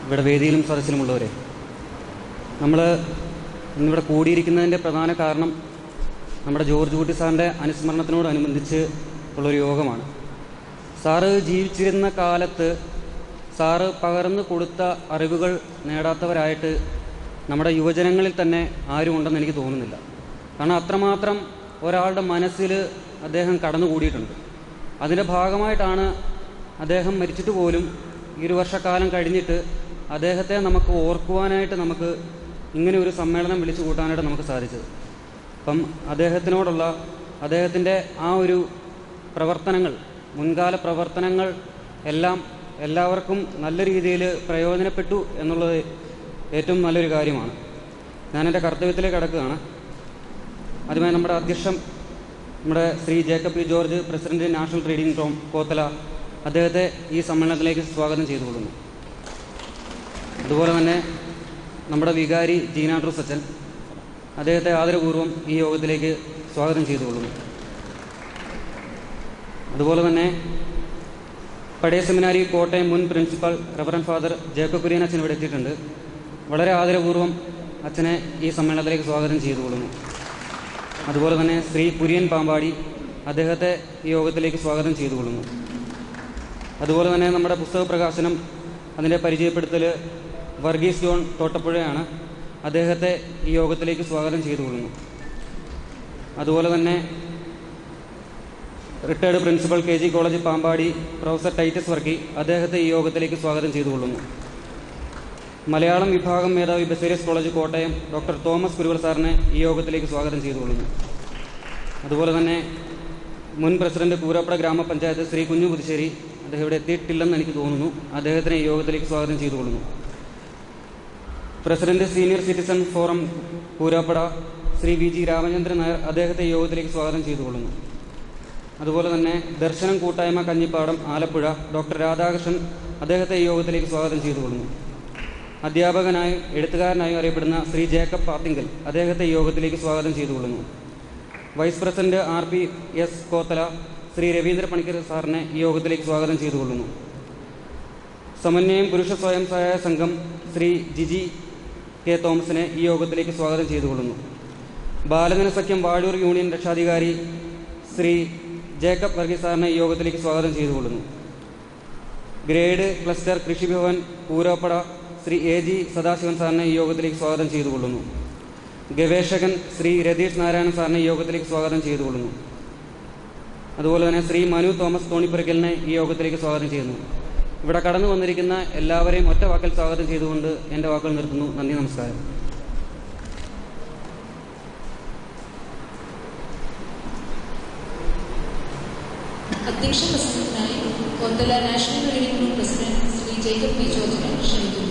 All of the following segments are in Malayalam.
ഇവിടെ വേദിയിലും സദസ്സിലുമുള്ളവരെ നമ്മൾ ഇന്നിവിടെ കൂടിയിരിക്കുന്നതിൻ്റെ പ്രധാന കാരണം നമ്മുടെ ജോർജ് കുട്ടി സാറിൻ്റെ അനുസ്മരണത്തിനോടനുബന്ധിച്ച് ഉള്ളൊരു യോഗമാണ് സാറ് ജീവിച്ചിരുന്ന കാലത്ത് സാറ് പകർന്നു കൊടുത്ത അറിവുകൾ നേടാത്തവരായിട്ട് നമ്മുടെ യുവജനങ്ങളിൽ തന്നെ ആരും ഉണ്ടെന്ന് എനിക്ക് തോന്നുന്നില്ല കാരണം അത്രമാത്രം ഒരാളുടെ മനസ്സിൽ അദ്ദേഹം കടന്നുകൂടിയിട്ടുണ്ട് അതിൻ്റെ ഭാഗമായിട്ടാണ് അദ്ദേഹം മരിച്ചിട്ട് പോലും ഈ ഒരു വർഷക്കാലം കഴിഞ്ഞിട്ട് അദ്ദേഹത്തെ നമുക്ക് ഓർക്കുവാനായിട്ട് നമുക്ക് ഇങ്ങനെ ഒരു സമ്മേളനം വിളിച്ചു കൂട്ടാനായിട്ട് നമുക്ക് സാധിച്ചത് അപ്പം അദ്ദേഹത്തിനോടുള്ള അദ്ദേഹത്തിൻ്റെ ആ ഒരു പ്രവർത്തനങ്ങൾ മുൻകാല പ്രവർത്തനങ്ങൾ എല്ലാം എല്ലാവർക്കും നല്ല രീതിയിൽ പ്രയോജനപ്പെട്ടു എന്നുള്ളത് ഏറ്റവും നല്ലൊരു കാര്യമാണ് ഞാൻ എൻ്റെ കർത്തവ്യത്തിലേക്ക് കടക്കുകയാണ് ആദ്യമായി നമ്മുടെ അധ്യക്ഷൻ നമ്മുടെ Sri Jacob P George president national reading room Kothala അദ്ദേഹത്തെ ഈ സമ്മേളനത്തിലേക്ക് സ്വാഗതം ചെയ്തുകൊള്ളുന്നു അതുപോലെ തന്നെ നമ്മുടെ വികാരി ജീനാട്രൂസ് അച്ഛൻ അദ്ദേഹത്തെ ആദരപൂർവ്വം ഈ യോഗത്തിലേക്ക് സ്വാഗതം ചെയ്തുകൊള്ളുന്നു അതുപോലെ തന്നെ പഴയ സെമിനാരി കോട്ടയം മുൻ principal reverend father Jacob Kurian അച്ഛൻ ഇവിടെ എത്തിയിട്ടുണ്ട് വളരെ ആദരപൂർവ്വം അച്ഛനെ ഈ സമ്മേളനത്തിലേക്ക് സ്വാഗതം ചെയ്തുകൊള്ളുന്നു അതുപോലെ തന്നെ ശ്രീ കുര്യൻ പാമ്പാടി അദ്ദേഹത്തെ ഈ യോഗത്തിലേക്ക് സ്വാഗതം ചെയ്തുകൊള്ളുന്നു അതുപോലെ തന്നെ നമ്മുടെ പുസ്തക പ്രകാശനം അതിൻ്റെ പരിചയപ്പെടുത്തൽ വർഗീസ് ജോൺ തോട്ടപ്പുഴയാണ് അദ്ദേഹത്തെ ഈ യോഗത്തിലേക്ക് സ്വാഗതം ചെയ്തുകൊള്ളുന്നു അതുപോലെ തന്നെ retired principal K G college Pampady professor Titus Varkey അദ്ദേഹത്തെ ഈ യോഗത്തിലേക്ക് സ്വാഗതം ചെയ്തുകൊള്ളുന്നു മലയാളം വിഭാഗം മേധാവി Baselius college Kottayam doctor Thomas Kuruval സാറിനെ ഈ യോഗത്തിലേക്ക് സ്വാഗതം ചെയ്തുകൊള്ളുന്നു അതുപോലെ തന്നെ മുൻ പ്രസിഡന്റ് കൂരാപ്പുഴ ഗ്രാമപഞ്ചായത്ത് ശ്രീ കുഞ്ഞു പുതുശ്ശേരി അദ്ദേഹം ഇവിടെ എത്തിയിട്ടില്ലെന്ന് എനിക്ക് തോന്നുന്നു അദ്ദേഹത്തിനെ ഈ യോഗത്തിലേക്ക് സ്വാഗതം ചെയ്തുകൊള്ളുന്നു president senior citizen forum Koorappada Sri V G Ramachandran Nair അദ്ദേഹത്തെ ഈ യോഗത്തിലേക്ക് സ്വാഗതം ചെയ്തുകൊള്ളുന്നു അതുപോലെ തന്നെ ദർശനം കൂട്ടായ്മ കഞ്ഞിപ്പാടം ആലപ്പുഴ ഡോക്ടർ രാധാകൃഷ്ണൻ അദ്ദേഹത്തെ ഈ യോഗത്തിലേക്ക് സ്വാഗതം ചെയ്തുകൊള്ളുന്നു അധ്യാപകനായും എഴുത്തുകാരനായും അറിയപ്പെടുന്ന ശ്രീ ജേക്കബ് പാത്തിങ്കൽ അദ്ദേഹത്തെ ഈ യോഗത്തിലേക്ക് സ്വാഗതം ചെയ്തുകൊള്ളുന്നു vice president R P S Kothala Sri Raveendra Panicker സാറിനെ ഈ യോഗത്തിലേക്ക് സ്വാഗതം ചെയ്തുകൊള്ളുന്നു സമന്വയം പുരുഷ സ്വയം സഹായ സംഘം ശ്രീ ജിജി കെ തോമസിനെ ഈ യോഗത്തിലേക്ക് സ്വാഗതം ചെയ്തുകൊള്ളുന്നു ബാലജന സഖ്യം വാഴൂർ യൂണിയൻ രക്ഷാധികാരി ശ്രീ ജേക്കബ് വർഗീസ് സാറിനെ ഈ യോഗത്തിലേക്ക് സ്വാഗതം ചെയ്തുകൊള്ളുന്നു grade cluster Krishibhavan Pooroppada Sri A G Sadasivan സാറിനെ ഈ യോഗത്തിലേക്ക് സ്വാഗതം ചെയ്തുകൊള്ളുന്നു ഗവേഷകൻ ശ്രീ രതീഷ് നാരായണൻ സാറിനെ ഈ യോഗത്തിലേക്ക് സ്വാഗതം ചെയ്തുകൊള്ളുന്നു അതുപോലെ തന്നെ ശ്രീ മനു തോമസ് തോണിപ്പുരക്കലിനെ ഈ യോഗത്തിലേക്ക് സ്വാഗതം ചെയ്യുന്നു ഇവിടെ കടന്നു വന്നിരിക്കുന്ന എല്ലാവരെയും ഒറ്റ വാക്കിൽ സ്വാഗതം ചെയ്തുകൊണ്ട് എൻ്റെ വാക്കുകൾ നിർത്തുന്നു നന്ദി നമസ്കാരം അധ്യക്ഷ പ്രസംഗത്തിനായി Konthala national reading group president Shri Jacob P ജോർജിനെ ക്ഷണിക്കുന്നു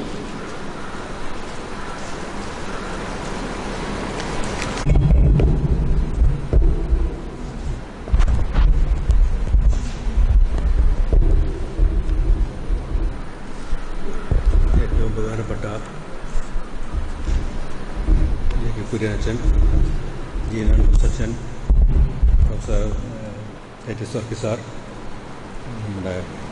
ഏറ്റവും പ്രധാനപ്പെട്ട ജെ കെ കുര്യനച്ചൻ ജീനൻ സച്ചൻ പ്രൊഫസർ ടൈറ്റസ് വർക്കി സാർ നമ്മുടെ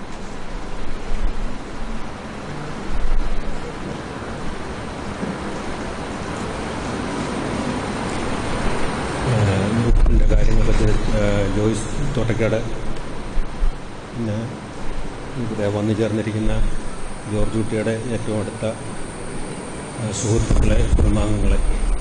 ഗ്രൂപ്പിൻ്റെ കാര്യങ്ങളൊക്കെ ജോയിസ് തോട്ടക്കാട് പിന്നെ ഇവിടെ വന്നു ചേർന്നിരിക്കുന്ന ജോർജ് കുട്ടിയുടെ ഏറ്റവും അടുത്ത ആ, സുഹൃത്തുക്കളെ കുടുംബാംഗങ്ങളെ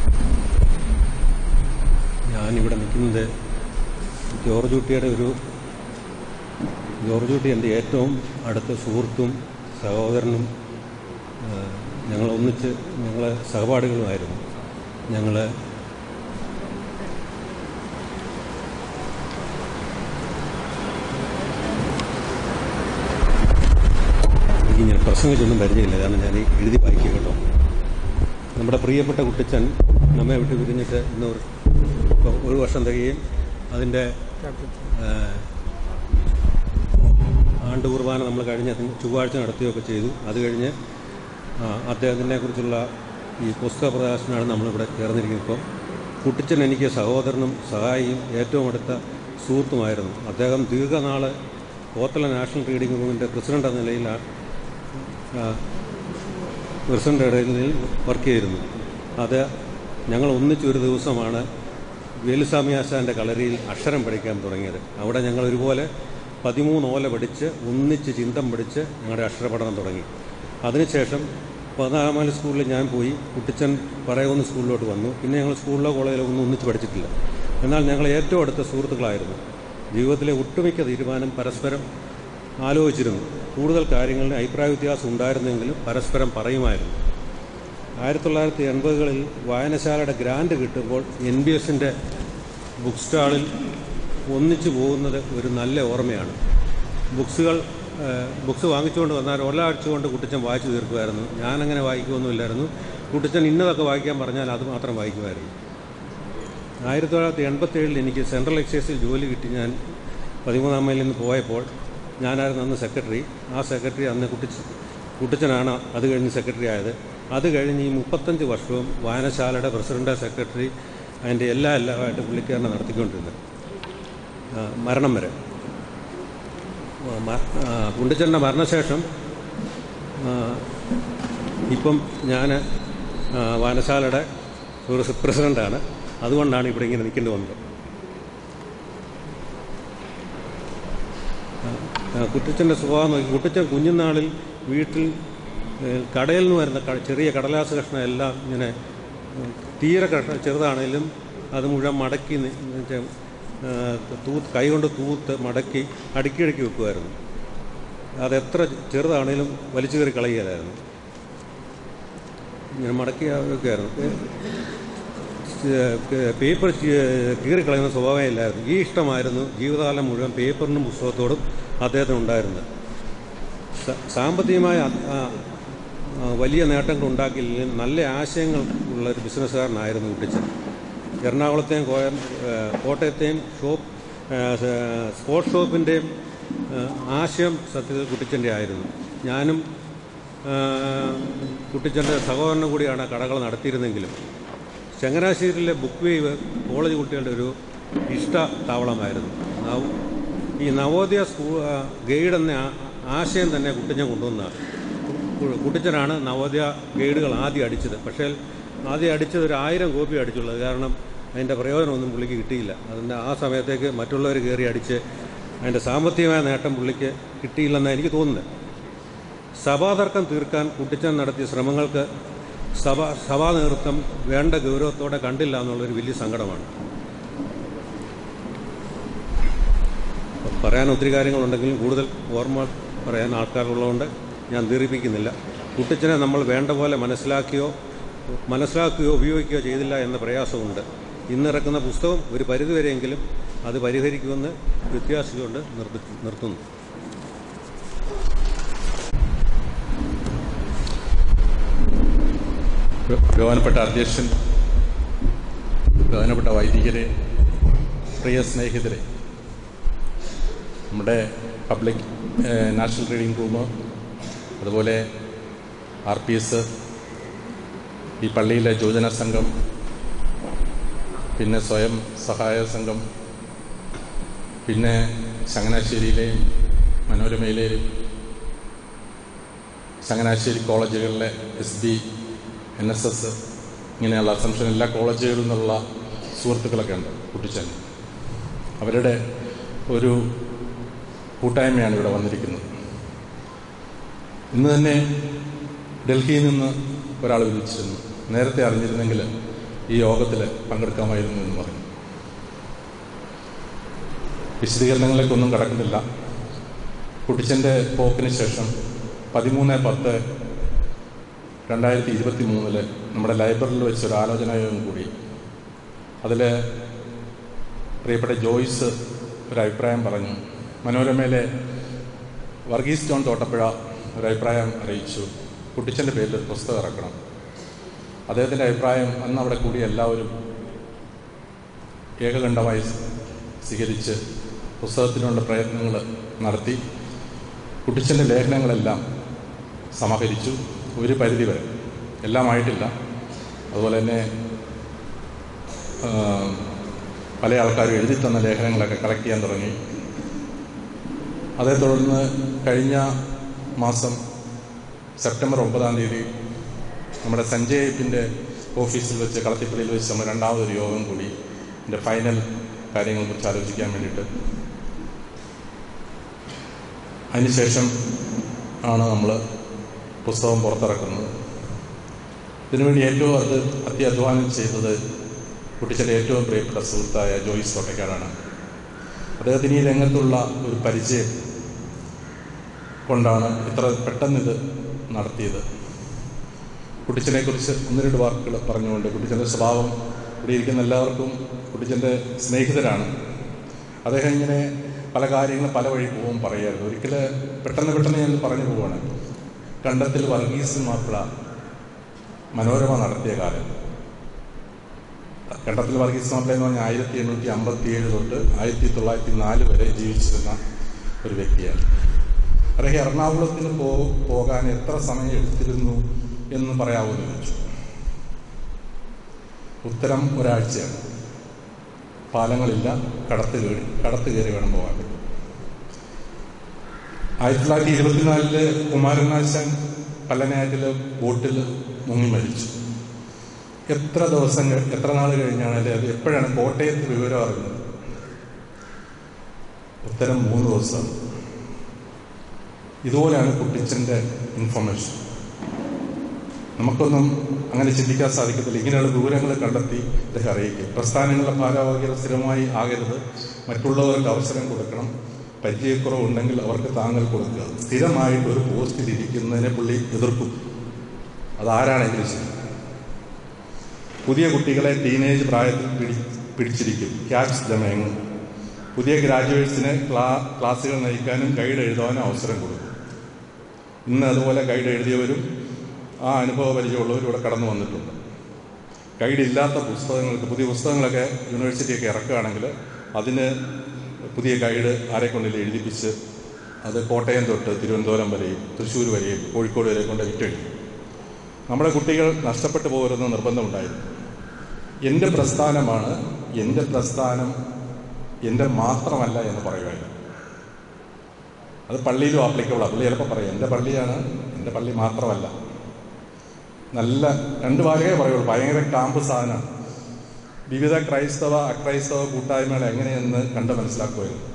ഞാനിവിടെ നിൽക്കുന്നത് ജോർജ് കുട്ടിയുടെ ഒരു ജോർജ് കുട്ടി എൻ്റെ ഏറ്റവും അടുത്ത സുഹൃത്തും സഹോദരനും ആ, ഞങ്ങൾ ഒന്നിച്ച് ഞങ്ങൾ സഹപാഠികളുമായിരുന്നു ഞങ്ങൾ എനിക്ക് ഞാൻ പ്രസംഗിച്ചൊന്നും പരിചയമില്ല കാരണം ഞാൻ എഴുതി വായിക്കുക കേട്ടോ നമ്മുടെ പ്രിയപ്പെട്ട കുട്ടിച്ചൻ നമ്മെ വിട്ട് പിരിഞ്ഞിട്ട് ഇന്ന് ഒരു ഇപ്പം ഒരു വർഷം തികയും അതിൻ്റെ ആ, ആണ്ട് കുർബാന നമ്മൾ കഴിഞ്ഞ ചൊവ്വാഴ്ച നടത്തുകയൊക്കെ ചെയ്തു അത് കഴിഞ്ഞ് ആ, അദ്ദേഹത്തിനെ കുറിച്ചുള്ള ഈ പുസ്തക പ്രകാശനമാണ് നമ്മളിവിടെ ചേർന്നിരിക്കുന്നത് ഇപ്പോൾ കുട്ടിച്ചൻ എനിക്ക് സഹോദരനും സഹായിയും ഏറ്റവും അടുത്ത സുഹൃത്തുമായിരുന്നു അദ്ദേഹം ദീർഘനാൾ കോത്തല നാഷണൽ റീഡിംഗ് റൂമിൻ്റെ പ്രസിഡന്റ് എന്ന നിലയിൽ ആ, പ്രസിഡന്റ് ഇടയിൽ വർക്ക് ചെയ്തിരുന്നു അത് ഞങ്ങൾ ഒന്നിച്ച് ഒരു ദിവസമാണ് വേലുസ്വാമി ആശാന്റെ കളരിയിൽ അക്ഷരം പഠിക്കാൻ തുടങ്ങിയത് അവിടെ ഞങ്ങൾ ഒരുപോലെ പതിമൂന്ന് ഓല പഠിച്ച് ഒന്നിച്ച് ചിന്തം പഠിച്ച് ഞങ്ങളുടെ അക്ഷരപഠനം തുടങ്ങി അതിനുശേഷം പതിനാലാം മൈൽ സ്കൂളിൽ ഞാൻ പോയി കുട്ടിച്ചൻ പറയുന്ന സ്കൂളിലോട്ട് വന്നു പിന്നെ ഞങ്ങൾ സ്കൂളിലോ കോളേജിലോ ഒന്നും ഒന്നിച്ച് പഠിച്ചിട്ടില്ല എന്നാൽ ഞങ്ങൾ ഏറ്റവും അടുത്ത സുഹൃത്തുക്കളായിരുന്നു ജീവിതത്തിലെ ഒട്ടുമിക്ക തീരുമാനം പരസ്പരം ആലോചിച്ചിരുന്നു കൂടുതൽ കാര്യങ്ങളുടെ അഭിപ്രായ വ്യത്യാസം ഉണ്ടായിരുന്നെങ്കിലും പരസ്പരം പറയുമായിരുന്നു ആയിരത്തി തൊള്ളായിരത്തി എൺപതുകളിൽ വായനശാലയുടെ ഗ്രാൻഡ് കിട്ടുമ്പോൾ എൻ ബി എസിൻ്റെ ബുക്ക് സ്റ്റാളിൽ ഒന്നിച്ചു പോകുന്നത് ഒരു നല്ല ഓർമ്മയാണ് ബുക്സുകൾ ഏഹ്, ബുക്സ് വാങ്ങിച്ചുകൊണ്ട് വന്നാൽ ഒരാഴ്ച കൊണ്ട് കുട്ടിച്ചൻ വായിച്ചു തീർക്കുമായിരുന്നു ഞാനങ്ങനെ വായിക്കുമൊന്നുമില്ലായിരുന്നു കുട്ടിച്ചൻ ഇന്നതൊക്കെ വായിക്കാൻ പറഞ്ഞാൽ അത് മാത്രം വായിക്കുമായിരുന്നു ആയിരത്തി തൊള്ളായിരത്തി എൺപത്തി ഏഴിൽ എനിക്ക് സെൻട്രൽ എക്സൈസിൽ ജോലി കിട്ടി ഞാൻ പതിമൂന്നാം മൈലിൽ നിന്ന് പോയപ്പോൾ ഞാനായിരുന്നു അന്ന് സെക്രട്ടറി ആ സെക്രട്ടറി അന്ന് കുട്ടിച്ച കുട്ടിച്ചനാണ് അത് കഴിഞ്ഞ് സെക്രട്ടറി ആയത് അത് കഴിഞ്ഞ് ഈ മുപ്പത്തഞ്ച് വർഷവും വായനശാലയുടെ പ്രസിഡന്റ് സെക്രട്ടറി അതിൻ്റെ എല്ലാ എല്ലാമായിട്ട് പുള്ളിക്കാരനെ നടത്തിക്കൊണ്ടിരുന്നത് ആ, മരണം വരെ ആ, മ- ആ, കുണ്ടിച്ചൻ്റെ മരണശേഷം ആ, ഇപ്പം ഞാൻ വായനശാലയുടെ ഒരു പ്രസിഡൻ്റാണ് അതുകൊണ്ടാണ് ഇവിടെ ഇങ്ങനെ നിൽക്കേണ്ടി വന്നത് ആ, കുട്ടിച്ചൻ്റെ സ്വഭാവം നോക്കി കുട്ടിച്ചൻ കുഞ്ഞുനാളിൽ വീട്ടിൽ ഏ, കടയിൽ നിന്ന് വരുന്ന ക- ചെറിയ കടലാസ് കഷ്ണം എല്ലാം ഇങ്ങനെ ഉം, തീരെ കഷ്ണം ചെറുതാണെങ്കിലും അത് മുഴുവൻ മടക്കി നി- എന്നുവെച്ചാ, ആ, തൂത്ത് കൈ കൊണ്ട് തൂത്ത് മടക്കി അടുക്കി അടുക്കി വെക്കുമായിരുന്നു അതെത്ര ചെറുതാണേലും വലിച്ചു കയറി കളയുകയായിരുന്നു ഇങ്ങനെ മടക്കി വെക്കുമായിരുന്നു പേപ്പർ കീറിക്കളയുന്ന സ്വഭാവമേ ഇല്ലായിരുന്നു ഈ ഇഷ്ടമായിരുന്നു ജീവിതകാലം മുഴുവൻ പേപ്പറിനും പുസ്തകത്തോടും അദ്ദേഹത്തിന് ഉണ്ടായിരുന്നത് സ- സാമ്പത്തികമായ അ- ആ, ആ, വലിയ നേട്ടങ്ങൾ ഉണ്ടാക്കിയില്ലെങ്കിലും നല്ല ആശയങ്ങൾ ഉള്ള ഒരു ബിസിനസ്സുകാരനായിരുന്നു കുട്ടിച്ചൻ എറണാകുളത്തെയും കോയം ഏ, കോട്ടയത്തെയും ഷോപ്പ് ഏ, സ- സ്പോർട്സ് ഷോപ്പിൻ്റെയും ഏ, ആശയം സത്യത്തിൽ കുട്ടിച്ചൻ്റെ ആയിരുന്നു ഞാനും ഏ, കുട്ടിച്ചൻ്റെ സഹോദരനും കൂടിയാണ് ആ കടകൾ നടത്തിയിരുന്നെങ്കിലും ചങ്ങനാശ്ശേരിയിലെ ബുക്ക് വേവ് കോളേജ് കുട്ടികളുടെ ഒരു ഇഷ്ട താവളമായിരുന്നു നവ- ഈ നവോദയ സ്കൂൾ ആ, ഗൈഡ് എന്ന ആ- ആശയം തന്നെ കുട്ടിച്ചൻ കൊണ്ടുവന്നതാണ് കു- കുട്ടിച്ചനാണ് നവോദയ ഗൈഡുകൾ ആദ്യം അടിച്ചത് പക്ഷേ ആദ്യം അടിച്ചത് ഒരു ആയിരം കോപ്പി അടിച്ചുള്ളത് കാരണം അതിൻ്റെ പ്രയോജനമൊന്നും പുള്ളിക്ക് കിട്ടിയില്ല അതിൻ്റെ ആ സമയത്തേക്ക് മറ്റുള്ളവർ കയറി അടിച്ച് അതിൻ്റെ സാമ്പത്തികമായ നേട്ടം പുള്ളിക്ക് കിട്ടിയില്ലെന്നാണ് എനിക്ക് തോന്നുന്നത് സഭാതർക്കം തീർക്കാൻ കുട്ടിച്ചൻ നടത്തിയ ശ്രമങ്ങൾക്ക് സഭ സഭാ നേതൃത്വം വേണ്ട ഗൗരവത്തോടെ കണ്ടില്ല എന്നുള്ളൊരു വലിയ സങ്കടമാണ് പറയാൻ ഒത്തിരി കാര്യങ്ങളുണ്ടെങ്കിലും കൂടുതൽ ഓർമ്മ പറയാൻ ആൾക്കാരുള്ളതുകൊണ്ട് ഞാൻ ദീർഘിപ്പിക്കുന്നില്ല കുട്ടിച്ചനെ നമ്മൾ വേണ്ട പോലെ മനസ്സിലാക്കിയോ മനസ്സിലാക്കുകയോ ഉപയോഗിക്കുകയോ ചെയ്തില്ല എന്ന പ്രയാസമുണ്ട് ഇന്നിറക്കുന്ന പുസ്തകം ഒരു പരിധിവരെയെങ്കിലും അത് പരിഹരിക്കുമെന്ന് വ്യത്യാസിച്ചുകൊണ്ട് നിർത്തി നിർത്തുന്നു ബഹുമാനപ്പെട്ട അധ്യക്ഷൻ ബഹുമാനപ്പെട്ട വൈദികരെ പ്രിയ സ്നേഹിതരെ നമ്മുടെ public uh, national reading room അതുപോലെ ആർ പി എസ് ഈ പള്ളിയിലെ യുവജന സംഘം പിന്നെ സ്വയം സഹായ സംഘം പിന്നെ ചങ്ങനാശ്ശേരിയിലെയും മനോരമയിലെയും ചങ്ങനാശ്ശേരി കോളേജുകളിലെ S B N S S ഇങ്ങനെയുള്ള അസംഷൻ എല്ലാ കോളേജുകളിൽ നിന്നുള്ള സുഹൃത്തുക്കളൊക്കെ ഉണ്ട് കുട്ടിച്ചൻ അവരുടെ ഒരു കൂട്ടായ്മയാണ് ഇവിടെ വന്നിരിക്കുന്നത് ഇന്ന് തന്നെ ഡൽഹിയിൽ നിന്ന് ഒരാൾ വിളിച്ചിരുന്നു നേരത്തെ അറിഞ്ഞിരുന്നെങ്കിൽ ഈ യോഗത്തിൽ പങ്കെടുക്കാമായിരുന്നു എന്ന് പറഞ്ഞു വിശദീകരണങ്ങളിലേക്കൊന്നും കടക്കുന്നില്ല കുട്ടിച്ചൻ്റെ പോക്കിന് ശേഷം പതിമൂന്ന് പത്ത് രണ്ടായിരത്തി ഇരുപത്തി മൂന്നില് നമ്മുടെ ലൈബ്രറിയിൽ വെച്ചൊരു ആലോചനയോഗം കൂടി അതിൽ പ്രിയപ്പെട്ട ജോയ്സ് ഒരു അഭിപ്രായം പറഞ്ഞു മനോരമയിലെ വർഗീസ് ജോൺ തോട്ടപ്പുഴ ഒരു അഭിപ്രായം അറിയിച്ചു കുട്ടിച്ചൻ്റെ പേരിൽ ഒരു പുസ്തകം ഇറക്കണം അദ്ദേഹത്തിൻ്റെ അഭിപ്രായം അന്ന് അവിടെ കൂടി എല്ലാവരും ഏകകണ്ഠമായി സ്വീകരിച്ച് പുസ്തകത്തിനുള്ള പ്രയത്നങ്ങൾ നടത്തി കുട്ടിച്ചൻ്റെ ലേഖനങ്ങളെല്ലാം സമാഹരിച്ചു ഒരു പരിധി വരെ എല്ലാം ആയിട്ടില്ല അതുപോലെ തന്നെ ആ, പല ആൾക്കാരും എഴുതി തന്ന ലേഖനങ്ങളൊക്കെ കളക്ട് ചെയ്യാൻ തുടങ്ങി അതേ തുടർന്ന് കഴിഞ്ഞ മാസം സെപ്റ്റംബർ ഒമ്പതാം തീയതി നമ്മുടെ സഞ്ജയ് എപ്പിൻ്റെ ഓഫീസിൽ വെച്ച് കളത്തിപ്പള്ളിയിൽ വെച്ച് നമ്മൾ രണ്ടാമതൊരു യോഗം കൂടി എൻ്റെ ഫൈനൽ കാര്യങ്ങളെക്കുറിച്ച് ആലോചിക്കാൻ വേണ്ടിയിട്ട് അതിനുശേഷം ആണ് നമ്മൾ പുസ്തകം പുറത്തിറക്കുന്നത് ഇതിനുവേണ്ടി ഏറ്റവും അത് അത്യധ്വാനം ചെയ്തത് കുട്ടിച്ചൻ്റെ ഏറ്റവും പ്രിയപ്പെട്ട സുഹൃത്തായ ജോയിസ് തോട്ടക്കാടാണ് അദ്ദേഹത്തിന് ഈ രംഗത്തുള്ള ഒരു പരിചയം കൊണ്ടാണ് ഇത്ര പെട്ടെന്ന് ഇത് നടത്തിയത് കുട്ടിച്ചനെ കുറിച്ച് ഒന്ന് രണ്ട് വാക്കുകൾ പറഞ്ഞുകൊണ്ട് കുട്ടിച്ചൻ്റെ സ്വഭാവം ഇവിടെ ഇരിക്കുന്ന എല്ലാവർക്കും കുട്ടിച്ചൻ്റെ സ്നേഹിതരാണ് അദ്ദേഹം ഇങ്ങനെ പല കാര്യങ്ങളും പല വഴി പോകും പറയായിരുന്നു ഒരിക്കൽ പെട്ടെന്ന് പെട്ടെന്ന് ഞാൻ പറഞ്ഞു പോവാണ് കണ്ടത്തിൽ വർഗീസ് മാപ്പിള മനോരമ നടത്തിയ കാലം കണ്ടത്തിൽ വർഗീസ് മാപ്പിള എന്ന് പറഞ്ഞാൽ ആയിരത്തി എണ്ണൂറ്റി അമ്പത്തി ഏഴ് തൊട്ട് ആയിരത്തി തൊള്ളായിരത്തി നാല് വരെ ജീവിച്ചിരുന്ന ഒരു വ്യക്തിയാണ് അദ്ദേഹം എറണാകുളത്തിന് പോ പോകാൻ എത്ര സമയം എടുത്തിരുന്നു എന്ന് പറയാമെന്ന് ചോദിച്ചു ഉത്തരം ഒരാഴ്ചയാണ് പാലങ്ങളില്ല കടത്ത് കയറി കടത്ത് കയറി വേണം പോകാൻ ആയിരത്തി തൊള്ളായിരത്തി ഇരുപത്തിനാലില് കുമാരനാശാൻ പല്ലനാട്ടില് ബോട്ടിൽ മുങ്ങി മരിച്ചു എത്ര ദിവസം കഴി- എത്ര നാൾ കഴിഞ്ഞാണ് അല്ലെ അത് എപ്പോഴാണ് കോട്ടയത്ത് വിവരം അറിഞ്ഞത് ഉത്തരം മൂന്ന് ദിവസം ഇതുപോലെയാണ് കുട്ടിച്ചന്റെ ഇൻഫർമേഷൻ നമുക്കൊന്നും അങ്ങനെ ചിന്തിക്കാൻ സാധിക്കത്തില്ല ഇങ്ങനെയുള്ള ദൂരങ്ങൾ കണ്ടെത്തി അദ്ദേഹം അറിയിക്കും പ്രസ്ഥാനങ്ങളുടെ ഭാരവാഹികൾ സ്ഥിരമായി ആകരുത് മറ്റുള്ളവർക്ക് അവസരം കൊടുക്കണം പരിചയക്കുറവുണ്ടെങ്കിൽ അവർക്ക് താങ്ങൽ കൊടുക്കുക സ്ഥിരമായിട്ട് ഒരു പോസ്റ്റിൽ ഇരിക്കുന്നതിനെ പുള്ളി എതിർക്കും അതാരാണെങ്കിലും ശരി പുതിയ കുട്ടികളെ ടീനേജ് പ്രായത്തിൽ പിടി പിടിച്ചിരിക്കും ക്യാച്ച് ജമയങ്ങും പുതിയ ഗ്രാജുവേറ്റ്സിന് ക്ലാ ക്ലാസ്സുകൾ നയിക്കാനും ഗൈഡ് എഴുതാനും അവസരം കൊടുക്കും ഇന്ന് അതുപോലെ ഗൈഡ് എഴുതിയവരും ആ അനുഭവ പരിചയമുള്ളവരും ഇവിടെ കടന്നു വന്നിട്ടുണ്ട് ഗൈഡ് ഇല്ലാത്ത പുസ്തകങ്ങൾക്ക് പുതിയ പുസ്തകങ്ങളൊക്കെ യൂണിവേഴ്സിറ്റിയൊക്കെ ഇറക്കുകയാണെങ്കിൽ അതിന് പുതിയ ഗൈഡ് ആരെ കൊണ്ടില്ല എഴുതിപ്പിച്ച് അത് കോട്ടയം തൊട്ട് തിരുവനന്തപുരം വരെയും തൃശ്ശൂർ വരെയും കോഴിക്കോട് വരെയും കൊണ്ട് വിറ്റഴിക്കും നമ്മുടെ കുട്ടികൾ നഷ്ടപ്പെട്ടു പോകരുതെന്ന് നിർബന്ധമുണ്ടായിരുന്നു എൻ്റെ പ്രസ്ഥാനമാണ് എൻ്റെ പ്രസ്ഥാനം എൻ്റെ മാത്രമല്ല എന്ന് പറയുമായിരുന്നു അത് പള്ളിയിലും ആപ്ലിക്കബിളാണ് പുള്ളി ചിലപ്പോൾ പറയും എൻ്റെ പള്ളിയാണ് എൻ്റെ പള്ളി മാത്രമല്ല നല്ല രണ്ട് വാചകേ പറയുള്ളൂ ഭയങ്കര കാമ്പ് സാധനമാണ് വിവിധ ക്രൈസ്തവ അക്രൈസ്തവ കൂട്ടായ്മകൾ എങ്ങനെയെന്ന് കണ്ട് മനസ്സിലാക്കുമായിരുന്നു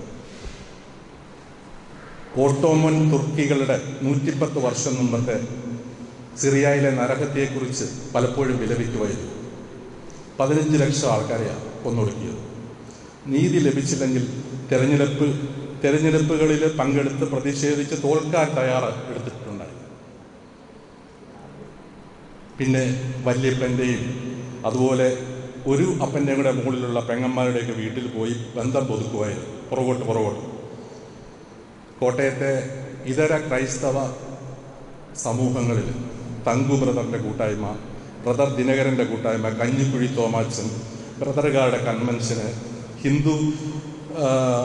ഓട്ടോമൻ തുർക്കികളുടെ നൂറ്റിപ്പത്ത് വർഷം മുമ്പത്തെ സിറിയയിലെ നരഹത്യയെക്കുറിച്ച് പലപ്പോഴും വിലപിക്കുമായിരുന്നു പതിനഞ്ച് ലക്ഷം ആൾക്കാരെയാണ് കൊന്നൊടുക്കിയത് നീതി ലഭിച്ചില്ലെങ്കിൽ തെരഞ്ഞെടുപ്പ് തെരഞ്ഞെടുപ്പുകളിൽ പങ്കെടുത്ത് പ്രതിഷേധിച്ച് തോൽക്കാൻ തയ്യാറ് എടുത്തിട്ടുണ്ടായി പിന്നെ വല്യപ്പൻ്റെയും അതുപോലെ ഒരു അപ്പൻ്റെയും കൂടെ മുകളിലുള്ള പെങ്ങന്മാരുടെയൊക്കെ വീട്ടിൽ പോയി ബന്ധം പുതുക്കുമായിരുന്നു പുറകോട്ട് പുറകോട്ട് കോട്ടയത്തെ ഇതര ക്രൈസ്തവ സമൂഹങ്ങളിൽ തങ്കു ബ്രദറിൻ്റെ കൂട്ടായ്മ ബ്രദർ ദിനകരൻ്റെ കൂട്ടായ്മ കഞ്ഞിക്കുഴി തോമാച്ചൻ ബ്രദറുകാരുടെ കൺവെൻഷന് ഹിന്ദു ആ,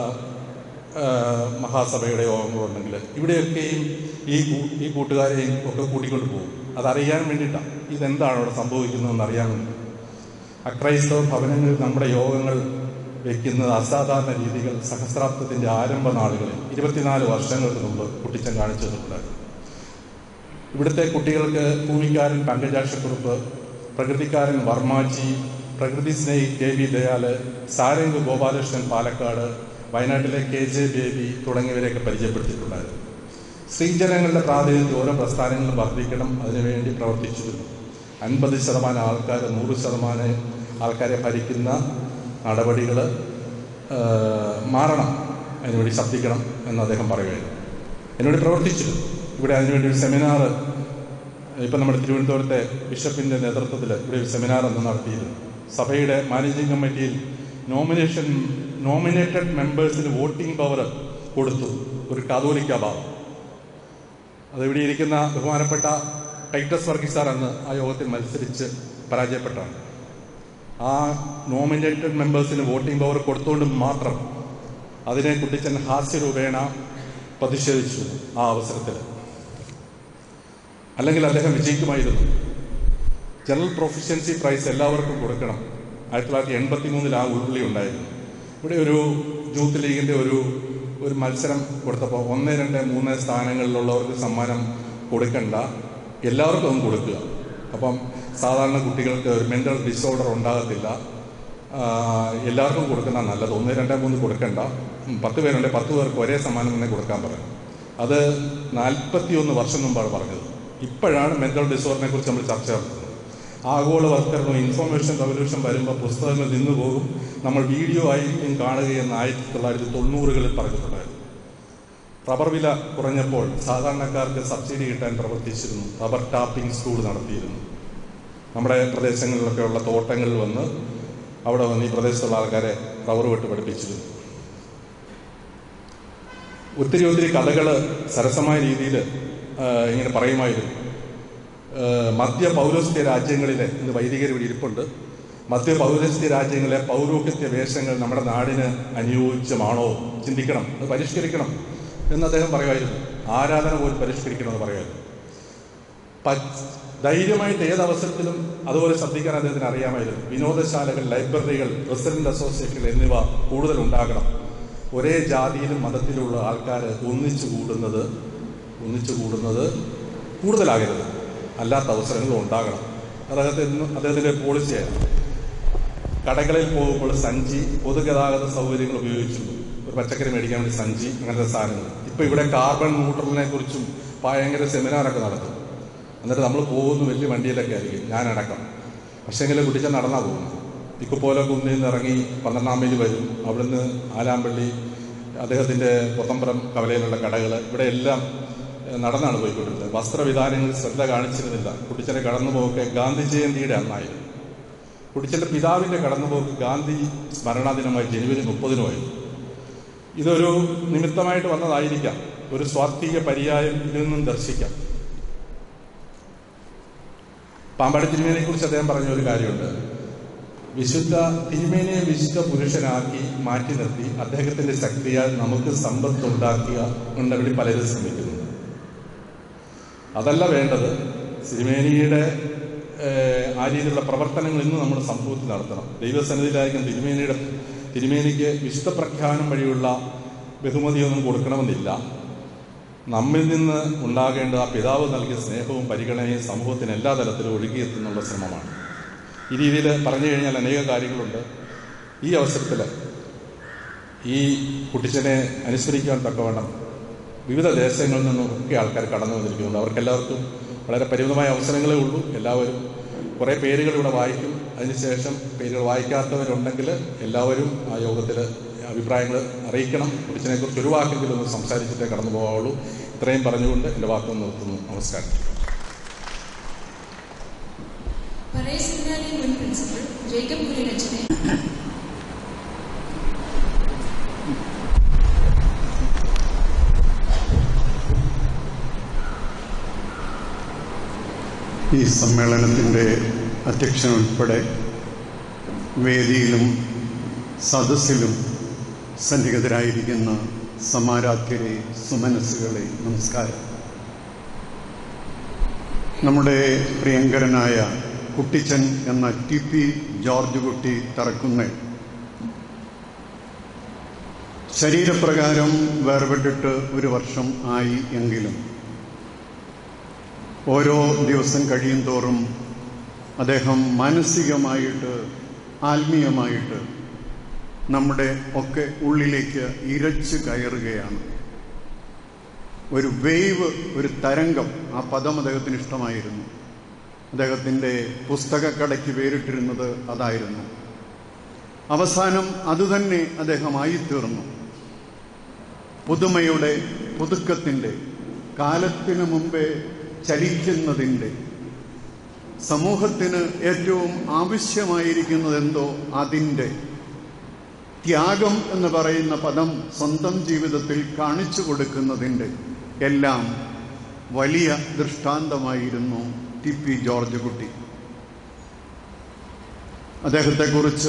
ആ, മഹാസഭയുടെ യോഗങ്ങളുണ്ടെങ്കിൽ ഇവിടെയൊക്കെയും ഈ കൂ- ഈ കൂട്ടുകാരെയും ഒക്കെ കൂട്ടിക്കൊണ്ട് പോകും അതറിയാൻ വേണ്ടിയിട്ടാണ് ഇതെന്താണ് അവിടെ സംഭവിക്കുന്നതെന്ന് അറിയാൻ വേണ്ടി അക്രൈസ്തവ ഭവനങ്ങളിൽ നമ്മുടെ യോഗങ്ങൾ വയ്ക്കുന്നത് അസാധാരണ രീതികൾ സഹസ്രാബ്ദത്തിന്റെ ആരംഭ നാളുകളിൽ ഇരുപത്തിനാല് വർഷങ്ങൾക്ക് മുമ്പ് കുട്ടിച്ചൻ കാണിച്ചു തന്നിട്ടുണ്ടായിരുന്നു ഇവിടുത്തെ കുട്ടികൾക്ക് ഭൂമിക്കാരൻ പങ്കജാക്ഷക്കുറുപ്പ് പ്രകൃതിക്കാരൻ വർമാജി പ്രകൃതി സ്നേഹി കെ വി ദയാല് സാരംഗ് ഗോപാലകൃഷ്ണൻ പാലക്കാട് വയനാട്ടിലെ കെ ജെ ബേബി തുടങ്ങിയവരെയൊക്കെ പരിചയപ്പെടുത്തിയിട്ടുണ്ടായിരുന്നു സ്ത്രീജനങ്ങളുടെ പ്രാതിനിധ്യം ഓരോ പ്രസ്ഥാനങ്ങളും വർദ്ധിക്കണം അതിനുവേണ്ടി പ്രവർത്തിച്ചിരുന്നു അൻപത് ശതമാനം ആൾക്കാർ നൂറ് ശതമാനം ആൾക്കാരെ ഭരിക്കുന്ന നടപടികൾ മാറണം അതിനുവേണ്ടി ശബ്ദിക്കണം എന്ന് അദ്ദേഹം പറയുമായിരുന്നു എന്നോട് പ്രവർത്തിച്ചിരുന്നു ഇവിടെ അതിനുവേണ്ടി ഒരു സെമിനാർ ഇപ്പം നമ്മുടെ തിരുവനന്തപുരത്തെ ബിഷപ്പിന്റെ നേതൃത്വത്തിൽ ഇവിടെ ഒരു സെമിനാർ അന്ന് നടത്തിയിരുന്നു സഭയുടെ മാനേജിംഗ് കമ്മിറ്റിയിൽ നോമിനേഷൻ നോമിനേറ്റഡ് മെമ്പേഴ്സിന് വോട്ടിംഗ് പവർ കൊടുത്തു ഒരു കാതോലിക്ക ഭാവം അത് ഇവിടെ ഇരിക്കുന്ന ബഹുമാനപ്പെട്ട ടൈറ്റസ് വർഗീസാർ അന്ന് ആ യോഗത്തിൽ മത്സരിച്ച് പരാജയപ്പെട്ടാണ് ആ നോമിനേറ്റഡ് മെമ്പേഴ്സിന് വോട്ടിംഗ് പവർ കൊടുത്തുകൊണ്ട് മാത്രം അതിനെ കുട്ടിച്ചൻ ഹാസ്യരൂപേണ പ്രതിഷേധിച്ചു ആ അവസരത്തിൽ അല്ലെങ്കിൽ അദ്ദേഹം വിജയിക്കുമായിരുന്നു ജനറൽ പ്രൊഫഷ്യൻസി പ്രൈസ് എല്ലാവർക്കും കൊടുക്കണം ആയിരത്തി തൊള്ളായിരത്തി എൺപത്തി മൂന്നിൽ ആ ഉൾവിളി ഉണ്ടായിരുന്നു ഇവിടെ ഒരു യൂത്ത് ലീഗിന്റെ ഒരു ഒരു മത്സരം കൊടുത്തപ്പോൾ ഒന്ന് രണ്ട് മൂന്ന് സ്ഥാനങ്ങളിലുള്ളവർക്ക് സമ്മാനം കൊടുക്കണ്ട എല്ലാവർക്കും അതും കൊടുക്കുക അപ്പം സാധാരണ കുട്ടികൾക്ക് ഒരു മെൻ്റൽ ഡിസോർഡർ ഉണ്ടാകത്തില്ല ആ, എല്ലാവർക്കും കൊടുക്കുന്ന നല്ലത് ഒന്ന് രണ്ട് മൂന്ന് കൊടുക്കണ്ട ഉം, പത്ത് പേരുണ്ട് പത്ത് പേർക്ക് ഒരേ സമ്മാനം തന്നെ കൊടുക്കാൻ പറയും അത് നാൽപ്പത്തിയൊന്ന് വർഷം മുമ്പാണ് പറഞ്ഞത് ഇപ്പോഴാണ് മെൻ്റൽ ഡിസോർഡറിനെ കുറിച്ച് നമ്മൾ ചർച്ച നടത്തുന്നത് ആഗോളവൽക്കരണവും ഇൻഫർമേഷൻ റവല്യൂഷൻ വരുമ്പോൾ പുസ്തകങ്ങൾ നിന്നു പോകും നമ്മൾ വീഡിയോ ആയിരിക്കും കാണുകയെന്ന് ആയിരത്തി തൊള്ളായിരത്തി തൊണ്ണൂറുകളിൽ പറഞ്ഞിട്ടുണ്ടായിരുന്നു റബ്ബർ വില കുറഞ്ഞപ്പോൾ സാധാരണക്കാർക്ക് സബ്സിഡി കിട്ടാൻ പ്രവർത്തിച്ചിരുന്നു റബ്ബർ ടാപ്പിംഗ് സ്കൂൾ നടത്തിയിരുന്നു നമ്മുടെ പ്രദേശങ്ങളിലൊക്കെ ഉള്ള തോട്ടങ്ങളിൽ വന്ന് അവിടെ വന്ന് ഈ പ്രദേശത്തുള്ള ആൾക്കാരെ റബ്ബർ വെട്ട് പഠിപ്പിച്ചിരുന്നു ഒത്തിരി ഒത്തിരി കഥകൾ സരസമായ രീതിയിൽ ഇങ്ങനെ പറയുമായിരുന്നു ഏഹ് മധ്യ പൗരസ്ത്യ രാജ്യങ്ങളിലെ ഇന്ന് വൈദികർ ഇവിടെ ഇരിപ്പുണ്ട് മധ്യ പൗരസ്ത്യ രാജ്യങ്ങളിലെ പൗരോഹിത്യ വേഷങ്ങൾ നമ്മുടെ നാടിന് അനുയോജ്യമാണോ ചിന്തിക്കണം അത് പരിഷ്കരിക്കണം എന്ന് അദ്ദേഹം പറയുമായിരുന്നു ആരാധന പോലും പരിഷ്കരിക്കണമെന്ന് പറയുമായിരുന്നു പ- ധൈര്യമായിട്ട് ഏത് അവസരത്തിലും അതുപോലെ ശ്രദ്ധിക്കാൻ അദ്ദേഹത്തിന് അറിയാമായിരുന്നു വിനോദശാലകൾ ലൈബ്രറികൾ പ്രസിഡന്റ് അസോസിയേഷനുകൾ എന്നിവ കൂടുതൽ ഉണ്ടാകണം ഒരേ ജാതിയിലും മതത്തിലുള്ള ആൾക്കാർ ഒന്നിച്ചു കൂടുന്നത് ഒന്നിച്ചു കൂടുന്നത് കൂടുതലാകരുത് അല്ലാത്ത അവസരങ്ങളും ഉണ്ടാകണം അദ്ദേഹത്തിന് അദ്ദേഹത്തിൻ്റെ പോളിസിയായിരുന്നു കടകളിൽ പോകുമ്പോൾ സഞ്ചി പൊതുഗതാഗത സൗകര്യങ്ങൾ ഉപയോഗിച്ചിരുന്നു ഒരു പച്ചക്കറി മേടിക്കാൻ വേണ്ടി സഞ്ചി അങ്ങനത്തെ സാധനങ്ങൾ ഇപ്പൊ ഇവിടെ കാർബൺ ന്യൂട്രലിനെ കുറിച്ചും ഭയങ്കര സെമിനാറൊക്കെ നടത്തും എന്നിട്ട് നമ്മൾ പോകുന്ന വലിയ വണ്ടിയിലൊക്കെ ആയിരിക്കും ഞാനടക്കം പക്ഷേങ്കിൽ കുട്ടിച്ച നടന്നാ പോകുന്നത് ഇക്കുപോലെ കുന്നിൽ നിന്ന് ഇറങ്ങി പന്ത്രണ്ടാം മൈൽ വരും അവിടുന്ന് ആലാമ്പള്ളി അദ്ദേഹത്തിന്റെ പൊത്തമ്പരം കവലയിലുള്ള കടകൾ ഇവിടെ എല്ലാം ഏഹ്, നടന്നാണ് പോയിക്കൊണ്ടിരുന്നത് വസ്ത്രവിധാനങ്ങളിൽ ശ്രദ്ധ കാണിച്ചിരുന്നില്ല കുട്ടിച്ചനെ കടന്നുപോക്കെ ഗാന്ധി ജയന്തിയുടെ അന്നായിരുന്നു കുട്ടിച്ചന്റെ പിതാവിന്റെ കടന്നുപോക്ക് ഗാന്ധി സ്മരണാ ദിനമായി ജനുവരി മുപ്പതിനുമായിരുന്നു ഇതൊരു നിമിത്തമായിട്ട് വന്നതായിരിക്കാം ഒരു സ്വാത്വിക പര്യായം ഇതിൽ നിന്നും ദർശിക്കാം പാമ്പാടി തിരുമേനിയെ കുറിച്ച് അദ്ദേഹം പറഞ്ഞ ഒരു കാര്യമുണ്ട് വിശുദ്ധ തിരുമേനിയെ വിശുദ്ധ പുരുഷനാക്കി മാറ്റി നിർത്തി അദ്ദേഹത്തിന്റെ ശക്തിയാൽ നമുക്ക് സമ്പത്ത് ഉണ്ടാക്കിയ ഉണ്ടവിടെ പലരും ശ്രമിക്കുന്നു അതല്ല വേണ്ടത് തിരുമേനിയുടെ ഏഹ്, ആ രീതിയിലുള്ള പ്രവർത്തനങ്ങൾ ഇന്ന് നമ്മൾ സമൂഹത്തിൽ നടത്തണം ദൈവസന്നിധിയിലായിരിക്കും തിരുമേനിയുടെ തിരുമേനിക്ക് വിശുദ്ധ പ്രഖ്യാനം വഴിയുള്ള ബഹുമതിയൊന്നും കൊടുക്കണമെന്നില്ല നമ്മിൽ നിന്ന് ഉണ്ടാകേണ്ട ആ പിതാവ് നൽകിയ സ്നേഹവും പരിഗണനയും സമൂഹത്തിന് എല്ലാ തലത്തിലും ഒഴുകിയെത്തുന്നുള്ള ശ്രമമാണ് ഈ രീതിയിൽ പറഞ്ഞു കഴിഞ്ഞാൽ അനേക കാര്യങ്ങളുണ്ട് ഈ അവസരത്തിൽ ഈ കുട്ടിച്ചനെ അനുസ്മരിക്കാൻ തക്കവണ്ണം വിവിധ ദേശങ്ങളിൽ നിന്നും ഒക്കെ ആൾക്കാർ കടന്നു വന്നിരിക്കുന്നുണ്ട് അവർക്കെല്ലാവർക്കും വളരെ പരിമിതമായ അവസരങ്ങളേ ഉള്ളൂ എല്ലാവരും കുറേ പേരുകൾ ഇവിടെ വായിക്കും അതിനുശേഷം പേരുകൾ വായിക്കാത്തവരുണ്ടെങ്കിൽ എല്ലാവരും ആ യോഗത്തിൽ അഭിപ്രായങ്ങൾ അറിയിക്കണം കുറിച്ചിനെ കുറിച്ച് ഒരു വാക്കെങ്കിലും ഒന്ന് സംസാരിച്ചിട്ടേ കടന്നു പോകാവുള്ളൂ ഇത്രയും പറഞ്ഞുകൊണ്ട് എൻ്റെ വാക്കുകൾ നിർത്തുന്നു നമസ്കാരം പഴയ സെമിനാരി മുൻ പ്രിൻസിപ്പൽ ജേക്കബ് കുര്യനച്ചനെ ഈ സമ്മേളനത്തിൻ്റെ അധ്യക്ഷൻ ഉൾപ്പെടെ വേദിയിലും സദസ്സിലും സന്നിഹിതരായിരിക്കുന്ന സമാരാധ്യരെ സുമനസ്സുകളെ നമസ്കാരം നമ്മുടെ പ്രിയങ്കരനായ കുട്ടിച്ചൻ എന്ന ടി പി ജോർജ് കുട്ടി തറക്കുന്ന ശരീരപ്രകാരം വേർപെട്ടിട്ട് ഒരു വർഷം ആയി എങ്കിലും ഓരോ ദിവസം കഴിയും തോറും അദ്ദേഹം മാനസികമായിട്ട് ആത്മീയമായിട്ട് നമ്മുടെ ഒക്കെ ഉള്ളിലേക്ക് ഇരച്ചു കയറുകയാണ് ഒരു വേവ് ഒരു തരംഗം ആ പദം അദ്ദേഹത്തിന് ഇഷ്ടമായിരുന്നു അദ്ദേഹത്തിൻ്റെ പുസ്തകക്കടയ്ക്ക് പേരിട്ടിരുന്നത് അതായിരുന്നു അവസാനം അതുതന്നെ അദ്ദേഹമായിത്തീർന്നു പുതുമയുടെ പുതുക്കത്തിൻ്റെ കാലത്തിനു മുമ്പേ ചലിക്കുന്നതിൻ്റെ സമൂഹത്തിന് ഏറ്റവും ആവശ്യമായിരിക്കുന്നതെന്തോ അതിൻ്റെ ത്യാഗം എന്ന് പറയുന്ന പദം സ്വന്തം ജീവിതത്തിൽ കാണിച്ചു കൊടുക്കുന്നതിൻ്റെ എല്ലാം വലിയ ദൃഷ്ടാന്തമായിരുന്നു ടി പി ജോർജ് കുട്ടി അദ്ദേഹത്തെക്കുറിച്ച്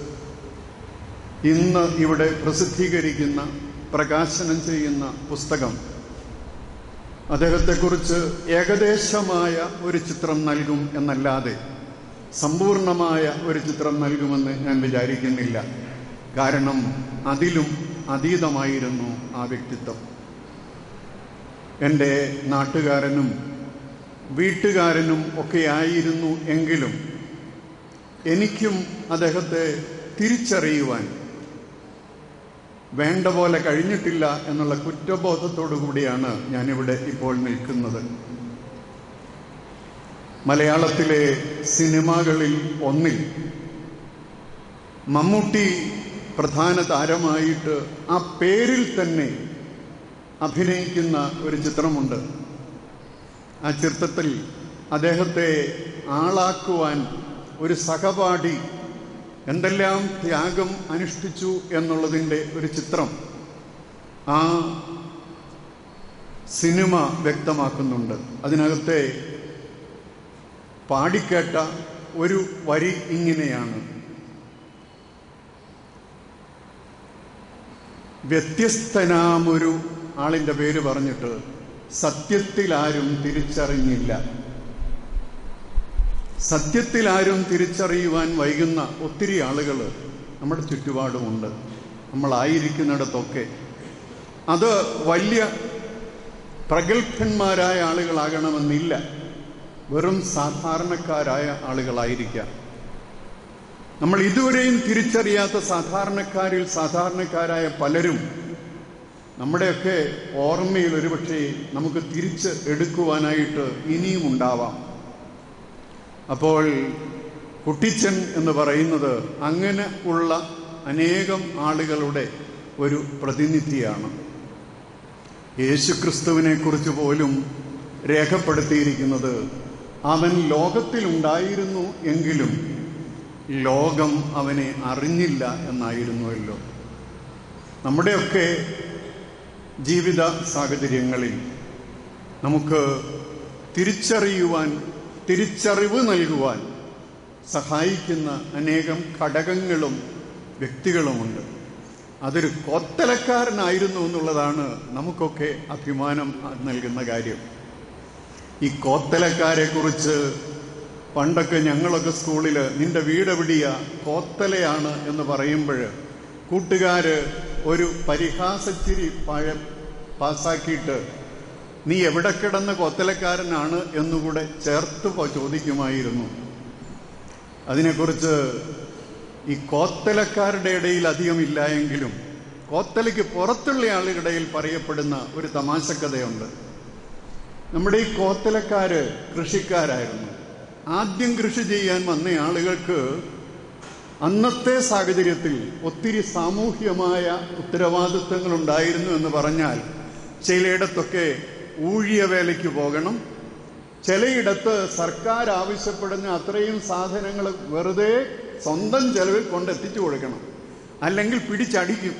ഇന്ന് ഇവിടെ പ്രസിദ്ധീകരിക്കുന്ന പ്രകാശനം ചെയ്യുന്ന പുസ്തകം അദ്ദേഹത്തെക്കുറിച്ച് ഏകദേശമായ ഒരു ചിത്രം നൽകും എന്നല്ലാതെ സമ്പൂർണമായ ഒരു ചിത്രം നൽകുമെന്ന് ഞാൻ വിചാരിക്കുന്നില്ല കാരണം അതിലും അതീതമായിരുന്നു ആ വ്യക്തിത്വം എൻ്റെ നാട്ടുകാരനും വീട്ടുകാരനും ഒക്കെയായിരുന്നു എങ്കിലും എനിക്കും അദ്ദേഹത്തെ തിരിച്ചറിയുവാൻ വേണ്ട പോലെ കഴിഞ്ഞിട്ടില്ല എന്നുള്ള കുറ്റബോധത്തോടു കൂടിയാണ് ഞാനിവിടെ ഇപ്പോൾ നിൽക്കുന്നത് മലയാളത്തിലെ സിനിമകളിൽ ഒന്നിൽ മമ്മൂട്ടി പ്രധാന താരമായിട്ട് ആ പേരിൽ തന്നെ അഭിനയിക്കുന്ന ഒരു ചിത്രമുണ്ട് ആ ചിത്രത്തിൽ അദ്ദേഹത്തെ ആളാക്കുവാൻ ഒരു സഹപാഠി എന്തെല്ലാം ത്യാഗം അനുഷ്ഠിച്ചു എന്നുള്ളതിൻ്റെ ഒരു ചിത്രം ആ സിനിമ വ്യക്തമാക്കുന്നുണ്ട് അതിനകത്തെ പാടിക്കേട്ട ഒരു വരി ഇങ്ങനെയാണ് വ്യത്യസ്തനാമൊരു ആളിന്റെ പേര് പറഞ്ഞിട്ട് സത്യത്തിൽ ആരും തിരിച്ചറിഞ്ഞില്ല സത്യത്തിൽ ആരും തിരിച്ചറിയുവാൻ വൈകുന്ന ഒത്തിരി ആളുകൾ നമ്മുടെ ചുറ്റുപാടുമുണ്ട് നമ്മളായിരിക്കുന്നിടത്തൊക്കെ അത് വലിയ പ്രഗത്ഭന്മാരായ ആളുകളാകണമെന്നില്ല വെറും സാധാരണക്കാരായ ആളുകളായിരിക്കാം നമ്മൾ ഇതുവരെയും തിരിച്ചറിയാത്ത സാധാരണക്കാരിൽ സാധാരണക്കാരായ പലരും നമ്മുടെയൊക്കെ ഓർമ്മയിൽ ഒരുപക്ഷെ നമുക്ക് തിരിച്ച് എടുക്കുവാനായിട്ട് ഇനിയും ഉണ്ടാവാം അപ്പോൾ കുട്ടിച്ചൻ എന്ന് പറയുന്നത് അങ്ങനെ ഉള്ള അനേകം ആളുകളുടെ ഒരു പ്രതിനിധിയാണ് യേശുക്രിസ്തുവിനെ കുറിച്ച് പോലും രേഖപ്പെടുത്തിയിരിക്കുന്നത് അവൻ ലോകത്തിലുണ്ടായിരുന്നു എങ്കിലും ലോകം അവനെ അറിഞ്ഞില്ല എന്നായിരുന്നുവല്ലോ നമ്മുടെയൊക്കെ ജീവിത സാഹചര്യങ്ങളിൽ നമുക്ക് തിരിച്ചറിയുവാൻ തിരിച്ചറിവ് നൽകുവാൻ സഹായിക്കുന്ന അനേകം ഘടകങ്ങളും വ്യക്തികളുമുണ്ട് അതൊരു കോത്തലക്കാരനായിരുന്നു എന്നുള്ളതാണ് നമുക്കൊക്കെ അഭിമാനം നൽകുന്ന കാര്യം ഈ കോത്തലക്കാരെ കുറിച്ച് പണ്ടൊക്കെ ഞങ്ങളൊക്കെ സ്കൂളിൽ നിന്റെ വീടെവിടിയ കോത്തലയാണ് എന്ന് പറയുമ്പോൾ കൂട്ടുകാര് ഒരു പരിഹാസച്ചിരി പഴ പാസാക്കിയിട്ട് നീ എവിടെ കിടന്ന കൊത്തലക്കാരനാണ് എന്നുകൂടെ ചേർത്ത് പോ- ചോദിക്കുമായിരുന്നു അതിനെക്കുറിച്ച് ഈ കോത്തലക്കാരുടെ ഇടയിൽ അധികം ഇല്ല എങ്കിലും കോത്തലയ്ക്ക് പുറത്തുള്ള ആളുകളുടെ ഇടയിൽ പറയപ്പെടുന്ന ഒരു തമാശക്കഥയുണ്ട് നമ്മുടെ ഈ കോത്തലക്കാര് കൃഷിക്കാരായിരുന്നു ആദ്യം കൃഷി ചെയ്യാൻ വന്ന ആളുകൾക്ക് അന്നത്തെ സാഹചര്യത്തിൽ ഒത്തിരി സാമൂഹ്യമായ ഉത്തരവാദിത്വങ്ങൾ ഉണ്ടായിരുന്നു എന്ന് പറഞ്ഞാൽ ചിലയിടത്തൊക്കെ ഊഴിയ വേലയ്ക്ക് പോകണം ചിലയിടത്ത് സർക്കാർ ആവശ്യപ്പെടുന്ന അത്രയും സാധനങ്ങൾ വെറുതെ സ്വന്തം ചെലവിൽ കൊണ്ടെത്തിച്ചു കൊടുക്കണം അല്ലെങ്കിൽ പിടിച്ചടിക്കും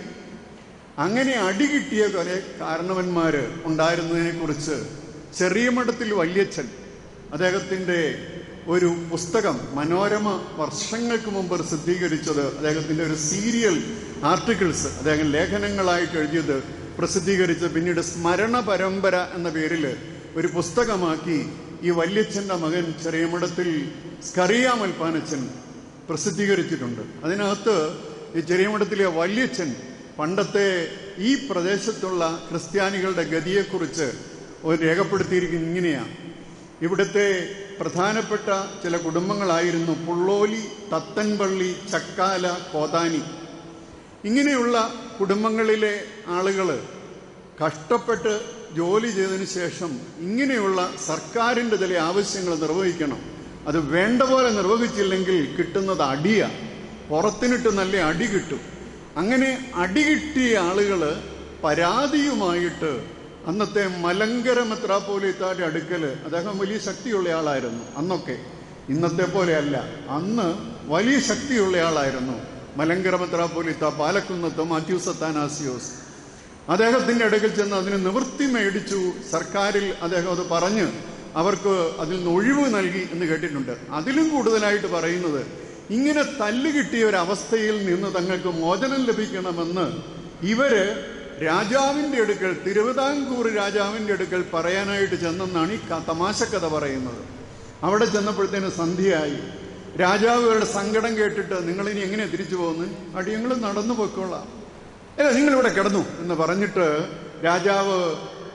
അങ്ങനെ അടി കിട്ടിയ കുറെ കാരണവന്മാര് ഉണ്ടായിരുന്നതിനെ കുറിച്ച് ചെറിയ മഠത്തിൽ വല്യച്ഛൻ അദ്ദേഹത്തിന്റെ ഒരു പുസ്തകം മനോരമ വർഷങ്ങൾക്ക് മുമ്പ് പ്രസിദ്ധീകരിച്ചത് അദ്ദേഹത്തിന്റെ ഒരു സീരിയൽ ആർട്ടിക്കിൾസ് അദ്ദേഹം ലേഖനങ്ങളായിട്ട് എഴുതിയത് പ്രസിദ്ധീകരിച്ച് പിന്നീട് സ്മരണ പരമ്പര എന്ന പേരിൽ ഒരു പുസ്തകമാക്കി ഈ വല്യച്ഛന്റെ മകൻ ചെറിയമഠത്തിൽ സ്കറിയാമൽപ്പാനച്ഛൻ പ്രസിദ്ധീകരിച്ചിട്ടുണ്ട് അതിനകത്ത് ഈ ചെറിയമഠത്തിലെ വല്യച്ഛൻ പണ്ടത്തെ ഈ പ്രദേശത്തുള്ള ക്രിസ്ത്യാനികളുടെ ഗതിയെക്കുറിച്ച് ഒരു രേഖപ്പെടുത്തിയിരിക്കുന്നത് ഇങ്ങനെയാണ് ഇവിടുത്തെ പ്രധാനപ്പെട്ട ചില കുടുംബങ്ങളായിരുന്നു പുള്ളോലി തത്തൻപള്ളി ചക്കാല കോതാനി ഇങ്ങനെയുള്ള കുടുംബങ്ങളിലെ ആളുകൾ കഷ്ടപ്പെട്ട് ജോലി ചെയ്തതിന് ശേഷം ഇങ്ങനെയുള്ള സർക്കാരിൻ്റെ ചില ആവശ്യങ്ങൾ നിർവഹിക്കണം അത് വേണ്ട പോലെ നിർവഹിച്ചില്ലെങ്കിൽ കിട്ടുന്നത് അടിയ പുറത്തിനിട്ട് നല്ല അടി കിട്ടും അങ്ങനെ അടി കിട്ടിയ ആളുകൾ പരാതിയുമായിട്ട് അന്നത്തെ മലങ്കര മെത്രാപ്പോലിത്താരുടെ അടുക്കൽ അദ്ദേഹം വലിയ ശക്തിയുള്ള ആളായിരുന്നു അന്നൊക്കെ ഇന്നത്തെ പോലെയല്ല അന്ന് വലിയ ശക്തിയുള്ള ആളായിരുന്നു മലങ്കര മെത്രാപ്പോലിത്ത പാലക്കുന്നത്ത് മാത്യൂസ് അത്താനാസിയോസ് അദ്ദേഹത്തിന്റെ അടുക്കൽ ചെന്ന് അതിന് നിവൃത്തി മേടിച്ചു സർക്കാരിൽ അദ്ദേഹം അത് പറഞ്ഞ് അവർക്ക് അതിൽ നിന്ന് ഒഴിവ് നൽകി എന്ന് കേട്ടിട്ടുണ്ട് അതിലും കൂടുതലായിട്ട് പറയുന്നത് ഇങ്ങനെ തല്ല് കിട്ടിയ ഒരു അവസ്ഥയിൽ നിന്ന് തങ്ങൾക്ക് മോചനം ലഭിക്കണമെന്ന് ഇവര് രാജാവിന്റെ അടുക്കൽ തിരുവിതാംകൂർ രാജാവിന്റെ അടുക്കൽ പറയാനായിട്ട് ചെന്നെന്നാണ് ഈ ക- തമാശക്കഥ പറയുന്നത് അവിടെ ചെന്നപ്പോഴത്തേന് സന്ധ്യയായി രാജാവുകളുടെ സങ്കടം കേട്ടിട്ട് നിങ്ങൾ ഇനി എങ്ങനെ തിരിച്ചു പോകുന്നു അടിയങ്ങൾ നടന്നു പോയിക്കൊള്ളാം അല്ല നിങ്ങളിവിടെ കിടന്നു എന്ന് പറഞ്ഞിട്ട് രാജാവ്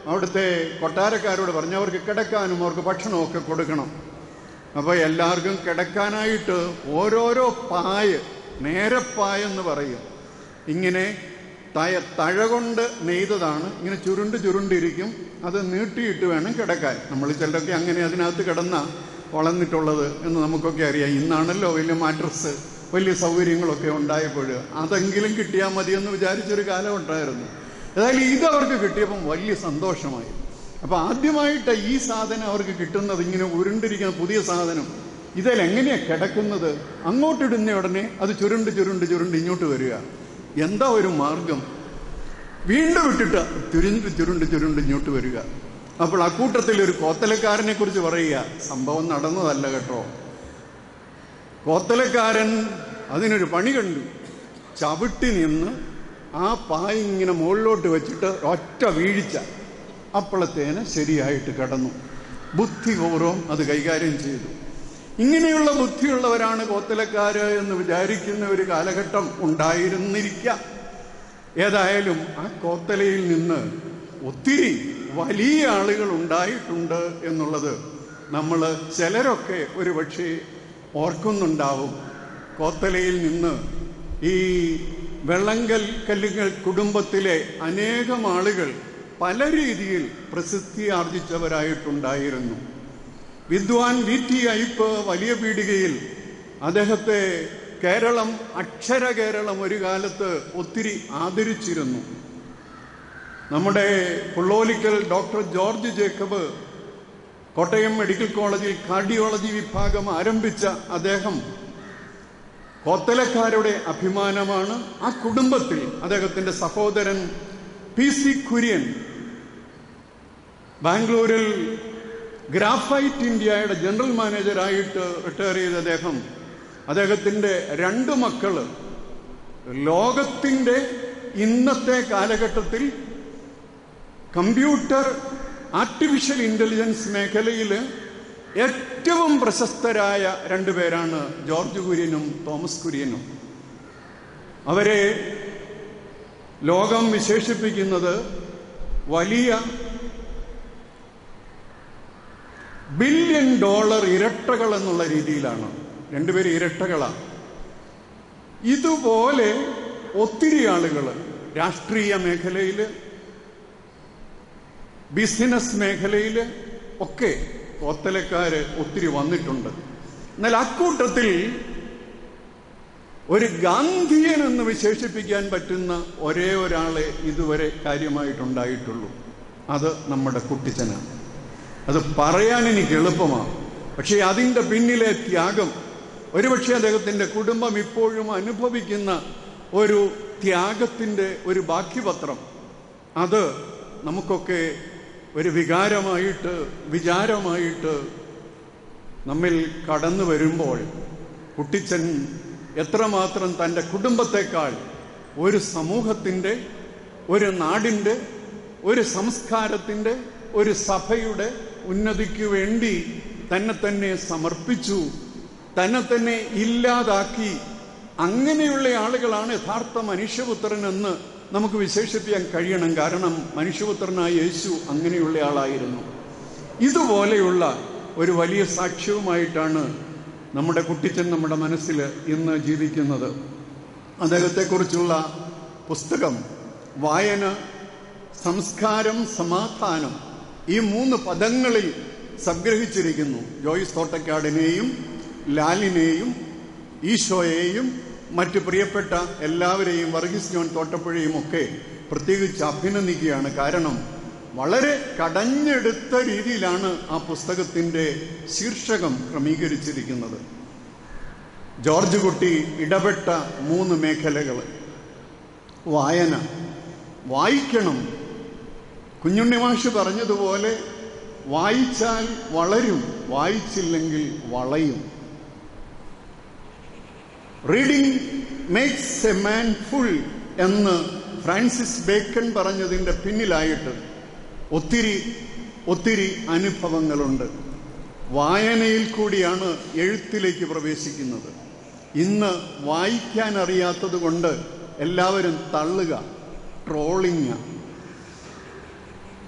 അവിടുത്തെ കൊട്ടാരക്കാരോട് പറഞ്ഞു അവർക്ക് കിടക്കാനും അവർക്ക് ഭക്ഷണമൊക്കെ കൊടുക്കണം അപ്പോൾ എല്ലാവർക്കും കിടക്കാനായിട്ട് ഓരോരോ പായ് നേരപ്പായെന്ന് പറയും ഇങ്ങനെ തയ തഴ കൊണ്ട് നെയ്തതാണ് ഇങ്ങനെ ചുരുണ്ട് ചുരുണ്ടിരിക്കും അത് നീട്ടിയിട്ട് വേണം കിടക്കാൻ നമ്മൾ ചിലരൊക്കെ അങ്ങനെ അതിനകത്ത് കിടന്ന വളർന്നിട്ടുള്ളത് എന്ന് നമുക്കൊക്കെ അറിയാം ഇന്നാണല്ലോ വലിയ മാട്രസ് വലിയ സൗകര്യങ്ങളൊക്കെ ഉണ്ടായപ്പോൾ അതെങ്കിലും കിട്ടിയാൽ മതിയെന്ന് വിചാരിച്ചൊരു കാലം ഉണ്ടായിരുന്നു ഏതായാലും ഇത് അവർക്ക് കിട്ടിയപ്പം വലിയ സന്തോഷമായി അപ്പൊ ആദ്യമായിട്ട് ഈ സാധനം അവർക്ക് കിട്ടുന്നത് ഇങ്ങനെ ഉരുണ്ടിരിക്കുന്ന പുതിയ സാധനം ഇതിൽ എങ്ങനെയാ കിടക്കുന്നത് അങ്ങോട്ടിടുന്ന ഉടനെ അത് ചുരുണ്ട് ചുരുണ്ട് ചുരുണ്ട് ഇങ്ങോട്ട് വരിക എന്താ ഒരു മാർഗം വീണ്ടും വിട്ടിട്ട് ചുരുണ്ട് ചുരുണ്ട് ചുരുണ്ട് ഇങ്ങോട്ട് വരിക അപ്പോൾ അക്കൂട്ടത്തിൽ ഒരു കോത്തലക്കാരനെ കുറിച്ച് പറയുക സംഭവം നടന്നതല്ല കേട്ടോ കോത്തലക്കാരൻ അതിനൊരു പണി കണ്ടു ചവിട്ടി നിന്ന് ആ പായ ഇങ്ങനെ മുകളിലോട്ട് വെച്ചിട്ട് ഒറ്റ വീഴ്ച അപ്പോഴത്തേന് ശരിയായിട്ട് കിടന്നു ബുദ്ധിപൂർവം അത് കൈകാര്യം ചെയ്തു ഇങ്ങനെയുള്ള ബുദ്ധിയുള്ളവരാണ് കോത്തലക്കാര് എന്ന് വിചാരിക്കുന്ന ഒരു കാലഘട്ടം ഉണ്ടായിരുന്നിരിക്കാം ഏതായാലും ആ കോത്തലയിൽ നിന്ന് ഒത്തിരി വലിയ ആളുകൾ ഉണ്ടായിട്ടുണ്ട് എന്നുള്ളത് നമ്മൾ ചിലരൊക്കെ ഒരു പക്ഷേ ഓർക്കുന്നുണ്ടാവും കോത്തലയിൽ നിന്ന് ഈ വെള്ളങ്കൽ കല്ലുകൾ കുടുംബത്തിലെ അനേകം ആളുകൾ പല രീതിയിൽ പ്രസിദ്ധി ആർജിച്ചവരായിട്ടുണ്ടായിരുന്നു വിദ്വാൻ വി ടി അയ്പ് വലിയ പീടികയിൽ അദ്ദേഹത്തെ കേരളം അക്ഷര കേരളം ഒരു കാലത്ത് ഒത്തിരി ആദരിച്ചിരുന്നു നമ്മുടെ പുള്ളോലിക്കൽ doctor George Jacob Kottayam medical കോളേജിൽ കാർഡിയോളജി വിഭാഗം ആരംഭിച്ച അദ്ദേഹം കോത്തലക്കാരുടെ അഭിമാനമാണ് ആ കുടുംബത്തിൽ അദ്ദേഹത്തിന്റെ സഹോദരൻ പി സി കുര്യൻ ബാംഗ്ലൂരിൽ ഗ്രാഫൈറ്റ് ഇന്ത്യയുടെ ജനറൽ മാനേജരായിട്ട് റിട്ടയർ ചെയ്ത അദ്ദേഹം അദ്ദേഹത്തിന്റെ രണ്ട് മക്കള് ലോകത്തിന്റെ ഇന്നത്തെ കാലഘട്ടത്തിൽ കമ്പ്യൂട്ടർ ആർട്ടിഫിഷ്യൽ ഇന്റലിജൻസ് മേഖലയിൽ ഏറ്റവും പ്രശസ്തരായ രണ്ടുപേരാണ് ജോർജ് കുര്യനും തോമസ് കുര്യനും അവരെ ലോകം വിശേഷിപ്പിക്കുന്നത് വലിയ ബില്യൺ ഡോളർ ഇരട്ടകൾ എന്നുള്ള രീതിയിലാണ് രണ്ടുപേരും ഇരട്ടകളാണ് ഇതുപോലെ ഒത്തിരി ആളുകൾ രാഷ്ട്രീയ മേഖലയിൽ ബിസിനസ് മേഖലയിൽ ഒക്കെ കോത്തലക്കാര് ഒത്തിരി വന്നിട്ടുണ്ട് എന്നാൽ അക്കൂട്ടത്തിൽ ഒരു ഗാന്ധിയൻ എന്ന് വിശേഷിപ്പിക്കാൻ പറ്റുന്ന ഒരേ ഒരാളെ ഇതുവരെ കാര്യമായിട്ടുണ്ടായിട്ടുള്ളൂ അത് നമ്മുടെ കുട്ടിച്ചനാണ് അത് പറയാൻ എനിക്ക് എളുപ്പമാണ് പക്ഷേ അതിൻ്റെ പിന്നിലെ ത്യാഗം ഒരുപക്ഷെ അദ്ദേഹത്തിൻ്റെ കുടുംബം ഇപ്പോഴും അനുഭവിക്കുന്ന ഒരു ത്യാഗത്തിൻ്റെ ഒരു ബാക്കിപത്രം അത് നമുക്കൊക്കെ ഒരു വികാരമായിട്ട് വിചാരമായിട്ട് നമ്മിൽ കടന്നു വരുമ്പോൾ കുട്ടിച്ചൻ എത്രമാത്രം തൻ്റെ കുടുംബത്തെക്കാൾ ഒരു സമൂഹത്തിൻ്റെ ഒരു നാടിൻ്റെ ഒരു സംസ്കാരത്തിൻ്റെ ഒരു സഭയുടെ ഉന്നതിക്ക് വേണ്ടി തന്നെ തന്നെ സമർപ്പിച്ചു തന്നെ തന്നെ ഇല്ലാതാക്കി അങ്ങനെയുള്ള ആളുകളാണ് യഥാർത്ഥ മനുഷ്യപുത്രൻ എന്ന് നമുക്ക് വിശേഷിപ്പിക്കാൻ കഴിയണം കാരണം മനുഷ്യപുത്രനായ യേശു അങ്ങനെയുള്ള ആളായിരുന്നു ഇതുപോലെയുള്ള ഒരു വലിയ സാക്ഷ്യവുമായിട്ടാണ് നമ്മുടെ കുട്ടിച്ചൻ നമ്മുടെ മനസ്സിൽ ഇന്ന് ജീവിക്കുന്നത് അദ്ദേഹത്തെക്കുറിച്ചുള്ള പുസ്തകം വായന സംസ്കാരം സമാധാനം ഈ മൂന്ന് പദങ്ങളിൽ സംഗ്രഹിച്ചിരിക്കുന്നു ജോയിസ് തോട്ടക്കാടിനെയും ലാലിനെയും ഈശോയെയും മറ്റു പ്രിയപ്പെട്ട എല്ലാവരെയും വർഗീസ് ജോൺ തോട്ടപ്പുഴയും ഒക്കെ പ്രത്യേകിച്ച് അഭിനന്ദിക്കുകയാണ് കാരണം വളരെ കടഞ്ഞെടുത്ത രീതിയിലാണ് ആ പുസ്തകത്തിന്റെ ശീർഷകം ക്രമീകരിച്ചിരിക്കുന്നത് ജോർജ് കുട്ടി ഇടപെട്ട മൂന്ന് മേഖലകൾ വായന വായിക്കണം കുഞ്ഞുണ്ണി മാഷ് പറഞ്ഞതുപോലെ വായിച്ചാൽ വളരും വായിച്ചില്ലെങ്കിൽ വളയും reading makes a man full എന്ന് ഫ്രാൻസിസ് ബേക്കൺ പറഞ്ഞതിൻ്റെ പിന്നിലായിട്ട് ഒത്തിരി ഒത്തിരി അനുഭവങ്ങളുണ്ട് വായനയിൽ കൂടിയാണ് എഴുത്തിലേക്ക് പ്രവേശിക്കുന്നത് ഇന്ന് വായിക്കാൻ അറിയാത്തത് കൊണ്ട് എല്ലാവരും തള്ളുക ട്രോളിങ്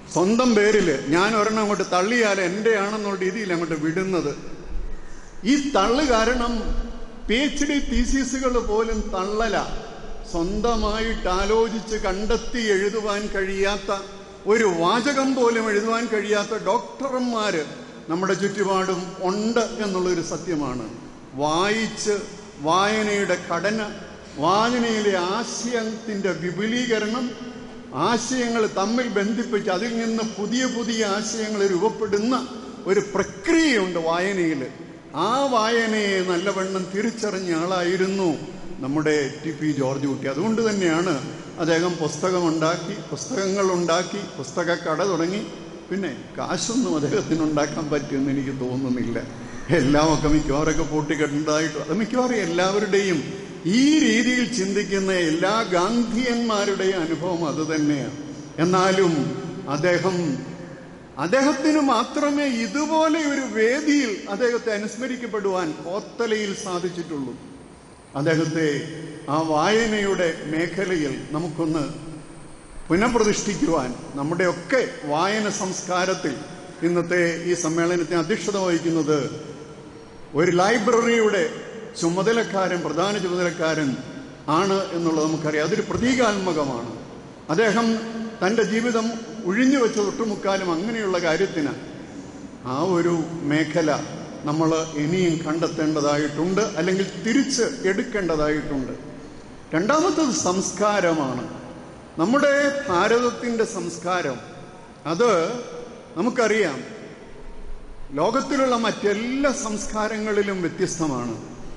സ്വന്തം പേരിൽ ഞാൻ ഒരെണ്ണം അങ്ങോട്ട് തള്ളിയാൽ എൻ്റെ ആണെന്നുള്ള രീതിയിൽ അങ്ങോട്ട് വിടുന്നത് ഈ തള്ളു കാരണം പി എച്ച് ഡി തീസീസുകൾ പോലും തള്ളല സ്വന്തമായിട്ട് ആലോചിച്ച് കണ്ടെത്തി എഴുതുവാൻ കഴിയാത്ത ഒരു വാചകം പോലും എഴുതുവാൻ കഴിയാത്ത ഡോക്ടർമാര് നമ്മുടെ ചുറ്റുപാടും ഉണ്ട് എന്നുള്ളൊരു സത്യമാണ് വായിച്ച് വായനയുടെ ഘടന വായനയിലെ ആശയത്തിന്റെ വിപുലീകരണം ആശയങ്ങൾ തമ്മിൽ ബന്ധിപ്പിച്ച് അതിൽ നിന്ന് പുതിയ പുതിയ ആശയങ്ങൾ രൂപപ്പെടുന്ന ഒരു പ്രക്രിയയുണ്ട് വായനയിൽ ആ വായനയെ നല്ലവണ്ണം തിരിച്ചറിഞ്ഞ ആളായിരുന്നു നമ്മുടെ ടി പി ജോർജ് കുട്ടി അതുകൊണ്ട് തന്നെയാണ് അദ്ദേഹം പുസ്തകമുണ്ടാക്കി പുസ്തകങ്ങൾ ഉണ്ടാക്കി പുസ്തക കട തുടങ്ങി പിന്നെ കാശൊന്നും അദ്ദേഹത്തിന് ഉണ്ടാക്കാൻ പറ്റുമെന്ന് എനിക്ക് തോന്നുന്നില്ല എല്ലാമൊക്കെ മിക്കവാറൊക്കെ പൂട്ടിക്കെട്ടുന്നതായിട്ട് അത് മിക്കവാറും എല്ലാവരുടെയും ഈ രീതിയിൽ ചിന്തിക്കുന്ന എല്ലാ ഗാന്ധിയന്മാരുടെയും അനുഭവം അത് തന്നെയാണ് എന്നാലും അദ്ദേഹം അദ്ദേഹത്തിന് മാത്രമേ ഇതുപോലെ ഒരു വേദിയിൽ അദ്ദേഹത്തെ അനുസ്മരിക്കപ്പെടുവാൻ കോത്തലയിൽ സാധിച്ചിട്ടുള്ളൂ അദ്ദേഹത്തെ ആ വായനയുടെ മേഖലയിൽ നമുക്കൊന്ന് പുനഃപ്രതിഷ്ഠിക്കുവാൻ നമ്മുടെയൊക്കെ വായന സംസ്കാരത്തിൽ ഇന്നത്തെ ഈ സമ്മേളനത്തിന് അധ്യക്ഷത വഹിക്കുന്നത് ഒരു ലൈബ്രറിയുടെ ചുമതലക്കാരൻ പ്രധാന ചുമതലക്കാരൻ ആണ് എന്നുള്ളത് നമുക്കറിയാം അതൊരു പ്രതീകാത്മകമാണ് അദ്ദേഹം തൻ്റെ ജീവിതം ഒഴിഞ്ഞു വെച്ച തൊട്ടുമുക്കാലും അങ്ങനെയുള്ള കാര്യത്തിന് ആ ഒരു മേഖല നമ്മൾ ഇനിയും കണ്ടെത്തേണ്ടതായിട്ടുണ്ട് അല്ലെങ്കിൽ തിരിച്ച് എടുക്കേണ്ടതായിട്ടുണ്ട് രണ്ടാമത്തത് സംസ്കാരമാണ് നമ്മുടെ ഭാരതത്തിൻ്റെ സംസ്കാരം അത് നമുക്കറിയാം ലോകത്തിലുള്ള മറ്റെല്ലാ സംസ്കാരങ്ങളിലും വ്യത്യസ്തമാണ്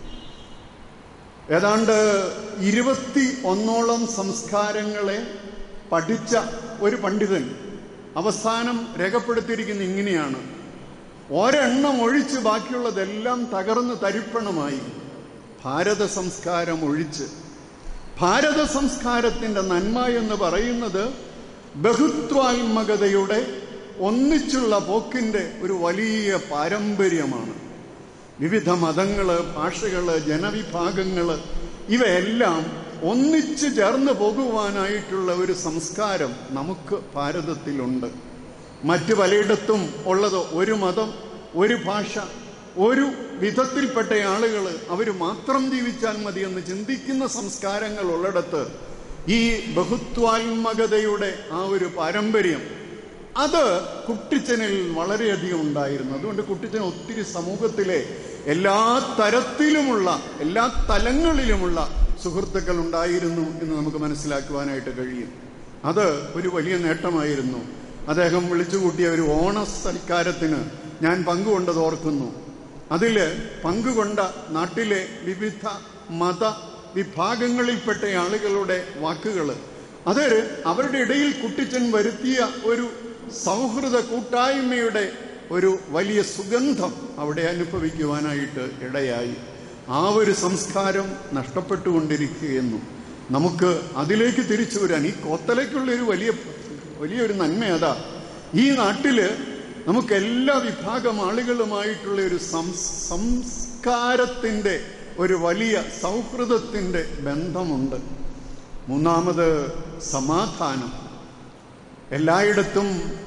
ഏതാണ്ട് ഇരുപത്തി ഒന്നോളം സംസ്കാരങ്ങളെ പഠിച്ച ഒരു പണ്ഡിതൻ അവസാനം രേഖപ്പെടുത്തിയിരിക്കുന്ന ഇങ്ങനെയാണ് ഒരെണ്ണം ഒഴിച്ച് ബാക്കിയുള്ളതെല്ലാം തകർന്ന് തരിപ്പണമായി ഭാരത സംസ്കാരം ഒഴിച്ച് ഭാരത സംസ്കാരത്തിന്റെ നന്മ എന്ന് പറയുന്നത് ബഹുത്വാത്മകതയുടെ ഒന്നിച്ചുള്ള പോക്കിന്റെ ഒരു വലിയ പാരമ്പര്യമാണ് വിവിധ മതങ്ങള് ഭാഷകള് ജനവിഭാഗങ്ങള് ഇവയെല്ലാം ഒന്നിച്ചു ചേർന്ന് പോകുവാനായിട്ടുള്ള ഒരു സംസ്കാരം നമുക്ക് ഭാരതത്തിലുണ്ട് മറ്റു പലയിടത്തും ഉള്ളത് ഒരു മതം ഒരു ഭാഷ ഒരു വിധത്തിൽപ്പെട്ട ആളുകൾ അവർ മാത്രം ജീവിച്ചാൽ മതി എന്ന് ചിന്തിക്കുന്ന സംസ്കാരങ്ങൾ ഉള്ളിടത്ത് ഈ ബഹുത്വാത്മകതയുടെ ആ ഒരു പാരമ്പര്യം അത് കുട്ടിച്ചനിൽ വളരെയധികം ഉണ്ടായിരുന്നു അതുകൊണ്ട് കുട്ടിച്ചൻ ഒത്തിരി സമൂഹത്തിലെ എല്ലാ തരത്തിലുമുള്ള എല്ലാ തലങ്ങളിലുമുള്ള സുഹൃത്തുക്കൾ ഉണ്ടായിരുന്നു എന്ന് നമുക്ക് മനസ്സിലാക്കുവാനായിട്ട് കഴിയും അത് ഒരു വലിയ നേട്ടമായിരുന്നു അദ്ദേഹം വിളിച്ചുകൂട്ടിയ ഒരു ഓണ സൽക്കാരത്തിന് ഞാൻ പങ്കുകൊണ്ടത് ഓർക്കുന്നു അതിൽ പങ്കുകൊണ്ട നാട്ടിലെ വിവിധ മത വിഭാഗങ്ങളിൽപ്പെട്ട ആളുകളുടെ വാക്കുകൾ അത് അവരുടെ ഇടയിൽ കുട്ടിച്ചൻ വരുത്തിയ ഒരു സൗഹൃദ കൂട്ടായ്മയുടെ ഒരു വലിയ സുഗന്ധം അവിടെ അനുഭവിക്കുവാനായിട്ട് ഇടയായി ആ ഒരു സംസ്കാരം നഷ്ടപ്പെട്ടുകൊണ്ടിരിക്കുകയെന്നു നമുക്ക് അതിലേക്ക് തിരിച്ചു വരാൻ ഈ കോത്തലയ്ക്കുള്ള ഒരു വലിയ വലിയൊരു നന്മ അതാ ഈ നാട്ടില് നമുക്ക് എല്ലാ വിഭാഗം ആളുകളുമായിട്ടുള്ള ഒരു സംസ്കാരത്തിന്റെ ഒരു വലിയ സൗഹൃദത്തിന്റെ ബന്ധമുണ്ട് മൂന്നാമത് സമാധാനം എല്ലായിടത്തും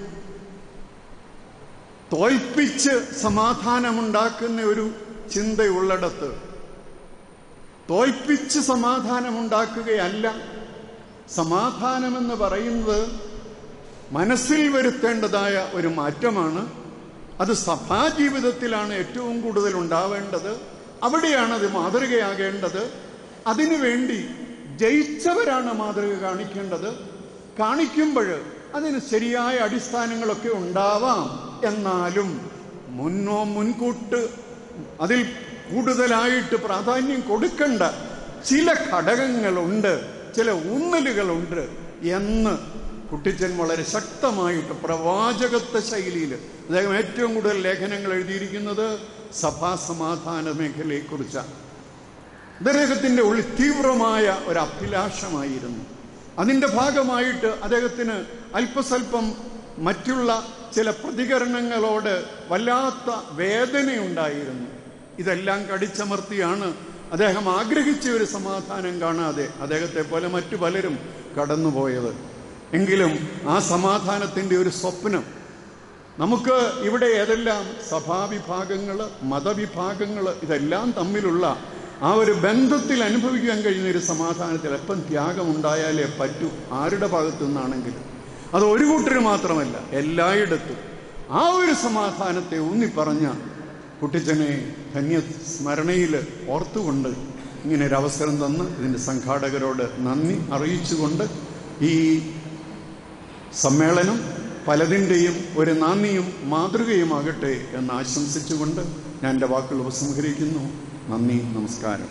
തോൽപ്പിച്ച് സമാധാനമുണ്ടാക്കുന്ന ഒരു ചിന്തയുള്ളിടത്ത് തോൽപ്പിച്ച് സമാധാനമുണ്ടാക്കുകയല്ല സമാധാനമെന്ന് പറയുന്നത് മനസ്സിൽ വരുത്തേണ്ടതായ ഒരു മാറ്റമാണ് അത് സഭാജീവിതത്തിലാണ് ഏറ്റവും കൂടുതൽ ഉണ്ടാവേണ്ടത് അവിടെയാണ് അത് മാതൃകയാകേണ്ടത് അതിനുവേണ്ടി ജയിച്ചവരാണ് മാതൃക കാണിക്കേണ്ടത് കാണിക്കുമ്പോൾ അതിന് ശരിയായ അടിസ്ഥാനങ്ങളൊക്കെ ഉണ്ടാവാം എന്നാലും മുന്നോ മുൻകൂട്ട് അതിൽ കൂടുതലായിട്ട് പ്രാധാന്യം കൊടുക്കേണ്ട ചില ഘടകങ്ങളുണ്ട് ചില ഊന്നലുകളുണ്ട് എന്ന് കുട്ടിച്ചൻ വളരെ ശക്തമായിട്ട് പ്രവാചകത്വ ശൈലിയിൽ അദ്ദേഹം ഏറ്റവും കൂടുതൽ ലേഖനങ്ങൾ എഴുതിയിരിക്കുന്നത് സഭാ സമാധാന മേഖലയെക്കുറിച്ചാണ് അദ്ദേഹത്തിന്റെ ഉള്ളിൽ തീവ്രമായ ഒരു അഭിലാഷമായിരുന്നു അതിന്റെ ഭാഗമായിട്ട് അദ്ദേഹത്തിന് അല്പസ്വല്പം മറ്റുള്ള ചില പ്രതികരണങ്ങളോട് വല്ലാത്ത വേദനയുണ്ടായിരുന്നു ഇതെല്ലാം കടിച്ചമർത്തിയാണ് അദ്ദേഹം ആഗ്രഹിച്ച ഒരു സമാധാനം കാണാതെ അദ്ദേഹത്തെ പോലെ മറ്റു പലരും കടന്നുപോയത് എങ്കിലും ആ സമാധാനത്തിൻ്റെ ഒരു സ്വപ്നം നമുക്ക് ഇവിടെ ഏതെല്ലാം സഭാവിഭാഗങ്ങൾ മതവിഭാഗങ്ങൾ ഇതെല്ലാം തമ്മിലുള്ള ആ ഒരു ബന്ധത്തിൽ അനുഭവിക്കാൻ കഴിയുന്ന ഒരു സമാധാനത്തിൽ എപ്പം ത്യാഗമുണ്ടായാലേ പറ്റൂ ആരുടെ ഭാഗത്തു നിന്നാണെങ്കിലും അത് ഒരു കൂട്ടർ മാത്രമല്ല എല്ലായിടത്തും ആ ഒരു സമാധാനത്തെ ഊന്നിപ്പറഞ്ഞ കുട്ടിച്ചനെ ധന്യ സ്മരണയിൽ ഓർത്തുകൊണ്ട് ഇങ്ങനെ ഒരു അവസരം തന്ന് ഇതിൻ്റെ സംഘാടകരോട് നന്ദി അറിയിച്ചുകൊണ്ട് ഈ സമ്മേളനം പലതിൻ്റെയും ഒരു നാന്ദിയും മാതൃകയുമാകട്ടെ എന്ന് ആശംസിച്ചുകൊണ്ട് ഞാൻ എൻ്റെ വാക്കുകൾ ഉപസംഹരിക്കുന്നു നന്ദി നമസ്കാരം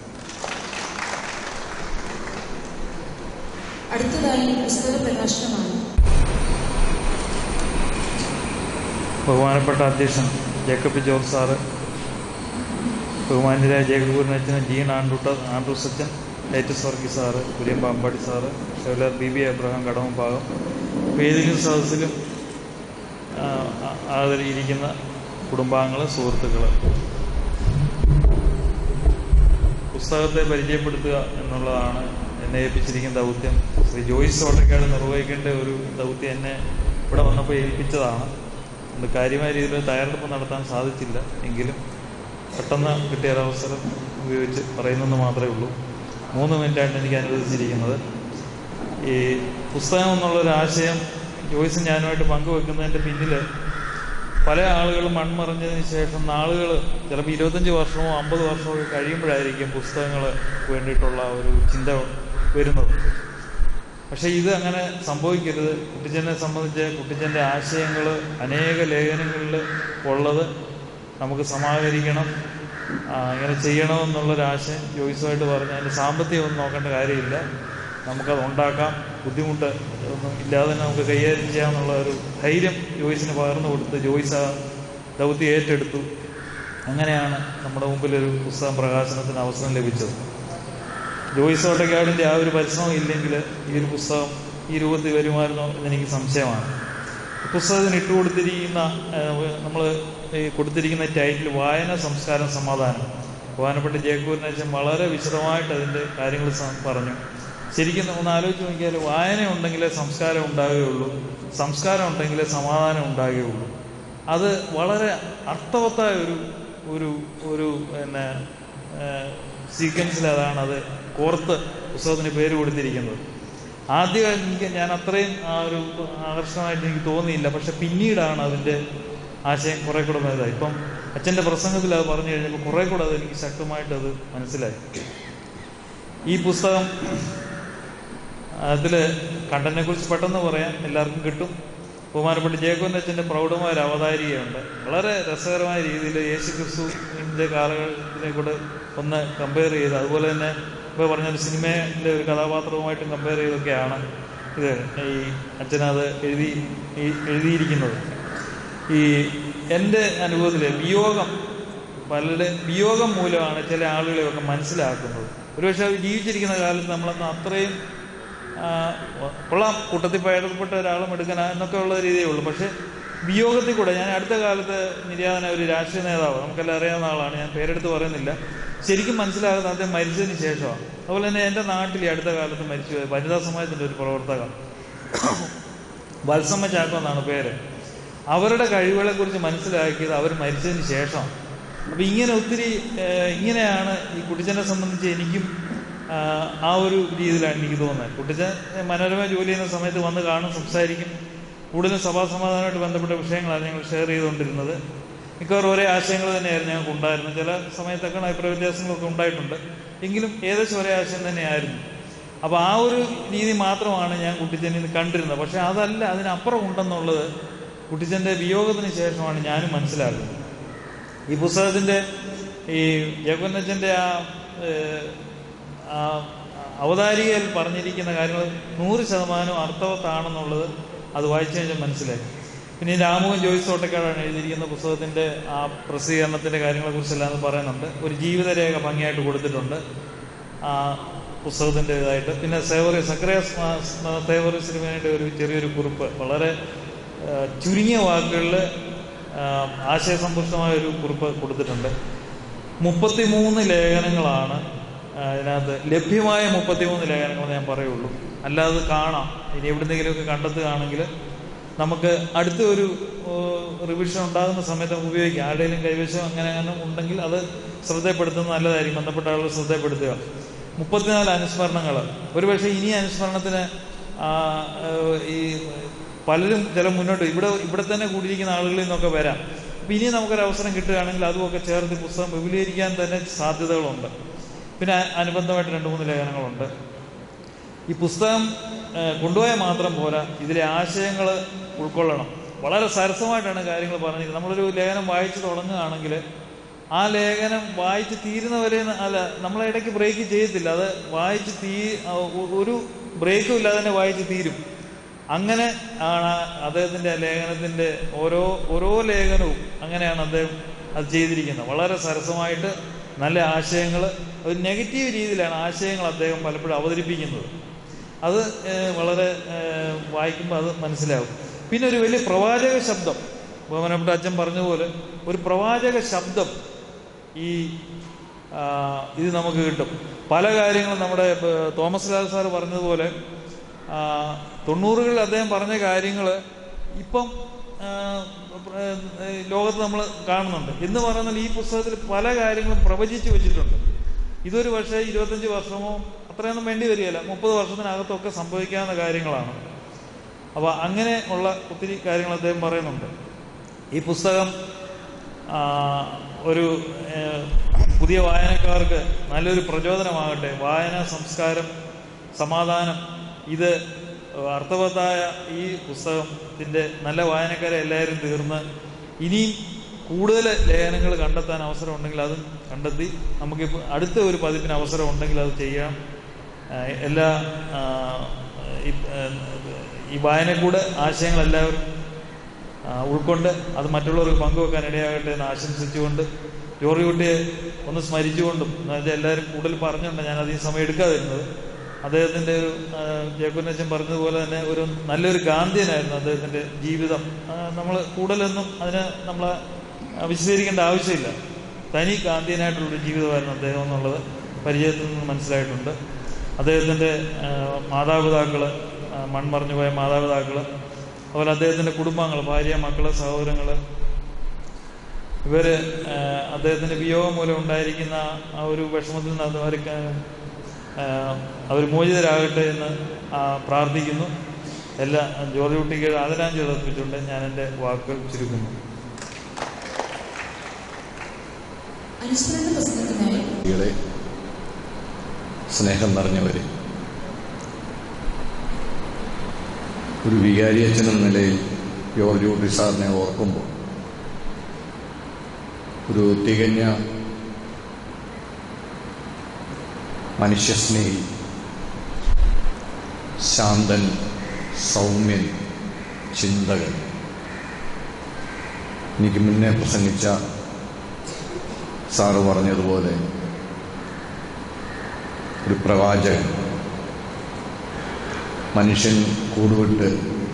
അടുത്തതായി പുസ്തക പ്രകാശനമാണ് ബഹുമാനപ്പെട്ട അധ്യക്ഷൻ ജേക്കബ് ജോർജ് സാറ് ബഹുമാന്യരായ ജേക്കബ് ഗുരുനച്ചന് ജീൻ ആൻഡ്രൂട്ട ആൻഡ്രൂസ് അച്ഛൻ ലൈറ്റസ് Varghese sir Kurian Pampady sir chevalier B B Abraham കടമഭാഗം വേദിയിലും സദസ്സിലും ആ, ആ- ആദരിയിരിക്കുന്ന കുടുംബാംഗങ്ങൾ സുഹൃത്തുക്കൾ പുസ്തകത്തെ പരിചയപ്പെടുത്തുക എന്നുള്ളതാണ് എന്നെ ഏൽപ്പിച്ചിരിക്കുന്ന ദൗത്യം ശ്രീ ജോയിസ് ഓട്ടക്കാട് നിർവഹിക്കേണ്ട ഒരു ദൗത്യം എന്നെ ഇവിടെ വന്നപ്പോൾ ഏൽപ്പിച്ചതാണ് അതുകൊണ്ട് കാര്യമായ രീതിയിൽ തയ്യാറെടുപ്പ് നടത്താൻ സാധിച്ചില്ല എങ്കിലും പെട്ടെന്ന് കിട്ടിയ ഒരവസരം ഉപയോഗിച്ച് പറയുന്നെന്ന് മാത്രമേ ഉള്ളൂ മൂന്ന് മിനിറ്റാണ് എനിക്ക് അനുവദിച്ചിരിക്കുന്നത് ഈ പുസ്തകം എന്നുള്ളൊരാശയം ജോയ്സും ഞാനുമായിട്ട് പങ്കുവെക്കുന്നതിൻ്റെ പിന്നിൽ പല ആളുകളും മൺമറഞ്ഞതിന് ശേഷം നാളുകൾ ചിലപ്പോൾ ഇരുപത്തഞ്ച് വർഷമോ അമ്പത് വർഷമോ ഒക്കെ കഴിയുമ്പോഴായിരിക്കും പുസ്തകങ്ങൾ വേണ്ടിയിട്ടുള്ള ഒരു ചിന്ത വരുന്നത് പക്ഷേ ഇത് അങ്ങനെ സംഭവിക്കരുത് കുട്ടിച്ചനെ സംബന്ധിച്ച് കുട്ടിച്ചൻ്റെ ആശയങ്ങൾ അനേക ലേഖനങ്ങളിൽ ഉള്ളത് നമുക്ക് സമാഹരിക്കണം ആ, ഇങ്ങനെ ചെയ്യണമെന്നുള്ളൊരാശയം ജോയിസുമായിട്ട് പറഞ്ഞ് അതിൻ്റെ സാമ്പത്തികമൊന്നും നോക്കേണ്ട കാര്യമില്ല നമുക്കത് ഉണ്ടാക്കാം ബുദ്ധിമുട്ട് ഒന്നും ഇല്ലാതെ തന്നെ നമുക്ക് കൈകാര്യം ചെയ്യാമെന്നുള്ള ഒരു ധൈര്യം ജോയിസിന് പകർന്നു കൊടുത്ത് ജോയിസ് ആ ദൗത്യം ഏറ്റെടുത്തു അങ്ങനെയാണ് നമ്മുടെ മുമ്പിലൊരു പുസ്തകം പ്രകാശനത്തിന് അവസരം ലഭിച്ചത് ജോയിസ് ഓട്ടക്കാടിൻ്റെ ആ ഒരു പരിശ്രമം ഇല്ലെങ്കിൽ ഈ ഒരു പുസ്തകം ഈ രൂപത്തിൽ വരുമായിരുന്നോ എന്നെനിക്ക് സംശയമാണ് പുസ്തകത്തിന് ഇട്ടുകൊടുത്തിരിക്കുന്ന നമ്മൾ ഈ കൊടുത്തിരിക്കുന്ന ടൈറ്റിൽ വായന സംസ്കാരം സമാധാനം ബഹുമാനപ്പെട്ട ജയക്കൂറിനച്ഛൻ വളരെ വിശദമായിട്ട് അതിൻ്റെ കാര്യങ്ങൾ സം- പറഞ്ഞു ശരിക്കും ഒന്ന് ആലോചിച്ച് നോക്കിയാൽ വായന ഉണ്ടെങ്കിലേ സംസ്കാരം ഉണ്ടാകുകയുള്ളൂ സംസ്കാരം ഉണ്ടെങ്കിലേ സമാധാനം ഉണ്ടാകുകയുള്ളൂ അത് വളരെ അർത്ഥവത്തായ ഒരു ഒരു ഒരു പിന്നെ സീക്വൻസിൽ അതാണ് അത് കോർത്ത് പുസ്തകത്തിന് പേര് കൊടുത്തിരിക്കുന്നത് ആദ്യം എനിക്ക് ഞാൻ അത്രയും ആ ഒരു ആകർഷണമായിട്ട് എനിക്ക് തോന്നിയില്ല പക്ഷെ പിന്നീടാണ് അതിൻ്റെ ആശയം കുറെ കൂടെ വലുതായി ഇപ്പം അച്ഛൻ്റെ പ്രസംഗത്തിൽ അത് പറഞ്ഞു കഴിഞ്ഞപ്പോൾ കുറെ കൂടെ അത് എനിക്ക് ശക്തമായിട്ട് അത് മനസ്സിലായി ഈ പുസ്തകം അതിൽ കണ്ടനെ കുറിച്ച് പെട്ടെന്ന് പറയാം എല്ലാവർക്കും കിട്ടും ബഹുമാനപ്പെട്ട ജയകുമാരൻ അച്ഛൻ്റെ പ്രൗഢമായ ഒരു അവതാരികയുണ്ട് വളരെ രസകരമായ രീതിയിൽ യേശു ക്രിസ്തുവിൻ്റെ കാലഘട്ടത്തിനെ കൂടെ ഒന്ന് കമ്പയർ ചെയ്ത് അതുപോലെ തന്നെ ഇപ്പോൾ പറഞ്ഞ ഒരു സിനിമയിലെ ഒരു കഥാപാത്രവുമായിട്ടും കമ്പയർ ചെയ്തൊക്കെയാണ് ഇത് ഈ അച്ഛനത് എഴുതി ഈ എഴുതിയിരിക്കുന്നത് ഈ എൻ്റെ അനുഭവത്തിൽ വിയോഗം പലരുടെ വിയോഗം മൂലമാണ് ചില ആളുകളെയൊക്കെ മനസ്സിലാക്കുന്നത് ഒരുപക്ഷെ അവർ ജീവിച്ചിരിക്കുന്ന കാലത്ത് നമ്മളന്ന് അത്രയും ആ, കൊള്ളാം കൂട്ടത്തിൽ പയർപ്പെട്ട ഒരാളും എടുക്കാൻ എന്നൊക്കെ ഉള്ള രീതിയേ ഉള്ളൂ പക്ഷേ വിയോഗത്തിൽ കൂടെ ഞാൻ അടുത്ത കാലത്ത് നിര്യാതന ഒരു രാഷ്ട്രീയ നേതാവ് നമുക്കെല്ലാം അറിയാവുന്ന ആളാണ് ഞാൻ പേരെടുത്ത് പറയുന്നില്ല ശരിക്കും മനസ്സിലാകുന്നത് അദ്ദേഹം മരിച്ചതിന് ശേഷമാണ് അതുപോലെ തന്നെ എൻ്റെ നാട്ടിൽ ഈ അടുത്ത കാലത്ത് മരിച്ചു പോയ വനിതാ സമാജത്തിൻ്റെ ഒരു പ്രവർത്തകർ വത്സമ്മ ചാക്കോ എന്നാണ് പേര് അവരുടെ കഴിവുകളെ കുറിച്ച് മനസ്സിലാക്കിയത് അവർ മരിച്ചതിന് ശേഷം അപ്പൊ ഇങ്ങനെ ഒത്തിരി ഏഹ്, ഇങ്ങനെയാണ് ഈ കുട്ടിച്ചനെ സംബന്ധിച്ച് എനിക്കും ആഹ്, ആ ഒരു രീതിയിലാണ് എനിക്ക് തോന്നുന്നത് കുട്ടിച്ചൻ മനോരമ ജോലി ചെയ്യുന്ന സമയത്ത് വന്ന് കാണും സംസാരിക്കും കൂടുതലും സഭാ സമാധാനമായിട്ട് ബന്ധപ്പെട്ട വിഷയങ്ങളാണ് ഞങ്ങൾ ഷെയർ ചെയ്തുകൊണ്ടിരുന്നത് മിക്കവാറും ഒരേ ആശയങ്ങൾ തന്നെയായിരുന്നു ഞങ്ങൾക്ക് ഉണ്ടായിരുന്നത് ചില സമയത്തൊക്കെ അഭിപ്രായ വ്യത്യാസങ്ങളൊക്കെ ഉണ്ടായിട്ടുണ്ട് എങ്കിലും ഏകദേശം ഒരേ ആശയം തന്നെയായിരുന്നു അപ്പോൾ ആ ഒരു രീതി മാത്രമാണ് ഞാൻ കുട്ടിച്ചനിൽ നിന്ന് കണ്ടിരുന്നത് പക്ഷെ അതല്ല അതിനപ്പുറം ഉണ്ടെന്നുള്ളത് കുട്ടിച്ചൻ്റെ വിയോഗത്തിന് ശേഷമാണ് ഞാനും മനസ്സിലാക്കുന്നത് ഈ പുസ്തകത്തിൻ്റെ ഈ ജഗന്നച്ചൻ്റെ ആ ഏഹ്, ആ അവതാരികയിൽ പറഞ്ഞിരിക്കുന്ന കാര്യങ്ങൾ നൂറ് ശതമാനം അർത്ഥവത്താണെന്നുള്ളത് അത് വായിച്ചു കഴിഞ്ഞാൽ മനസ്സിലായി പിന്നെ ഈ രാമുവും ജോയിസ് തോട്ടക്കാടാണ് എഴുതിയിരിക്കുന്ന പുസ്തകത്തിൻ്റെ ആ പ്രസിദ്ധീകരണത്തിൻ്റെ കാര്യങ്ങളെക്കുറിച്ചെല്ലാം അത് പറയുന്നുണ്ട് ഒരു ജീവിതരേഖ ഭംഗിയായിട്ട് കൊടുത്തിട്ടുണ്ട് ആ പുസ്തകത്തിൻ്റെ ഇതായിട്ട് പിന്നെ സേവറി സക്രിയാസ് സേവറി സിനിമയുടെ ഒരു ചെറിയൊരു കുറിപ്പ് വളരെ ആ, ചുരുങ്ങിയ വാക്കുകളിൽ ആശയസമ്പുഷ്ടമായ ഒരു കുറിപ്പ് കൊടുത്തിട്ടുണ്ട് മുപ്പത്തിമൂന്ന് ലേഖനങ്ങളാണ് ആ, ഇതിനകത്ത് ലഭ്യമായ മുപ്പത്തിമൂന്ന് ലേഖനങ്ങൾ ഞാൻ പറയുള്ളൂ അല്ലാതെ കാണാം ഇനി എവിടുന്നെങ്കിലുമൊക്കെ കണ്ടെത്തുകയാണെങ്കിൽ നമുക്ക് അടുത്ത ഒരു റിവിഷൻ ഉണ്ടാകുന്ന സമയത്ത് നമുക്ക് ഉപയോഗിക്കാം ആരുടെയും കൈവശം അങ്ങനെ അങ്ങനെ ഉണ്ടെങ്കിൽ അത് ശ്രദ്ധപ്പെടുത്തുന്നത് നല്ലതായിരിക്കും ബന്ധപ്പെട്ട ആളുകൾ ശ്രദ്ധപ്പെടുത്തുക മുപ്പത്തിനാല് അനുസ്മരണങ്ങൾ ഒരുപക്ഷെ ഇനി അനുസ്മരണത്തിന് ആ, ഏഹ്, ഈ പലരും ചില മുന്നോട്ട് ഇവിടെ ഇവിടെ തന്നെ കൂടിയിരിക്കുന്ന ആളുകളിൽ നിന്നൊക്കെ വരാം അപ്പം ഇനി നമുക്കൊരു അവസരം കിട്ടുകയാണെങ്കിൽ അതുമൊക്കെ ചേർത്ത് ഈ പുസ്തകം വിപുലീകരിക്കാൻ തന്നെ സാധ്യതകളുണ്ട് പിന്നെ അ- അനുബന്ധമായിട്ട് രണ്ട് മൂന്ന് ലേഖനങ്ങളുണ്ട് ഈ പുസ്തകം ഏഹ്, കൊണ്ടുപോയാൽ മാത്രം പോരാ ഇതിലെ ആശയങ്ങൾ ഉൾക്കൊള്ളണം വളരെ സരസമായിട്ടാണ് കാര്യങ്ങൾ പറഞ്ഞിരിക്കുന്നത് നമ്മളൊരു ലേഖനം വായിച്ചു തുടങ്ങുകയാണെങ്കിൽ ആ ലേഖനം വായിച്ച് തീരുന്നവരെ അല്ല നമ്മളെ ഇടയ്ക്ക് ബ്രേക്ക് ചെയ്യത്തില്ല അത് വായിച്ച് തീ ആ, ഒ- ഒരു ബ്രേക്കും ഇല്ലാതെ തന്നെ വായിച്ച് തീരും അങ്ങനെ ആണ് അദ്ദേഹത്തിൻ്റെ ലേഖനത്തിൻ്റെ ഓരോ ഓരോ ലേഖനവും അങ്ങനെയാണ് അദ്ദേഹം അത് ചെയ്തിരിക്കുന്നത് വളരെ സരസമായിട്ട് നല്ല ആശയങ്ങൾ ഒരു നെഗറ്റീവ് രീതിയിലാണ് ആശയങ്ങൾ അദ്ദേഹം പലപ്പോഴും അവതരിപ്പിക്കുന്നത് അത് ഏഹ്, വളരെ ഏഹ്, വായിക്കുമ്പോൾ അത് മനസ്സിലാവും പിന്നെ ഒരു വലിയ പ്രവാചക ശബ്ദം ബഹുമാനപ്പെട്ട അച്ഛൻ പറഞ്ഞതുപോലെ ഒരു പ്രവാചക ശബ്ദം ഈ ആ, ഇത് നമുക്ക് കിട്ടും പല കാര്യങ്ങളും നമ്മുടെ ഏഹ്, തോമസ് ലാൽ സാർ പറഞ്ഞതുപോലെ ആ, തൊണ്ണൂറുകളിൽ അദ്ദേഹം പറഞ്ഞ കാര്യങ്ങൾ ഇപ്പം ആ, ഏഹ്, ലോകത്ത് നമ്മൾ കാണുന്നുണ്ട് എന്ന് പറയുന്നത് ഈ പുസ്തകത്തിൽ പല കാര്യങ്ങളും പ്രവചിച്ചു വെച്ചിട്ടുണ്ട് ഇതൊരു പക്ഷേ ഇരുപത്തഞ്ച് വർഷമോ അത്രയൊന്നും വേണ്ടി വരികയില്ല മുപ്പത് വർഷത്തിനകത്തൊക്കെ സംഭവിക്കാവുന്ന കാര്യങ്ങളാണ് അപ്പോൾ അങ്ങനെ ഉള്ള ഒത്തിരി കാര്യങ്ങൾ അദ്ദേഹം പറയുന്നുണ്ട് ഈ പുസ്തകം ആ, ഒരു ഏഹ്, പുതിയ വായനക്കാർക്ക് നല്ലൊരു പ്രചോദനമാകട്ടെ വായന സംസ്കാരം സമാധാനം ഇത് അർത്ഥവത്തായ ഈ പുസ്തകത്തിൻ്റെ നല്ല വായനക്കാരെ എല്ലാവരും തീർന്ന് ഇനിയും കൂടുതൽ ലേഖനങ്ങൾ കണ്ടെത്താൻ അവസരം ഉണ്ടെങ്കിൽ അതും കണ്ടെത്തി നമുക്കിപ്പോൾ അടുത്ത ഒരു പതിപ്പിന് അവസരം ഉണ്ടെങ്കിൽ അത് ചെയ്യാം ആ, എല്ലാ ആ, ഈ, ആ, ഈ വായനക്കൂടെ ആശയങ്ങൾ എല്ലാവരും ആ, ഉൾക്കൊണ്ട് അത് മറ്റുള്ളവർക്ക് പങ്കുവെക്കാൻ ഇടയാകട്ടെ എന്ന് ആശംസിച്ചുകൊണ്ട് ജോർജ് കുട്ടിയെ ഒന്ന് സ്മരിച്ചുകൊണ്ടും എന്നുവെച്ചാൽ എല്ലാവരും കൂടുതൽ പറഞ്ഞുകൊണ്ട് ഞാൻ അധികം സമയം എടുക്കാതിരുന്നത് അദ്ദേഹത്തിൻ്റെ ഒരു ജയക്കുന്നച്ചൻ പറഞ്ഞതുപോലെ തന്നെ ഒരു നല്ലൊരു ഗാന്ധിയനായിരുന്നു അദ്ദേഹത്തിൻ്റെ ജീവിതം നമ്മൾ കൂടുതലൊന്നും അതിന് നമ്മൾ വിശദീകരിക്കേണ്ട ആവശ്യമില്ല തനി ഗാന്ധിയനായിട്ടുള്ളൊരു ജീവിതമായിരുന്നു അദ്ദേഹം എന്നുള്ളത് പരിചയത്തിൽ നിന്ന് മനസ്സിലായിട്ടുണ്ട് അദ്ദേഹത്തിൻ്റെ മാതാപിതാക്കൾ മൺമറഞ്ഞു പോയ മാതാപിതാക്കൾ അതുപോലെ അദ്ദേഹത്തിൻ്റെ കുടുംബാംഗങ്ങൾ ഭാര്യ മക്കള് സഹോദരങ്ങൾ ഇവർ അദ്ദേഹത്തിൻ്റെ വിയോഗം മൂലം ഉണ്ടായിരിക്കുന്ന ആ ഒരു വിഷമത്തിൽ നിന്ന് അവർ അവർ മോചിതരാകട്ടെ എന്ന് ആ, പ്രാർത്ഥിക്കുന്നു എല്ലാ ജോർജ് കുട്ടിക്ക് ആദരാഞ്ജലി അർപ്പിച്ചുകൊണ്ട് ഞാൻ എൻ്റെ വാക്കുകൾ ചുരുക്കുന്നു അനുസ്മരണ പ്രസംഗത്തിനായി കുട്ടികളെ സ്നേഹം നിറഞ്ഞവരെ ഒരു വികാരിയച്ഛൻ എന്ന നിലയിൽ ജോർജ് കുട്ടി സാറിനെ ഓർക്കുമ്പോൾ ഒരു തികഞ്ഞ മനുഷ്യസ്നേഹി ശാന്തൻ സൗമ്യൻ ചിന്തകൻ എനിക്ക് മുന്നേ പ്രസംഗിച്ച സാറ് പറഞ്ഞതുപോലെ ഒരു പ്രവാചകൻ മനുഷ്യൻ കൂടുവിട്ട്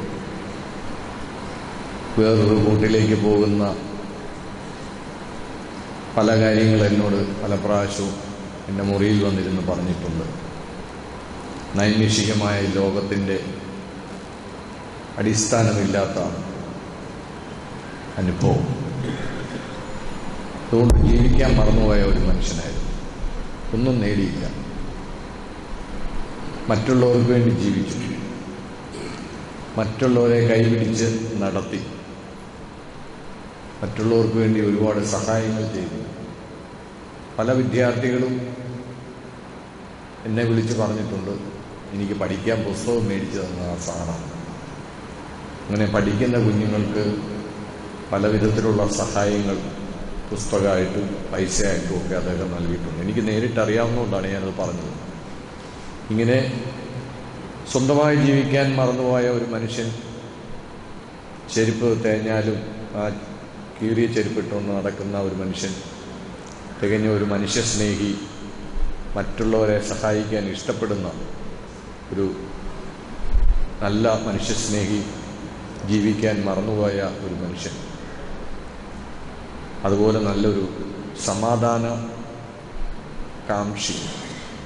വേറൊരു കൂട്ടിലേക്ക് പോകുന്ന പല കാര്യങ്ങൾ എന്നോട് പല പ്രാവശ്യവും എൻ്റെ മുറിയിൽ വന്നിരുന്ന് പറഞ്ഞിട്ടുണ്ട് നൈമിഷികമായ ഈ ലോകത്തിൻ്റെ അടിസ്ഥാനമില്ലാത്ത അനുഭവം അതുകൊണ്ട് ജീവിക്കാൻ മറന്നുപോയ ഒരു മനുഷ്യനായിരുന്നു ഒന്നും നേടിയില്ല മറ്റുള്ളവർക്ക് വേണ്ടി ജീവിച്ചു മറ്റുള്ളവരെ കൈപിടിച്ച് നടത്തി മറ്റുള്ളവർക്ക് വേണ്ടി ഒരുപാട് സഹായങ്ങൾ ചെയ്തു പല വിദ്യാർത്ഥികളും എന്നെ വിളിച്ച് പറഞ്ഞിട്ടുണ്ട് എനിക്ക് പഠിക്കാൻ പുസ്തകം മേടിച്ചു തന്ന ആ സാറാണ് അങ്ങനെ പഠിക്കുന്ന കുഞ്ഞുങ്ങൾക്ക് പല വിധത്തിലുള്ള സഹായങ്ങൾ പുസ്തകമായിട്ടും പൈസയായിട്ടും ഒക്കെ അദ്ദേഹം നൽകിയിട്ടുണ്ട് എനിക്ക് നേരിട്ട് അറിയാവുന്നതുകൊണ്ടാണ് ഞാനത് പറഞ്ഞത് ഇങ്ങനെ സ്വന്തമായി ജീവിക്കാൻ മറന്നുപോയ ഒരു മനുഷ്യൻ ചെരുപ്പ് തേഞ്ഞാലും ആ കീറിയ ചെരുപ്പിട്ടുകൊണ്ട് നടക്കുന്ന ഒരു മനുഷ്യൻ തികഞ്ഞ ഒരു മനുഷ്യസ്നേഹി മറ്റുള്ളവരെ സഹായിക്കാൻ ഇഷ്ടപ്പെടുന്ന ഒരു നല്ല മനുഷ്യസ്നേഹി ജീവിക്കാൻ മറന്നുപോയ ഒരു മനുഷ്യൻ അതുപോലെ നല്ലൊരു സമാധാന കാംക്ഷി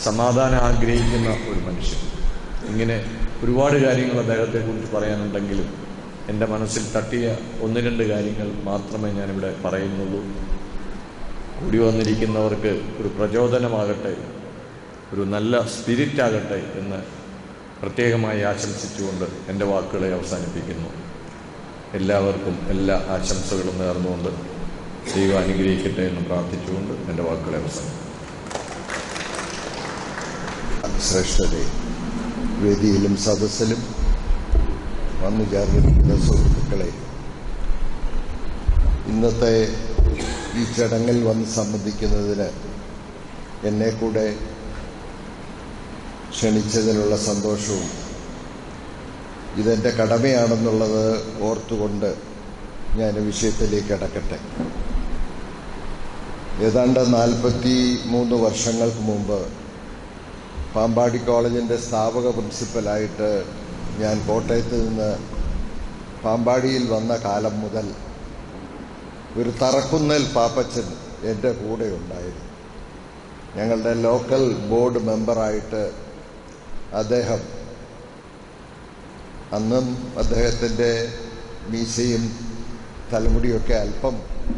സമാധാനം ആഗ്രഹിക്കുന്ന ഒരു മനുഷ്യൻ ഇങ്ങനെ ഒരുപാട് കാര്യങ്ങൾ അദ്ദേഹത്തെക്കുറിച്ച് പറയാനുണ്ടെങ്കിലും എൻ്റെ മനസ്സിൽ തട്ടിയ ഒന്ന് രണ്ട് കാര്യങ്ങൾ മാത്രമേ ഞാനിവിടെ പറയുന്നുള്ളൂ കൂടി വന്നിരിക്കുന്നവർക്ക് ഒരു പ്രചോദനമാകട്ടെ ഒരു നല്ല സ്പിരിറ്റ് ആകട്ടെ എന്ന് പ്രത്യേകമായി ആശംസിച്ചുകൊണ്ട് എൻ്റെ വാക്കുകളെ അവസാനിപ്പിക്കുന്നു എല്ലാവർക്കും എല്ലാ ആശംസകളും നേർന്നുകൊണ്ട് ദൈവം അനുഗ്രഹിക്കട്ടെ എന്ന് പ്രാർത്ഥിച്ചുകൊണ്ട് എൻ്റെ വാക്കുകളെ അവസാനിപ്പിക്കുന്നു ശ്രേഷ്ഠരെ വേദിയിലും സദസ്സിലും വന്നു ചേർന്നിരിക്കുന്ന സുഹൃത്തുക്കളെ ഇന്നത്തെ ഈ ചടങ്ങിൽ വന്ന് സംബന്ധിക്കുന്നതിന് എന്നെ കൂടെ ക്ഷണിച്ചതിനുള്ള സന്തോഷവും ഇതെൻ്റെ കടമയാണെന്നുള്ളത് ഓർത്തുകൊണ്ട് ഞാൻ വിഷയത്തിലേക്ക് കടക്കട്ടെ ഏതാണ്ട് നാൽപ്പത്തി മൂന്ന് വർഷങ്ങൾക്ക് മുമ്പ് പാമ്പാടി കോളേജിൻ്റെ സ്ഥാപക പ്രിൻസിപ്പലായിട്ട് ഞാൻ കോട്ടയത്ത് നിന്ന് പാമ്പാടിയിൽ വന്ന കാലം മുതൽ ഒരു തറക്കുന്നൽ പാപ്പച്ചൻ എൻ്റെ കൂടെ ഉണ്ടായിരുന്നു ഞങ്ങളുടെ ലോക്കൽ ബോർഡ് മെമ്പറായിട്ട് അദ്ദേഹം അന്നും അദ്ദേഹത്തിൻ്റെ മീശയും തലമുടിയൊക്കെ അല്പം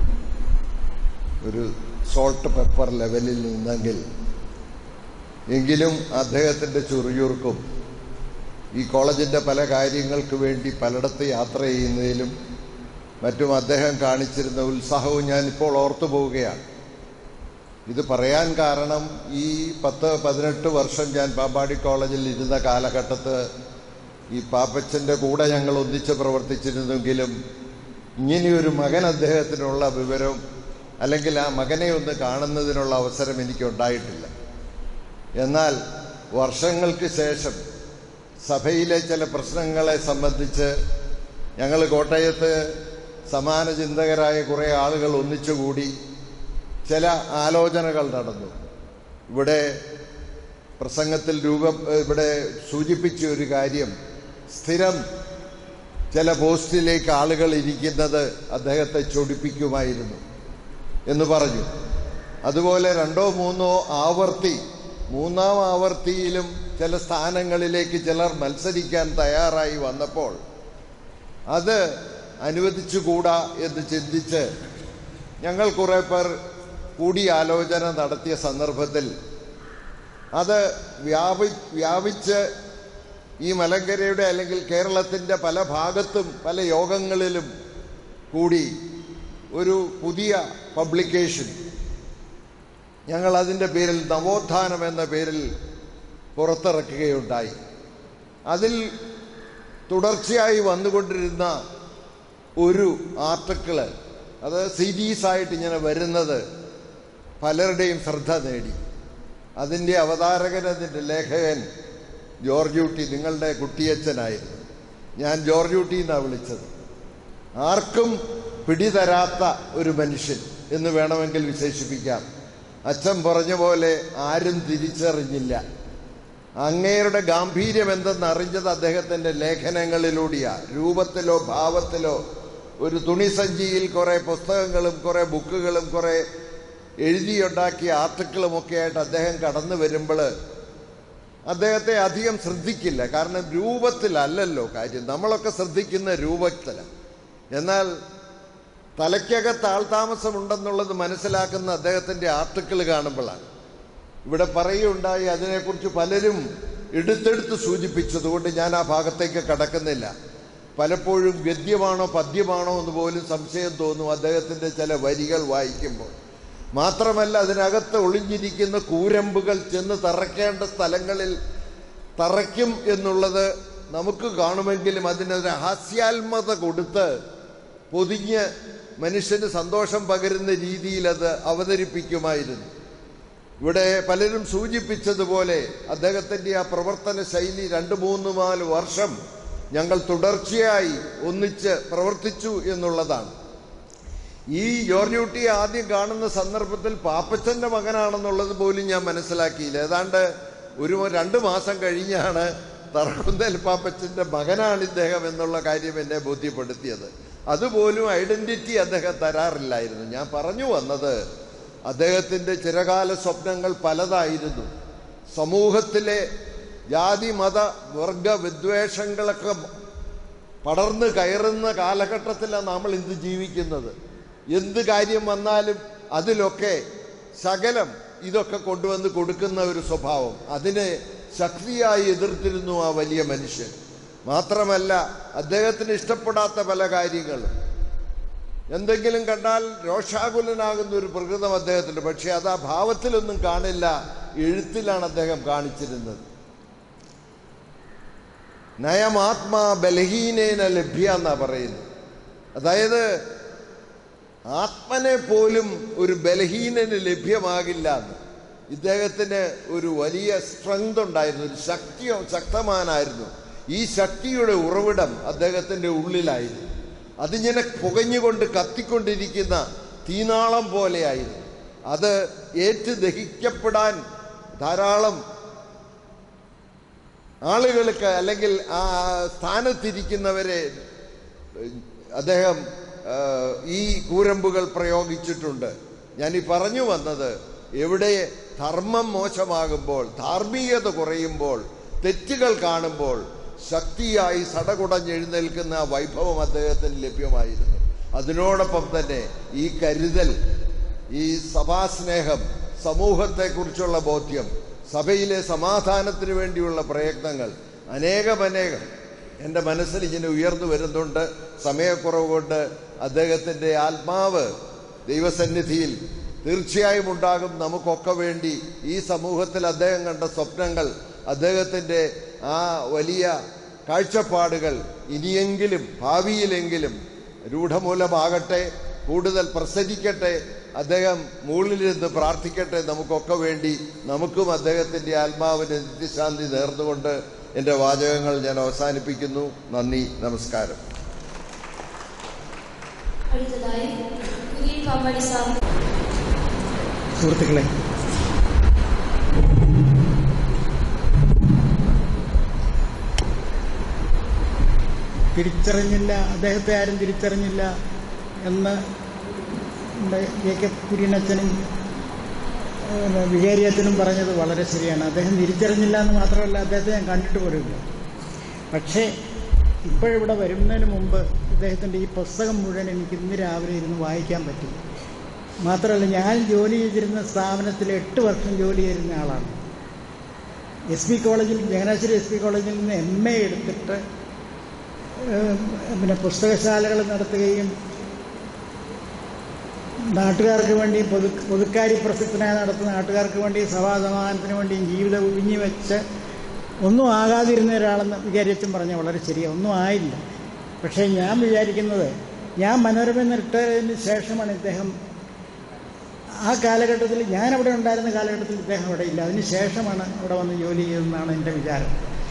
ഒരു സോൾട്ട് പെപ്പർ ലെവലിൽ നിന്നെങ്കിൽ എങ്കിലും അദ്ദേഹത്തിൻ്റെ ചുറുചുറുക്കും ഈ കോളേജിൻ്റെ പല കാര്യങ്ങൾക്ക് വേണ്ടി പലയിടത്ത് യാത്ര ചെയ്യുന്നതിലും മറ്റും അദ്ദേഹം കാണിച്ചിരുന്ന ഉത്സാഹവും ഞാൻ ഇപ്പോൾ ഓർത്തു പോവുകയാണ് ഇത് പറയാൻ കാരണം ഈ പത്ത് പതിനെട്ട് വർഷം ഞാൻ പാമ്പാടി കോളേജിൽ ഇരുന്ന കാലഘട്ടത്ത് ഈ പാപ്പച്ചൻ്റെ കൂടെ ഞങ്ങൾ ഒന്നിച്ച് പ്രവർത്തിച്ചിരുന്നെങ്കിലും ഇങ്ങനെയൊരു മകൻ അദ്ദേഹത്തിനുള്ള വിവരം അല്ലെങ്കിൽ ആ മകനെ ഒന്ന് കാണുന്നതിനുള്ള അവസരം എനിക്ക് ഉണ്ടായിട്ടില്ല എന്നാൽ വർഷങ്ങൾക്ക് ശേഷം സഭയിലെ ചില പ്രശ്നങ്ങളെ സംബന്ധിച്ച് ഞങ്ങൾ കോട്ടയത്ത് സമാന ചിന്തകരായ കുറേ ആളുകൾ ഒന്നിച്ചുകൂടി ചില ആലോചനകൾ നടന്നു ഇവിടെ പ്രസംഗത്തിൽ രൂപം ഇവിടെ സൂചിപ്പിച്ച ഒരു കാര്യം സ്ഥിരം ചില പോസ്റ്റിലേക്ക് ആളുകൾ ഇരിക്കുന്നത് അദ്ദേഹത്തെ ചൊടിപ്പിക്കുമായിരുന്നു എന്ന് പറഞ്ഞു അതുപോലെ രണ്ടോ മൂന്നോ ആവർത്തി മൂന്നാം ആവർത്തിയിലും ചില സ്ഥാനങ്ങളിലേക്ക് ചിലർ മത്സരിക്കാൻ തയ്യാറായി വന്നപ്പോൾ അത് അനുവദിച്ചുകൂടാ എന്ന് ചിന്തിച്ച് ഞങ്ങൾ കുറെ പേർ കൂടിയാലോചന നടത്തിയ സന്ദർഭത്തിൽ അത് വ്യാപി വ്യാപിച്ച് ഈ മലങ്കരയുടെ അല്ലെങ്കിൽ കേരളത്തിൻ്റെ പല ഭാഗത്തും പല യോഗങ്ങളിലും കൂടി ഒരു പുതിയ പബ്ലിക്കേഷൻ ഞങ്ങൾ അതിൻ്റെ പേരിൽ നവോത്ഥാനം എന്ന പേരിൽ പുറത്തിറക്കുകയുണ്ടായി അതിൽ തുടർച്ചയായി വന്നുകൊണ്ടിരുന്ന ഒരു ആർട്ടിക്കിള് അത് സീരീസ് ആയിട്ട് ഇങ്ങനെ വരുന്നത് പലരുടെയും ശ്രദ്ധ നേടി അതിൻ്റെ അവതാരകൻ അതിൻ്റെ ലേഖകൻ ജോർജ് ഊട്ടി നിങ്ങളുടെ കുട്ടിയച്ഛനായിരുന്നു ഞാൻ ജോർജ് ഊട്ടി എന്നാണ് വിളിച്ചത് ആർക്കും പിടിതരാത്ത ഒരു മനുഷ്യൻ എന്ന് വേണമെങ്കിൽ വിശേഷിപ്പിക്കാം അച്ഛൻ പറഞ്ഞ പോലെ ആരും തിരിച്ചറിഞ്ഞില്ല അങ്ങേരുടെ ഗാംഭീര്യം എന്തെന്ന് അറിഞ്ഞത് അദ്ദേഹത്തിന്റെ ലേഖനങ്ങളിലൂടെയാ രൂപത്തിലോ ഭാവത്തിലോ ഒരു തുണിസഞ്ചിയിൽ കുറെ പുസ്തകങ്ങളും കുറെ ബുക്കുകളും കുറെ എഴുതിയുണ്ടാക്കിയ ആർട്ടിക്കിളും ഒക്കെ ആയിട്ട് അദ്ദേഹം കടന്നു വരുമ്പോൾ അദ്ദേഹത്തെ അധികം ശ്രദ്ധിക്കില്ല കാരണം രൂപത്തിലല്ലല്ലോ കാര്യം നമ്മളൊക്കെ ശ്രദ്ധിക്കുന്ന രൂപത്തിലാണ് എന്നാൽ തലയ്ക്കകത്ത് ആൾതാമസമുണ്ടെന്നുള്ളത് മനസ്സിലാക്കുന്ന അദ്ദേഹത്തിന്റെ ആർട്ടിക്കിൾ കാണുമ്പോഴാണ് ഇവിടെ പറയുകയുണ്ടായി അതിനെക്കുറിച്ച് പലരും എടുത്തെടുത്ത് സൂചിപ്പിച്ചതുകൊണ്ട് ഞാൻ ആ ഭാഗത്തേക്ക് കടക്കുന്നില്ല പലപ്പോഴും ഗദ്യമാണോ പദ്യമാണോ എന്ന് പോലും സംശയം തോന്നും അദ്ദേഹത്തിന്റെ ചില വരികൾ വായിക്കുമ്പോൾ മാത്രമല്ല അതിനകത്ത് ഒളിഞ്ഞിരിക്കുന്ന കൂരമ്പുകൾ ചെന്ന് തറയ്ക്കേണ്ട സ്ഥലങ്ങളിൽ തറയ്ക്കും എന്നുള്ളത് നമുക്ക് കാണുമെങ്കിലും അതിനൊരു ഹാസ്യാത്മത കൊടുത്ത് പൊതിഞ്ഞ് മനുഷ്യന് സന്തോഷം പകരുന്ന രീതിയിൽ അത് അവതരിപ്പിക്കുമായിരുന്നു ഇവിടെ പലരും സൂചിപ്പിച്ചതുപോലെ അദ്ദേഹത്തിന്റെ ആ പ്രവർത്തന ശൈലി രണ്ട് മൂന്ന് നാല് വർഷം ഞങ്ങൾ തുടർച്ചയായി ഒന്നിച്ച് പ്രവർത്തിച്ചു എന്നുള്ളതാണ് ഈ ജോർജ് കുട്ടിയെ ആദ്യം കാണുന്ന സന്ദർഭത്തിൽ പാപ്പച്ചന്റെ മകനാണെന്നുള്ളത് പോലും ഞാൻ മനസ്സിലാക്കിയില്ല ഏതാണ്ട് ഒരു രണ്ട് മാസം കഴിഞ്ഞാണ് തറക്കുന്നൽ പാപ്പച്ചന്റെ മകനാണ് ഇദ്ദേഹം എന്നുള്ള കാര്യം എന്നെ ബോധ്യപ്പെടുത്തിയത് അതുപോലും ഐഡന്റിറ്റി അദ്ദേഹം തരാറില്ലായിരുന്നു ഞാൻ പറഞ്ഞു വന്നത് അദ്ദേഹത്തിന്റെ ചിരകാല സ്വപ്നങ്ങൾ പലതായിരുന്നു സമൂഹത്തിലെ ജാതി മത വർഗ വിദ്വേഷങ്ങളൊക്കെ പടർന്ന് കയറുന്ന കാലഘട്ടത്തിലാണ് നമ്മൾ ഇന്ന് ജീവിക്കുന്നത് എന്ത് കാര്യം വന്നാലും അതിലൊക്കെ ശകലം ഇതൊക്കെ കൊണ്ടുവന്ന് കൊടുക്കുന്ന ഒരു സ്വഭാവം അതിനെ ശക്തിയായി എതിർത്തിരുന്നു ആ വലിയ മനുഷ്യൻ മാത്രമല്ല അദ്ദേഹത്തിന് ഇഷ്ടപ്പെടാത്ത പല കാര്യങ്ങളും എന്തെങ്കിലും കണ്ടാൽ രോഷാകുലനാകുന്ന ഒരു പ്രകൃതം അദ്ദേഹത്തിന് പക്ഷെ അത് ആ ഭാവത്തിലൊന്നും കാണില്ല എഴുത്തിലാണ് അദ്ദേഹം കാണിച്ചിരുന്നത് നയമാത്മാ ബലഹീനേന ലഭ്യ എന്നാ പറയുന്നത് അതായത് ആത്മനെ പോലും ഒരു ബലഹീനന് ലഭ്യമാകില്ല എന്ന് ഇദ്ദേഹത്തിന് ഒരു വലിയ സ്ട്രെങ്ത് ഉണ്ടായിരുന്നു ഒരു ശക്തിയോ ശക്തമാനായിരുന്നു ഈ ശക്തിയുടെ ഉറവിടം അദ്ദേഹത്തിന്റെ ഉള്ളിലായിരുന്നു അതിങ്ങനെ പുകഞ്ഞുകൊണ്ട് കത്തിക്കൊണ്ടിരിക്കുന്ന തീനാളം പോലെയായിരുന്നു അത് ഏറ്റ് ദഹിക്കപ്പെടാൻ ധാരാളം ആളുകൾക്ക് അല്ലെങ്കിൽ ആ സ്ഥാനത്തിരിക്കുന്നവരെ അദ്ദേഹം ആ, ഈ കൂരമ്പുകൾ പ്രയോഗിച്ചിട്ടുണ്ട് ഞാൻ ഈ പറഞ്ഞു വന്നത് എവിടെ ധർമ്മം മോശമാകുമ്പോൾ ധാർമ്മികത കുറയുമ്പോൾ തെറ്റുകൾ കാണുമ്പോൾ ശക്തിയായി സടകുടഞ്ഞെഴുന്നേൽക്കുന്ന ആ വൈഭവം അദ്ദേഹത്തിന് ലഭ്യമായിരുന്നു അതിനോടൊപ്പം തന്നെ ഈ കരുതൽ ഈ സഭാസ്നേഹം സമൂഹത്തെക്കുറിച്ചുള്ള ബോധ്യം സഭയിലെ സമാധാനത്തിന് വേണ്ടിയുള്ള പ്രയത്നങ്ങൾ അനേകമനേകം എൻ്റെ മനസ്സിൽ ഇങ്ങനെ ഉയർന്നു വരുന്നുണ്ട് സമയക്കുറവ് കൊണ്ട് അദ്ദേഹത്തിൻ്റെ ആത്മാവ് ദൈവസന്നിധിയിൽ തീർച്ചയായും ഉണ്ടാകും നമുക്കൊക്കെ വേണ്ടി ഈ സമൂഹത്തിൽ അദ്ദേഹം കണ്ട സ്വപ്നങ്ങൾ അദ്ദേഹത്തിൻ്റെ ആ വലിയ കാഴ്ചപ്പാടുകൾ ഇനിയെങ്കിലും ഭാവിയിലെങ്കിലും രൂഢമൂലമാകട്ടെ കൂടുതൽ പ്രസരിക്കട്ടെ അദ്ദേഹം മുകളിലിരുന്ന് പ്രാർത്ഥിക്കട്ടെ നമുക്കൊക്കെ വേണ്ടി നമുക്കും അദ്ദേഹത്തിൻ്റെ ആത്മാവിന് നിത്യശാന്തി നേർന്നുകൊണ്ട് എൻ്റെ വാചകങ്ങൾ ഞാൻ അവസാനിപ്പിക്കുന്നു നന്ദി നമസ്കാരം അടുത്തതായി പുതിയ കമ്പനി സ്ഥാപനം സുഹൃത്തുക്കളെ തിരിച്ചറിഞ്ഞില്ല അദ്ദേഹത്തെ ആരും തിരിച്ചറിഞ്ഞില്ല എന്ന് നമ്മുടെ എ കെ കുര്യനച്ഛനും ഏഹ്, വികാരിയച്ഛനും പറഞ്ഞത് വളരെ ശരിയാണ് അദ്ദേഹം തിരിച്ചറിഞ്ഞില്ല എന്ന് മാത്രമല്ല അദ്ദേഹത്തെ ഞാൻ കണ്ടിട്ട് പോലുമില്ല പക്ഷേ ഇപ്പോഴിവിടെ വരുന്നതിന് മുമ്പ് ഇദ്ദേഹത്തിൻ്റെ ഈ പുസ്തകം മുഴുവൻ എനിക്ക് ഇന്ന് രാവിലെ ഇരുന്ന് വായിക്കാൻ പറ്റി മാത്രമല്ല ഞാൻ ജോലി ചെയ്തിരുന്ന സ്ഥാപനത്തിൽ എട്ട് വർഷം ജോലി ചെയ്തിരുന്ന ആളാണ് എസ് പി കോളേജിൽ ചങ്ങനാശ്ശേരി എസ് പി കോളേജിൽ നിന്ന് എം എ എടുത്തിട്ട് ഏഹ്, പിന്നെ പുസ്തകശാലകൾ നടത്തുകയും നാട്ടുകാർക്ക് വേണ്ടി പൊതു പൊതുക്കാരി പ്രസക്തനായി നടത്തുന്ന നാട്ടുകാർക്ക് വേണ്ടി സഭാസമാധാനത്തിന് വേണ്ടിയും ജീവിതം ഒഴിഞ്ഞു വെച്ച് ഒന്നും ആകാതിരുന്ന ഒരാളെന്ന് വിചാരിച്ചും പറഞ്ഞ വളരെ ശരിയാണ് ഒന്നും ആയില്ല പക്ഷേ ഞാൻ വിചാരിക്കുന്നത് ഞാൻ മനോരമ റിട്ടയറിയതിന് ശേഷമാണ് ഇദ്ദേഹം ആ കാലഘട്ടത്തിൽ ഞാൻ അവിടെ ഉണ്ടായിരുന്ന കാലഘട്ടത്തിൽ ഇദ്ദേഹം അവിടെ ഇല്ല അതിന് ശേഷമാണ് അവിടെ വന്ന് ജോലി ചെയ്തതെന്നാണ് എൻ്റെ വിചാരം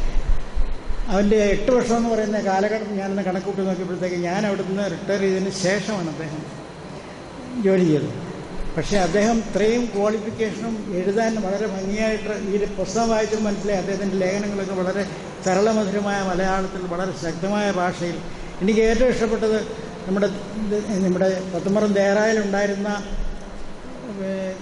അവൻ്റെ എട്ട് വർഷം എന്ന് പറയുന്ന കാലഘട്ടം ഞാനൊന്ന് കണക്കൂട്ടി നോക്കിയപ്പോഴത്തേക്ക് ഞാൻ അവിടെ നിന്ന് റിട്ടയർ ചെയ്തതിന് ശേഷമാണ് അദ്ദേഹം ജോലി ചെയ്തത് പക്ഷേ അദ്ദേഹം ഇത്രയും ക്വാളിഫിക്കേഷനും എഴുതാൻ വളരെ ഭംഗിയായിട്ട് ഈ പുസ്തകം വായിച്ചത് മനസ്സിലായി അദ്ദേഹത്തിൻ്റെ ലേഖനങ്ങളൊക്കെ വളരെ സരളമധുരമായ മലയാളത്തിൽ വളരെ ശക്തമായ ഭാഷയിൽ എനിക്ക് ഏറ്റവും ഇഷ്ടപ്പെട്ടത് നമ്മുടെ ഇത് നമ്മുടെ പത്തുമറം ദേറായിലുണ്ടായിരുന്ന ഏഹ്,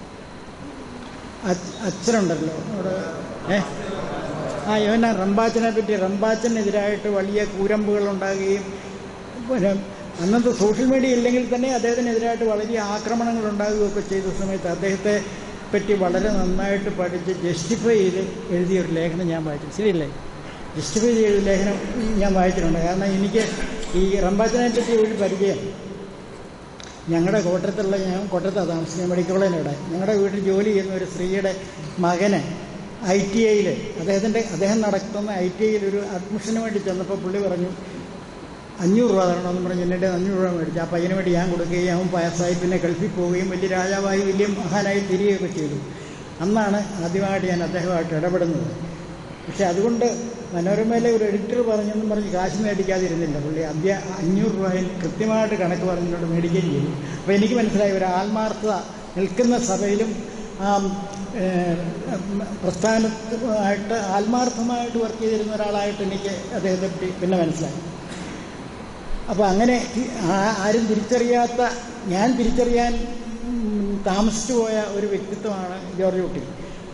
അച്ഛ- അച്ഛനുണ്ടല്ലോ അവിടെ ഏ ആ ഇവന റംബാച്ചനെ പറ്റി റംബാച്ചനെതിരായിട്ട് വലിയ കൂരമ്പുകൾ ഉണ്ടാകുകയും പിന്നെ അന്നത്തെ സോഷ്യൽ മീഡിയ ഇല്ലെങ്കിൽ തന്നെ അദ്ദേഹത്തിനെതിരായിട്ട് വളരെ ആക്രമണങ്ങൾ ഉണ്ടാകുകയൊക്കെ ചെയ്ത സമയത്ത് അദ്ദേഹത്തെ പറ്റി വളരെ നന്നായിട്ട് പഠിച്ച് ജസ്റ്റിഫൈ ചെയ്ത് എഴുതിയ ഒരു ലേഖനം ഞാൻ വായിച്ചു ശരിയല്ലേ ജസ്റ്റിഫൈ ചെയ്ത ലേഖനം ഞാൻ വായിച്ചിട്ടുണ്ട് കാരണം എനിക്ക് ഈ റംബാച്ചനെ പറ്റി ഒരു പരിചയം ഞങ്ങളുടെ കോട്ടയത്തുള്ള ഞാൻ കോട്ടയത്താണ് താമസിക്കുന്നത് മെഡിക്കൽ കോളേജിനവിടെ ഞങ്ങളുടെ വീട്ടിൽ ജോലി ചെയ്യുന്ന ഒരു സ്ത്രീയുടെ മകന് ഐ ടി ഐയിൽ അദ്ദേഹത്തിൻ്റെ അദ്ദേഹം നടത്തുന്ന ഐ ടി ഐയിൽ ഒരു അഡ്മിഷന് വേണ്ടി ചെന്നപ്പോൾ പുള്ളി പറഞ്ഞു അഞ്ഞൂറ് രൂപ തരണമെന്ന് പറഞ്ഞ് എന്നിട്ട് അഞ്ഞൂറ് രൂപ മേടിച്ചു ആ പയ്യന് വേണ്ടി ഞാൻ കൊടുക്കുകയും അവൻ പാസ്സായി പിന്നെ ഗൾഫിൽ പോവുകയും വലിയ രാജാവായി വലിയ മഹാനായി തിരികെയൊക്കെ ചെയ്തു അന്നാണ് ആദ്യമായിട്ട് ഞാൻ അദ്ദേഹമായിട്ട് ഇടപെടുന്നത് പക്ഷെ അതുകൊണ്ട് മനോരമയിലെ ഒരു എഡിറ്റർ പറഞ്ഞെന്നും പറഞ്ഞ് കാശ് മേടിക്കാതിരുന്നില്ല പുള്ളി അധ്യ അഞ്ഞൂറ് രൂപയിൽ കൃത്യമായിട്ട് കണക്ക് പറഞ്ഞുകൊണ്ട് മേടിക്കുകയും ചെയ്തു അപ്പോൾ എനിക്ക് മനസ്സിലായി ഒരു ആത്മാർത്ഥത നിൽക്കുന്ന സഭയിലും ആ ഏഹ്, പ്രസ്ഥാനത്തുമായിട്ട് ആത്മാർത്ഥമായിട്ട് വർക്ക് ചെയ്തിരുന്ന ഒരാളായിട്ട് എനിക്ക് അദ്ദേഹത്തെ പറ്റി പിന്നെ മനസ്സിലായി അപ്പോൾ അങ്ങനെ തി- ആ- ആരും തിരിച്ചറിയാത്ത ഞാൻ തിരിച്ചറിയാൻ ഉം, താമസിച്ചു പോയ ഒരു വ്യക്തിത്വമാണ് ജോർജ് കുട്ടി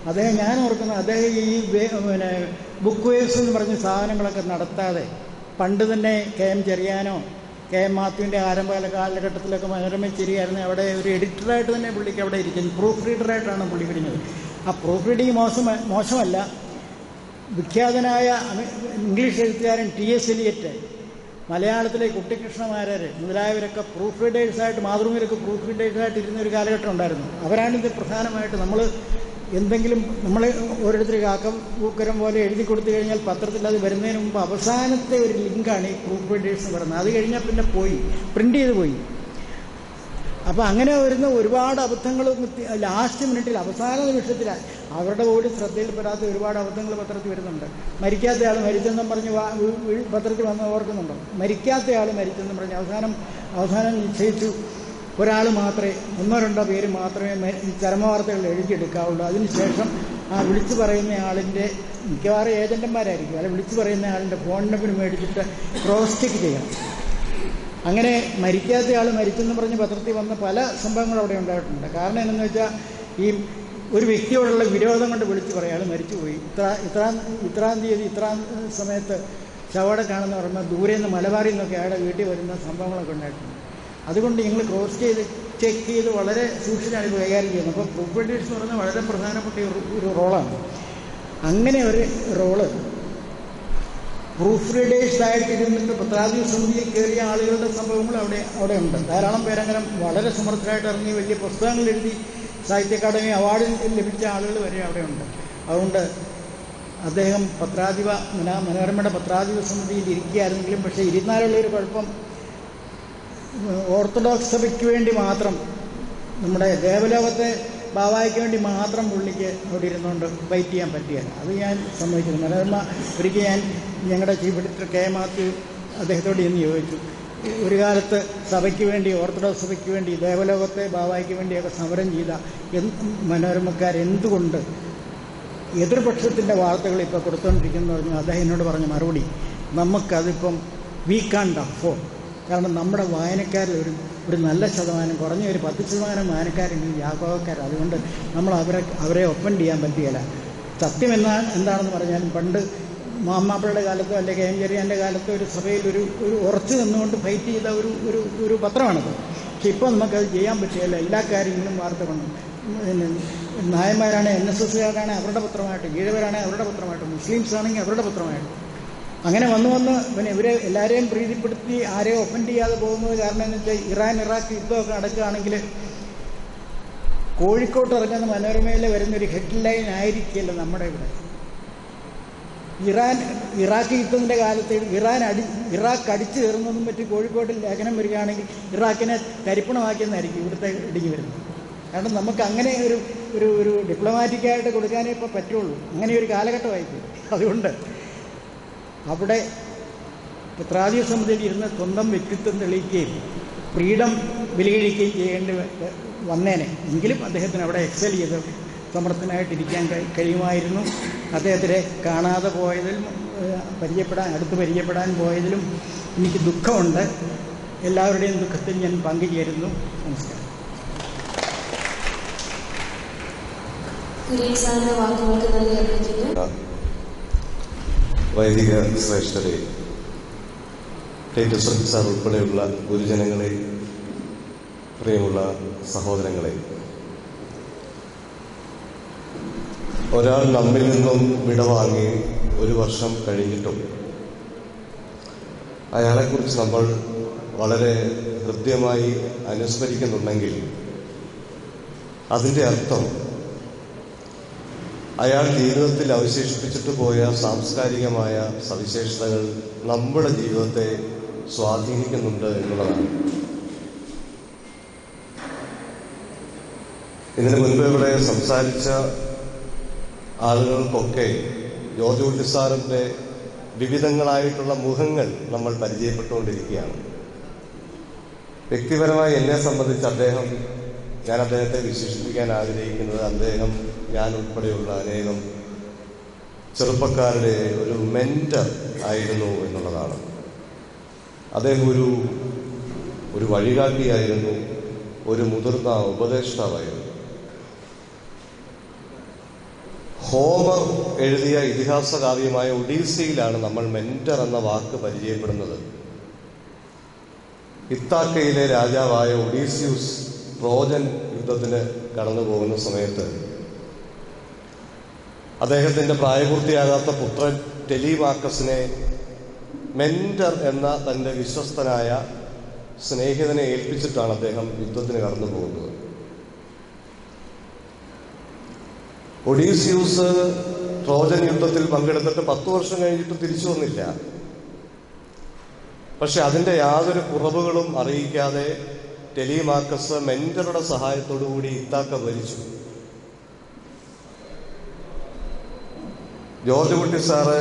അദ്ദേഹം ഞാൻ ഓർക്കുന്നത് അദ്ദേഹം ഈ വേ- പിന്നെ ബുക്ക് വേവ്സ് എന്ന് പറഞ്ഞ സാധനങ്ങളൊക്കെ നടത്താതെ പണ്ട് തന്നെ കെ എം ചെറിയാനോ കെ എം മാത്യുവിൻ്റെ ആരംഭകാല കാലഘട്ടത്തിലൊക്കെ മനോരമ ചെറിയായിരുന്നു അവിടെ ഒരു എഡിറ്ററായിട്ട് തന്നെ പുള്ളിക്ക് അവിടെ ഇരിക്കുന്നത് പ്രൂഫ് റീഡറായിട്ടാണ് പുള്ളി കഴിഞ്ഞത് ആ പ്രൂഫ് റീഡിങ് മോശം മോശമല്ല വിഖ്യാതനായ അമേ- ഇംഗ്ലീഷ് എഴുത്തുകാരൻ ടി എസ് എലിയറ്റ് മലയാളത്തിലെ കുട്ടിക്കൃഷ്ണമാരാർ മുതലായവരൊക്കെ പ്രൂഫ് റീഡേഴ്സായിട്ട് മാതൃഭൂമിയിലൊക്കെ പ്രൂഫ് റീഡേഴ്സായിട്ട് ഇരുന്ന ഒരു കാലഘട്ടം ഉണ്ടായിരുന്നു അവരാണിത് പ്രധാനമായിട്ട് നമ്മൾ എന്തെങ്കിലും നമ്മൾ ഓരോരുത്തർ കാക്കം പൂക്കരം പോലെ എഴുതി കൊടുത്തു കഴിഞ്ഞാൽ പത്രത്തിൽ അത് വരുന്നതിന് മുമ്പ് അവസാനത്തെ ഒരു ലിങ്കാണ് ഈ പ്രൂഫ് റീഡേഴ്സ് എന്ന് പറയുന്നത് അത് കഴിഞ്ഞാൽ പിന്നെ പോയി പ്രിന്റ് ചെയ്ത് പോയി അപ്പോൾ അങ്ങനെ വരുന്ന ഒരുപാട് അബദ്ധങ്ങൾ ലാസ്റ്റ് മിനിറ്റിൽ അവസാന നിമിഷത്തിൽ അവരുടെ കൂടി ശ്രദ്ധയിൽപ്പെടാത്ത ഒരുപാട് അബദ്ധങ്ങൾ പത്രത്തിൽ വരുന്നുണ്ട് മരിക്കാത്ത ആൾ മരിച്ചെന്നും പറഞ്ഞ് വാ- വീ- വീ- പത്രത്തിൽ വന്ന് ഓർക്കുന്നുണ്ടോ മരിക്കാത്ത ആൾ മരിച്ചെന്നും പറഞ്ഞ് അവസാനം അവസാനം നിശ്ചയിച്ചു ഒരാൾ മാത്രമേ ഒന്നോ രണ്ടോ പേര് മാത്രമേ മ- ഈ ചരമവാർത്തകൾ എഴുതിയെടുക്കാവുള്ളൂ അതിനുശേഷം ആ വിളിച്ചു പറയുന്ന ആളിൻ്റെ മിക്കവാറും ഏജന്റന്മാരായിരിക്കും അല്ല വിളിച്ചു പറയുന്ന ആളിൻ്റെ ഫോൺ നമ്പർ മേടിച്ചിട്ട് ക്രോസ് ചെക്ക് ചെയ്യണം അങ്ങനെ മരിക്കാത്ത ആൾ മരിച്ചെന്ന് പറഞ്ഞ് പത്രത്തിൽ വന്ന പല സംഭവങ്ങളും അവിടെ ഉണ്ടായിട്ടുണ്ട് കാരണം എന്തെന്ന് വെച്ചാൽ ഈ ഒരു വ്യക്തിയോടുള്ള വിരോധം കൊണ്ട് വിളിച്ചു പറയാം അയാൾ മരിച്ചുപോയി ഇത്ര ഇത്രാം ഇത്രാം തീയതി ഇത്രാം സമയത്ത് ശവടെ കാണുന്ന പറയുമ്പോൾ ദൂരെ നിന്ന് മലബാറിൽ നിന്നൊക്കെ അയാളുടെ വീട്ടിൽ വരുന്ന സംഭവങ്ങളൊക്കെ ഉണ്ടായിട്ടുണ്ട് അതുകൊണ്ട് ഞങ്ങൾ ക്രോസ് ചെയ്ത് ചെക്ക് ചെയ്ത് വളരെ സൂക്ഷിച്ചാണ് ഇത് കൈകാര്യം ചെയ്യുന്നത് അപ്പോൾ പ്രോപ്പർട്ടീസ് എന്ന് പറയുന്നത് വളരെ പ്രധാനപ്പെട്ട ഒരു ഒരു റോളാണ് അങ്ങനെ ഒരു റോള് പ്രൂഫ് റീഡേഴ്സ് ആയിട്ട് ഇരുന്നിട്ട് പത്രാധിക സമിതിയിൽ കയറിയ ആളുകളുടെ സംഭവങ്ങൾ അവിടെ അവിടെ ഉണ്ട് ധാരാളം പേരങ്ങനെ വളരെ സമർത്ഥരായിട്ട് ഇറങ്ങി വലിയ പുസ്തകങ്ങൾ എഴുതി സാഹിത്യ അക്കാദമി അവാർഡ് ലഭിച്ച ആളുകൾ വരെ അവിടെ ഉണ്ട് അതുകൊണ്ട് അദ്ദേഹം പത്രാധിപ മന- മനോരമയുടെ പത്രാധിപ സമിതിയിൽ ഇരിക്കുകയായിരുന്നെങ്കിലും പക്ഷേ ഇരുന്നാലുള്ള ഒരു കുഴപ്പം ഓർത്തഡോക്സ് സഭയ്ക്ക് വേണ്ടി മാത്രം നമ്മുടെ ദേവലോകത്തെ ബാവായ്ക്ക് വേണ്ടി മാത്രം പുള്ളിക്ക് അവിടെ ഇരുന്നുകൊണ്ട് ഫൈറ്റ് ചെയ്യാൻ പറ്റിയല്ല അത് ഞാൻ സമ്മതിക്കുന്നു മനോരമ ഒരിക്കൽ ഞാൻ ഞങ്ങളുടെ ചീഫ് എഡിറ്റർ കെ മാത്യു അദ്ദേഹത്തോട് ഇന്ന് ചോദിച്ചു ഒരു കാലത്ത് സഭയ്ക്ക് വേണ്ടി ഓർത്തഡോക്സ് സഭയ്ക്ക് വേണ്ടി ദേവലോകത്തെ ബാവായ്ക്ക് വേണ്ടിയൊക്കെ സമരം ചെയ്ത എന്ത് മനോരമക്കാർ എന്തുകൊണ്ട് എതിർപക്ഷത്തിൻ്റെ വാർത്തകൾ ഇപ്പോൾ കൊടുത്തുകൊണ്ടിരിക്കുന്നു പറഞ്ഞു അദ്ദേഹം എന്നോട് പറഞ്ഞ മറുപടി നമുക്കതിപ്പം വി കാൺ അഫോർഡ് കാരണം നമ്മുടെ വായനക്കാരിൽ ഒരു ഒരു നല്ല ശതമാനം കുറഞ്ഞ ഒരു പത്ത് ശതമാനം വായനക്കാരുണ്ട് യാഗോക്കാർ അതുകൊണ്ട് നമ്മൾ അവരെ അവരെ ഒപ്പൻ ചെയ്യാൻ പറ്റുകയില്ല സത്യം എന്നാ എന്താണെന്ന് പറഞ്ഞാലും പണ്ട് മാമാപ്പിളയുടെ കാലത്തോ അല്ലെങ്കിൽ കെ എം ചെറിയാൻ്റെ കാലത്തോ ഒരു സഭയിൽ ഒരു ഒരു ഉറച്ചു നിന്നുകൊണ്ട് ഫൈറ്റ് ചെയ്ത ഒരു ഒരു ഒരു പത്രമാണത് പക്ഷെ ഇപ്പോൾ നമുക്കത് ചെയ്യാൻ പറ്റുകയില്ല എല്ലാ കാര്യങ്ങളും വാർത്ത കൊണ്ട് പിന്നെ നായന്മാരാണ് എൻ എസ് എസ്സുകാരാണ് അവരുടെ പത്രമായിട്ട് ഈഴവരാണ് അവരുടെ പത്രമായിട്ട് മുസ്ലിംസ് ആണെങ്കിൽ അവരുടെ പത്രമായിട്ട് അങ്ങനെ വന്ന് വന്ന് പിന്നെ ഇവരെ എല്ലാവരെയും പ്രീതിപ്പെടുത്തി ആരെയും ഒഫൻഡ് ചെയ്യാതെ പോകുന്നത് കാരണം എന്ന് വെച്ചാൽ ഇറാൻ ഇറാഖ് യുദ്ധമൊക്കെ നടക്കുകയാണെങ്കിൽ കോഴിക്കോട്ട് ഇറങ്ങുന്ന മനോരമയിൽ വരുന്നൊരു ഹെഡ്ലൈൻ ആയിരിക്കില്ല നമ്മുടെ ഇവിടെ ഇറാൻ ഇറാഖ് യുദ്ധത്തിൻ്റെ കാലത്ത് ഇറാൻ അടി ഇറാഖ് അടിച്ചു കയറുന്നതും പറ്റി കോഴിക്കോട്ടിൽ ലേഖനം വരികയാണെങ്കിൽ ഇറാഖിനെ തരിപ്പണമാക്കിയെന്നായിരിക്കും ഇവിടുത്തെ ഇടിഞ്ഞു വരുന്നത് കാരണം നമുക്ക് അങ്ങനെ ഒരു ഒരു ഒരു ഡിപ്ലോമാറ്റിക്കായിട്ട് കൊടുക്കാനേ ഇപ്പോൾ പറ്റുള്ളൂ അങ്ങനെ ഒരു കാലഘട്ടമായിപ്പോയി അതുകൊണ്ട് അവിടെ പത്രാധിക സമിതിയിൽ ഇരുന്ന് സ്വന്തം വ്യക്തിത്വം തെളിയിക്കുകയും ഫ്രീഡം വിലയിഴിക്കുകയും ചെയ്യേണ്ടി വ- വന്നേനെ എങ്കിലും അദ്ദേഹത്തിന് അവിടെ എക്സൽ ചെയ്ത് സമർത്ഥനായിട്ടിരിക്കാൻ കഴി- കഴിയുമായിരുന്നു അദ്ദേഹത്തിനെ കാണാതെ പോയതിലും ഏഹ്, പരിചയപ്പെടാൻ അടുത്ത് പരിചയപ്പെടാൻ പോയതിലും എനിക്ക് ദുഃഖമുണ്ട് എല്ലാവരുടെയും ദുഃഖത്തിൽ ഞാൻ പങ്കുചേരുന്നു നമസ്കാരം കുര്യൻ സാറിന്റെ വാക്കുകൾക്ക് നന്ദി അർപ്പിക്കുന്നു വൈദിക ശ്രേഷ്ഠരെ ടൈറ്റസ് സാർ ഉൾപ്പെടെയുള്ള ഗുരുജനങ്ങളെ പ്രിയമുള്ള സഹോദരങ്ങളെ ഒരാൾ നമ്മിൽ നിന്നും വിടവാങ്ങി ഒരു വർഷം കഴിഞ്ഞിട്ടും അയാളെക്കുറിച്ച് നമ്മൾ വളരെ ഹൃദ്യമായി അനുസ്മരിക്കുന്നുണ്ടെങ്കിൽ അതിൻ്റെ അർത്ഥം അയാൾ ജീവിതത്തിൽ അവശേഷിപ്പിച്ചിട്ട് പോയ സാംസ്കാരികമായ സവിശേഷതകൾ നമ്മുടെ ജീവിതത്തെ സ്വാധീനിക്കുന്നുണ്ട് എന്നുള്ളതാണ് ഇതിനു മുൻപ് ഇവിടെ സംസാരിച്ച ആളുകൾക്കൊക്കെ ജോർജ് കുട്ടി സാറിന്റെ വിവിധങ്ങളായിട്ടുള്ള മുഖങ്ങൾ നമ്മൾ പരിചയപ്പെട്ടുകൊണ്ടിരിക്കുകയാണ് വ്യക്തിപരമായി എന്നെ സംബന്ധിച്ച് അദ്ദേഹം ഞാൻ അദ്ദേഹത്തെ വിശേഷിപ്പിക്കാൻ ആഗ്രഹിക്കുന്നത് അദ്ദേഹം ഞാൻ ഉൾപ്പെടെയുള്ള അനേകം ചെറുപ്പക്കാരുടെ ഒരു മെന്റർ ആയിരുന്നു എന്നുള്ളതാണ് അദ്ദേഹം ഒരു ഒരു വഴികാട്ടിയായിരുന്നു ഒരു മുതിർന്ന ഉപദേഷ്ടാവായിരുന്നു ഹോമർ എഴുതിയ ഇതിഹാസ കാവ്യമായ ഒഡീസയിലാണ് നമ്മൾ മെന്റർ എന്ന വാക്ക് പരിചയപ്പെടുന്നത് ഇത്താക്കയിലെ രാജാവായ ഒഡീസിയൂസ് ട്രോജൻ യുദ്ധത്തിന് കടന്നു പോകുന്ന സമയത്ത് അദ്ദേഹത്തിന്റെ പ്രായപൂർത്തിയാകാത്ത പുത്രൻ ടെലിമാക്കസിനെ മെന്റർ എന്ന തന്റെ വിശ്വസ്തനായ സ്നേഹിതനെ ഏൽപ്പിച്ചിട്ടാണ് അദ്ദേഹം യുദ്ധത്തിന് കടന്നു പോകുന്നത് ഒഡീസിയൂസ് ട്രോജൻ യുദ്ധത്തിൽ പങ്കെടുത്തിട്ട് പത്തു വർഷം കഴിഞ്ഞിട്ട് തിരിച്ചു വന്നില്ല പക്ഷെ അതിന്റെ യാതൊരു കുറവുകളും അറിയിക്കാതെ ടെലിമാക്കസ് മെന്ററുടെ സഹായത്തോടുകൂടി ഇത്താക്ക ഭരിച്ചു ജോർജ് കുട്ടി സാറ്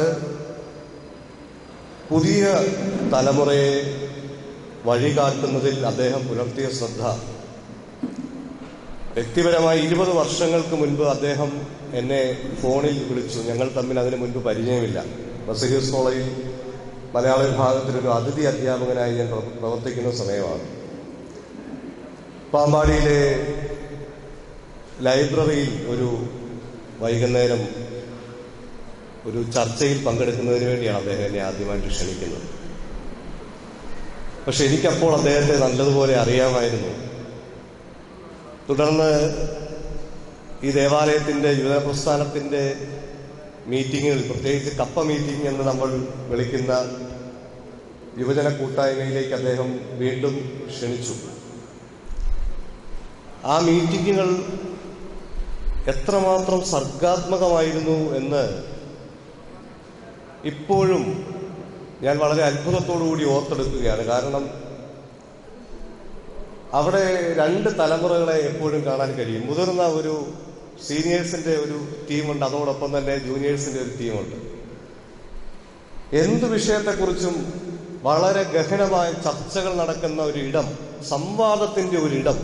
പുതിയ തലമുറയെ വഴികാട്ടുന്നതിൽ അദ്ദേഹം പുലർത്തിയ ശ്രദ്ധ വ്യക്തിപരമായി ഇരുപത് വർഷങ്ങൾക്ക് മുൻപ് അദ്ദേഹം എന്നെ ഫോണിൽ വിളിച്ചു ഞങ്ങൾ തമ്മിൽ അതിനു മുൻപ് പരിചയമില്ല ബസീസ് കോളേജിൽ മലയാള വിഭാഗത്തിലൊരു അതിഥി അധ്യാപകനായി ഞാൻ പ്ര- പ്രവർത്തിക്കുന്ന സമയമാണ് പാമ്പാടിയിലെ ലൈബ്രറിയിൽ ഒരു വൈകുന്നേരം ഒരു ചർച്ചയിൽ പങ്കെടുക്കുന്നതിന് വേണ്ടിയാണ് അദ്ദേഹം എന്നെ ആദ്യമായിട്ട് ക്ഷണിക്കുന്നത് പക്ഷെ എനിക്കപ്പോൾ അദ്ദേഹത്തെ നല്ലതുപോലെ അറിയാമായിരുന്നു തുടർന്ന് ഈ ദേവാലയത്തിന്റെ യുവജന പ്രസ്ഥാനത്തിന്റെ മീറ്റിങ്ങുകൾ പ്രത്യേകിച്ച് കപ്പ മീറ്റിംഗ് എന്ന് നമ്മൾ വിളിക്കുന്ന യുവജന കൂട്ടായ്മയിലേക്ക് അദ്ദേഹം വീണ്ടും ക്ഷണിച്ചു ആ മീറ്റിങ്ങുകൾ എത്രമാത്രം സർഗാത്മകമായിരുന്നു എന്ന് ഇപ്പോഴും ഞാൻ വളരെ അത്ഭുതത്തോടുകൂടി ഓർത്തെടുക്കുകയാണ് കാരണം അവിടെ രണ്ട് തലമുറകളെ എപ്പോഴും കാണാൻ കഴിയും മുതിർന്ന ഒരു സീനിയേഴ്സിന്റെ ഒരു ടീമുണ്ട് അതോടൊപ്പം തന്നെ ജൂനിയേഴ്സിന്റെ ഒരു ടീമുണ്ട് എന്ത് വിഷയത്തെക്കുറിച്ചും വളരെ ഗഹനമായ ചർച്ചകൾ നടക്കുന്ന ഒരു ഇടം സംവാദത്തിന്റെ ഒരു ഇടം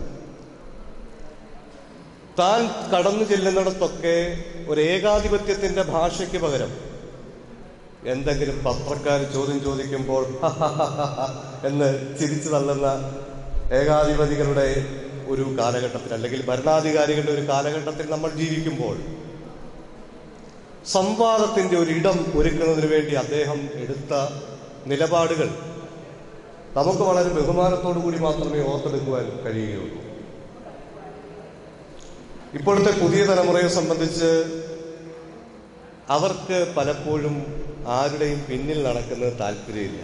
താൻ കടന്നു ചെല്ലുന്നിടത്തൊക്കെ ഒരു ഏകാധിപത്യത്തിന്റെ ഭാഷയ്ക്ക് പകരം എന്തെങ്കിലും പത്രക്കാർ ചോദ്യം ചോദിക്കുമ്പോൾ എന്ന് ചിരിച്ചു തള്ളുന്ന ഏകാധിപതികളുടെ ഒരു കാലഘട്ടത്തിൽ അല്ലെങ്കിൽ ഭരണാധികാരികളുടെ ഒരു കാലഘട്ടത്തിൽ നമ്മൾ ജീവിക്കുമ്പോൾ സംവാദത്തിന്റെ ഒരു ഇടം ഒരുക്കുന്നതിന് വേണ്ടി അദ്ദേഹം എടുത്ത നിലപാടുകൾ നമുക്ക് വളരെ ബഹുമാനത്തോടു കൂടി മാത്രമേ ഓർത്തെടുക്കുവാൻ കഴിയുകയുള്ളൂ ഇപ്പോഴത്തെ പുതിയ തലമുറയെ സംബന്ധിച്ച് അവർക്ക് പലപ്പോഴും ആരുടെയും പിന്നിൽ നടക്കുന്നത് താല്പര്യമില്ല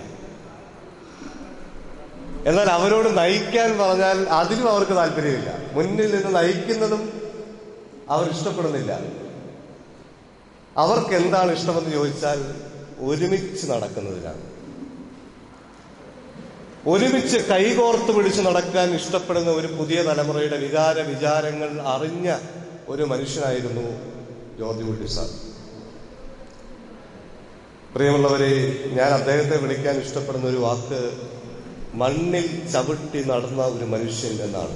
എന്നാൽ അവരോട് നയിക്കാൻ പറഞ്ഞാൽ അതിലും അവർക്ക് താല്പര്യമില്ല മുന്നിൽ നിന്ന് നയിക്കുന്നതും അവർ ഇഷ്ടപ്പെടുന്നില്ല അവർക്ക് എന്താണ് ഇഷ്ടമെന്ന് ചോദിച്ചാൽ ഒരുമിച്ച് നടക്കുന്നതിനാണ് ഒരുമിച്ച് കൈകോർത്ത് പിടിച്ച് നടക്കാൻ ഇഷ്ടപ്പെടുന്ന ഒരു പുതിയ തലമുറയുടെ വികാര വിചാരങ്ങൾ അറിഞ്ഞ ഒരു മനുഷ്യനായിരുന്നു ജോർജ് കുട്ടി സാർ പ്രിയമുള്ളവരെ ഞാൻ അദ്ദേഹത്തെ വിളിക്കാൻ ഇഷ്ടപ്പെടുന്ന ഒരു വാക്ക് മണ്ണിൽ ചവിട്ടി നടന്ന ഒരു മനുഷ്യൻ എന്നാണ്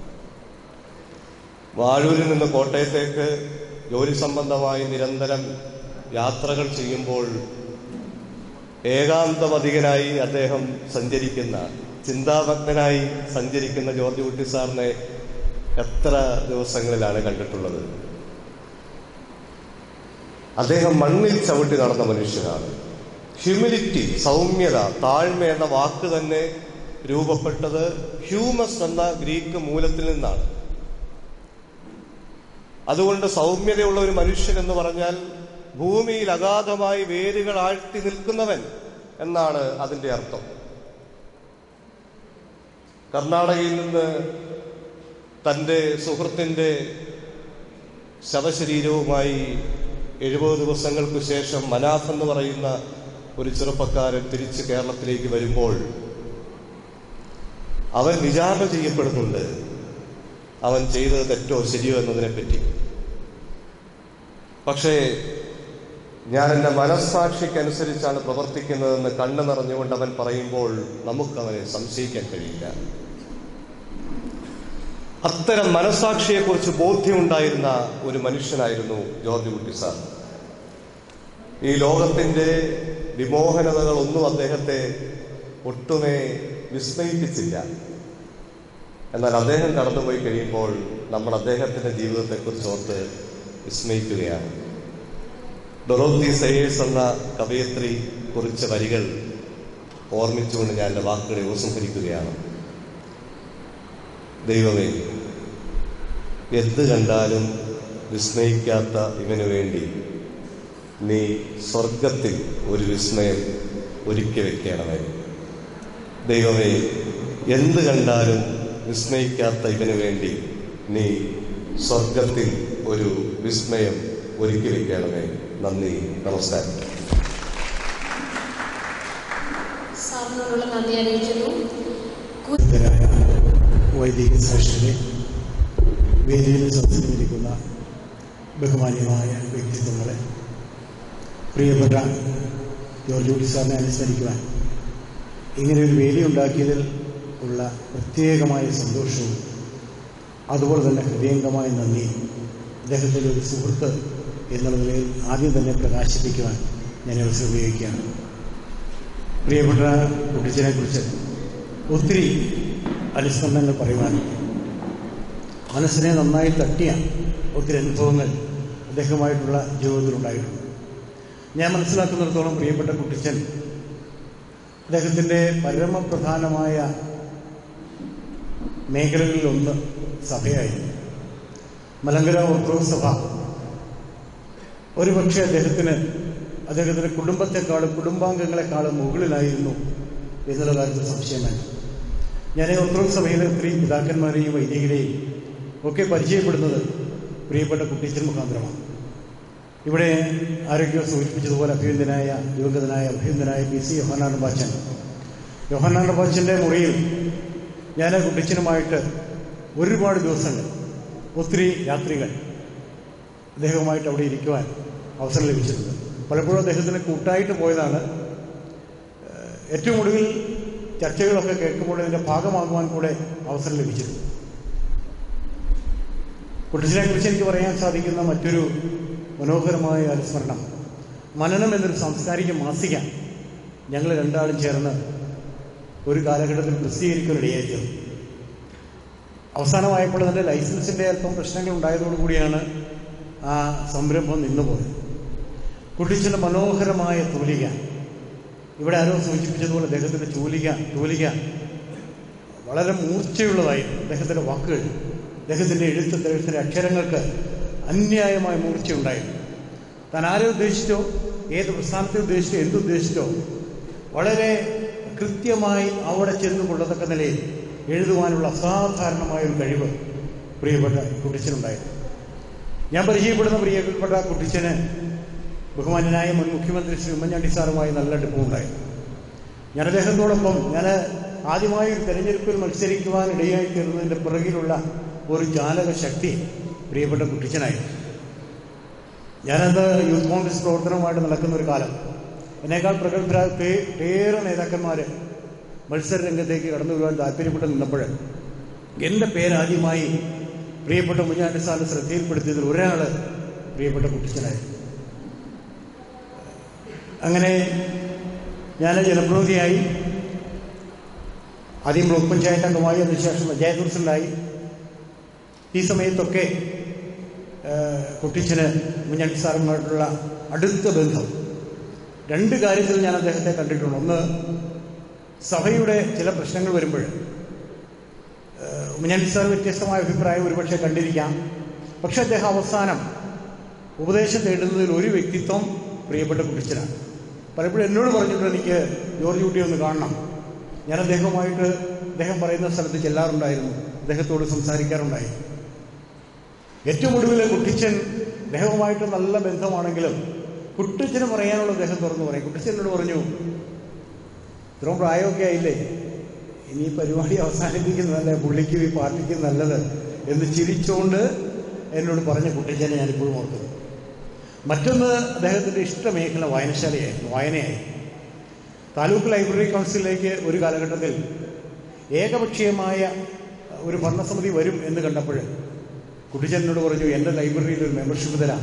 വാഴൂരിൽ നിന്ന് കോട്ടയത്തേക്ക് ജോലി സംബന്ധമായി നിരന്തരം യാത്രകൾ ചെയ്യുമ്പോൾ ഏകാന്തമധികനായി അദ്ദേഹം സഞ്ചരിക്കുന്ന ചിന്താമഗ്നായി സഞ്ചരിക്കുന്ന ജോർജ് കുട്ടി സാറിനെ എത്ര ദിവസങ്ങളിലാണ് കണ്ടിട്ടുള്ളത് അദ്ദേഹം മണ്ണിൽ ചവിട്ടി നടന്ന മനുഷ്യനാണ് ഹ്യൂമിലിറ്റി സൗമ്യത താഴ്മ എന്ന വാക്ക് തന്നെ രൂപപ്പെട്ടത് ഹ്യൂമസ് എന്ന ഗ്രീക്ക് മൂലത്തിൽ നിന്നാണ് അതുകൊണ്ട് സൗമ്യതയുള്ള ഒരു മനുഷ്യൻ എന്ന് പറഞ്ഞാൽ ഭൂമിയിൽ അഗാധമായി വേരുകൾ ആഴ്ത്തി നിൽക്കുന്നവൻ എന്നാണ് അതിന്റെ അർത്ഥം കർണാടകയിൽ നിന്ന് തന്റെ സുഹൃത്തിന്റെ ശവശരീരവുമായി എഴുപത് ദിവസങ്ങൾക്ക് ശേഷം മനാഫ് എന്ന് പറയുന്ന ഒരു ചെറുപ്പക്കാരൻ തിരിച്ച് കേരളത്തിലേക്ക് വരുമ്പോൾ അവൻ വിചാരണ ചെയ്യപ്പെടുന്നുണ്ട് അവൻ ചെയ്തത് തെറ്റോ ശരിയോ എന്നതിനെ പറ്റി പക്ഷേ ഞാൻ എൻ്റെ മനസ്സാക്ഷിക്കനുസരിച്ചാണ് പ്രവർത്തിക്കുന്നതെന്ന് കണ്ണു നിറഞ്ഞുകൊണ്ട് അവൻ പറയുമ്പോൾ നമുക്കവനെ സംശയിക്കാൻ കഴിയില്ല അത്തരം മനസാക്ഷിയെക്കുറിച്ച് ബോധ്യമുണ്ടായിരുന്ന ഒരു മനുഷ്യനായിരുന്നു ജോർജ് കുട്ടി സാർ ഈ ലോകത്തിന്റെ വിമോഹനതകളൊന്നും അദ്ദേഹത്തെ ഒട്ടുമേ വിസ്മയിപ്പിച്ചില്ല എന്നാൽ അദ്ദേഹം കടന്നുപോയി കഴിയുമ്പോൾ നമ്മൾ അദ്ദേഹത്തിന്റെ ജീവിതത്തെക്കുറിച്ച് ഓർത്ത് വിസ്മയിക്കുകയാണ് ഡൊറോത്തി സയേഴ്സ് എന്ന കവയത്രി കുറിച്ച വരികൾ ഓർമ്മിച്ചുകൊണ്ട് ഞാൻ എൻ്റെ വാക്കുകളെ ഉപസംഹരിക്കുകയാണ് ദൈവമേ എന്ത് കണ്ടാലും വിസ്മയിക്കാത്ത ഇവന് വേണ്ടി നീ സ്വർഗത്തിൽ ഒരു വിസ്മയം ഒരുക്കി വെക്കണമേ ദൈവമേ എന്ത് കണ്ടാലും വിസ്മയിക്കാത്ത ഇവന് വേണ്ടി നീ സ്വർഗത്തിൽ ഒരു വിസ്മയം ഒരുക്കി വെക്കണമേ നന്ദി നമസ്കാരം സാറിനോടുള്ള നന്ദി അറിയിക്കുന്നു വൈദിക ശ്രേഷ്ഠരെ വേദിയിൽ സംസ്കരിക്കുന്ന ബഹുമാന്യമായ വ്യക്തിത്വങ്ങളെ പ്രിയപ്പെട്ട ജോർജ് കുട്ടി സാറിനെ അനുസ്മരിക്കുവാൻ ഇങ്ങനെ ഒരു വേദി ഉണ്ടാക്കിയതിൽ ഉള്ള പ്രത്യേകമായ സന്തോഷവും അതുപോലെ തന്നെ ഹൃദയംഗമായ നന്ദി അദ്ദേഹത്തിൻ്റെ ഒരു സുഹൃത്ത് എന്നുള്ള നിലയിൽ ആദ്യം തന്നെ പ്രകാശിപ്പിക്കുവാൻ ഞാൻ അവസരം ഉപയോഗിക്കുകയാണ് പ്രിയപ്പെട്ട കുട്ടിച്ചനെ കുറിച്ച് ഒത്തിരി അനുസ്മരണങ്ങൾ പറയുവാനുണ്ട് മനസ്സിനെ നന്നായി തട്ടിയ ഒത്തിരി അനുഭവങ്ങൾ അദ്ദേഹമായിട്ടുള്ള ജീവിതത്തിലുണ്ടായിട്ടുണ്ട് ഞാൻ മനസ്സിലാക്കുന്നിടത്തോളം പ്രിയപ്പെട്ട കുട്ടിച്ചൻ അദ്ദേഹത്തിൻ്റെ പരമപ്രധാനമായ മേഖലകളിലൊന്ന് സഭയായിരുന്നു മലങ്കര ഓർത്തഡോക്സ് സഭ ഒരുപക്ഷെ അദ്ദേഹത്തിന് അദ്ദേഹത്തിന്റെ കുടുംബത്തെക്കാളും കുടുംബാംഗങ്ങളെക്കാളും മുകളിലായിരുന്നു എന്നുള്ള കാര്യത്തിൽ സംശയം വേണ്ട ഞാൻ ഈ ഓർത്തഡോക്സ് സഭയിലെ ഒത്തിരി പിതാക്കന്മാരെയും വൈദികരെയും ഒക്കെ പരിചയപ്പെടുന്നത് പ്രിയപ്പെട്ട കുട്ടീച്ചൻ മുഖാന്തരമാണ് ഇവിടെ ആരോഗ്യം സൂചിപ്പിച്ചതുപോലെ അഭ്യന്തനായ യുവകതനായ അഭ്യന്തനായ പി സി യോഹനാൻ ബാച്ചൻ യോഹനാൻ ബാച്ചൻ്റെ മുറിയിൽ ഞാൻ ആ കുട്ടിച്ചനുമായിട്ട് ഒരുപാട് ദിവസങ്ങൾ ഒത്തിരി രാത്രികൾ അദ്ദേഹവുമായിട്ട് അവിടെ ഇരിക്കുവാൻ അവസരം ലഭിച്ചിട്ടുണ്ട് പലപ്പോഴും അദ്ദേഹത്തിന് കൂട്ടായിട്ട് പോയതാണ് ഏഹ് ഏറ്റവും ഒടുവിൽ ചർച്ചകളൊക്കെ കേൾക്കുമ്പോൾ ഇതിന്റെ ഭാഗമാകുവാൻ കൂടെ അവസരം ലഭിച്ചിരുന്നു കുട്ടിച്ചിനെ കുറിച്ച് എനിക്ക് പറയാൻ സാധിക്കുന്ന മറ്റൊരു മനോഹരമായ അനുസ്മരണം മനനം എന്നൊരു സാംസ്കാരിക മാസിക ഞങ്ങൾ രണ്ടാളും ചേർന്ന് ഒരു കാലഘട്ടത്തിൽ പ്രസിദ്ധീകരിക്കാനിടയായിരുന്നു അവസാനമായപ്പോൾ അതിൻ്റെ ലൈസൻസിൻ്റെ അല്പം പ്രശ്നങ്ങൾ ഉണ്ടായതോടുകൂടിയാണ് ആ സംരംഭം നിന്നുപോയത് കുട്ടിച്ചിൻ്റെ മനോഹരമായ തൂലിക ഇവിടെ ആരോ സൂചിപ്പിച്ചതുപോലെ അദ്ദേഹത്തിൻ്റെ ചൂലിക തൂലിക വളരെ മൂർച്ചയുള്ളതായിരുന്നു അദ്ദേഹത്തിൻ്റെ വാക്കുകൾ അദ്ദേഹത്തിൻ്റെ എഴുത്ത് അദ്ദേഹത്തിൻ്റെ അക്ഷരങ്ങൾക്ക് അന്യായമായ മൂർച്ചയുണ്ടായിരുന്നു താൻ ആരെ ഉദ്ദേശിച്ചോ ഏത് പ്രസ്ഥാനത്തെ ഉദ്ദേശിച്ചോ എന്തുദ്ദേശിച്ചോ വളരെ കൃത്യമായി അവിടെ ചെന്ന് കൊള്ളത്തക്ക നിലയിൽ എഴുതുവാനുള്ള അസാധാരണമായ ഒരു കഴിവ് പ്രിയപ്പെട്ട കുട്ടിച്ചനുണ്ടായിരുന്നു ഞാൻ പരിചയപ്പെടുന്ന പ്രിയപ്പെട്ട കുട്ടിച്ചന് ബഹുമാന്യനായ മുൻ മുഖ്യമന്ത്രി ശ്രീ ഉമ്മൻചാണ്ടി സാറുമായി നല്ല അടുപ്പമുണ്ടായിരുന്നു ഞാൻ അദ്ദേഹത്തോടൊപ്പം ഞാൻ ആദ്യമായി ഒരു തെരഞ്ഞെടുപ്പിൽ മത്സരിക്കുവാൻ ഇടയായി തീർന്നതിൻ്റെ പിറകിലുള്ള ഒരു ജാലക ശക്തി പ്രിയപ്പെട്ട കുട്ടിച്ചനായിരുന്നു ഞാനത് യൂത്ത് കോൺഗ്രസ് പ്രവർത്തനവുമായിട്ട് നടക്കുന്ന ഒരു കാലം എന്നേക്കാൾ പ്രഗത്ഭരായ പേ- ഏറെ നേതാക്കന്മാർ മത്സര രംഗത്തേക്ക് കടന്നു വരുവാൻ താല്പര്യപ്പെട്ട് നിന്നപ്പോൾ എൻ്റെ പേരാദ്യമായി പ്രിയപ്പെട്ട മുഞ്ഞാണ്ടി സാറിന് ശ്രദ്ധയിൽപ്പെടുത്തിയതിൽ ഒരാൾ പ്രിയപ്പെട്ട കുട്ടിച്ചനായിരുന്നു അങ്ങനെ ഞാൻ ജനപ്രതിനിധിയായി ആദ്യം ബ്ലോക്ക് പഞ്ചായത്ത് അംഗമായി അതിനുശേഷം പഞ്ചായത്ത് പ്രസിഡന്റായി ഈ സമയത്തൊക്കെ ഏഹ്, കുട്ടിച്ചന് മുഞ്ഞാണ്ടി സാറുമായിട്ടുള്ള അടുത്ത ബന്ധം രണ്ട് കാര്യത്തിൽ ഞാൻ അദ്ദേഹത്തെ കണ്ടിട്ടുണ്ട് ഒന്ന് സഭയുടെ ചില പ്രശ്നങ്ങൾ വരുമ്പോൾ ഏഹ്, ഉമ്മൻചാണ്ടി സാർ വ്യത്യസ്തമായ അഭിപ്രായം ഒരുപക്ഷെ കണ്ടിരിക്കാം പക്ഷെ അദ്ദേഹം അവസാനം ഉപദേശം തേടുന്നതിൽ ഒരു വ്യക്തിത്വം പ്രിയപ്പെട്ട കുട്ടിച്ചനാണ് പലപ്പോഴും എന്നോട് പറഞ്ഞിട്ടുണ്ട് എനിക്ക് ജോർജ് കുട്ടി ഒന്ന് കാണണം ഞാൻ അദ്ദേഹവുമായിട്ട് അദ്ദേഹം പറയുന്ന സ്ഥലത്ത് ചെല്ലാറുണ്ടായിരുന്നു അദ്ദേഹത്തോട് സംസാരിക്കാറുണ്ടായിരുന്നു ഏറ്റവും ഒടുവിൽ കുട്ടിച്ചൻ അദ്ദേഹവുമായിട്ട് നല്ല ബന്ധമാണെങ്കിലും കുട്ടിച്ചന് പറയാനുള്ള അദ്ദേഹം തുറന്നു പറയും കുട്ടിച്ചനോട് പറഞ്ഞു ഇത്രയും പ്രായമൊക്കെ ആയില്ലേ ഇനി ഈ പരിപാടി അവസാനിപ്പിക്കുന്നതല്ലേ പുള്ളിക്ക് ഈ പാർട്ടിക്ക് നല്ലത് എന്ന് ചിരിച്ചുകൊണ്ട് എന്നോട് പറഞ്ഞ കുട്ടിച്ചനെ ഞാനിപ്പോഴും ഓർക്കുന്നു മറ്റൊന്ന് അദ്ദേഹത്തിൻ്റെ ഇഷ്ടമേഖല വായനശാലയായിരുന്നു വായനയായിരുന്നു താലൂക്ക് ലൈബ്രറി കൗൺസിലിലേക്ക് ഒരു കാലഘട്ടത്തിൽ ഏകപക്ഷീയമായ ഒരു ഭരണസമിതി വരും എന്ന് കണ്ടപ്പോൾ കുട്ടിച്ചനോട് പറഞ്ഞു എൻ്റെ ലൈബ്രറിയിൽ ഒരു മെമ്പർഷിപ്പ് തരാം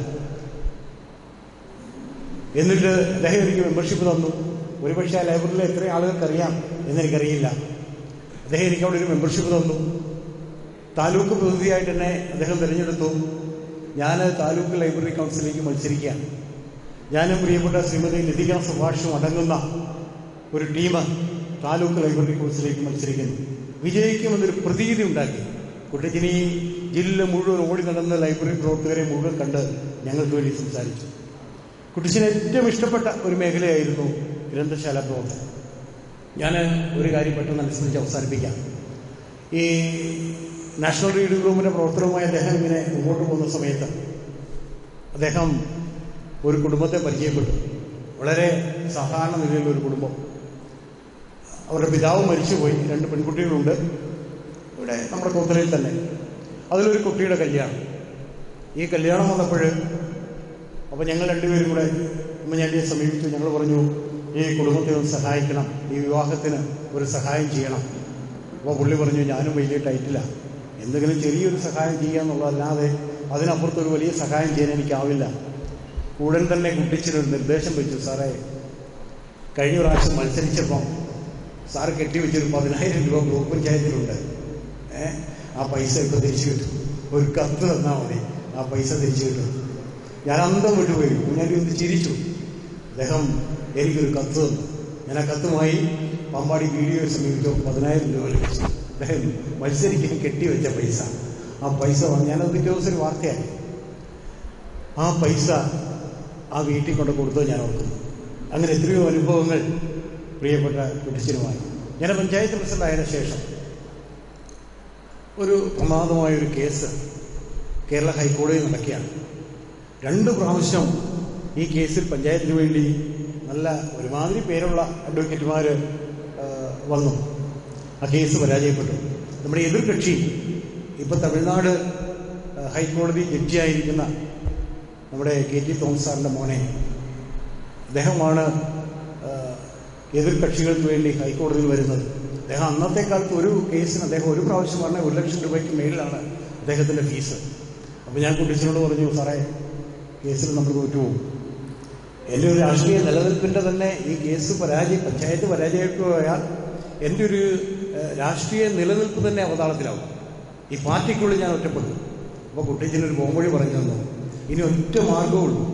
എന്നിട്ട് അദ്ദേഹം എനിക്ക് മെമ്പർഷിപ്പ് തന്നു ഒരുപക്ഷെ ആ ലൈബ്രറിയിൽ എത്ര ആളുകൾക്ക് അറിയാം എന്നെനിക്കറിയില്ല അദ്ദേഹം എനിക്ക് അവിടെ ഒരു മെമ്പർഷിപ്പ് തന്നു താലൂക്ക് പ്രതിനിധിയായിട്ട് എന്നെ അദ്ദേഹം തിരഞ്ഞെടുത്തു ഞാൻ താലൂക്ക് ലൈബ്രറി കൗൺസിലേക്ക് മത്സരിക്കുകയാണ് ഞാനും പ്രിയപ്പെട്ട ശ്രീമതി ലതിക സുഭാഷും അടങ്ങുന്ന ഒരു ടീം താലൂക്ക് ലൈബ്രറി കൗൺസിലേക്ക് മത്സരിക്കുന്നു വിജയിക്കുമെന്നൊരു പ്രതീതി ഉണ്ടാക്കി കുട്ടച്ചിനി ജില്ല മുഴുവൻ ഓടി നടന്ന ലൈബ്രറി പ്രവർത്തകരെ മുഴുവൻ കണ്ട് ഞങ്ങൾക്ക് വേണ്ടി സംസാരിച്ചു കുട്ടിച്ചിന് ഏറ്റവും ഇഷ്ടപ്പെട്ട ഒരു മേഖലയായിരുന്നു ഗ്രന്ഥശാല പ്രവർത്തനം ഞാൻ ഒരു കാര്യം പെട്ടെന്ന് അനുസരിച്ച് അവസാനിപ്പിക്കാം ഈ നാഷണൽ റീഡിംഗ് റൂമിൻ്റെ പ്രവർത്തനവുമായി അദ്ദേഹം ഇങ്ങനെ മുമ്പോട്ട് പോകുന്ന സമയത്ത് അദ്ദേഹം ഒരു കുടുംബത്തെ പരിചയപ്പെട്ടു വളരെ സാധാരണ നിലയിലുള്ള ഒരു കുടുംബം അവരുടെ പിതാവ് മരിച്ചുപോയി രണ്ട് പെൺകുട്ടികളുണ്ട് ഇവിടെ നമ്മുടെ കോത്തലയിൽ തന്നെ അതിലൊരു കുട്ടിയുടെ കല്യാണം ഈ കല്യാണം വന്നപ്പോൾ അപ്പോൾ ഞങ്ങൾ രണ്ടുപേരും കൂടെ ഉമ്മൻചാണ്ടിയെ സമീപിച്ചു ഞങ്ങൾ പറഞ്ഞു ഈ കുടുംബത്തെ ഒന്ന് സഹായിക്കണം ഈ വിവാഹത്തിന് ഒരു സഹായം ചെയ്യണം അപ്പോൾ പുള്ളി പറഞ്ഞു ഞാനും വലിയ ടൈറ്റിലാണ് എന്തെങ്കിലും ചെറിയൊരു സഹായം ചെയ്യാന്നുള്ളതല്ലാതെ അതിനപ്പുറത്തൊരു വലിയ സഹായം ചെയ്യാൻ എനിക്കാവില്ല ഉടൻ തന്നെ കുട്ടിച്ചിനൊരു നിർദ്ദേശം വെച്ചു സാറേ കഴിഞ്ഞ പ്രാവശ്യം മത്സരിച്ചപ്പം സാറ് കെട്ടിവെച്ചൊരു പതിനായിരം രൂപ ബ്ലോക്ക് പഞ്ചായത്തിലുണ്ട് ഏ ആ പൈസ ഇപ്പോൾ തിരിച്ചു കിട്ടും ഒരു കത്ത് തന്നാൽ മതി ആ പൈസ തിരിച്ചു കിട്ടും ഞാൻ അന്തം വിട്ടുപോയി ഞാൻ ഒന്ന് ചിരിച്ചു അദ്ദേഹം എനിക്കൊരു കത്ത് തന്നു ഞാൻ ആ കത്തുമായി പമ്പാടി വീഡിയോ സമീപിച്ചു പതിനായിരം രൂപ ലഭിച്ചു അദ്ദേഹം മത്സരിക്കാൻ കെട്ടിവെച്ച പൈസ ആ പൈസ വന്ന് ഞാനത് പിറ്റേ ദിവസം ഒരു വാർത്തയായി ആ പൈസ ആ വീട്ടിൽ കൊണ്ട് കൊടുത്തത് ഞാൻ ഓർക്കുന്നു അങ്ങനെ എത്രയോ അനുഭവങ്ങൾ പ്രിയപ്പെട്ട കുട്ടിച്ചിനുമായി ഞാൻ പഞ്ചായത്ത് പ്രസിഡന്റ് ആയതിനു ശേഷം ഒരു പ്രമാദമായൊരു കേസ് കേരള ഹൈക്കോടതിയിൽ നടക്കുകയാണ് രണ്ട് പ്രാവശ്യം ഈ കേസിൽ പഞ്ചായത്തിന് വേണ്ടി നല്ല ഒരുമാതിരി പേരുള്ള അഡ്വക്കേറ്റുമാർ വന്നു ആ കേസ് പരാജയപ്പെട്ടു നമ്മുടെ എതിർകക്ഷി ഇപ്പം തമിഴ്നാട് ആ, ഹൈക്കോടതി ജഡ്ജിയായിരിക്കുന്ന നമ്മുടെ കെ ടി തോമസ് സാറിൻ്റെ മോനെ അദ്ദേഹമാണ് ആ, എതിർകക്ഷികൾക്ക് വേണ്ടി ഹൈക്കോടതിയിൽ വരുന്നത് അദ്ദേഹം അന്നത്തെ കാലത്ത് ഒരു കേസിന് അദ്ദേഹം ഒരു പ്രാവശ്യം പറഞ്ഞ ഒരു ലക്ഷം രൂപയ്ക്ക് മേളിലാണ് അദ്ദേഹത്തിൻ്റെ ഫീസ് അപ്പോൾ ഞാൻ കുട്ടിച്ചനോട് പറഞ്ഞു സാറേ കേസിൽ നമ്മൾ തോറ്റുപോകും എൻ്റെ ഒരു രാഷ്ട്രീയ നിലനിൽപ്പിൻ്റെ തന്നെ ഈ കേസ് പരാജയ പഞ്ചായത്ത് പരാജയപ്പെടുകയാൽ എൻ്റെ ഒരു ഏഹ്, രാഷ്ട്രീയ നിലനിൽപ്പ് തന്നെ അവതാളത്തിലാവും ഈ പാർട്ടിക്കുള്ളിൽ ഞാൻ ഒറ്റപ്പെട്ടു അപ്പോൾ കുട്ടിച്ചനൊരു പോംവഴി പറഞ്ഞു തന്നു ഇനി ഒറ്റ മാർഗമുള്ളൂ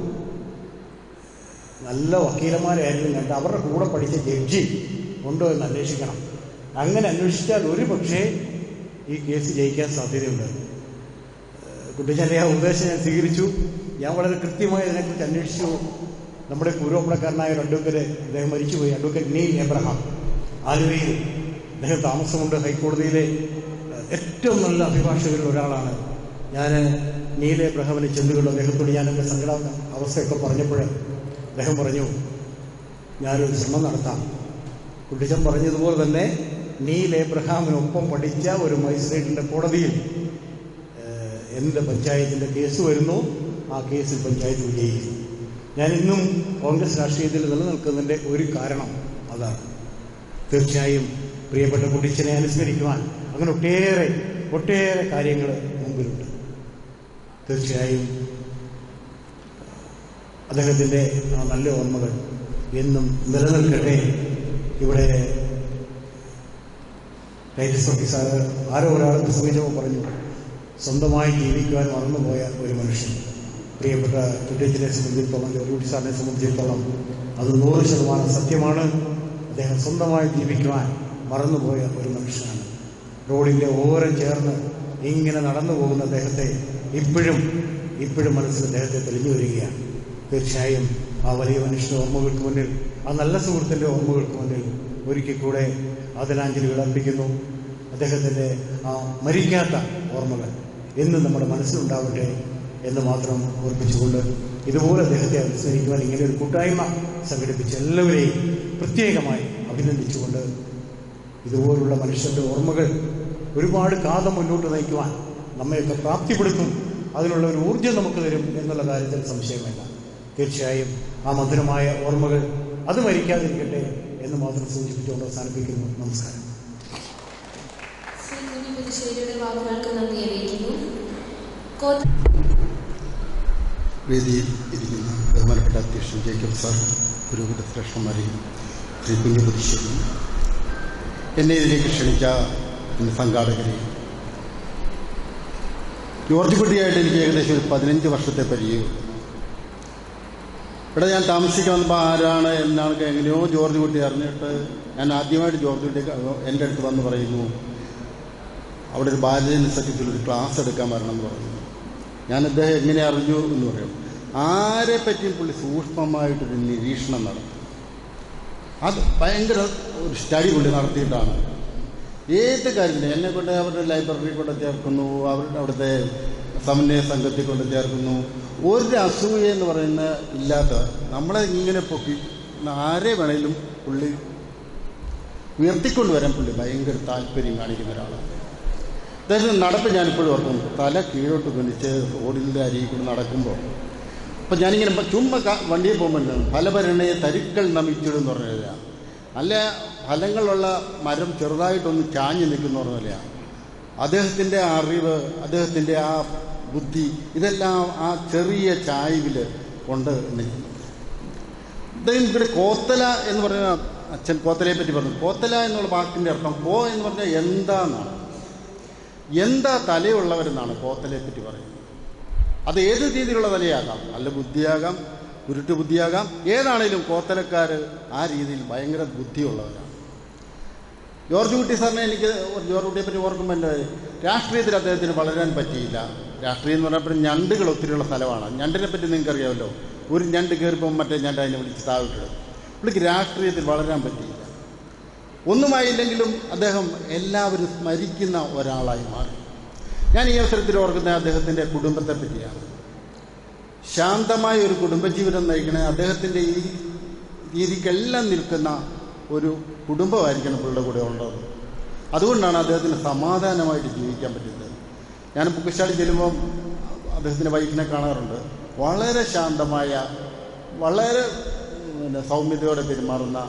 നല്ല വക്കീലന്മാരായിരുന്നു കണ്ട് അവരുടെ കൂടെ പഠിച്ച ജഡ്ജി ഉണ്ടോ എന്ന് അന്വേഷിക്കണം അങ്ങനെ അന്വേഷിച്ചാൽ ഒരു പക്ഷേ ഈ കേസ് ജയിക്കാൻ സാധ്യതയുണ്ട് ഏഹ് കുട്ടിച്ചാൻ്റെ ആ ഉപദേശം ഞാൻ സ്വീകരിച്ചു ഞാൻ വളരെ കൃത്യമായി അതിനെക്കുറിച്ച് അന്വേഷിച്ചു നമ്മുടെ പൂർവ്വപ്പടക്കാരനായ ഒരു അഡ്വക്കറ്റ് അദ്ദേഹം മരിച്ചുപോയി അഡ്വക്കറ്റ് നീൽ എബ്രഹാം ആലുവയിൽ അദ്ദേഹം താമസമുണ്ട് ഹൈക്കോടതിയിലെ ഏഹ്, ഏറ്റവും നല്ല അഭിഭാഷകരിൽ ഒരാളാണ് ഞാൻ നീൽ എബ്രഹാമിനെ ചെന്നുകൊണ്ട് അദ്ദേഹത്തോട് ഞാൻ എൻ്റെ സങ്കട അവസ്ഥയൊക്കെ പറഞ്ഞപ്പോൾ അദ്ദേഹം പറഞ്ഞു ഞാനൊരു ശ്രമം നടത്താം കുട്ടിച്ചൻ പറഞ്ഞതുപോലെ തന്നെ നീൽ എബ്രഹാമിനൊപ്പം പഠിച്ച ഒരു മജിസ്ട്രേറ്റിൻ്റെ കോടതിയിൽ ഏഹ്, എൻ്റെ പഞ്ചായത്തിൻ്റെ കേസ് വരുന്നു ആ കേസിൽ പഞ്ചായത്ത് വിജയിക്കുന്നു ഞാൻ ഇന്നും കോൺഗ്രസ് രാഷ്ട്രീയത്തിൽ നിലനിൽക്കുന്നതിൻ്റെ ഒരു കാരണം അതാണ് തീർച്ചയായും പ്രിയപ്പെട്ട കുട്ടിച്ചനെ അനുസ്മരിക്കുവാൻ അങ്ങനെ ഒട്ടേറെ ഒട്ടേറെ കാര്യങ്ങൾ മുമ്പിലുണ്ട് തീർച്ചയായും അദ്ദേഹത്തിൻ്റെ ആ നല്ല ഓർമ്മകൾ എന്നും നിലനിൽക്കട്ടെ ഇവിടെ ടൈറ്റിസ് ഓഫീസർ ആരോ ഒരാൾ പ്രസംഗിച്ചപ്പോൾ പറഞ്ഞു സ്വന്തമായി ജീവിക്കുവാൻ മറന്നുപോയ ഒരു മനുഷ്യൻ പ്രിയപ്പെട്ട കുട്ടിയച്ചിനെ സംബന്ധിച്ചിടത്തോളം ജോലി സാറിനെ സംബന്ധിച്ചിടത്തോളം അത് നൂറ് ശതമാനം സത്യമാണ് അദ്ദേഹം സ്വന്തമായി ജീവിക്കുവാൻ മറന്നുപോയ ഒരു മനുഷ്യനാണ് റോഡിൻ്റെ ഓരം ചേർന്ന് ഇങ്ങനെ നടന്നു പോകുന്ന അദ്ദേഹത്തെ ഇപ്പോഴും ഇപ്പോഴും മനസ്സിൽ അദ്ദേഹത്തെ തെളിഞ്ഞു വരികയാണ് തീർച്ചയായും ആ വലിയ മനുഷ്യന്റെ ഓർമ്മകൾക്ക് മുന്നിൽ ആ നല്ല സുഹൃത്തിൻ്റെ ഓർമ്മകൾക്ക് മുന്നിൽ ഒരിക്കൽ കൂടെ ആദരാഞ്ജലികൾ അർപ്പിക്കുന്നു അദ്ദേഹത്തിൻ്റെ ആ മരിക്കാത്ത ഓർമ്മകൾ എന്നും നമ്മുടെ മനസ്സിലുണ്ടാവട്ടെ എന്ന് മാത്രം ഓർപ്പിച്ചുകൊണ്ട് ഇതുപോലെ അദ്ദേഹത്തെ അനുസ്മരിക്കുവാൻ ഇങ്ങനെ ഒരു കൂട്ടായ്മ സംഘടിപ്പിച്ച എല്ലാവരെയും പ്രത്യേകമായി അഭിനന്ദിച്ചുകൊണ്ട് ഇതുപോലുള്ള മനുഷ്യന്റെ ഓർമ്മകൾ ഒരുപാട് കാതം മുന്നോട്ട് നയിക്കുവാൻ നമ്മയൊക്കെ പ്രാപ്തിപ്പെടുത്തും അതിനുള്ള ഒരു ഊർജ്ജം നമുക്ക് തരും എന്നുള്ള കാര്യത്തിൽ സംശയമില്ല തീർച്ചയായും ആ മധുരമായ ഓർമ്മകൾ അത് മരിക്കാതിരിക്കട്ടെ എന്ന് മാത്രം സൂചിപ്പിച്ചുകൊണ്ട് അവസാനിപ്പിക്കുന്നു നമസ്കാരം ശ്രീ കുഞ്ഞു പുതുശ്ശേരിയുടെ വാക്കുകൾക്ക് നന്ദി അറിയിക്കുന്നു കോട്ട വേദിയിൽ ഇരിക്കുന്ന ബഹുമാനപ്പെട്ട അധ്യക്ഷൻ ജേക്കബ് സാർ പുരോഹിത ശ്രേഷ്ഠന്മാരെയും ശ്രീ കുഞ്ഞു പുതുശ്ശേരി എന്നെ ഇതിലേക്ക് ക്ഷണിച്ച എൻ്റെ സംഘാടകരെയും ജോർജ് കുട്ടിയായിട്ട് എനിക്ക് ഏകദേശം ഒരു പതിനഞ്ച് വർഷത്തെ പരിചയം ഇവിടെ ഞാൻ താമസിക്കാൻ വന്നപ്പോൾ ആരാണ് എന്നാണ് എങ്ങനെയോ ജോർജ് കുട്ടി അറിഞ്ഞിട്ട് ഞാൻ ആദ്യമായിട്ട് ജോർജ് കുട്ടി എൻ്റെ അടുത്ത് വന്ന് പറയുന്നു അവിടെ ഒരു ബാലജന സത്യത്തിൽ ഒരു ക്ലാസ് എടുക്കാൻ വരണം എന്ന് പറഞ്ഞു ഞാൻ അദ്ദേഹം എങ്ങനെ അറിഞ്ഞു എന്ന് പറയും ആരെ പറ്റിയും പുള്ളി സൂക്ഷ്മമായിട്ടൊരു നിരീക്ഷണം നടത്തും അത് ഭയങ്കര ഒരു സ്റ്റഡി പുള്ളി നടത്തിയിട്ടാണ് ഏത് കാര്യത്തിലും എന്നെ കൊണ്ട് അവരുടെ ലൈബ്രറി കൊണ്ട് ചേർക്കുന്നു അവരുടെ അവിടുത്തെ സമന്വയ സംഘത്തിൽ കൊണ്ട് ചേർക്കുന്നു ഒരു അസൂയ എന്ന് പറയുന്ന ഇല്ലാത്ത നമ്മളെ ഇങ്ങനെ പൊക്കി ആരെ വേണേലും പുള്ളി ഉയർത്തിക്കൊണ്ടുവരാൻ പുള്ളി ഭയങ്കര താല്പര്യം കാണിക്കുന്ന ഒരാളാണ് അദ്ദേഹത്തിന് നടപ്പ് ഞാനിപ്പോഴും ഓർക്കും തല കീഴോട്ട് കുനിച്ച് റോഡിൻ്റെ അരികിൽ കൂടെ നടക്കുമ്പോൾ അപ്പം ഞാനിങ്ങനെ പ- ചുമ്മാ ക- വണ്ടിയിൽ പോകുമ്പോൾ ഫലഭരണയെ തരുക്കൾ നമിച്ചിടും പറഞ്ഞില്ല നല്ല ഫലങ്ങളുള്ള മരം ചെറുതായിട്ടൊന്ന് ചാഞ്ഞു നിൽക്കുന്ന പറഞ്ഞില്ല അദ്ദേഹത്തിൻ്റെ അറിവ് അദ്ദേഹത്തിൻ്റെ ആ ബുദ്ധി ഇതെല്ലാം ആ ചെറിയ ചായ്വിൽ കൊണ്ട് നിൽക്കുന്നു ഇദ്ദേഹം ഇവിടെ കോത്തല എന്ന് പറയുന്ന അച്ഛൻ കോത്തലയെ പറ്റി പറഞ്ഞു കോത്തല എന്നുള്ള വാക്കിൻ്റെ അർത്ഥം കോ എന്ന് പറഞ്ഞാൽ എന്താന്നാണ് എന്താ തലയുള്ളവരെന്നാണ് കോത്തലയെ പറ്റി പറയുന്നത് അത് ഏത് രീതിയിലുള്ള തലയാകാം നല്ല ബുദ്ധിയാകാം ഉരുട്ട് ബുദ്ധിയാകാം ഏതാണേലും കോത്തലക്കാർ ആ രീതിയിൽ ഭയങ്കര ബുദ്ധിയുള്ളവരാണ് ജോർജ് കുട്ടി സാറിനെ എനിക്ക് ജോർജ് കുട്ടിയെ പറ്റി ഓർക്കുമ്പോൾ എൻ്റെ രാഷ്ട്രീയത്തിൽ അദ്ദേഹത്തിന് വളരാൻ പറ്റിയില്ല രാഷ്ട്രീയം എന്ന് പറഞ്ഞപ്പോൾ ഞണ്ടുകൾ ഒത്തിരിയുള്ള സ്ഥലമാണ് ഞണ്ടിനെ പറ്റി നിങ്ങൾക്കറിയാമല്ലോ ഒരു ഞണ്ട് കയറിപ്പോൾ മറ്റേ ഞണ്ട് അതിനെ വിളിച്ച് താവിട്ടിടും പുള്ളിക്ക് രാഷ്ട്രീയത്തിൽ വളരാൻ പറ്റിയില്ല ഒന്നുമായില്ലെങ്കിലും അദ്ദേഹം എല്ലാവരും സ്മരിക്കുന്ന ഒരാളായി മാറി ഞാൻ ഈ അവസരത്തിൽ ഓർക്കുന്ന അദ്ദേഹത്തിൻ്റെ കുടുംബത്തെ പറ്റിയാണ് ശാന്തമായ ഒരു കുടുംബജീവിതം നയിക്കണേ അദ്ദേഹത്തിൻ്റെ ഈ രീതിക്കെല്ലാം നിൽക്കുന്ന ഒരു കുടുംബമായിരിക്കണം പുള്ളിയുടെ കൂടെ ഉള്ളത് അതുകൊണ്ടാണ് അദ്ദേഹത്തിന് സമാധാനമായിട്ട് ജീവിക്കാൻ പറ്റുന്നത് ഞാൻ പുക്കശാലി ചെല്ലുമ്പം അദ്ദേഹത്തിൻ്റെ വൈഫിനെ കാണാറുണ്ട് വളരെ ശാന്തമായ വളരെ പിന്നെ സൗമ്യതയോടെ പെരുമാറുന്ന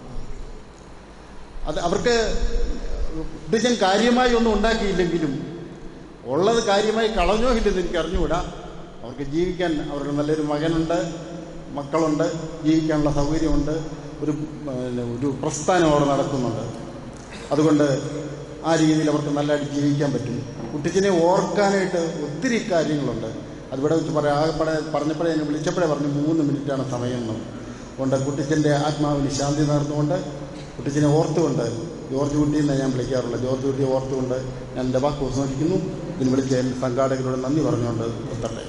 അത് അവർക്ക് കുട്ടിച്ചൻ കാര്യമായി ഒന്നും ഉണ്ടാക്കിയില്ലെങ്കിലും ഉള്ളത് കാര്യമായി കളഞ്ഞോ ഇല്ലെന്ന് എനിക്ക് അറിഞ്ഞുകൂടാ അവർക്ക് ജീവിക്കാൻ അവർക്ക് നല്ലൊരു മകനുണ്ട് മക്കളുണ്ട് ജീവിക്കാനുള്ള സൗകര്യമുണ്ട് ഒരു പിന്നെ ഒരു പ്രസ്ഥാനം അവിടെ നടക്കുന്നുണ്ട് അതുകൊണ്ട് ആ രീതിയിൽ അവർക്ക് നല്ലതായിട്ട് ജീവിക്കാൻ പറ്റും കുട്ടിച്ചനെ ഓർക്കാനായിട്ട് ഒത്തിരി കാര്യങ്ങളുണ്ട് അതിവിടെ വെച്ച് പറയാം ആകെപ്പാടെ പറഞ്ഞപ്പോഴേ എന്നെ വിളിച്ചപ്പോഴേ പറഞ്ഞു മൂന്ന് മിനിറ്റാണ് സമയം എന്ന് കൊണ്ട് കുട്ടിച്ചൻ്റെ ആത്മാവിന് ശാന്തി നേർന്നുകൊണ്ട് കുട്ടിച്ചനെ ഓർത്തുകൊണ്ട് ജോർജ് കുട്ടി എന്ന് ഞാൻ വിളിക്കാറുള്ളത് ജോർജ് കുട്ടിയെ ഓർത്തുകൊണ്ട് ഞാൻ എൻ്റെ വാക്ക് ഉപസംഹരിക്കുന്നു ഇതിന് വിളിച്ച എൻ്റെ സംഘാടകരോട് നന്ദി പറഞ്ഞുകൊണ്ട് നിർത്തട്ടെ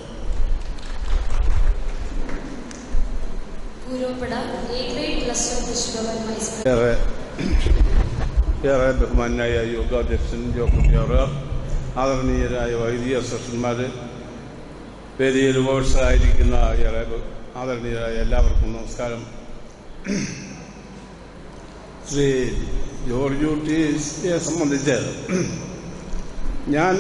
Pooroppada A grade plus one Krishibhavan high school ഏറെ ഏറെ ബഹുമാനായ യോഗാധ്യക്ഷൻ ജോക്കുട്ടിയാറ് ആദരണീയരായ വൈദിക സെഷന്മാർ വേദിയിൽ ഉപവിഷ്ടരായിരിക്കുന്ന ഏറെ ബ- ആദരണീയരായ എല്ലാവർക്കും നമസ്കാരം ശ്രീ ജോർജ് കുട്ടിയെ സംബന്ധിച്ച് ഞാൻ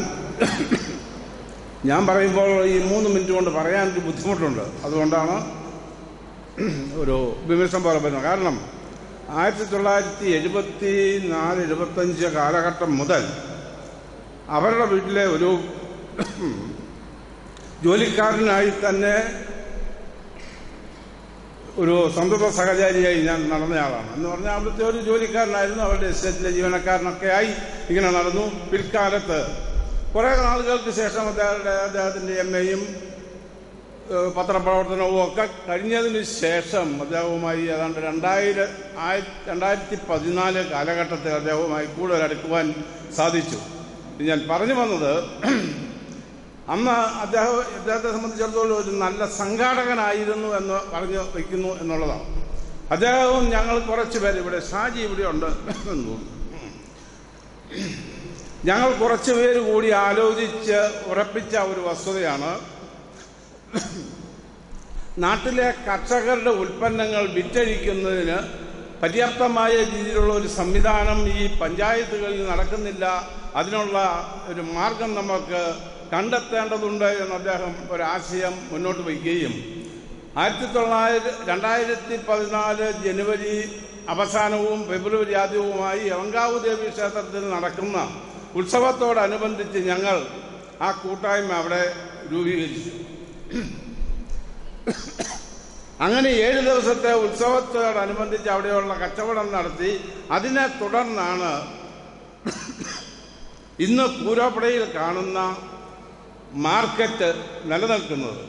ഞാൻ പറയുമ്പോൾ ഈ മൂന്ന് മിനിറ്റ് കൊണ്ട് പറയാൻ ഒരു ബുദ്ധിമുട്ടുണ്ട് അതുകൊണ്ടാണ് ഒരു വിമർശനം പോലെ വരുന്നത് കാരണം ആയിരത്തി തൊള്ളായിരത്തി എഴുപത്തി നാല് എഴുപത്തഞ്ച് കാലഘട്ടം മുതൽ അവരുടെ വീട്ടിലെ ഒരു ജോലിക്കാരനായി തന്നെ ഒരു സന്തത സഹചാരിയായി ഞാൻ നടന്നയാളാണ് എന്ന് പറഞ്ഞാൽ അവിടുത്തെ ഒരു ജോലിക്കാരനായിരുന്നു അവരുടെ എസ്റ്റേറ്റിലെ ജീവനക്കാരനൊക്കെ ആയി ഇങ്ങനെ നടന്നു പിൽക്കാലത്ത് കുറേ നാളുകൾക്ക് ശേഷം അദ്ദേഹത്തിന്റെ അദ്ദേഹത്തിന്റെ എം എയും ഏഹ് പത്രപ്രവർത്തനവും ഒക്കെ കഴിഞ്ഞതിന് ശേഷം അദ്ദേഹവുമായി ഏതാണ്ട് രണ്ടായിരം ആയി രണ്ടായിരത്തി പതിനാല് കാലഘട്ടത്തിൽ അദ്ദേഹവുമായി കൂടുതൽ അടുക്കുവാൻ സാധിച്ചു ഇത് ഞാൻ പറഞ്ഞു വന്നത് അന്ന് അദ്ദേഹം അദ്ദേഹത്തെ സംബന്ധിച്ചിടത്തോളം ഒരു നല്ല സംഘാടകനായിരുന്നു എന്ന് പറഞ്ഞു വയ്ക്കുന്നു എന്നുള്ളതാണ് അദ്ദേഹവും ഞങ്ങൾ കുറച്ച് പേര് ഇവിടെ ഷാജി ഇവിടെ ഉണ്ട് എന്ന് തോന്നുന്നു ഞങ്ങൾ കുറച്ച് പേര് കൂടി ആലോചിച്ച് ഉറപ്പിച്ച ഒരു വസ്തുതയാണ് നാട്ടിലെ കർഷകരുടെ ഉൽപ്പന്നങ്ങൾ വിറ്റഴിക്കുന്നതിന് പര്യാപ്തമായ രീതിയിലുള്ള ഒരു സംവിധാനം ഈ പഞ്ചായത്തുകളിൽ നടക്കുന്നില്ല അതിനുള്ള ഒരു മാർഗം നമുക്ക് കണ്ടെത്തേണ്ടതുണ്ട് എന്ന് അദ്ദേഹം ഒരാശയം മുന്നോട്ട് വയ്ക്കുകയും ആയിരത്തി തൊള്ളായിരത്തി രണ്ടായിരത്തി പതിനാല് ജനുവരി അവസാനവും ഫെബ്രുവരി ആദ്യവുമായി എവങ്കാവ് ദേവി ക്ഷേത്രത്തിൽ നടക്കുന്ന ഉത്സവത്തോടനുബന്ധിച്ച് ഞങ്ങൾ ആ കൂട്ടായ്മ അവിടെ രൂപീകരിച്ചു അങ്ങനെ ഏഴ് ദിവസത്തെ ഉത്സവത്തോടനുബന്ധിച്ച് അവിടെയുള്ള കച്ചവടം നടത്തി അതിനെ തുടർന്നാണ് ഇന്ന് പൂരോപ്പടയിൽ കാണുന്ന മാർക്കറ്റ് നിലനിൽക്കുന്നത്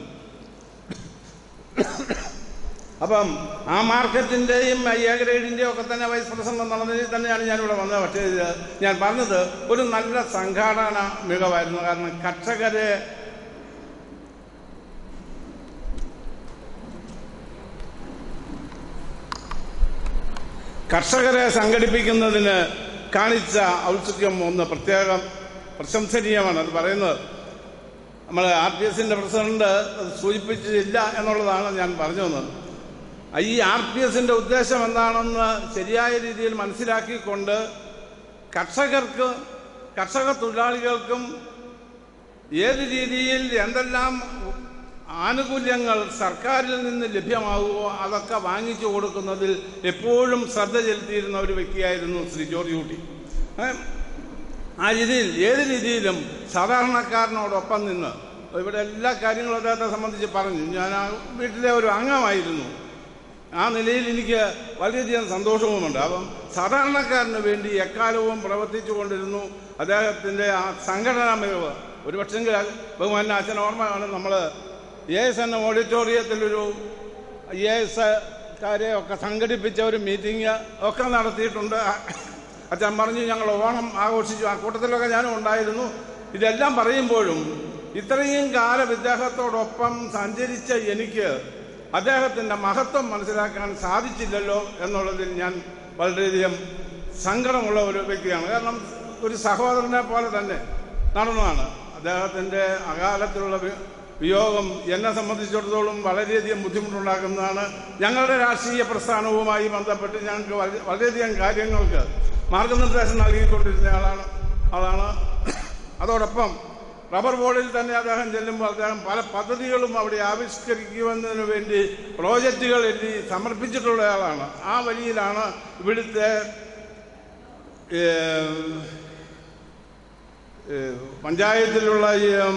അപ്പം ആ മാർക്കറ്റിൻ്റെയും എ ഗ്രേഡിൻ്റെയും ഒക്കെ തന്നെ വൈസ് പ്രസിഡന്റ് എന്നുള്ള നിലയിൽ തന്നെയാണ് ഞാനിവിടെ വന്നത് പക്ഷേ ഇത് ഞാൻ പറഞ്ഞത് ഒരു നല്ല സംഘാടന മികവായിരുന്നു കാരണം കർഷകരെ കർഷകരെ സംഘടിപ്പിക്കുന്നതിന് കാണിച്ച ഔത്സുക്യം ഒന്ന് പ്രത്യേകം പ്രശംസനീയമാണ് അത് പറയുന്നത് നമ്മൾ ആർ പി എസിന്റെ പ്രസിഡന്റ് അത് സൂചിപ്പിച്ചില്ല എന്നുള്ളതാണ് ഞാൻ പറഞ്ഞു വന്നത് ഈ ആർ പി എസിന്റെ ഉദ്ദേശം എന്താണെന്ന് ശരിയായ രീതിയിൽ മനസ്സിലാക്കിക്കൊണ്ട് കർഷകർക്ക് കർഷക തൊഴിലാളികൾക്കും ഏത് രീതിയിൽ എന്തെല്ലാം ആനുകൂല്യങ്ങൾ സർക്കാരിൽ നിന്ന് ലഭ്യമാകുമോ അതൊക്കെ വാങ്ങിച്ചു കൊടുക്കുന്നതിൽ എപ്പോഴും ശ്രദ്ധ ചെലുത്തിയിരുന്ന ഒരു വ്യക്തിയായിരുന്നു ശ്രീ ജോർജ് കുട്ടി ഏ? ആ രീതിയിൽ ഏത് രീതിയിലും സാധാരണക്കാരനോടൊപ്പം നിന്ന് ഇവിടെ എല്ലാ കാര്യങ്ങളും അദ്ദേഹത്തെ സംബന്ധിച്ച് പറഞ്ഞു ഞാൻ ആ വീട്ടിലെ ഒരു അംഗമായിരുന്നു ആ നിലയിൽ എനിക്ക് വളരെയധികം സന്തോഷവുമുണ്ട് അപ്പം സാധാരണക്കാരന് വേണ്ടി എക്കാലവും പ്രവർത്തിച്ചു കൊണ്ടിരുന്നു അദ്ദേഹത്തിൻ്റെ ആ സംഘടനാ മികവ് ഒരു പക്ഷെങ്കിൽ ബഹുമാന അച്ഛൻ ഓർമ്മയാണ് നമ്മൾ എ എസ് എൻ ഓഡിറ്റോറിയത്തിലൊരു എ എസ് കാരെ ഒക്കെ സംഘടിപ്പിച്ച ഒരു മീറ്റിംഗ് ഒക്കെ നടത്തിയിട്ടുണ്ട് അച്ഛൻ പറഞ്ഞു ഞങ്ങൾ ഓണം ആഘോഷിച്ചു ആ കൂട്ടത്തിലൊക്കെ ഞാനും ഉണ്ടായിരുന്നു ഇതെല്ലാം പറയുമ്പോഴും ഇത്രയും കാലം ഇദ്ദേഹത്തോടൊപ്പം സഞ്ചരിച്ച എനിക്ക് അദ്ദേഹത്തിൻ്റെ മഹത്വം മനസ്സിലാക്കാൻ സാധിച്ചില്ലല്ലോ എന്നുള്ളതിൽ ഞാൻ വളരെയധികം സങ്കടമുള്ള ഒരു വ്യക്തിയാണ് കാരണം ഒരു സഹോദരനെ പോലെ തന്നെ നടന്നതാണ് അദ്ദേഹത്തിൻ്റെ അകാലത്തിലുള്ള വി- വിയോഗം എന്നെ സംബന്ധിച്ചിടത്തോളം വളരെയധികം ബുദ്ധിമുട്ടുണ്ടാക്കുന്നതാണ് ഞങ്ങളുടെ രാഷ്ട്രീയ പ്രസ്ഥാനവുമായി ബന്ധപ്പെട്ട് ഞങ്ങൾക്ക് വളരെ- വളരെയധികം കാര്യങ്ങൾക്ക് മാർഗനിർദ്ദേശം നൽകിക്കൊണ്ടിരുന്ന ആളാണ് ആളാണ് അതോടൊപ്പം റബ്ബർ ബോർഡിൽ തന്നെ അദ്ദേഹം ചെല്ലുമ്പോൾ അദ്ദേഹം പല പദ്ധതികളും അവിടെ ആവിഷ്കരിക്കുമെന്നതിന് വേണ്ടി പ്രോജക്റ്റുകൾ എഴുതി സമർപ്പിച്ചിട്ടുള്ള ആളാണ് ആ വഴിയിലാണ് ഇവിടുത്തെ ഏഹ്, ഏഹ്, പഞ്ചായത്തിലുള്ള ഈ ഉം,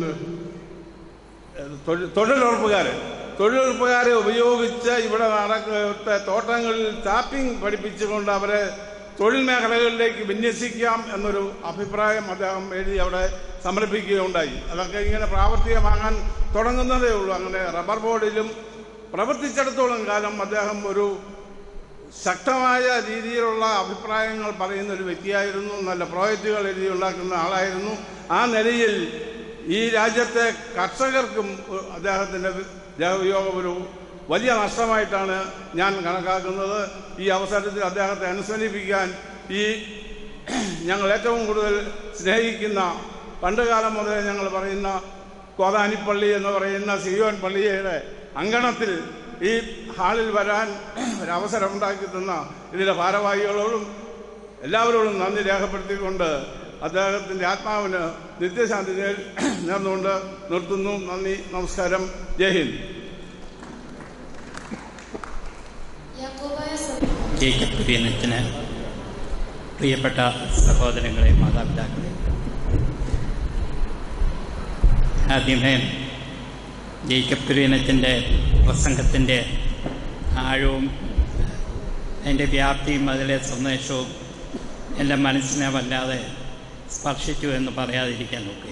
തൊഴിൽ- തൊഴിലുറപ്പുകാരെ തൊഴിലുറപ്പുകാരെ ഉപയോഗിച്ച് ഇവിടെ നടക്കുന്ന തോട്ടങ്ങളിൽ ടാപ്പിംഗ് പഠിപ്പിച്ചുകൊണ്ട് അവരെ തൊഴിൽ മേഖലകളിലേക്ക് വിന്യസിക്കാം എന്നൊരു അഭിപ്രായം അദ്ദേഹം എഴുതി അവിടെ സമർപ്പിക്കുകയുണ്ടായി അതൊക്കെ ഇങ്ങനെ പ്രാവർത്തികമാകാൻ തുടങ്ങുന്നതേ ഉള്ളൂ അങ്ങനെ റബ്ബർ ബോർഡിലും പ്രവർത്തിച്ചിടത്തോളം കാലം അദ്ദേഹം ഒരു ശക്തമായ രീതിയിലുള്ള അഭിപ്രായങ്ങൾ പറയുന്ന ഒരു വ്യക്തിയായിരുന്നു നല്ല പ്രോജക്റ്റുകൾ എഴുതി ഉണ്ടാക്കുന്ന ആളായിരുന്നു ആ നിലയിൽ ഈ രാജ്യത്തെ കർഷകർക്കും ഉ- അദ്ദേഹത്തിൻ്റെ വി- ദേഹവിയോഗം ഒരു വലിയ നഷ്ടമായിട്ടാണ് ഞാൻ കണക്കാക്കുന്നത് ഈ അവസരത്തിൽ അദ്ദേഹത്തെ അനുസ്മരിപ്പിക്കാൻ ഈ ഞങ്ങൾ ഏറ്റവും കൂടുതൽ സ്നേഹിക്കുന്ന പണ്ടുകാലം മുതലേ ഞങ്ങൾ പറയുന്ന കോതാനിപ്പള്ളി എന്ന് പറയുന്ന സിയോൻ പള്ളിയുടെ അങ്കണത്തിൽ ഈ ഹാളിൽ വരാൻ ഒരവസരം ഉണ്ടാക്കി തന്ന ഇതിലെ ഭാരവാഹികളോടും എല്ലാവരോടും നന്ദി രേഖപ്പെടുത്തിക്കൊണ്ട് അദ്ദേഹത്തിൻ്റെ ആത്മാവിന് നിത്യശാന്തി നേ- നേർന്നുകൊണ്ട് നിർത്തുന്നു നന്ദി നമസ്കാരം ജയ് ഹിന്ദ് യാക്കോബായ സഭ ജേക്കബ് കുര്യനത്തിന് പ്രിയപ്പെട്ട സഹോദരങ്ങളെ മാതാപിതാക്കളെ ആദ്യമേ ജേക്കബ് കുര്യനത്തിൻ്റെ പ്രസംഗത്തിൻ്റെ ആഴവും അതിൻ്റെ വ്യാപ്തിയും അതിലെ സന്ദേശവും എൻ്റെ മനസ്സിനെ വല്ലാതെ സ്പർശിച്ചു എന്ന് പറയാതിരിക്കാൻ നോക്കുക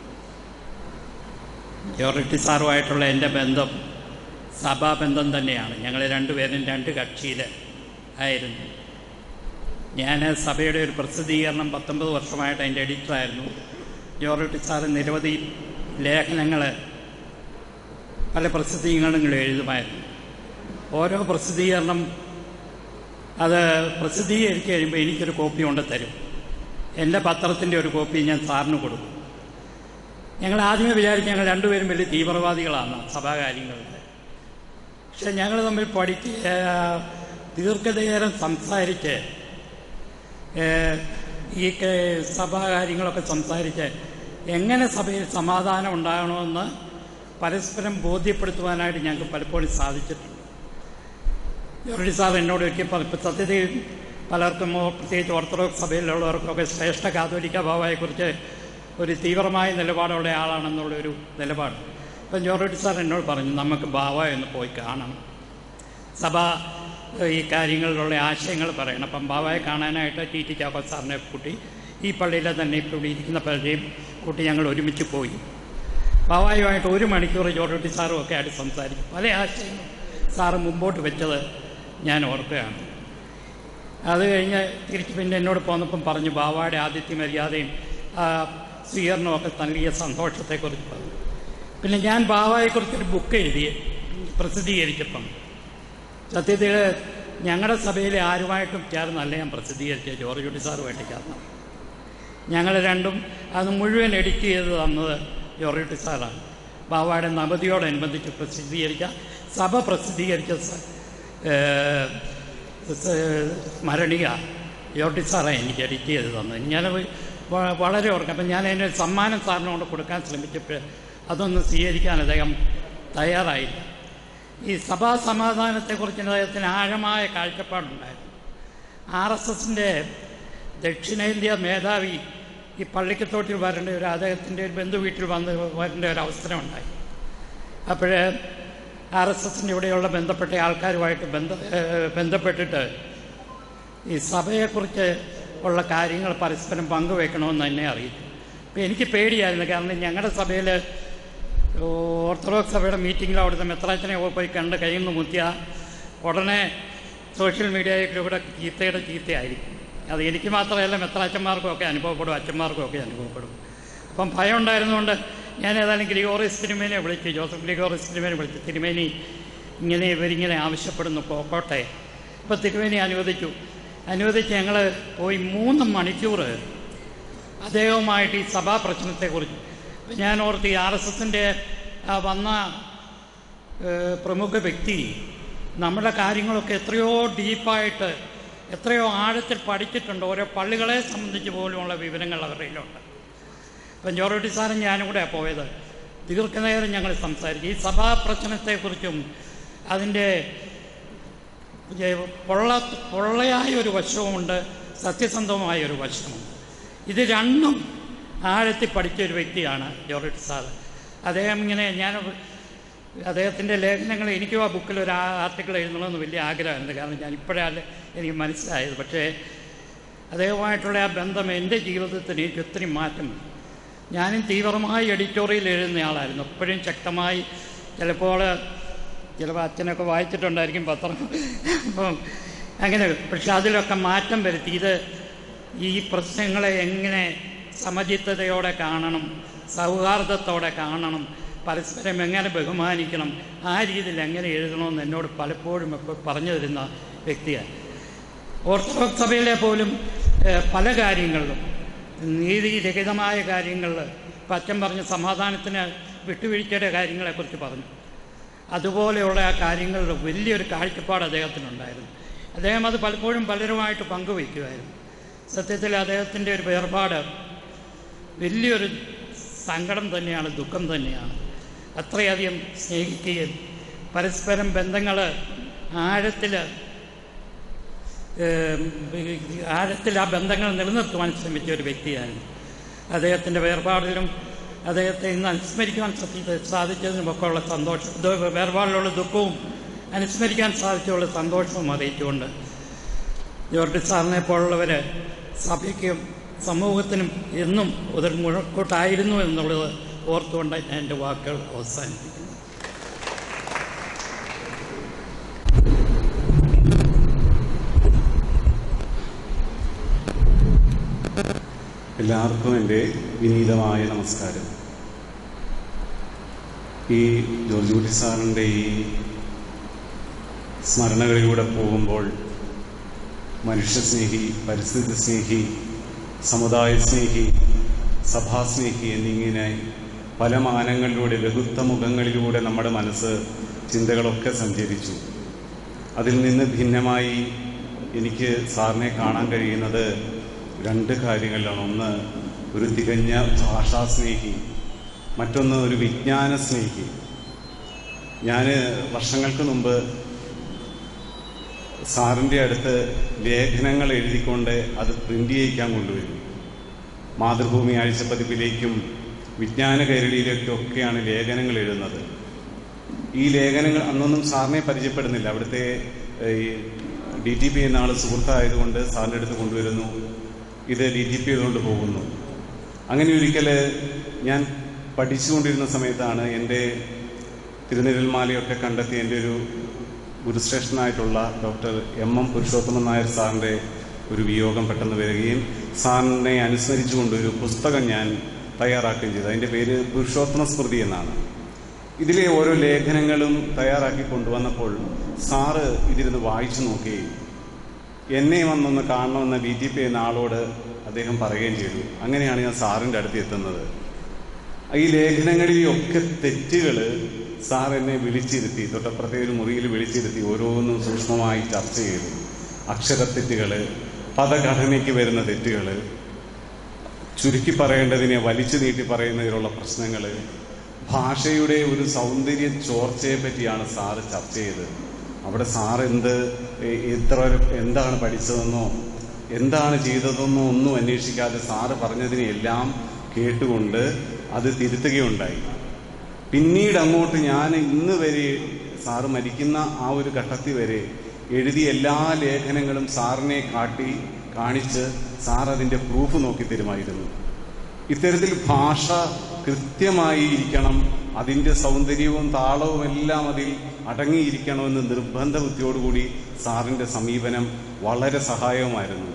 ജോറിറ്റി സാറുമായിട്ടുള്ള എൻ്റെ ബന്ധം സഭാബന്ധം തന്നെയാണ് ഞങ്ങൾ രണ്ടുപേരും രണ്ട് കക്ഷിയിൽ ആയിരുന്നു ഞാൻ സഭയുടെ ഒരു പ്രസിദ്ധീകരണം പത്തൊമ്പത് വർഷമായിട്ട് അതിൻ്റെ എഡിറ്ററായിരുന്നു ജോറിറ്റി സാറ് നിരവധി ലേഖനങ്ങൾ പല പ്രസിദ്ധീകരണങ്ങളും എഴുതുമായിരുന്നു ഓരോ പ്രസിദ്ധീകരണം അത് പ്രസിദ്ധീകരിച്ച് കഴിയുമ്പോൾ എനിക്കൊരു കോപ്പി കൊണ്ട് തരും എൻ്റെ പത്രത്തിൻ്റെ ഒരു കോപ്പി ഞാൻ സാറിന് കൊടുക്കും ഞങ്ങൾ ആദ്യമേ വിചാരിച്ചു ഞങ്ങൾ രണ്ടുപേരും വലിയ തീവ്രവാദികളാണ് സഭാകാര്യങ്ങളിൽ പക്ഷെ ഞങ്ങൾ തമ്മിൽ പഠിച്ച് ഏഹ്, ദീർഘനേരം സംസാരിച്ച് ഏഹ്, ഈ കേ- സഭാകാര്യങ്ങളൊക്കെ സംസാരിച്ച് എങ്ങനെ സഭയിൽ സമാധാനം ഉണ്ടാകണമെന്ന് പരസ്പരം ബോധ്യപ്പെടുത്തുവാനായിട്ട് ഞങ്ങൾക്ക് പലപ്പോഴും സാധിച്ചിട്ടുണ്ട് ജോർജി സാർ എന്നോട് ഒരിക്കൽ പറ- ഇപ്പം സത്യത്തിൽ പലർക്കും ഓ- പ്രത്യേകിച്ച് ഓർത്തഡോക്സ് സഭയിലുള്ളവർക്കൊക്കെ ശ്രേഷ്ഠ കാതോലിക്ക ബാബയെക്കുറിച്ച് ഒരു തീവ്രമായ നിലപാടുള്ള ആളാണെന്നുള്ളൊരു നിലപാട് ഇപ്പം ജോർജി സാർ എന്നോട് പറഞ്ഞു നമുക്ക് ബാവ എന്ന് പോയി കാണണം സഭ ഏഹ്, ഈ കാര്യങ്ങളിലുള്ള ആശയങ്ങൾ പറയണം അപ്പം ബാബയെ കാണാനായിട്ട് ടി ടി ചാക്കോ സാറിനെ കൂട്ടി ഈ പള്ളിയിലെ തന്നെ ഇപ്പോൾ ഇവിടെ ഇരിക്കുന്ന പലരെയും കൂട്ടി ഞങ്ങൾ ഒരുമിച്ച് പോയി ബാവായുമായിട്ട് ഒരു മണിക്കൂർ ജോർജുട്ടി സാറും ഒക്കെ ആയിട്ട് സംസാരിക്കും പല ആശയങ്ങളും സാറ് മുമ്പോട്ട് വെച്ചത് ഞാൻ ഓർക്കുകയാണ് അത് കഴിഞ്ഞ് തിരിച്ച് പിന്നെ എന്നോട് പോന്നപ്പം പറഞ്ഞു ബാവായുടെ ആദിത്യ മര്യാദയും ആ, സ്വീകരണവും ഒക്കെ നൽകിയ സന്തോഷത്തെക്കുറിച്ച് പറഞ്ഞു പിന്നെ ഞാൻ ബാവായെക്കുറിച്ചൊരു ബുക്ക് എഴുതി പ്രസിദ്ധീകരിച്ചപ്പം സത്യത്തിൽ ഞങ്ങളുടെ സഭയിലെ ആരുമായിട്ടും ചേർന്നല്ല ഞാൻ പ്രസിദ്ധീകരിച്ചത് ജോർജ് കുട്ടി സാറുമായിട്ട് ചേർന്നത് ഞങ്ങൾ രണ്ടും അത് മുഴുവൻ എഡിറ്റ് ചെയ്ത് തന്നത് ജോർജ് കുട്ടി സാറാണ് ബാവായുടെ നവതിയോടനുബന്ധിച്ച് പ്രസിദ്ധീകരിച്ച സഭ പ്രസിദ്ധീകരിച്ച സ- ഏഹ്, സ- സ്മരണിക ജോർജ് സാറാണ് എനിക്ക് എഡിറ്റ് ചെയ്ത് തന്നത് ഞാൻ വ- വളരെ ഓർക്കും അപ്പം ഞാൻ അതിൻ്റെ സമ്മാനം സാറിനോട് കൊടുക്കാൻ ശ്രമിച്ചപ്പോൾ അതൊന്നും സ്വീകരിക്കാൻ അദ്ദേഹം തയ്യാറായില്ല ഈ സഭാ സമാധാനത്തെക്കുറിച്ച് അദ്ദേഹത്തിന് ആഴമായ കാഴ്ചപ്പാടുണ്ടായിരുന്നു ആർ എസ് എസിൻ്റെ ദക്ഷിണേന്ത്യ മേധാവി ഈ പള്ളിക്കത്തോട്ടിൽ വരേണ്ട ഒരു അദ്ദേഹത്തിൻ്റെ ഒരു ബന്ധു വീട്ടിൽ വന്ന് വരേണ്ട ഒരു അവസരമുണ്ടായി അപ്പോഴേ ആർ എസ് എസിൻ്റെ ഇവിടെയുള്ള ബന്ധപ്പെട്ട ആൾക്കാരുമായിട്ട് ബന്ധ ഏഹ് ബന്ധപ്പെട്ടിട്ട് ഈ സഭയെക്കുറിച്ച് ഉള്ള കാര്യങ്ങൾ പരസ്പരം പങ്കുവെക്കണമെന്ന് എന്നെ അറിയിച്ചു അപ്പോൾ എനിക്ക് പേടിയായിരുന്നു കാരണം ഞങ്ങളുടെ സഭയിൽ ഓർത്തഡോക്സ് സഭയുടെ മീറ്റിങ്ങിൽ അവിടുത്തെ മെത്രാച്ചനെ പോയി കണ്ട് കയ്യിൽ നിന്ന് മുത്തിയ ഉടനെ സോഷ്യൽ മീഡിയയിലൂടെ ചീത്തയുടെ ചീത്തയായിരിക്കും അത് എനിക്ക് മാത്രമല്ല മെത്രാച്ചന്മാർക്കും ഒക്കെ അനുഭവപ്പെടും അച്ഛന്മാർക്കും ഒക്കെ അനുഭവപ്പെടും അപ്പം ഭയം ഉണ്ടായിരുന്നുകൊണ്ട് ഞാൻ ഏതായാലും ഗ്രിഗോറിയസ് തിരുമേനെ വിളിച്ചു ജോസഫ് ഗ്രിഗോറിയസ് തിരുമേനെ വിളിച്ചു തിരുമേനി ഇങ്ങനെ ഇവരിങ്ങനെ ആവശ്യപ്പെടുന്നു പോക്കോട്ടെ ഇപ്പോൾ തിരുമേനി അനുവദിച്ചു അനുവദിച്ച് ഞങ്ങൾ പോയി മൂന്ന് മണിക്കൂർ അദ്ദേഹവുമായിട്ട് ഈ സഭാ പ്രശ്നത്തെക്കുറിച്ച് ഇപ്പം ഞാൻ ഓർത്ത് ഈ ആർ എസ് എസിൻ്റെ വന്ന ഏഹ്, പ്രമുഖ വ്യക്തി നമ്മുടെ കാര്യങ്ങളൊക്കെ എത്രയോ ഡീപ്പായിട്ട് എത്രയോ ആഴത്തിൽ പഠിച്ചിട്ടുണ്ട് ഓരോ പള്ളികളെ സംബന്ധിച്ച് പോലുമുള്ള വിവരങ്ങൾ അവരുടെ കയ്യിലുണ്ട് ഇപ്പം ജോറോട്ടി സാറും ഞാനും കൂടെ പോയത് ദീർഘനേരം ഞങ്ങൾ സംസാരിച്ചു ഈ സഭാ പ്രശ്നത്തെക്കുറിച്ചും അതിൻ്റെ പൊള്ള പൊള്ളയായ ഒരു വശവുമുണ്ട് സത്യസന്ധമായ ഒരു വശമുണ്ട് ഇത് രണ്ടും ആഴത്തിൽ പഠിച്ച ഒരു വ്യക്തിയാണ് ജോർജ് സാർ അദ്ദേഹം ഇങ്ങനെ ഞാൻ അദ്ദേഹത്തിൻ്റെ ലേഖനങ്ങൾ എനിക്കും ആ ബുക്കിൽ ഒരു ആർട്ടിക്കിൾ എഴുതണമെന്ന് വലിയ ആഗ്രഹമുണ്ട് കാരണം ഞാൻ ഇപ്പോഴാണ് എനിക്ക് മനസ്സിലായത് പക്ഷേ അദ്ദേഹവുമായിട്ടുള്ള ആ ബന്ധം എൻ്റെ ജീവിതത്തിന് എനിക്ക് ഒത്തിരി മാറ്റം വന്നു. ഞാനും തീവ്രമായി എഡിറ്റോറിയൽ എഴുതുന്ന ആളായിരുന്നു എപ്പോഴും ശക്തമായി ചിലപ്പോൾ ചിലപ്പോൾ അച്ഛനൊക്കെ വായിച്ചിട്ടുണ്ടായിരിക്കും പത്രം അപ്പം അങ്ങനെ പക്ഷെ അതിലൊക്കെ മാറ്റം വരുത്തി ഇത് ഈ പ്രശ്നങ്ങളെ എങ്ങനെ സമചിത്തതയോടെ കാണണം സൗഹാർദ്ദത്തോടെ കാണണം പരസ്പരം എങ്ങനെ ബഹുമാനിക്കണം ആ രീതിയിൽ എങ്ങനെ എഴുതണമെന്ന് എന്നോട് പലപ്പോഴും ഒക്കെ പറഞ്ഞു തരുന്ന വ്യക്തിയാണ് ഓർത്തഡോക്സ് സഭയിലെ പോലും ഏഹ്, പല കാര്യങ്ങളിലും നീതിരഹിതമായ കാര്യങ്ങളിൽ ഇപ്പം അച്ഛൻ പറഞ്ഞ സമാധാനത്തിന് വിട്ടുവീഴ്ചയുടെ കാര്യങ്ങളെക്കുറിച്ച് പറഞ്ഞു അതുപോലെയുള്ള ആ കാര്യങ്ങളുടെ വലിയൊരു കാഴ്ചപ്പാട് അദ്ദേഹത്തിനുണ്ടായിരുന്നു അദ്ദേഹം അത് പലപ്പോഴും പലരുമായിട്ട് പങ്കുവയ്ക്കുമായിരുന്നു സത്യത്തിൽ അദ്ദേഹത്തിൻ്റെ ഒരു വേർപാട് വലിയൊരു സങ്കടം തന്നെയാണ് ദുഃഖം തന്നെയാണ് അത്രയധികം സ്നേഹിക്കുകയും പരസ്പരം ബന്ധങ്ങൾ ആഴത്തിൽ ആഴത്തിൽ ആ ബന്ധങ്ങൾ നിലനിർത്തുവാൻ ശ്രമിച്ച ഒരു വ്യക്തിയായിരുന്നു അദ്ദേഹത്തിൻ്റെ വേർപാടിലും അദ്ദേഹത്തെ ഇന്ന് അനുസ്മരിക്കുവാൻ സത്യ- സാധിച്ചതിനുമൊക്കെ ഉള്ള സന്തോഷം ഇത് വേർപാടിലുള്ള ദുഃഖവും അനുസ്മരിക്കാൻ സാധിച്ചുള്ള സന്തോഷവും അറിയിച്ചുകൊണ്ട് ജോർജ് സാറിനെ പോലുള്ളവർ സഭയ്ക്കും സമൂഹത്തിനും എന്നും ഒരു മുഴക്കൂട്ടായിരുന്നു എന്നുള്ളത് ഓർത്തുകൊണ്ട് ഞാൻ എൻ്റെ വാക്കുകൾ അവസാനിപ്പിക്കുന്നു എല്ലാവർക്കും എൻ്റെ വിനീതമായ നമസ്കാരം ഈ ജോർജ് കുട്ടി സാറിൻ്റെ ഈ സ്മരണകളിലൂടെ പോകുമ്പോൾ മനുഷ്യസ്നേഹി പരിസ്ഥിതി സ്നേഹി സമുദായ സ്നേഹി സഭാസ്നേഹി എന്നിങ്ങനെ പല മാനങ്ങളിലൂടെ ബഹുത്വ മുഖങ്ങളിലൂടെ നമ്മുടെ മനസ്സ് ചിന്തകളൊക്കെ സഞ്ചരിച്ചു അതിൽ നിന്ന് ഭിന്നമായി എനിക്ക് സാറിനെ കാണാൻ കഴിയുന്നത് രണ്ട് കാര്യങ്ങളിലാണ് ഒന്ന് ഒരു തികഞ്ഞ ഭാഷാസ്നേഹി മറ്റൊന്ന് ഒരു വിജ്ഞാന സ്നേഹി ഞാൻ വർഷങ്ങൾക്ക് മുമ്പ് സാറിൻ്റെ അടുത്ത് ലേഖനങ്ങൾ എഴുതിക്കൊണ്ട് അത് പ്രിന്റ് ചെയ്യിക്കാൻ കൊണ്ടുവരും മാതൃഭൂമി ആഴ്ചപ്പതിപ്പിലേക്കും വിജ്ഞാന കൈരളിയിലേക്കും ഒക്കെയാണ് ലേഖനങ്ങൾ എഴുതുന്നത് ഈ ലേഖനങ്ങൾ അന്നൊന്നും സാറിനെ പരിചയപ്പെടുന്നില്ല അവിടുത്തെ ഏഹ്, ഈ ഡി ടി പി എന്ന ആൾ സുഹൃത്തായതുകൊണ്ട് സാറിൻ്റെ അടുത്ത് കൊണ്ടുവരുന്നു ഇത് ഡി ടി പി ചെയ്തുകൊണ്ട് പോകുന്നു അങ്ങനെ ഒരിക്കൽ ഞാൻ പഠിച്ചുകൊണ്ടിരുന്ന സമയത്താണ് എൻ്റെ തിരുനെൽമാലയൊക്കെ കണ്ടെത്തി എൻ്റെ ഒരു ഗുരുശ്രേഷ്ഠനായിട്ടുള്ള doctor M M Purushothaman Nair സാറിൻ്റെ ഒരു വിയോഗം പെട്ടെന്ന് വരികയും സാറിനെ അനുസ്മരിച്ചുകൊണ്ട് ഒരു പുസ്തകം ഞാൻ തയ്യാറാക്കുകയും ചെയ്തു അതിൻ്റെ പേര് പുരുഷോത്തമ സ്മൃതി എന്നാണ് ഇതിലെ ഓരോ ലേഖനങ്ങളും തയ്യാറാക്കി കൊണ്ടുവന്നപ്പോൾ സാറ് ഇതിരുന്ന് വായിച്ചു നോക്കുകയും എന്നെ വന്നൊന്ന് കാണണമെന്ന ഡി ജി പി എന്ന ആളോട് അദ്ദേഹം പറയുകയും ചെയ്തു അങ്ങനെയാണ് ഞാൻ സാറിൻ്റെ അടുത്ത് എത്തുന്നത് ഈ ലേഖനങ്ങളിലൊക്കെ തെറ്റുകൾ സാർ എന്നെ വിളിച്ചിരുത്തി തൊട്ടപ്പുറത്തെ ഒരു മുറിയിൽ വിളിച്ചിരുത്തി ഓരോന്നും സൂക്ഷ്മമായി ചർച്ച ചെയ്തു അക്ഷരത്തെറ്റുകൾ പദഘടനയ്ക്ക് വരുന്ന തെറ്റുകൾ ചുരുക്കി പറയേണ്ടതിനെ വലിച്ചു നീട്ടി പറയുന്നതിലുള്ള പ്രശ്നങ്ങൾ ഭാഷയുടെ ഒരു സൗന്ദര്യ ചോർച്ചയെ പറ്റിയാണ് സാറ് ചർച്ച ചെയ്തത് അവിടെ സാർ എന്ത് എ- എത്ര എന്താണ് പഠിച്ചതെന്നോ എന്താണ് ചെയ്തതെന്നോ ഒന്നും അന്വേഷിക്കാതെ സാറ് പറഞ്ഞതിനെല്ലാം കേട്ടുകൊണ്ട് അത് തിരുത്തുകയുണ്ടായി പിന്നീട് അങ്ങോട്ട് ഞാൻ ഇന്ന് വരെ സാറ് മരിക്കുന്ന ആ ഒരു ഘട്ടത്തിൽ വരെ എഴുതിയ എല്ലാ ലേഖനങ്ങളും സാറിനെ കാട്ടി കാണിച്ച് സാർ അതിൻ്റെ പ്രൂഫ് നോക്കി തരുമായിരുന്നു ഇത്തരത്തിൽ ഭാഷ കൃത്യമായി ഇരിക്കണം അതിൻ്റെ സൗന്ദര്യവും താളവും എല്ലാം അതിൽ അടങ്ങിയിരിക്കണമെന്ന് നിർബന്ധ ബുദ്ധിയോടുകൂടി സാറിൻ്റെ സമീപനം വളരെ സഹായവുമായിരുന്നു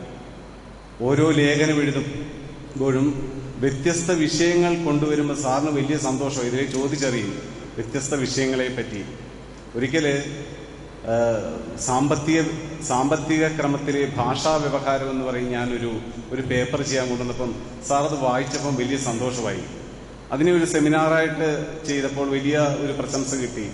ഓരോ ലേഖനം എഴുതുമ്പോഴും വ്യത്യസ്ത വിഷയങ്ങൾ കൊണ്ടുവരുമ്പോൾ സാറിന് വലിയ സന്തോഷം ഇതിനെ ചോദിച്ചറിയും വ്യത്യസ്ത വിഷയങ്ങളെ പറ്റി ഒരിക്കല് ആ, സാമ്പത്തിക സാമ്പത്തിക ക്രമത്തിലെ ഭാഷാ വ്യവഹാരം എന്ന് പറയും ഞാനൊരു ഒരു പേപ്പർ ചെയ്യാൻ കൊണ്ടുവന്നപ്പം സാർ അത് വായിച്ചപ്പം വലിയ സന്തോഷമായി അതിനെ ഒരു സെമിനാറായിട്ട് ചെയ്തപ്പോൾ വലിയ ഒരു പ്രശംസ കിട്ടി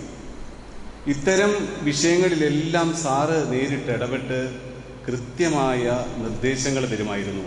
ഇത്തരം വിഷയങ്ങളിലെല്ലാം സാറ് നേരിട്ട് ഇടപെട്ട് കൃത്യമായ നിർദ്ദേശങ്ങൾ തരുമായിരുന്നു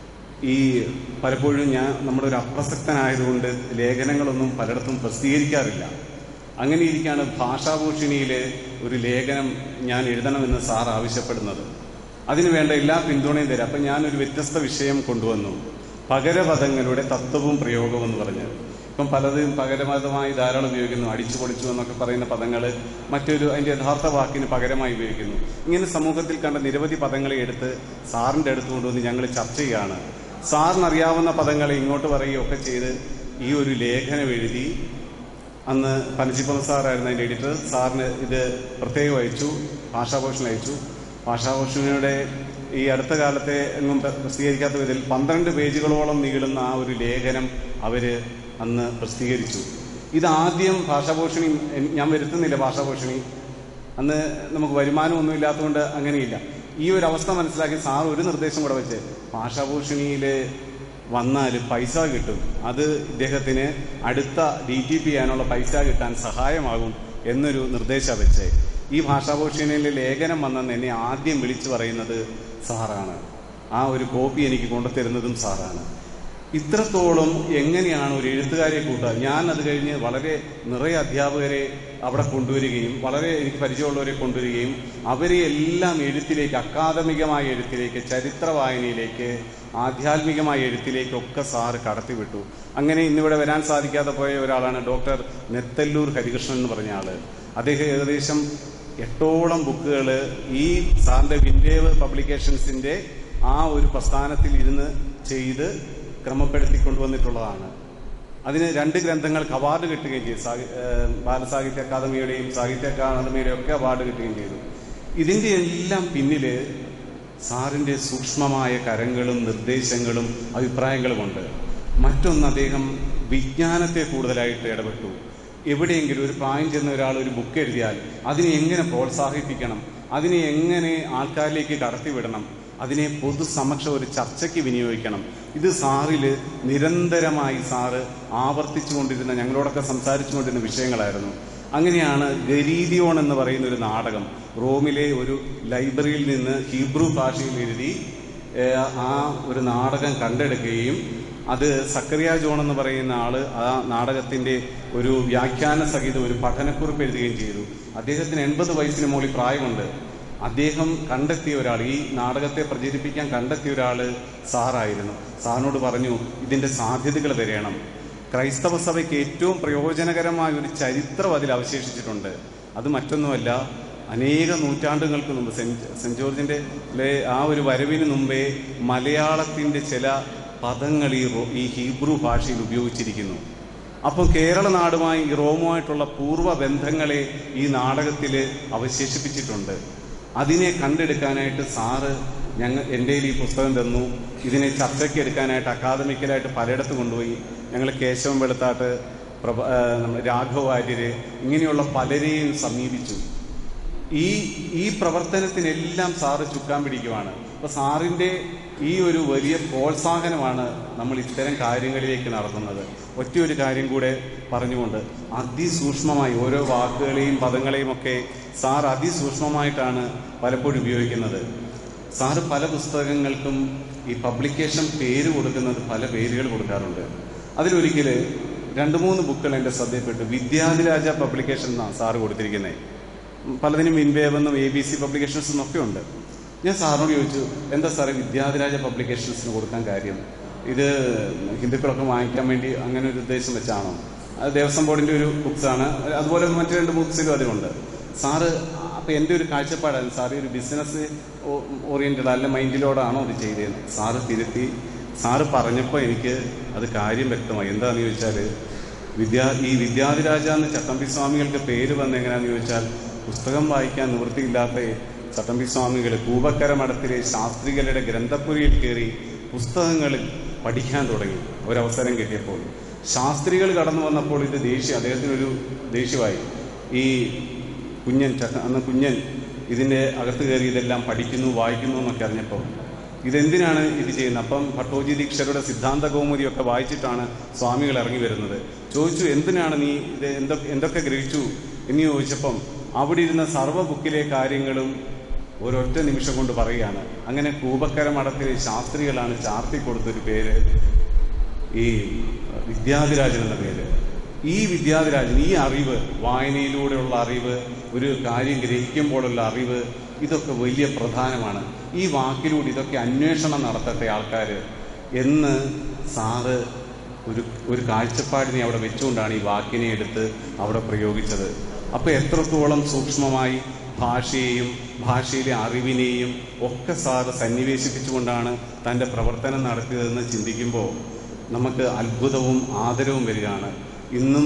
ഈ പലപ്പോഴും ഞാൻ നമ്മുടെ ഒരു അപ്രസക്തനായതുകൊണ്ട് ലേഖനങ്ങളൊന്നും പലയിടത്തും പ്രസിദ്ധീകരിക്കാറില്ല അങ്ങനെ ഇരിക്കാണ് ഭാഷാഭൂഷണിയിലെ ഒരു ലേഖനം ഞാൻ എഴുതണമെന്ന് സാർ ആവശ്യപ്പെടുന്നത് അതിനു വേണ്ട എല്ലാ പിന്തുണയും തരാം അപ്പം ഞാനൊരു വ്യത്യസ്ത വിഷയം കൊണ്ടുവന്നു പകരപദങ്ങളുടെ തത്വവും പ്രയോഗവും എന്ന് പറഞ്ഞ് ഇപ്പം പലതും പകരപദമായി ധാരാളം ഉപയോഗിക്കുന്നു അടിച്ചു പൊളിച്ചു എന്നൊക്കെ പറയുന്ന പദങ്ങൾ മറ്റൊരു അതിൻ്റെ യഥാർത്ഥ വാക്കിന് പകരമായി ഉപയോഗിക്കുന്നു ഇങ്ങനെ സമൂഹത്തിൽ കണ്ട നിരവധി പദങ്ങളെ എടുത്ത് സാറിൻ്റെ അടുത്ത് കൊണ്ടുവന്ന് ഞങ്ങൾ ചർച്ച ചെയ്യുകയാണ് സാറിനറിയാവുന്ന പദങ്ങളെ ഇങ്ങോട്ട് പറയുകയൊക്കെ ചെയ്ത് ഈ ഒരു ലേഖനം എഴുതി അന്ന് പനച്ചിപ്പുറം സാറായിരുന്നു അതിൻ്റെ എഡിറ്റർ സാറിന് ഇത് പ്രത്യേകം അയച്ചു ഭാഷാഭൂഷൺ അയച്ചു ഭാഷാഭൂഷണിയുടെ ഈ അടുത്ത കാലത്തെ എങ്ങും പ്ര- പ്രസിദ്ധീകരിക്കാത്ത വിധത്തിൽ പന്ത്രണ്ട് പേജുകളോളം നീളുന്ന ആ ഒരു ലേഖനം അവര് അന്ന് പ്രസിദ്ധീകരിച്ചു ഇതാദ്യം ഭാഷാഭൂഷണി എൻ- ഞാൻ വരുത്തുന്നില്ല ഭാഷാഭൂഷണി അന്ന് നമുക്ക് വരുമാനമൊന്നും ഇല്ലാത്തതുകൊണ്ട് അങ്ങനെയില്ല ഈ ഒരു അവസ്ഥ മനസ്സിലാക്കി സാർ ഒരു നിർദ്ദേശം കൂടെ വെച്ച് ഭാഷാഭൂഷണിയിൽ വന്നാൽ പൈസ കിട്ടും അത് ഇദ്ദേഹത്തിന് അടുത്ത ഡി ടി പി ചെയ്യാനുള്ള പൈസ കിട്ടാൻ സഹായമാകും എന്നൊരു നിർദ്ദേശം വെച്ച് ഈ ഭാഷാഭൂഷണിയിലെ ലേഖനം വന്നെന്ന് എന്നെ ആദ്യം വിളിച്ചു പറയുന്നത് സാറാണ് ആ ഒരു കോപ്പി എനിക്ക് കൊണ്ടുതരുന്നതും സാറാണ് ഇത്രത്തോളം എങ്ങനെയാണ് ഒരു എഴുത്തുകാരെ കൂട്ടുക ഞാൻ അത് കഴിഞ്ഞ് വളരെ നിറയെ അധ്യാപകരെ അവിടെ കൊണ്ടുവരികയും വളരെ എനിക്ക് പരിചയമുള്ളവരെ കൊണ്ടുവരികയും അവരെ എല്ലാം എഴുത്തിലേക്ക് അക്കാദമികമായ എഴുത്തിലേക്ക് ചരിത്ര വായനയിലേക്ക് ആധ്യാത്മികമായ എഴുത്തിലേക്കൊക്കെ സാറ് കടത്തിവിട്ടു അങ്ങനെ ഇന്നിവിടെ വരാൻ സാധിക്കാതെ പോയ ഒരാളാണ് ഡോക്ടർ നെത്തല്ലൂർ ഹരികൃഷ്ണൻ എന്ന് പറഞ്ഞ ആള് അദ്ദേഹം ഏകദേശം എട്ടോളം ബുക്കുകൾ ഈ സാറിന്റെ വിൻഡേവ് പബ്ലിക്കേഷൻസിന്റെ ആ ഒരു പ്രസ്ഥാനത്തിൽ ഇരുന്ന് ചെയ്ത് ക്രമപ്പെടുത്തി കൊണ്ടുവന്നിട്ടുള്ളതാണ് അതിന് രണ്ട് ഗ്രന്ഥങ്ങൾക്ക് അവാർഡ് കിട്ടുകയും ചെയ്തു സാഹി- ഏഹ് ബാലസാഹിത്യ അക്കാദമിയുടെയും സാഹിത്യ അക്കാദമിയുടെയും ഒക്കെ അവാർഡ് കിട്ടുകയും ചെയ്തു ഇതിന്റെ എല്ലാം പിന്നില് സാറിന്റെ സൂക്ഷ്മമായ കരങ്ങളും നിർദ്ദേശങ്ങളും അഭിപ്രായങ്ങളുമുണ്ട് മറ്റൊന്ന് അദ്ദേഹം വിജ്ഞാനത്തെ കൂടുതലായിട്ട് ഇടപെട്ടു എവിടെയെങ്കിലും ഒരു പ്രായം ചെന്ന ഒരാൾ ഒരു ബുക്ക് എഴുതിയാൽ അതിനെ എങ്ങനെ പ്രോത്സാഹിപ്പിക്കണം അതിനെ എങ്ങനെ ആൾക്കാരിലേക്ക് കടത്തിവിടണം അതിനെ പൊതുസമക്ഷം ഒരു ചർച്ചയ്ക്ക് വിനിയോഗിക്കണം ഇത് സാറില് നിരന്തരമായി സാറ് ആവർത്തിച്ചുകൊണ്ടിരുന്ന ഞങ്ങളോടൊക്കെ സംസാരിച്ചുകൊണ്ടിരുന്ന വിഷയങ്ങളായിരുന്നു അങ്ങനെയാണ് ഗരീദിയോൺ എന്ന് പറയുന്ന ഒരു നാടകം റോമിലെ ഒരു ലൈബ്രറിയിൽ നിന്ന് ഹീബ്രു ഭാഷയിൽ എഴുതി ഏഹ്, ആ ഒരു നാടകം കണ്ടെടുക്കുകയും അത് സക്കറിയ ജോൺ എന്ന് പറയുന്ന ആള് ആ നാടകത്തിന്റെ ഒരു വ്യാഖ്യാന സഹിതം ഒരു പഠനക്കുറിപ്പ് എഴുതുകയും ചെയ്തു അദ്ദേഹത്തിന് എൺപത് വയസ്സിന് മുകളിൽ പ്രായമുണ്ട് അദ്ദേഹം കണ്ടെത്തിയ ഒരാൾ ഈ നാടകത്തെ പ്രചരിപ്പിക്കാൻ കണ്ടെത്തിയ ഒരാള് സാറായിരുന്നു സാറിനോട് പറഞ്ഞു ഇതിന്റെ സാധ്യതകൾ തിരയണം ക്രൈസ്തവ സഭയ്ക്ക് ഏറ്റവും പ്രയോജനകരമായ ഒരു ചരിത്രം അതിൽ അവശേഷിച്ചിട്ടുണ്ട് അത് മറ്റൊന്നുമല്ല അനേക നൂറ്റാണ്ടുകൾക്ക് മുമ്പ് സെന്റ് സെന്റ് ജോർജിന്റെ ലെ ആ ഒരു വരവിന് മുമ്പേ മലയാളത്തിന്റെ ചില പദങ്ങൾ ഈ റോ- ഈ ഹീബ്രു ഭാഷയിൽ ഉപയോഗിച്ചിരിക്കുന്നു അപ്പോൾ കേരള നാടുമായി ഈ റോമുമായിട്ടുള്ള പൂർവ്വ ബന്ധങ്ങളെ ഈ നാടകത്തിൽ അവശേഷിപ്പിച്ചിട്ടുണ്ട് അതിനെ കണ്ടെടുക്കാനായിട്ട് സാറ് ഞങ്ങൾ എൻ്റെ ഈ പുസ്തകം തന്നു ഇതിനെ ചർച്ചയ്ക്ക് എടുക്കാനായിട്ട് അക്കാദമിക്കലായിട്ട് പലയിടത്ത് കൊണ്ടുപോയി ഞങ്ങൾ കേശവൻ വെളുത്താട്ട് പ്രഭ ആ, നമ്മുടെ രാഘവ വാര്യര് ഇങ്ങനെയുള്ള പലരെയും സമീപിച്ചു ഈ ഈ പ്രവർത്തനത്തിനെല്ലാം സാറ് ചുക്കാൻ പിടിക്കുവാണ് അപ്പൊ സാറിന്റെ ഈ ഒരു വലിയ പ്രോത്സാഹനമാണ് നമ്മൾ ഇത്തരം കാര്യങ്ങളിലേക്ക് നടത്തുന്നത് ഒറ്റയൊരു കാര്യം കൂടെ പറഞ്ഞുകൊണ്ട് അതിസൂക്ഷ്മമായി ഓരോ വാക്കുകളെയും പദങ്ങളെയും ഒക്കെ സാർ അതിസൂക്ഷ്മമായിട്ടാണ് പലപ്പോഴും ഉപയോഗിക്കുന്നത് സാറ് പല പുസ്തകങ്ങൾക്കും ഈ പബ്ലിക്കേഷൻ പേര് കൊടുക്കുന്നത് പല പേരുകൾ കൊടുക്കാറുണ്ട് അതിലൊരിക്കൽ രണ്ട് മൂന്ന് ബുക്കുകൾ എൻ്റെ ശ്രദ്ധയിൽപ്പെട്ടു വിദ്യാധിരാജ പബ്ലിക്കേഷൻ എന്നാണ് സാറ് കൊടുത്തിരിക്കുന്നത് പലതിനും ഇൻവേവെന്നും എ ബി സി പബ്ലിക്കേഷൻസ് എന്നൊക്കെ ഉണ്ട് ഞാൻ സാറിനോട് ചോദിച്ചു എന്താ സാറേ വിദ്യാധിരാജ പബ്ലിക്കേഷൻസിന് കൊടുക്കാൻ കാര്യം ഇത് ഹിന്ദുക്കളൊക്കെ വാങ്ങിക്കാൻ വേണ്ടി അങ്ങനെ ഒരു ഉദ്ദേശം വെച്ചാണോ അത് ദേവസ്വം ബോർഡിന്റെ ഒരു ബുക്സാണ് അതുപോലെ മറ്റു രണ്ട് ബുക്സിലും അതിലുണ്ട് സാറ് അപ്പൊ എൻ്റെ ഒരു കാഴ്ചപ്പാടാണ് സാറ് ഒരു ബിസിനസ് ഓറിയന്റഡ് അല്ല മൈൻഡിലോടാണോ അത് ചെയ്തത് സാറ് തിരുത്തി സാറ് പറഞ്ഞപ്പോൾ എനിക്ക് അത് കാര്യം വ്യക്തമായി എന്താണെന്ന് ചോദിച്ചാൽ വിദ്യാ ഈ വിദ്യാധിരാജ എന്ന് ചട്ടമ്പി സ്വാമികൾക്ക് പേര് വന്ന എങ്ങനെയാണെന്ന് ചോദിച്ചാൽ പുസ്തകം വായിക്കാൻ നിവൃത്തിയില്ലാത്ത ചട്ടമ്പി സ്വാമികൾ കൂവക്കര മഠത്തിലെ ശാസ്ത്രികളുടെ ഗ്രന്ഥപുരിയിൽ കയറി പുസ്തകങ്ങളിൽ പഠിക്കാൻ തുടങ്ങി ഒരവസരം കിട്ടിയപ്പോൾ ശാസ്ത്രികൾ കടന്നു വന്നപ്പോൾ ഇത് ദേഷ്യം അദ്ദേഹത്തിനൊരു ദേഷ്യമായി ഈ കുഞ്ഞൻ ചട്ട അന്ന് കുഞ്ഞൻ ഇതിൻ്റെ അകത്ത് കയറി ഇതെല്ലാം പഠിക്കുന്നു വായിക്കുന്നു എന്നൊക്കെ അറിഞ്ഞപ്പോൾ ഇതെന്തിനാണ് ഇത് ചെയ്യുന്നത് അപ്പം ഭട്ടോജി ദീക്ഷരുടെ സിദ്ധാന്ത കൗമുദിയൊക്കെ വായിച്ചിട്ടാണ് സ്വാമികൾ ഇറങ്ങി വരുന്നത് ചോദിച്ചു എന്തിനാണ് നീ ഇത് എന്തൊക്കെ എന്തൊക്കെ ഗ്രഹിച്ചു എന്ന് ചോദിച്ചപ്പം അവിടെ ഇരുന്ന സർവ്വ ബുക്കിലെ കാര്യങ്ങളും ഒരൊറ്റ നിമിഷം കൊണ്ട് പറയുകയാണ് അങ്ങനെ കൂപക്കര മഠത്തിലെ ശാസ്ത്രികളാണ് ചാർത്തി കൊടുത്തൊരു പേര് ഈ വിദ്യാധിരാജൻ എന്ന പേര് ഈ വിദ്യാധിരാജൻ ഈ അറിവ് വായനയിലൂടെയുള്ള അറിവ് ഒരു കാര്യം ഗ്രഹിക്കുമ്പോഴുള്ള അറിവ് ഇതൊക്കെ വലിയ പ്രധാനമാണ് ഈ വാക്കിലൂടെ ഇതൊക്കെ അന്വേഷണം നടത്തട്ടെ ആൾക്കാർ എന്ന് സാറ് ഒരു ഒരു കാഴ്ചപ്പാടിനെ അവിടെ വെച്ചുകൊണ്ടാണ് ഈ വാക്കിനെ എടുത്ത് അവിടെ പ്രയോഗിച്ചത് അപ്പോൾ എത്രത്തോളം സൂക്ഷ്മമായി ഭാഷയെയും ഭാഷയിലെ അറിവിനെയും ഒക്കെ സാറ് സന്നിവേശിപ്പിച്ചുകൊണ്ടാണ് തൻ്റെ പ്രവർത്തനം നടത്തിയതെന്ന് ചിന്തിക്കുമ്പോൾ നമുക്ക് അത്ഭുതവും ആദരവും വരികയാണ് ഇന്നും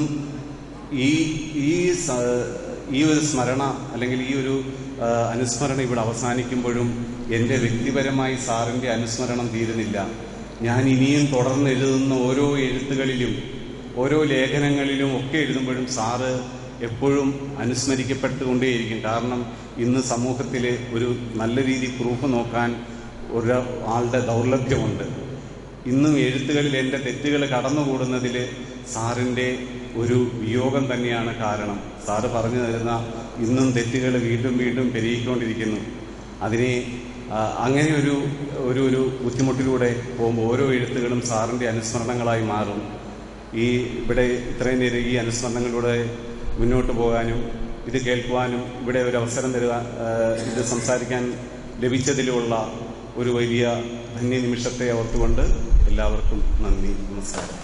ഈ ഈ സ- ഈ ഒരു സ്മരണ അല്ലെങ്കിൽ ഈ ഒരു ആ, അനുസ്മരണം ഇവിടെ അവസാനിക്കുമ്പോഴും എൻ്റെ വ്യക്തിപരമായി സാറിൻ്റെ അനുസ്മരണം തീരുന്നില്ല ഞാൻ ഇനിയും തുടർന്ന് എഴുതുന്ന ഓരോ എഴുത്തുകളിലും ഓരോ ലേഖനങ്ങളിലും ഒക്കെ എഴുതുമ്പോഴും സാറ് എപ്പോഴും അനുസ്മരിക്കപ്പെട്ടുകൊണ്ടേയിരിക്കും കാരണം ഇന്ന് സമൂഹത്തിൽ ഒരു നല്ല രീതി പ്രൂഫ് നോക്കാൻ ഒരു ആളുടെ ദൗർലഭ്യമുണ്ട് ഇന്നും എഴുത്തുകളിൽ എൻ്റെ തെറ്റുകൾ കടന്നുകൂടുന്നതിൽ സാറിൻ്റെ ഒരു വിയോഗം തന്നെയാണ് കാരണം സാറ് പറഞ്ഞു തരുന്ന ഇന്നും തെറ്റുകൾ വീണ്ടും വീണ്ടും പെരുകിക്കൊണ്ടിരിക്കുന്നു അതിനെ ആ, അങ്ങനെ ഒരു ഒരു ഒരു ബുദ്ധിമുട്ടിലൂടെ പോകുമ്പോൾ ഓരോ എഴുത്തുകളും സാറിൻ്റെ അനുസ്മരണങ്ങളായി മാറും ഈ ഇവിടെ ഇത്രയും നേരം ഈ അനുസ്മരണങ്ങളിലൂടെ മുന്നോട്ട് പോകാനും ഇത് കേൾക്കുവാനും ഇവിടെ ഒരു അവസരം തരുക ആ, ഇത് സംസാരിക്കാൻ ലഭിച്ചതിലുള്ള ഒരു വലിയ ധന്യ നിമിഷത്തെ ഓർത്തുകൊണ്ട് എല്ലാവർക്കും നന്ദി നമസ്കാരം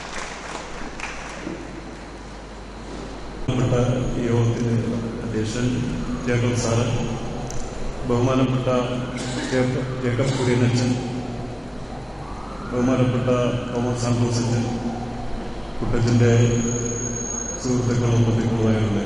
ബഹുമാനപ്പെട്ട ഈ യോഗത്തിന് അധ്യക്ഷൻ ജേക്കബ് സാറ് ബഹുമാനപ്പെട്ട ജേക്ക- ജേക്കബ് കുര്യനച്ചൻ ബഹുമാനപ്പെട്ട തോമസ് സാന്തോസ് അച്ഛൻ കുട്ടച്ചൻ്റെ സുഹൃത്തുക്കളും ബന്ധുക്കളുമായുള്ള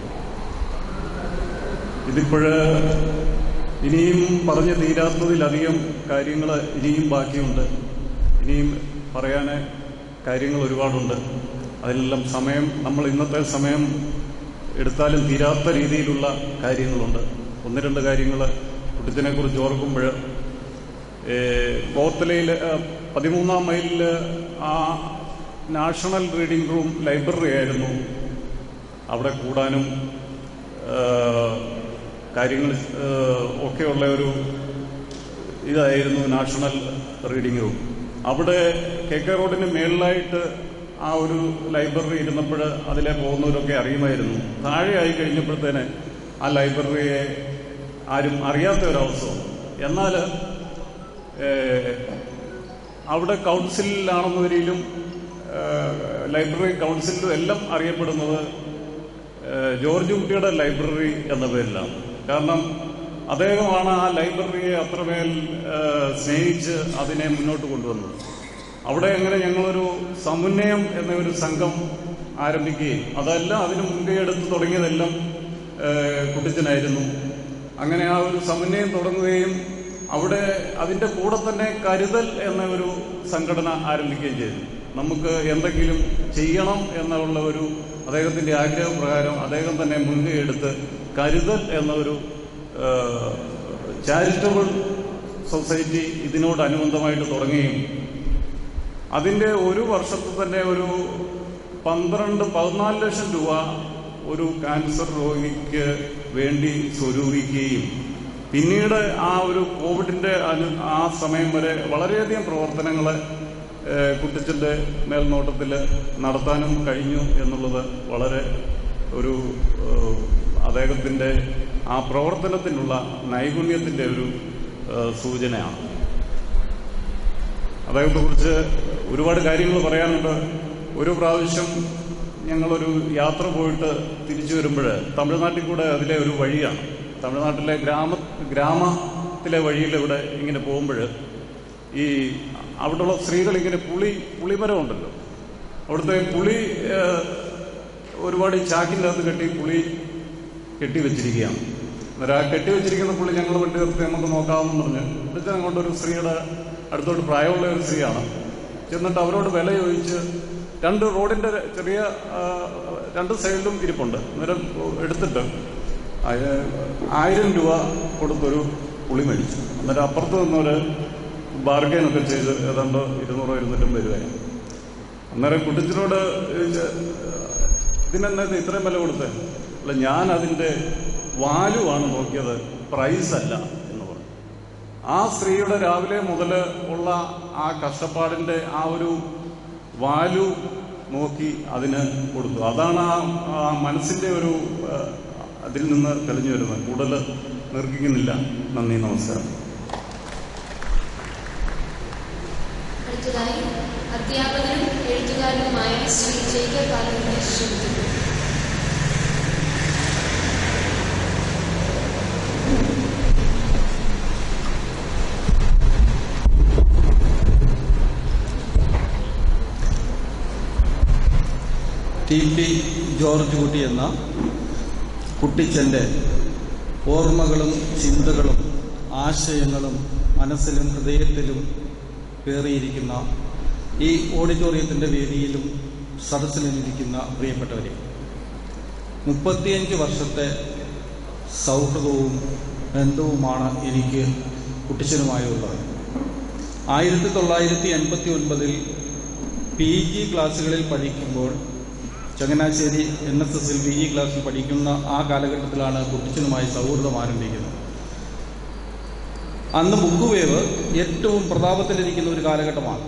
ഇതിപ്പോഴ് ഇനിയും പറഞ്ഞു തീരാത്തതിലധികം കാര്യങ്ങൾ ഇനിയും ബാക്കിയുണ്ട് ഇനിയും പറയാൻ കാര്യങ്ങൾ ഒരുപാടുണ്ട് അതിലെല്ലാം സമയം നമ്മൾ ഇന്നത്തെ സമയം എടുത്താലും തീരാത്ത രീതിയിലുള്ള കാര്യങ്ങളുണ്ട് ഒന്ന് രണ്ട് കാര്യങ്ങൾ കുട്ടിച്ചനെ കുറിച്ച് ഓർക്കുമ്പോൾ പോർത്തലയിൽ പതിമൂന്നാം മൈലിൽ ആ നാഷണൽ റീഡിംഗ് റൂം ലൈബ്രറി ആയിരുന്നു അവിടെ കൂടാനും ഏഹ്, കാര്യങ്ങൾ ഏഹ്, ഒക്കെയുള്ള ഒരു ഇതായിരുന്നു നാഷണൽ റീഡിംഗ് റൂം അവിടെ കെ കെ റോഡിന് മേളിലായിട്ട് ആ ഒരു ലൈബ്രറി ഇരുന്നപ്പോൾ അതിലെ പോകുന്നവരൊക്കെ അറിയുമായിരുന്നു താഴെ ആയി കഴിഞ്ഞപ്പോഴത്തേന് ആ ലൈബ്രറിയെ ആരും അറിയാത്ത ഒരവസ്ഥ വന്നു. എന്നാൽ ഏഹ്, അവിടെ കൗൺസിലിലാണെന്ന വരിയിലും ഏഹ്, ലൈബ്രറി കൗൺസിലിലും എല്ലാം അറിയപ്പെടുന്നത് ഏഹ്, ജോർജ് കുട്ടിയുടെ ലൈബ്രറി എന്ന പേരിലാണ് കാരണം അദ്ദേഹമാണ് ആ ലൈബ്രറിയെ അത്രമേൽ ഏഹ്, സ്നേഹിച്ച് അതിനെ മുന്നോട്ട് കൊണ്ടുവന്നത് അവിടെ അങ്ങനെ ഞങ്ങളൊരു സമന്വയം എന്ന ഒരു സംഘം ആരംഭിക്കുകയും അതെല്ലാം അതിന് മുൻകൈ എടുത്ത് തുടങ്ങിയതെല്ലാം ഏഹ്, കുട്ടിച്ചനായിരുന്നു അങ്ങനെ ആ ഒരു സമന്വയം തുടങ്ങുകയും അവിടെ അതിന്റെ കൂടെ തന്നെ കരുതൽ എന്ന ഒരു സംഘടന ആരംഭിക്കുകയും ചെയ്തു നമുക്ക് എന്തെങ്കിലും ചെയ്യണം എന്നുള്ള ഒരു അദ്ദേഹത്തിന്റെ ആഗ്രഹപ്രകാരം അദ്ദേഹം തന്നെ മുൻകൈ എടുത്ത് കരുതൽ എന്ന ഒരു ചാരിറ്റബിൾ സൊസൈറ്റി ഇതിനോടനുബന്ധമായിട്ട് തുടങ്ങുകയും അതിന്റെ ഒരു വർഷത്തിൽ തന്നെ ഒരു പന്ത്രണ്ട് പതിനാല് ലക്ഷം രൂപ ഒരു ക്യാൻസർ രോഗിക്ക് വേണ്ടി സ്വരൂപിക്കുകയും പിന്നീട് ആ ഒരു കോവിഡിന്റെ അനു- ആ സമയം വരെ വളരെയധികം പ്രവർത്തനങ്ങൾ കുട്ടിച്ചന്റെ മേൽനോട്ടത്തിൽ നടത്താനും കഴിഞ്ഞു എന്നുള്ളത് വളരെ ഒരു ഏഹ്, അദ്ദേഹത്തിന്റെ ആ പ്രവർത്തനത്തിനുള്ള നൈപുണ്യത്തിന്റെ ഒരു ഏഹ്, സൂചനയാണ് അദ്ദേഹത്തെ കുറിച്ച് ഒരുപാട് കാര്യങ്ങൾ പറയാനുണ്ട് ഒരു പ്രാവശ്യം ഞങ്ങളൊരു യാത്ര പോയിട്ട് തിരിച്ചു വരുമ്പോൾ തമിഴ്നാട്ടിൽ കൂടെ അതിലെ ഒരു വഴിയാണ് തമിഴ്നാട്ടിലെ ഗ്രാമ ഗ്രാമത്തിലെ വഴിയിലൂടെ ഇങ്ങനെ പോകുമ്പോൾ ഈ അവിടെയുള്ള സ്ത്രീകൾ ഇങ്ങനെ പുളി പുളിമരം ഉണ്ടല്ലോ അവിടുത്തെ പുളി ഏഹ്, ഒരുപാട് ഈ ചാക്കിൻ്റെ അകത്ത് കെട്ടി പുളി കെട്ടി വെച്ചിരിക്കുകയാണ് അന്നേരം ആ കെട്ടി വെച്ചിരിക്കുന്ന പുള്ളി ഞങ്ങൾ വണ്ടി നിർത്തി നമുക്ക് നോക്കാമെന്ന് പറഞ്ഞ് വിളിച്ചാൽ അങ്ങോട്ടൊരു സ്ത്രീയുടെ അടുത്തോട്ട് പ്രായമുള്ള ഒരു സ്ത്രീയാണ് ചെന്നിട്ട് അവരോട് വില ചോദിച്ച് രണ്ട് റോഡിന്റെ ചെറിയ ആ, രണ്ട് സൈഡിലും ഇരിപ്പുണ്ട് അന്നേരം എടുത്തിട്ട് അയ- ആയിരം രൂപ കൊടുത്തൊരു പുളി മേടിച്ചു അന്നേരം അപ്പുറത്ത് നിന്നൊരു ബാർഗൈൻ ഒക്കെ ചെയ്ത് ഏതാണ്ട് ഇരുന്നൂറോ ഇരുന്നൂറ്റമ്പത് രൂപയാണ് അന്നേരം കുട്ടിച്ചിനോട് ചോദിച്ച് ഇതിനെന്നാ ഇത് ഇത്രയും വില കൊടുത്തേ അല്ല ഞാൻ അതിന്റെ വാലുവാണ് നോക്കിയത് പ്രൈസ് അല്ല എന്ന് പറഞ്ഞു ആ സ്ത്രീയുടെ രാവിലെ മുതൽ ഉള്ള ആ കഷ്ടപ്പാടിന്റെ ആ ഒരു വാലു നോക്കി അതിന് കൊടുത്തു അതാണ് ആ ആ മനസ്സിന്റെ ഒരു ആ, അതിൽ നിന്ന് തെളിഞ്ഞു വരുന്നത് കൂടുതൽ നിർക്കിക്കുന്നില്ല നന്ദി നമസ്കാരം അടുത്തതായി അധ്യാപകനും എഴുത്തുകാരനുമായ ശ്രീ ജേക്കബ് ബാലനെ ക്ഷണിക്കുന്നു ടി പി ജോർജ് കുട്ടി എന്ന കുട്ടിച്ചൻ്റെ ഓർമ്മകളും ചിന്തകളും ആശയങ്ങളും മനസ്സിലും ഹൃദയത്തിലും പേറിയിരിക്കുന്ന ഈ ഓഡിറ്റോറിയത്തിൻ്റെ വേദിയിലും സദസ്സിലിരിക്കുന്ന പ്രിയപ്പെട്ടവരെ മുപ്പത്തിയഞ്ച് വർഷത്തെ സൗഹൃദവും ബന്ധവുമാണ് എനിക്ക് കുട്ടിച്ചനുമായുള്ളത് ആയിരത്തി തൊള്ളായിരത്തി എൺപത്തി ഒൻപതിൽ പി ജി ക്ലാസ്സുകളിൽ പഠിക്കുമ്പോൾ ചങ്ങനാശ്ശേരി എൻ എസ് എസിൽ പി ജി ക്ലാസ്സിൽ പഠിക്കുന്ന ആ കാലഘട്ടത്തിലാണ് കുട്ടിച്ചനുമായി സൗഹൃദം ആരംഭിക്കുന്നത് അന്ന് ബുക്ക് വേവ് ഏറ്റവും പ്രതാപത്തിലിരിക്കുന്ന ഒരു കാലഘട്ടമാണ്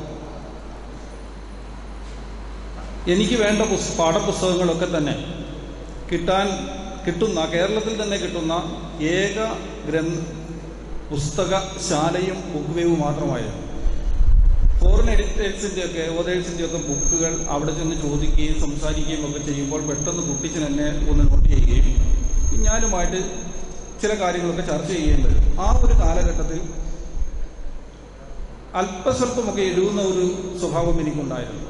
എനിക്ക് വേണ്ട പുസ് പാഠപുസ്തകങ്ങളൊക്കെ തന്നെ കിട്ടാൻ കിട്ടുന്ന കേരളത്തിൽ തന്നെ കിട്ടുന്ന ഏക ഗ്രന്ഥ പുസ്തകശാലയും ബുക്ക് വേവ് മാത്രമായിരുന്നു ഫോറിൻ എഡിറ്റേഴ്സിന്റെ ഒക്കെ ഓതേഴ്സിന്റെ ഒക്കെ ബുക്കുകൾ അവിടെ ചെന്ന് ചോദിക്കുകയും സംസാരിക്കുകയും ഒക്കെ ചെയ്യുമ്പോൾ പെട്ടെന്ന് കുട്ടിച്ചൻ എന്നെ ഒന്ന് നോട്ട് ചെയ്യുകയും ഞാനുമായിട്ട് ചില കാര്യങ്ങളൊക്കെ ചർച്ച ചെയ്യുകയും വരും ആ ഒരു കാലഘട്ടത്തിൽ അല്പസ്വല്പമൊക്കെ എഴുതുന്ന ഒരു സ്വഭാവം എനിക്കുണ്ടായിരുന്നു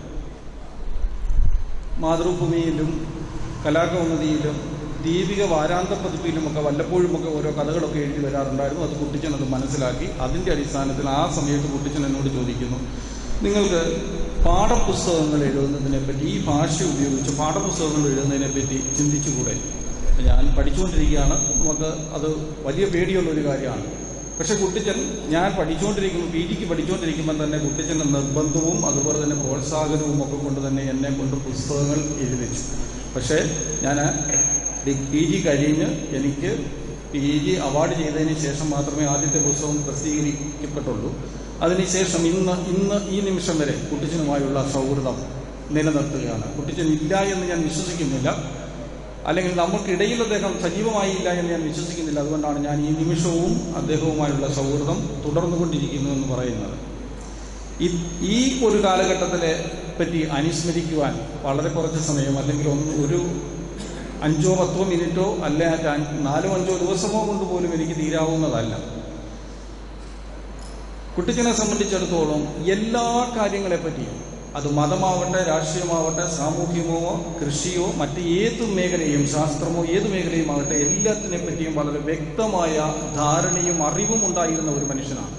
മാതൃഭൂമിയിലും കലാകൗമുദിയിലും ദീപിക വാരാന്ത പതിപ്പിലുമൊക്കെ വല്ലപ്പോഴുമൊക്കെ ഓരോ കഥകളൊക്കെ എഴുതി വരാറുണ്ടായിരുന്നു അത് കുട്ടിച്ചൻ അത് മനസ്സിലാക്കി അതിന്റെ അടിസ്ഥാനത്തിൽ ആ സമയത്ത് കുട്ടിച്ചൻ എന്നോട് ചോദിക്കുന്നു നിങ്ങൾക്ക് പാഠപുസ്തകങ്ങൾ എഴുതുന്നതിനെ പറ്റി ഈ ഭാഷ ഉപയോഗിച്ച് പാഠപുസ്തകങ്ങൾ എഴുതുന്നതിനെ പറ്റി ചിന്തിച്ചുകൂടെ ഞാൻ പഠിച്ചുകൊണ്ടിരിക്കുകയാണ് നമുക്ക് അത് വലിയ പേടിയുള്ള ഒരു കാര്യമാണ് പക്ഷെ കുട്ടിച്ചൻ ഞാൻ പഠിച്ചുകൊണ്ടിരിക്കുമ്പോൾ പി ജിക്ക് പഠിച്ചുകൊണ്ടിരിക്കുമ്പോൾ തന്നെ കുട്ടിച്ചൻ്റെ നിർബന്ധവും അതുപോലെ തന്നെ പ്രോത്സാഹനവും ഒക്കെ കൊണ്ട് തന്നെ എന്നെ കൊണ്ട് പുസ്തകങ്ങൾ എഴുതിച്ചു പക്ഷേ ഞാൻ പി ജി കഴിഞ്ഞ് എനിക്ക് പി ജി അവാർഡ് ചെയ്തതിന് ശേഷം മാത്രമേ ആദ്യത്തെ പുസ്തകം പ്രസിദ്ധീകരിക്കപ്പെട്ടുള്ളൂ അതിനുശേഷം ഇന്ന് ഇന്ന് ഈ നിമിഷം വരെ കുട്ടിച്ചനുമായുള്ള സൗഹൃദം നിലനിർത്തുകയാണ് കുട്ടിച്ചൻ ഇല്ല എന്ന് ഞാൻ വിശ്വസിക്കുന്നില്ല അല്ലെങ്കിൽ നമ്മൾക്കിടയിൽ അദ്ദേഹം സജീവമായില്ല എന്ന് ഞാൻ വിശ്വസിക്കുന്നില്ല അതുകൊണ്ടാണ് ഞാൻ ഈ നിമിഷവും അദ്ദേഹവുമായുള്ള സൗഹൃദം തുടർന്നുകൊണ്ടിരിക്കുന്നു എന്ന് പറയുന്നത് ഈ- ഈ ഒരു കാലഘട്ടത്തിലെ പറ്റി അനുസ്മരിക്കുവാൻ വളരെ കുറച്ച് സമയം അല്ലെങ്കിൽ ഒന്ന് ഒരു അഞ്ചോ പത്തോ മിനിറ്റോ അല്ല നാലോ അഞ്ചോ ദിവസമോ കൊണ്ട് പോലും എനിക്ക് തീരാവുന്നതല്ല കുട്ടിച്ചനെ സംബന്ധിച്ചിടത്തോളം എല്ലാ കാര്യങ്ങളെ പറ്റിയും അത് മതമാവട്ടെ രാഷ്ട്രീയമാവട്ടെ സാമൂഹ്യമോ കൃഷിയോ മറ്റ് ഏത് മേഖലയും ശാസ്ത്രമോ ഏത് മേഖലയും ആവട്ടെ എല്ലാത്തിനെ പറ്റിയും വളരെ വ്യക്തമായ ധാരണയും അറിവും ഉണ്ടായിരുന്ന ഒരു മനുഷ്യനാണ്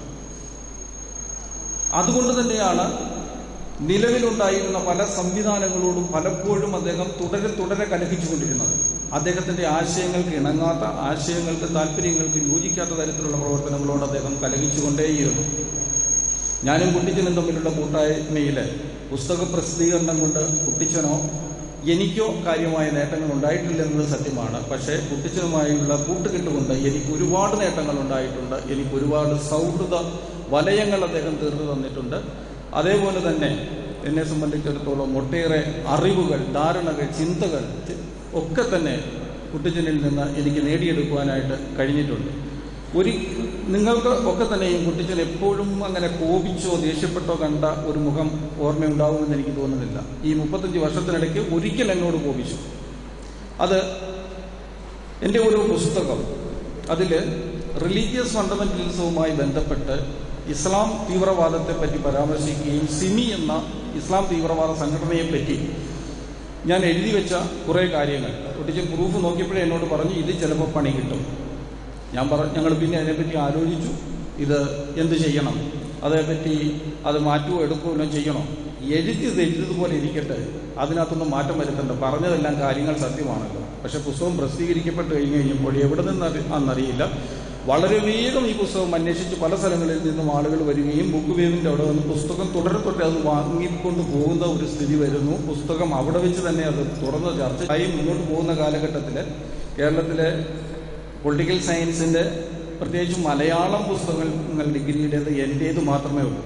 അതുകൊണ്ട് തന്നെയാണ് നിലവിലുണ്ടായിരുന്ന പല സംവിധാനങ്ങളോടും പലപ്പോഴും അദ്ദേഹം തുടരെ തുടരെ കലഹിച്ചുകൊണ്ടിരുന്നത് അദ്ദേഹത്തിന്റെ ആശയങ്ങൾക്ക് ഇണങ്ങാത്ത ആശയങ്ങൾക്ക് താല്പര്യങ്ങൾക്ക് യോജിക്കാത്ത തരത്തിലുള്ള പ്രവർത്തനങ്ങളോട് അദ്ദേഹം കലഹിച്ചുകൊണ്ടേയിരുന്നു ഞാനും കുട്ടിച്ചനും തമ്മിലുള്ള കൂട്ടായ്മയിൽ പുസ്തക പ്രസിദ്ധീകരണം കൊണ്ട് കുട്ടിച്ചനോ എനിക്കോ കാര്യമായ നേട്ടങ്ങൾ ഉണ്ടായിട്ടില്ല എന്നത് സത്യമാണ് പക്ഷേ കുട്ടിച്ചനുമായുള്ള കൂട്ടുകെട്ട് കൊണ്ട് എനിക്ക് ഒരുപാട് നേട്ടങ്ങൾ ഉണ്ടായിട്ടുണ്ട് എനിക്ക് ഒരുപാട് സൗഹൃദ വലയങ്ങൾ അദ്ദേഹം തീർന്നു തന്നിട്ടുണ്ട് അതേപോലെ തന്നെ എന്നെ സംബന്ധിച്ചിടത്തോളം ഒട്ടേറെ അറിവുകൾ ധാരണകൾ ചിന്തകൾ ചി- ഒക്കെ തന്നെ കുട്ടിച്ചനിൽ നിന്ന് എനിക്ക് നേടിയെടുക്കുവാനായിട്ട് കഴിഞ്ഞിട്ടുണ്ട് ഒരു നിങ്ങൾക്ക് ഒക്കെ തന്നെയും കുട്ടിച്ചൻ എപ്പോഴും അങ്ങനെ കോപിച്ചോ ദേഷ്യപ്പെട്ടോ കണ്ട ഒരു മുഖം ഓർമ്മയുണ്ടാവുമെന്ന് എനിക്ക് തോന്നുന്നില്ല ഈ മുപ്പത്തഞ്ച് വർഷത്തിനിടയ്ക്ക് ഒരിക്കൽ എന്നോട് കോപിച്ചു അത് എൻ്റെ ഒരു പുസ്തകം അതിൽ റിലീജിയസ് ഫണ്ടമെന്റലിസവുമായി ബന്ധപ്പെട്ട് ഇസ്ലാം തീവ്രവാദത്തെ പറ്റി പരാമർശിക്കുകയും സിമി എന്ന ഇസ്ലാം തീവ്രവാദ സംഘടനയെ പറ്റി ഞാൻ എഴുതി വെച്ച കുറേ കാര്യങ്ങൾ കുട്ടിച്ചൻ പ്രൂഫ് നോക്കിയപ്പോഴേ എന്നോട് പറഞ്ഞു ഇത് ചിലപ്പോൾ പണി കിട്ടും ഞാൻ പറ ഞങ്ങൾ പിന്നെ അതിനെപ്പറ്റി ആലോചിച്ചു ഇത് എന്ത് ചെയ്യണം അതേപ്പറ്റി അത് മാറ്റുകയോ എടുക്കുകയോ ചെയ്യണോ എഴുതിയത് എഴുതിയതുപോലെ ഇരിക്കട്ടെ അതിനകത്തൊന്നും മാറ്റം വരുത്തണ്ട പറഞ്ഞതെല്ലാം കാര്യങ്ങൾ സത്യമാണല്ലോ പക്ഷെ പുസ്തകം പ്രസിദ്ധീകരിക്കപ്പെട്ട് കഴിഞ്ഞ് കഴിഞ്ഞപ്പോൾ എവിടെ നിന്ന് അന്നറിയില്ല വളരെ വേഗം ഈ പുസ്തകം അന്വേഷിച്ച് പല സ്ഥലങ്ങളിൽ നിന്നും ആളുകൾ വരികയും ബുക്ക് വേവിൻ്റെ അവിടെ വന്ന് പുസ്തകം തുടരെ തുടരെ അത് വാങ്ങിക്കൊണ്ട് പോകുന്ന ഒരു സ്ഥിതി വരുന്നു പുസ്തകം അവിടെ വെച്ച് തന്നെ അത് തുറന്ന് ചർച്ചയായി മുന്നോട്ട് പോകുന്ന കാലഘട്ടത്തിൽ കേരളത്തിലെ പൊളിറ്റിക്കൽ സയൻസിന്റെ പ്രത്യേകിച്ച് മലയാളം പുസ്തകങ്ങൾ ഡിഗ്രിയുടേത് എൻ്റേത് മാത്രമേ ഉള്ളൂ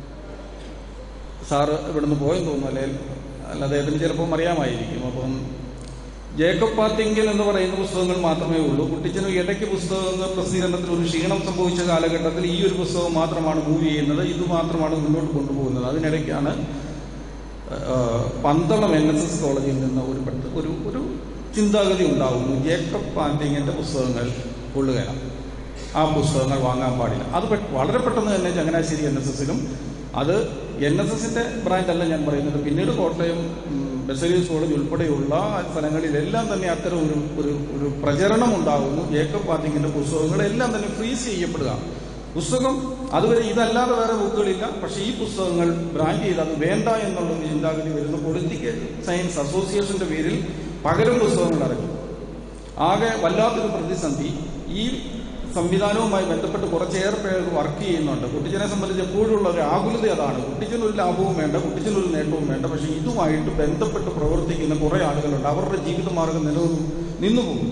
സാറ് ഇവിടുന്ന് പോയെന്ന് തോന്നുന്നു അല്ലെ അല്ല അദ്ദേഹത്തിന് ചിലപ്പം അറിയാമായിരിക്കും അപ്പം ജേക്കബ് പാത്തിങ്കൽ എന്ന് പറയുന്ന പുസ്തകങ്ങൾ മാത്രമേ ഉള്ളൂ കുട്ടിച്ചനും ഇടയ്ക്ക് പുസ്തകങ്ങൾ പ്രസിദ്ധീകരണത്തിൽ ഒരു ക്ഷീണം സംഭവിച്ച കാലഘട്ടത്തിൽ ഈ ഒരു പുസ്തകം മാത്രമാണ് മൂവ് ചെയ്യുന്നത് ഇത് മാത്രമാണ് മുന്നോട്ട് കൊണ്ടുപോകുന്നത് അതിനിടയ്ക്കാണ് ആ, പന്തളം എൻ എസ് എസ് കോളേജിൽ നിന്ന് ഒരു പെട്ട- ഒരു ഒരു ചിന്താഗതി ഉണ്ടാകുന്നു ജേക്കബ് പാന്റിങ്ങിന്റെ പുസ്തകങ്ങൾ കൊള്ളുകയാണ് ആ പുസ്തകങ്ങൾ വാങ്ങാൻ പാടില്ല അത് പെ- വളരെ പെട്ടെന്ന് തന്നെ ചങ്ങനാശ്ശേരി എൻ എസ് എസിലും അത് എൻ എസ് എസിന്റെ ബ്രാൻഡ് അല്ല ഞാൻ പറയുന്നത് പിന്നീട് കോട്ടയം ഉം, ബസേലിയസ് കോളേജ് ഉൾപ്പെടെയുള്ള സ്ഥലങ്ങളിലെല്ലാം തന്നെ അത്തരം ഒരു ഒരു ഒരു പ്രചരണം ഉണ്ടാകുന്നു ജേക്കബ് പാത്തിങ്ങിന്റെ പുസ്തകങ്ങളെല്ലാം തന്നെ ഫ്രീസ് ചെയ്യപ്പെടുക പുസ്തകം അതുവരെ ഇതല്ലാതെ വേറെ ബുക്കുകളില്ല പക്ഷേ ഈ പുസ്തകങ്ങൾ ബ്രാൻഡ് ചെയ്ത് അത് വേണ്ട എന്നുള്ള ഒരു ചിന്താഗതി വരുന്നു പൊളിറ്റിക്കൽ സയൻസ് അസോസിയേഷന്റെ പേരിൽ പകരം പുസ്തകങ്ങൾ ഇറങ്ങി ആകെ വല്ലാത്തൊരു പ്രതിസന്ധി ഈ സംവിധാനവുമായി ബന്ധപ്പെട്ട് കുറച്ചേറെ പേർ വർക്ക് ചെയ്യുന്നുണ്ട് കുട്ടിച്ചനെ സംബന്ധിച്ച് എപ്പോഴുള്ള ഒരു ആകുലത അതാണ് കുട്ടിച്ചനൊരു ലാഭവും വേണ്ട കുട്ടിച്ചനൊരു നേട്ടവും വേണ്ട പക്ഷേ ഇതുമായിട്ട് ബന്ധപ്പെട്ട് പ്രവർത്തിക്കുന്ന കുറെ ആളുകളുണ്ട് അവരുടെ ജീവിതമാർഗം നിലനിന്നു നിന്നുപോകും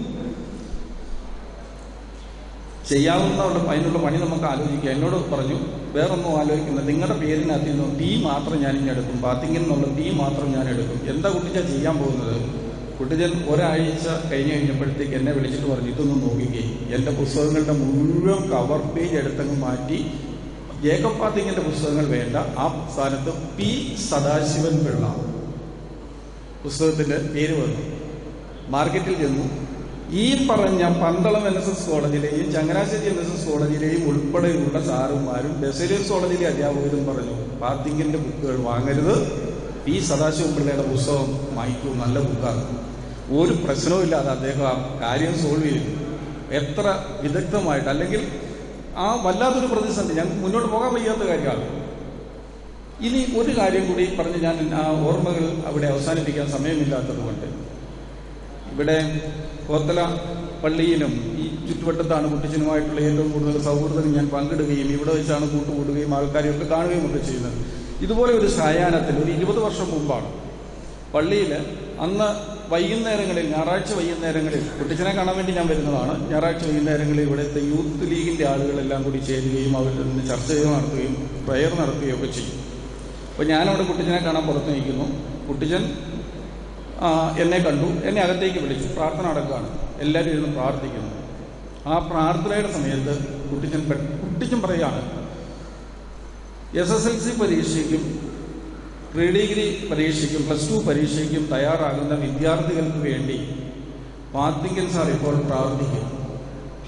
ചെയ്യാവുന്ന അതിനുള്ള പണി നമുക്ക് ആലോചിക്കാം എന്നോട് പറഞ്ഞു വേറൊന്നും ആലോചിക്കുന്നത് നിങ്ങളുടെ പേരിനകത്ത് നിന്ന് ടീ മാത്രം ഞാൻ ഇനി എടുക്കും ബാത്തിങ്ങിൽ നിന്നുള്ള ടീ മാത്രം ഞാൻ എടുക്കും എന്താ കുട്ടിച്ച ചെയ്യാൻ പോകുന്നത് കുട്ടിച്ചൻ ഒരാഴ്ച കഴിഞ്ഞ് കഴിഞ്ഞപ്പോഴത്തേക്ക് എന്നെ വിളിച്ചിട്ട് പറഞ്ഞു ഇതൊന്ന് നോക്കിക്കേ എൻ്റെ പുസ്തകങ്ങളുടെ മുഴുവൻ കവർ പേജ് എടുത്തങ്ങ് മാറ്റി ജേക്കബ് പാത്തിങ്ങിന്റെ പുസ്തകങ്ങൾ വേണ്ട ആ സ്ഥാനത്ത് പി സദാശിവൻ പിള്ള പുസ്തകത്തിന്റെ പേര് വന്നു മാർക്കറ്റിൽ ചെന്നു ഈ പറഞ്ഞ പന്തളം എൻ എസ് എസ് കോളേജിലെയും ചങ്ങനാശ്ശേരി എൻ എസ് എസ് കോളേജിലെയും ഉൾപ്പെടെയുള്ള സാറുമാരും ബസേലിയസ് കോളേജിലെ അധ്യാപകരും പറഞ്ഞു പാത്തിങ്ങിന്റെ ബുക്കുകൾ വാങ്ങരുത് പി സദാശിവ പിള്ളയുടെ പുസ്തകം വാങ്ങിക്കൂ നല്ല ബുക്കാണ് ഒരു പ്രശ്നവുമില്ലാതെ അദ്ദേഹം ആ കാര്യം സോൾവ് ചെയ്തു എത്ര വിദഗ്ധമായിട്ട് അല്ലെങ്കിൽ ആ വല്ലാത്തൊരു പ്രതിസന്ധി ഞങ്ങൾക്ക് മുന്നോട്ട് പോകാൻ വയ്യാത്ത കാര്യമാണ് ഇനി ഒരു കാര്യം കൂടി പറഞ്ഞ് ഞാൻ ആ ഓർമ്മകൾ അവിടെ അവസാനിപ്പിക്കാൻ സമയമില്ലാത്തത് കൊണ്ട് ഇവിടെ കോത്തല പള്ളിയിലും ഈ ചുറ്റുവട്ടത്താണ് കുട്ടിച്ചനുമായിട്ടുള്ള ഏറ്റവും കൂടുതൽ സൗഹൃദം ഞാൻ പങ്കിടുകയും ഇവിടെ വെച്ചാണ് കൂട്ടുകൂടുകയും ആൾക്കാരെയൊക്കെ കാണുകയും ഒക്കെ ചെയ്യുന്നത് ഇതുപോലെ ഒരു സായാഹ്നത്തിൽ ഒരു ഇരുപത് വർഷം മുമ്പാണ് പള്ളിയിൽ അന്ന് വൈകുന്നേരങ്ങളിൽ ഞായറാഴ്ച വൈകുന്നേരങ്ങളിൽ കുട്ടിച്ചനെ കാണാൻ വേണ്ടി ഞാൻ വരുന്നതാണ് ഞായറാഴ്ച വൈകുന്നേരങ്ങളിൽ ഇവിടുത്തെ യൂത്ത് ലീഗിന്റെ ആളുകളെല്ലാം കൂടി ചേരുകയും അവരിൽ നിന്ന് ചർച്ചകൾ നടത്തുകയും പ്രയർ നടത്തുകയും ഒക്കെ ചെയ്യും അപ്പോൾ ഞാനവിടെ കുട്ടിച്ചനെ കാണാൻ പുറത്ത് നിൽക്കുന്നു കുട്ടിച്ചൻ ആ, എന്നെ കണ്ടു എന്നെ അകത്തേക്ക് വിളിച്ചു പ്രാർത്ഥന നടക്കുകയാണ് എല്ലാവരും ഇരുന്ന് പ്രാർത്ഥിക്കുന്നു ആ പ്രാർത്ഥനയുടെ സമയത്ത് കുട്ടിച്ചൻ പെ- കുട്ടിച്ചൻ പറയാണ് എസ് എസ് എൽ സി പരീക്ഷയ്ക്കും പ്രീ ഡിഗ്രി പരീക്ഷയ്ക്കും പ്ലസ് ടു പരീക്ഷയ്ക്കും തയ്യാറാകുന്ന വിദ്യാർത്ഥികൾക്ക് വേണ്ടി പാത്തിങ്കൽ സാർ ഇപ്പോൾ പ്രാർത്ഥിക്കും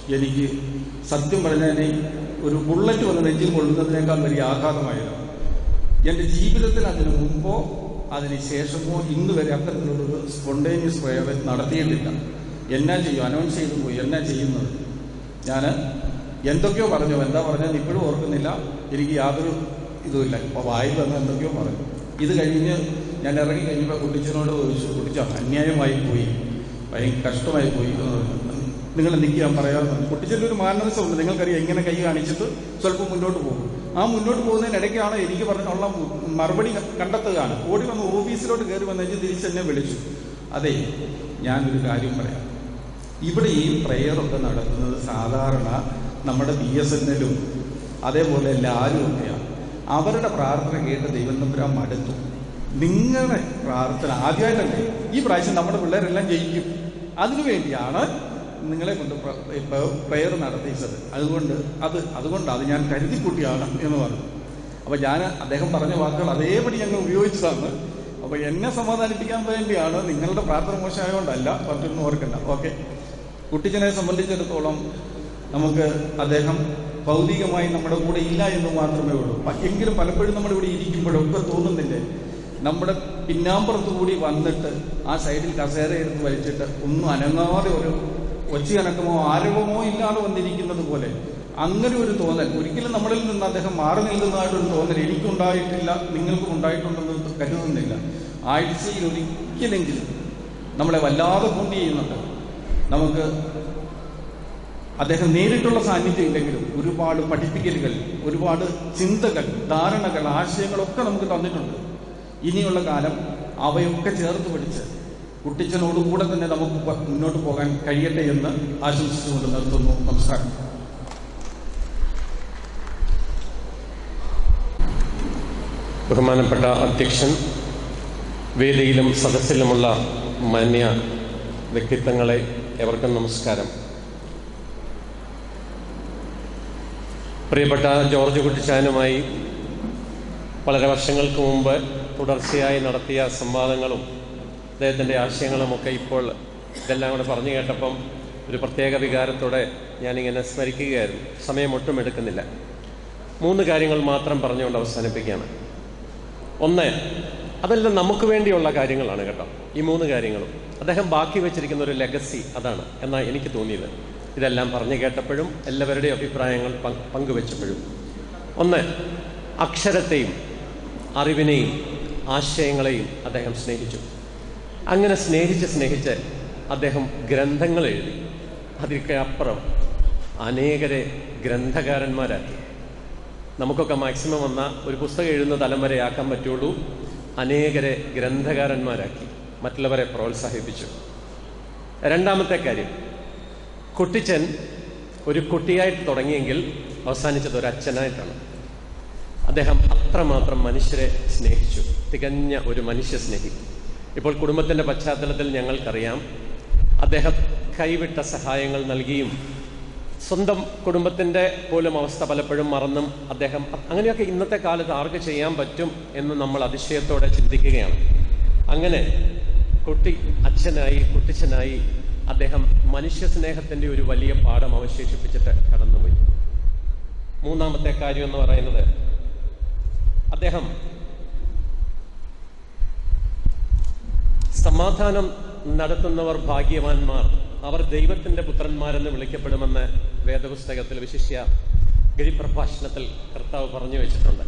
എനിക്ക് സത്യം പറഞ്ഞാൽ ഒരു ബുള്ളറ്റ് വന്ന് നെഞ്ചിൽ കൊള്ളുന്നതിനേക്കാൾ വലിയ ആഘാതമായിരുന്നു എൻ്റെ ജീവിതത്തിൽ അതിന് മുമ്പോ അതിന് ശേഷമോ ഇന്ന് വരെ അത്തരത്തിലുള്ളൊരു സ്പോണ്ടേനിയസ് പ്രയർ നടത്തിയിട്ടില്ല എന്നാ ചെയ്യും അനൗൺസ് ചെയ്തു പോയി എന്നാ ചെയ്യുന്നത് ഞാൻ എന്തൊക്കെയോ പറഞ്ഞു എന്താ പറഞ്ഞതെന്ന് ഇപ്പോഴും ഓർക്കുന്നില്ല എനിക്ക് യാതൊരു ഇതുമില്ല ഇപ്പോൾ വായിൽ വന്ന് എന്തൊക്കെയോ പറഞ്ഞു ഇത് കഴിഞ്ഞ് ഞാൻ ഇറങ്ങി കഴിഞ്ഞപ്പോൾ കുട്ടിച്ചനോട് ചോദിച്ചു കുട്ടിച്ച അന്യായമായി പോയി ഭയങ്കര കഷ്ടമായി പോയി എന്ന് പറഞ്ഞു. നിങ്ങൾ നിൽക്കുക ഞാൻ പറയാമെന്ന് കുട്ടിച്ചൻ്റെ ഒരു മാനസമുണ്ട് നിങ്ങൾക്കറിയാം എങ്ങനെ കൈ കാണിച്ചിട്ട് സ്വല്പം മുന്നോട്ട് പോകും ആ മുന്നോട്ട് പോകുന്നതിനിടയ്ക്കാണ് എനിക്ക് പറഞ്ഞുള്ള മറുപടി കണ്ടെത്തുകയാണ് ഓടി വന്ന് ഓഫീസിലോട്ട് കയറി വന്നു തിരിച്ച് എന്നെ വിളിച്ചു അതെ ഞാനൊരു കാര്യം പറയാം ഇവിടെ ഈ പ്രെയറൊക്കെ നടത്തുന്നത് സാധാരണ നമ്മുടെ ബി എസ് എൻ എല്ലും അതേപോലെ ലാലും ഒക്കെയാണ് അവരുടെ പ്രാർത്ഥന കേട്ട് ദൈവം തമ്പുരാൻ മടുത്തു നിങ്ങളുടെ പ്രാർത്ഥന ആദ്യമായിട്ടല്ലേ ഈ പ്രാവശ്യം നമ്മുടെ പിള്ളേരെല്ലാം ജയിക്കും അതിനുവേണ്ടിയാണ് നിങ്ങളെ കൊണ്ട് പ്രെയർ നടത്തിച്ചത് അതുകൊണ്ട് അത് അതുകൊണ്ട് അത് ഞാൻ കരുതിക്കുട്ടിയാണ് എന്ന് പറഞ്ഞു അപ്പോൾ ഞാൻ അദ്ദേഹം പറഞ്ഞ വാക്കുകൾ അതേപടി ഞങ്ങൾ ഉപയോഗിച്ചതാണ് അപ്പോൾ എന്നെ സമാധാനിപ്പിക്കാൻ വേണ്ടിയാണ് നിങ്ങളുടെ പ്രാർത്ഥന മോശമായതുകൊണ്ടല്ല മറ്റൊന്നും ഓർക്കണ്ട ഓക്കെ കുട്ടിച്ചനെ സംബന്ധിച്ചിടത്തോളം നമുക്ക് അദ്ദേഹം ഭൗതികമായി നമ്മുടെ കൂടെ ഇല്ല എന്ന് മാത്രമേ ഉള്ളൂ പ- എങ്കിലും പലപ്പോഴും നമ്മുടെ ഇവിടെ ഇരിക്കുമ്പോഴൊക്കെ തോന്നുന്നില്ലേ നമ്മുടെ പിന്നാമ്പുറത്ത് കൂടി വന്നിട്ട് ആ സൈഡിൽ കസേര എടുത്ത് വലിച്ചിട്ട് ഒന്നും അനങ്ങാതെ ഒരു ഒച്ചയനക്കമോ ആരവമോ ഇല്ലാതെ വന്നിരിക്കുന്നത് പോലെ അങ്ങനെ ഒരു തോന്നൽ ഒരിക്കലും നമ്മളിൽ നിന്ന് അദ്ദേഹം മാറി നിൽക്കുന്നതായിട്ടൊരു തോന്നൽ എനിക്കുണ്ടായിട്ടില്ല നിങ്ങൾക്കും ഉണ്ടായിട്ടുണ്ടെന്ന് കരുതുന്നില്ല ആഴ്ചയിൽ ഒരിക്കലെങ്കിലും നമ്മളെ വല്ലാതെ ഹോണ്ട് ചെയ്യുന്നുണ്ട് നമുക്ക് അദ്ദേഹം നേരിട്ടുള്ള സാന്നിധ്യം ഇല്ലെങ്കിലും ഒരുപാട് പഠിപ്പിക്കലുകൾ ഒരുപാട് ചിന്തകൾ ധാരണകൾ ആശയങ്ങളൊക്കെ നമുക്ക് തന്നിട്ടുണ്ട് ഇനിയുള്ള കാലം അവയൊക്കെ ചേർത്ത് പിടിച്ച് കുട്ടിച്ചനോടുകൂടെ തന്നെ നമുക്ക് പ- മുന്നോട്ട് പോകാൻ കഴിയട്ടെ എന്ന് ആശംസിച്ചുകൊണ്ട് നിർത്തുന്നു നമസ്കാരം ബഹുമാനപ്പെട്ട അധ്യക്ഷൻ വേദിയിലും സദസ്സിലുമുള്ള മാന്യ വ്യക്തിത്വങ്ങളെ എവർക്കും നമസ്കാരം പ്രിയപ്പെട്ട ജോർജ് കുട്ടിച്ചാനുമായി വളരെ വർഷങ്ങൾക്ക് മുമ്പ് തുടർച്ചയായി നടത്തിയ സംവാദങ്ങളും അദ്ദേഹത്തിൻ്റെ ആശയങ്ങളുമൊക്കെ ഇപ്പോൾ ഇതെല്ലാം കൂടെ പറഞ്ഞു കേട്ടപ്പം ഒരു പ്രത്യേക വികാരത്തോടെ ഞാനിങ്ങനെ സ്മരിക്കുകയായിരുന്നു സമയം ഒട്ടും എടുക്കുന്നില്ല മൂന്ന് കാര്യങ്ങൾ മാത്രം പറഞ്ഞുകൊണ്ട് അവസാനിപ്പിക്കുകയാണ് ഒന്ന് അതെല്ലാം നമുക്ക് വേണ്ടിയുള്ള കാര്യങ്ങളാണ് കേട്ടോ ഈ മൂന്ന് കാര്യങ്ങളും അദ്ദേഹം ബാക്കി വെച്ചിരിക്കുന്ന ഒരു ലെഗസി അതാണ് എന്നാണ് എനിക്ക് തോന്നിയത് ഇതെല്ലാം പറഞ്ഞു കേട്ടപ്പോഴും എല്ലാവരുടെയും അഭിപ്രായങ്ങൾ പങ്ക് പങ്കുവെച്ചപ്പോഴും ഒന്ന് അക്ഷരത്തെയും അറിവിനെയും ആശയങ്ങളെയും അദ്ദേഹം സ്നേഹിച്ചു അങ്ങനെ സ്നേഹിച്ച് സ്നേഹിച്ച് അദ്ദേഹം ഗ്രന്ഥങ്ങൾ എഴുതി അതിற்கு അപ്പുറം അനേകരെ ഗ്രന്ഥകാരന്മാരാക്കി നമുക്കൊക്കെ മാക്സിമം വന്ന ഒരു പുസ്തകം എഴുതുന്ന തലം വരെ ആക്കാൻ പറ്റുള്ളൂ അനേകരെ ഗ്രന്ഥകാരന്മാരാക്കി മറ്റുള്ളവരെ പ്രോത്സാഹിപ്പിച്ചു രണ്ടാമത്തെ കാര്യം കുട്ടിച്ചൻ ഒരു കുട്ടിയായിട്ട് തുടങ്ങിയെങ്കിൽ അവസാനിച്ചത് ഒരു അച്ഛനായിട്ടാണ് അദ്ദേഹം അത്രമാത്രം മനുഷ്യരെ സ്നേഹിച്ചു തികഞ്ഞ ഒരു മനുഷ്യ സ്നേഹി ഇപ്പോൾ കുടുംബത്തിൻ്റെ പശ്ചാത്തലത്തിൽ ഞങ്ങൾക്കറിയാം അദ്ദേഹം കൈവിട്ട സഹായങ്ങൾ നൽകിയും സ്വന്തം കുടുംബത്തിൻ്റെ പോലും അവസ്ഥ പലപ്പോഴും മറന്നും അദ്ദേഹം അങ്ങനെയൊക്കെ ഇന്നത്തെ കാലത്ത് ആർക്ക് ചെയ്യാൻ പറ്റും എന്ന് നമ്മൾ അതിശയത്തോടെ ചിന്തിക്കുകയാണ് അങ്ങനെ കുട്ടി അച്ഛനായി കുട്ടിച്ചനായി അദ്ദേഹം മനുഷ്യ സ്നേഹത്തിൻ്റെ ഒരു വലിയ പാഠം അവശേഷിപ്പിച്ചിട്ട് കടന്നുപോയി മൂന്നാമത്തെ കാര്യം എന്ന് പറയുന്നത് അദ്ദേഹം സമാധാനം നടത്തുന്നവർ ഭാഗ്യവാന്മാർ അവർ ദൈവത്തിന്റെ പുത്രന്മാരെന്ന് വിളിക്കപ്പെടുമെന്ന് വേദപുസ്തകത്തിൽ വിശിഷ്യ ഗിരിപ്രഭാഷണത്തിൽ കർത്താവ് പറഞ്ഞു വെച്ചിട്ടുണ്ട്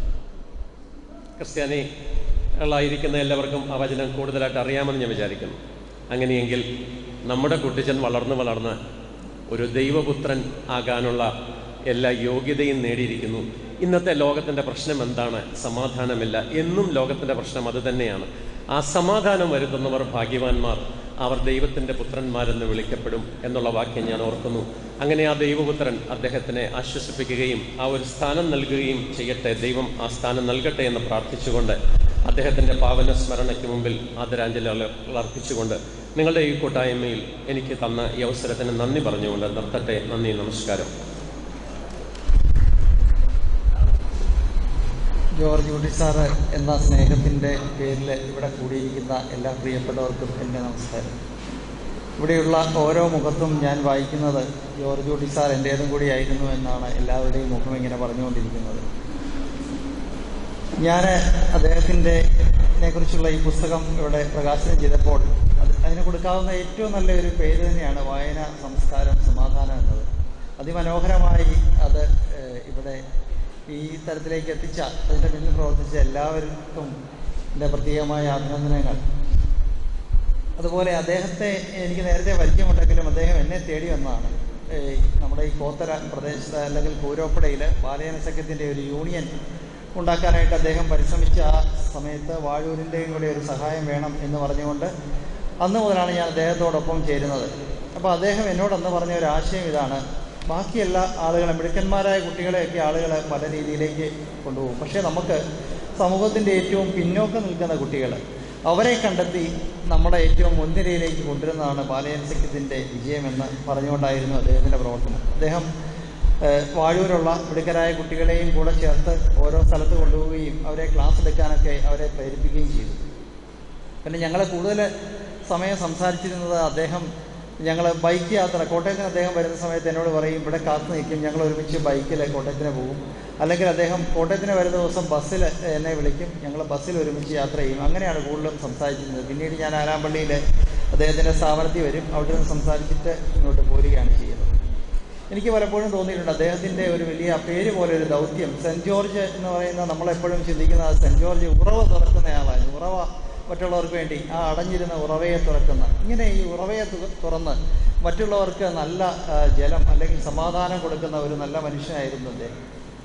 ക്രിസ്ത്യാനികളായിരിക്കുന്ന എല്ലാവർക്കും ആ വചനം കൂടുതലായിട്ട് അറിയാമെന്ന് ഞാൻ വിചാരിക്കുന്നു അങ്ങനെയെങ്കിൽ നമ്മുടെ കുട്ടിച്ചൻ വളർന്ന് വളർന്ന് ഒരു ദൈവപുത്രൻ ആകാനുള്ള എല്ലാ യോഗ്യതയും നേടിയിരിക്കുന്നു ഇന്നത്തെ ലോകത്തിൻ്റെ പ്രശ്നം എന്താണ് സമാധാനമില്ല എന്നും ലോകത്തിൻ്റെ പ്രശ്നം അത് തന്നെയാണ് ആ സമാധാനം വരുത്തുന്നവർ ഭാഗ്യവാന്മാർ അവർ ദൈവത്തിൻ്റെ പുത്രന്മാരെന്ന് വിളിക്കപ്പെടും എന്നുള്ള വാക്യം ഞാൻ ഓർക്കുന്നു അങ്ങനെ ആ ദൈവപുത്രൻ അദ്ദേഹത്തിനെ ആശ്വസിപ്പിക്കുകയും ആ ഒരു സ്ഥാനം നൽകുകയും ചെയ്യട്ടെ ദൈവം ആ സ്ഥാനം നൽകട്ടെ എന്ന് പ്രാർത്ഥിച്ചുകൊണ്ട് അദ്ദേഹത്തിൻ്റെ പാവന സ്മരണയ്ക്ക് മുമ്പിൽ ആദരാഞ്ജലികൾ അർപ്പിച്ചുകൊണ്ട് നിങ്ങളുടെ ഈ കൂട്ടായ്മയിൽ എനിക്ക് തന്ന ഈ അവസരത്തിന് നന്ദി പറഞ്ഞുകൊണ്ട് നിർത്തട്ടെ നന്ദി നമസ്കാരം ജോർജ് കുട്ടി സാറ് എന്ന സ്നേഹത്തിൻ്റെ പേരിൽ ഇവിടെ കൂടിയിരിക്കുന്ന എല്ലാ പ്രിയപ്പെട്ടവർക്കും എൻ്റെ നമസ്കാരം ഇവിടെയുള്ള ഓരോ മുഖത്തും ഞാൻ വായിക്കുന്നത് ജോർജ് കുട്ടി സാർ എൻ്റേതും കൂടിയായിരുന്നു എന്നാണ് എല്ലാവരുടെയും മുഖം ഇങ്ങനെ പറഞ്ഞുകൊണ്ടിരിക്കുന്നത് ഞാൻ അദ്ദേഹത്തിൻ്റെ കുറിച്ചുള്ള ഈ പുസ്തകം ഇവിടെ പ്രകാശനം ചെയ്തപ്പോൾ അത് അതിന് കൊടുക്കാവുന്ന ഏറ്റവും നല്ലൊരു പേര് തന്നെയാണ് വായന സംസ്കാരം സമാധാനം എന്നത് അതിമനോഹരമായി അത് ഏഹ്, ഇവിടെ ഈ തരത്തിലേക്ക് എത്തിച്ച അതിൻ്റെ പിന്നിൽ പ്രവർത്തിച്ച എല്ലാവർക്കും എൻ്റെ പ്രത്യേകമായ അഭിനന്ദനങ്ങൾ അതുപോലെ അദ്ദേഹത്തെ എനിക്ക് നേരത്തെ പരിചയമുണ്ടെങ്കിലും അദ്ദേഹം എന്നെ തേടി വന്നതാണ് ഏഹ് നമ്മുടെ ഈ കോത്തര പ്രദേശത്ത് അല്ലെങ്കിൽ കൂരോപ്പടയിൽ ബാലയന സഖ്യത്തിൻ്റെ ഒരു യൂണിയൻ ഉണ്ടാക്കാനായിട്ട് അദ്ദേഹം പരിശ്രമിച്ച ആ സമയത്ത് വാഴൂരിൻ്റെയും കൂടെ ഒരു സഹായം വേണം എന്ന് പറഞ്ഞുകൊണ്ട് അന്ന് മുതലാണ് ഞാൻ അദ്ദേഹത്തോടൊപ്പം ചേരുന്നത് അപ്പോൾ അദ്ദേഹം എന്നോട് അന്ന് പറഞ്ഞ ഒരു ആശയം ഇതാണ് ബാക്കി എല്ലാ ആളുകളും മിടുക്കന്മാരായ കുട്ടികളെയൊക്കെ ആളുകൾ പല രീതിയിലേക്ക് കൊണ്ടുപോകും പക്ഷേ നമുക്ക് സമൂഹത്തിൻ്റെ ഏറ്റവും പിന്നോക്കം നിൽക്കുന്ന കുട്ടികൾ അവരെ കണ്ടെത്തി നമ്മുടെ ഏറ്റവും മുൻനിരയിലേക്ക് കൊണ്ടുവരുന്നതാണ് ബാലയൻ സഖ്യത്തിൻ്റെ വിജയമെന്ന് പറഞ്ഞുകൊണ്ടായിരുന്നു അദ്ദേഹത്തിൻ്റെ പ്രവർത്തനം അദ്ദേഹം ഏഹ്, വാഴൂരുള്ള മിടുക്കരായ കുട്ടികളെയും കൂടെ ചേർത്ത് ഓരോ സ്ഥലത്ത് കൊണ്ടുപോവുകയും അവരെ ക്ലാസ് എടുക്കാനൊക്കെ അവരെ പ്രേരിപ്പിക്കുകയും ചെയ്തു പിന്നെ ഞങ്ങൾ കൂടുതൽ സമയം സംസാരിച്ചിരുന്നത് അദ്ദേഹം ഞങ്ങൾ ബൈക്ക് യാത്ര കോട്ടയത്തിന് അദ്ദേഹം വരുന്ന സമയത്ത് എന്നോട് പറയും ഇവിടെ കാത്തു നിൽക്കും ഞങ്ങൾ ഒരുമിച്ച് ബൈക്കിൽ കോട്ടയത്തിന് പോകും അല്ലെങ്കിൽ അദ്ദേഹം കോട്ടയത്തിന് വരുന്ന ദിവസം ബസ്സിൽ എന്നെ വിളിക്കും ഞങ്ങൾ ബസ്സിൽ ഒരുമിച്ച് യാത്ര ചെയ്യും അങ്ങനെയാണ് കൂടുതലും സംസാരിച്ചിരുന്നത് പിന്നീട് ഞാൻ ആലാമ്പള്ളിയിൽ അദ്ദേഹത്തിൻ്റെ സ്ഥാപനത്തിൽ വരും അവിടെ നിന്ന് സംസാരിച്ചിട്ട് ഇങ്ങോട്ട് പോരുകയാണ് ചെയ്യുന്നത് എനിക്ക് പലപ്പോഴും തോന്നിയിട്ടുണ്ട് അദ്ദേഹത്തിൻ്റെ ഒരു വലിയ പേര് പോലെ ഒരു ദൗത്യം സെൻറ് ജോർജ് എന്ന് പറയുന്ന നമ്മളെപ്പോഴും ചിന്തിക്കുന്നത് സെൻറ് ജോർജ് ഉറവ തുറക്കുന്നയാളാണ് ഉറവ മറ്റുള്ളവർക്ക് വേണ്ടി ആ അടഞ്ഞിരുന്ന ഉറവയെ തുറക്കുന്ന ഇങ്ങനെ ഈ ഉറവയെ തു- തുറന്ന് മറ്റുള്ളവർക്ക് നല്ല ആ, ജലം അല്ലെങ്കിൽ സമാധാനം കൊടുക്കുന്ന ഒരു നല്ല മനുഷ്യനായിരുന്നു അദ്ദേഹം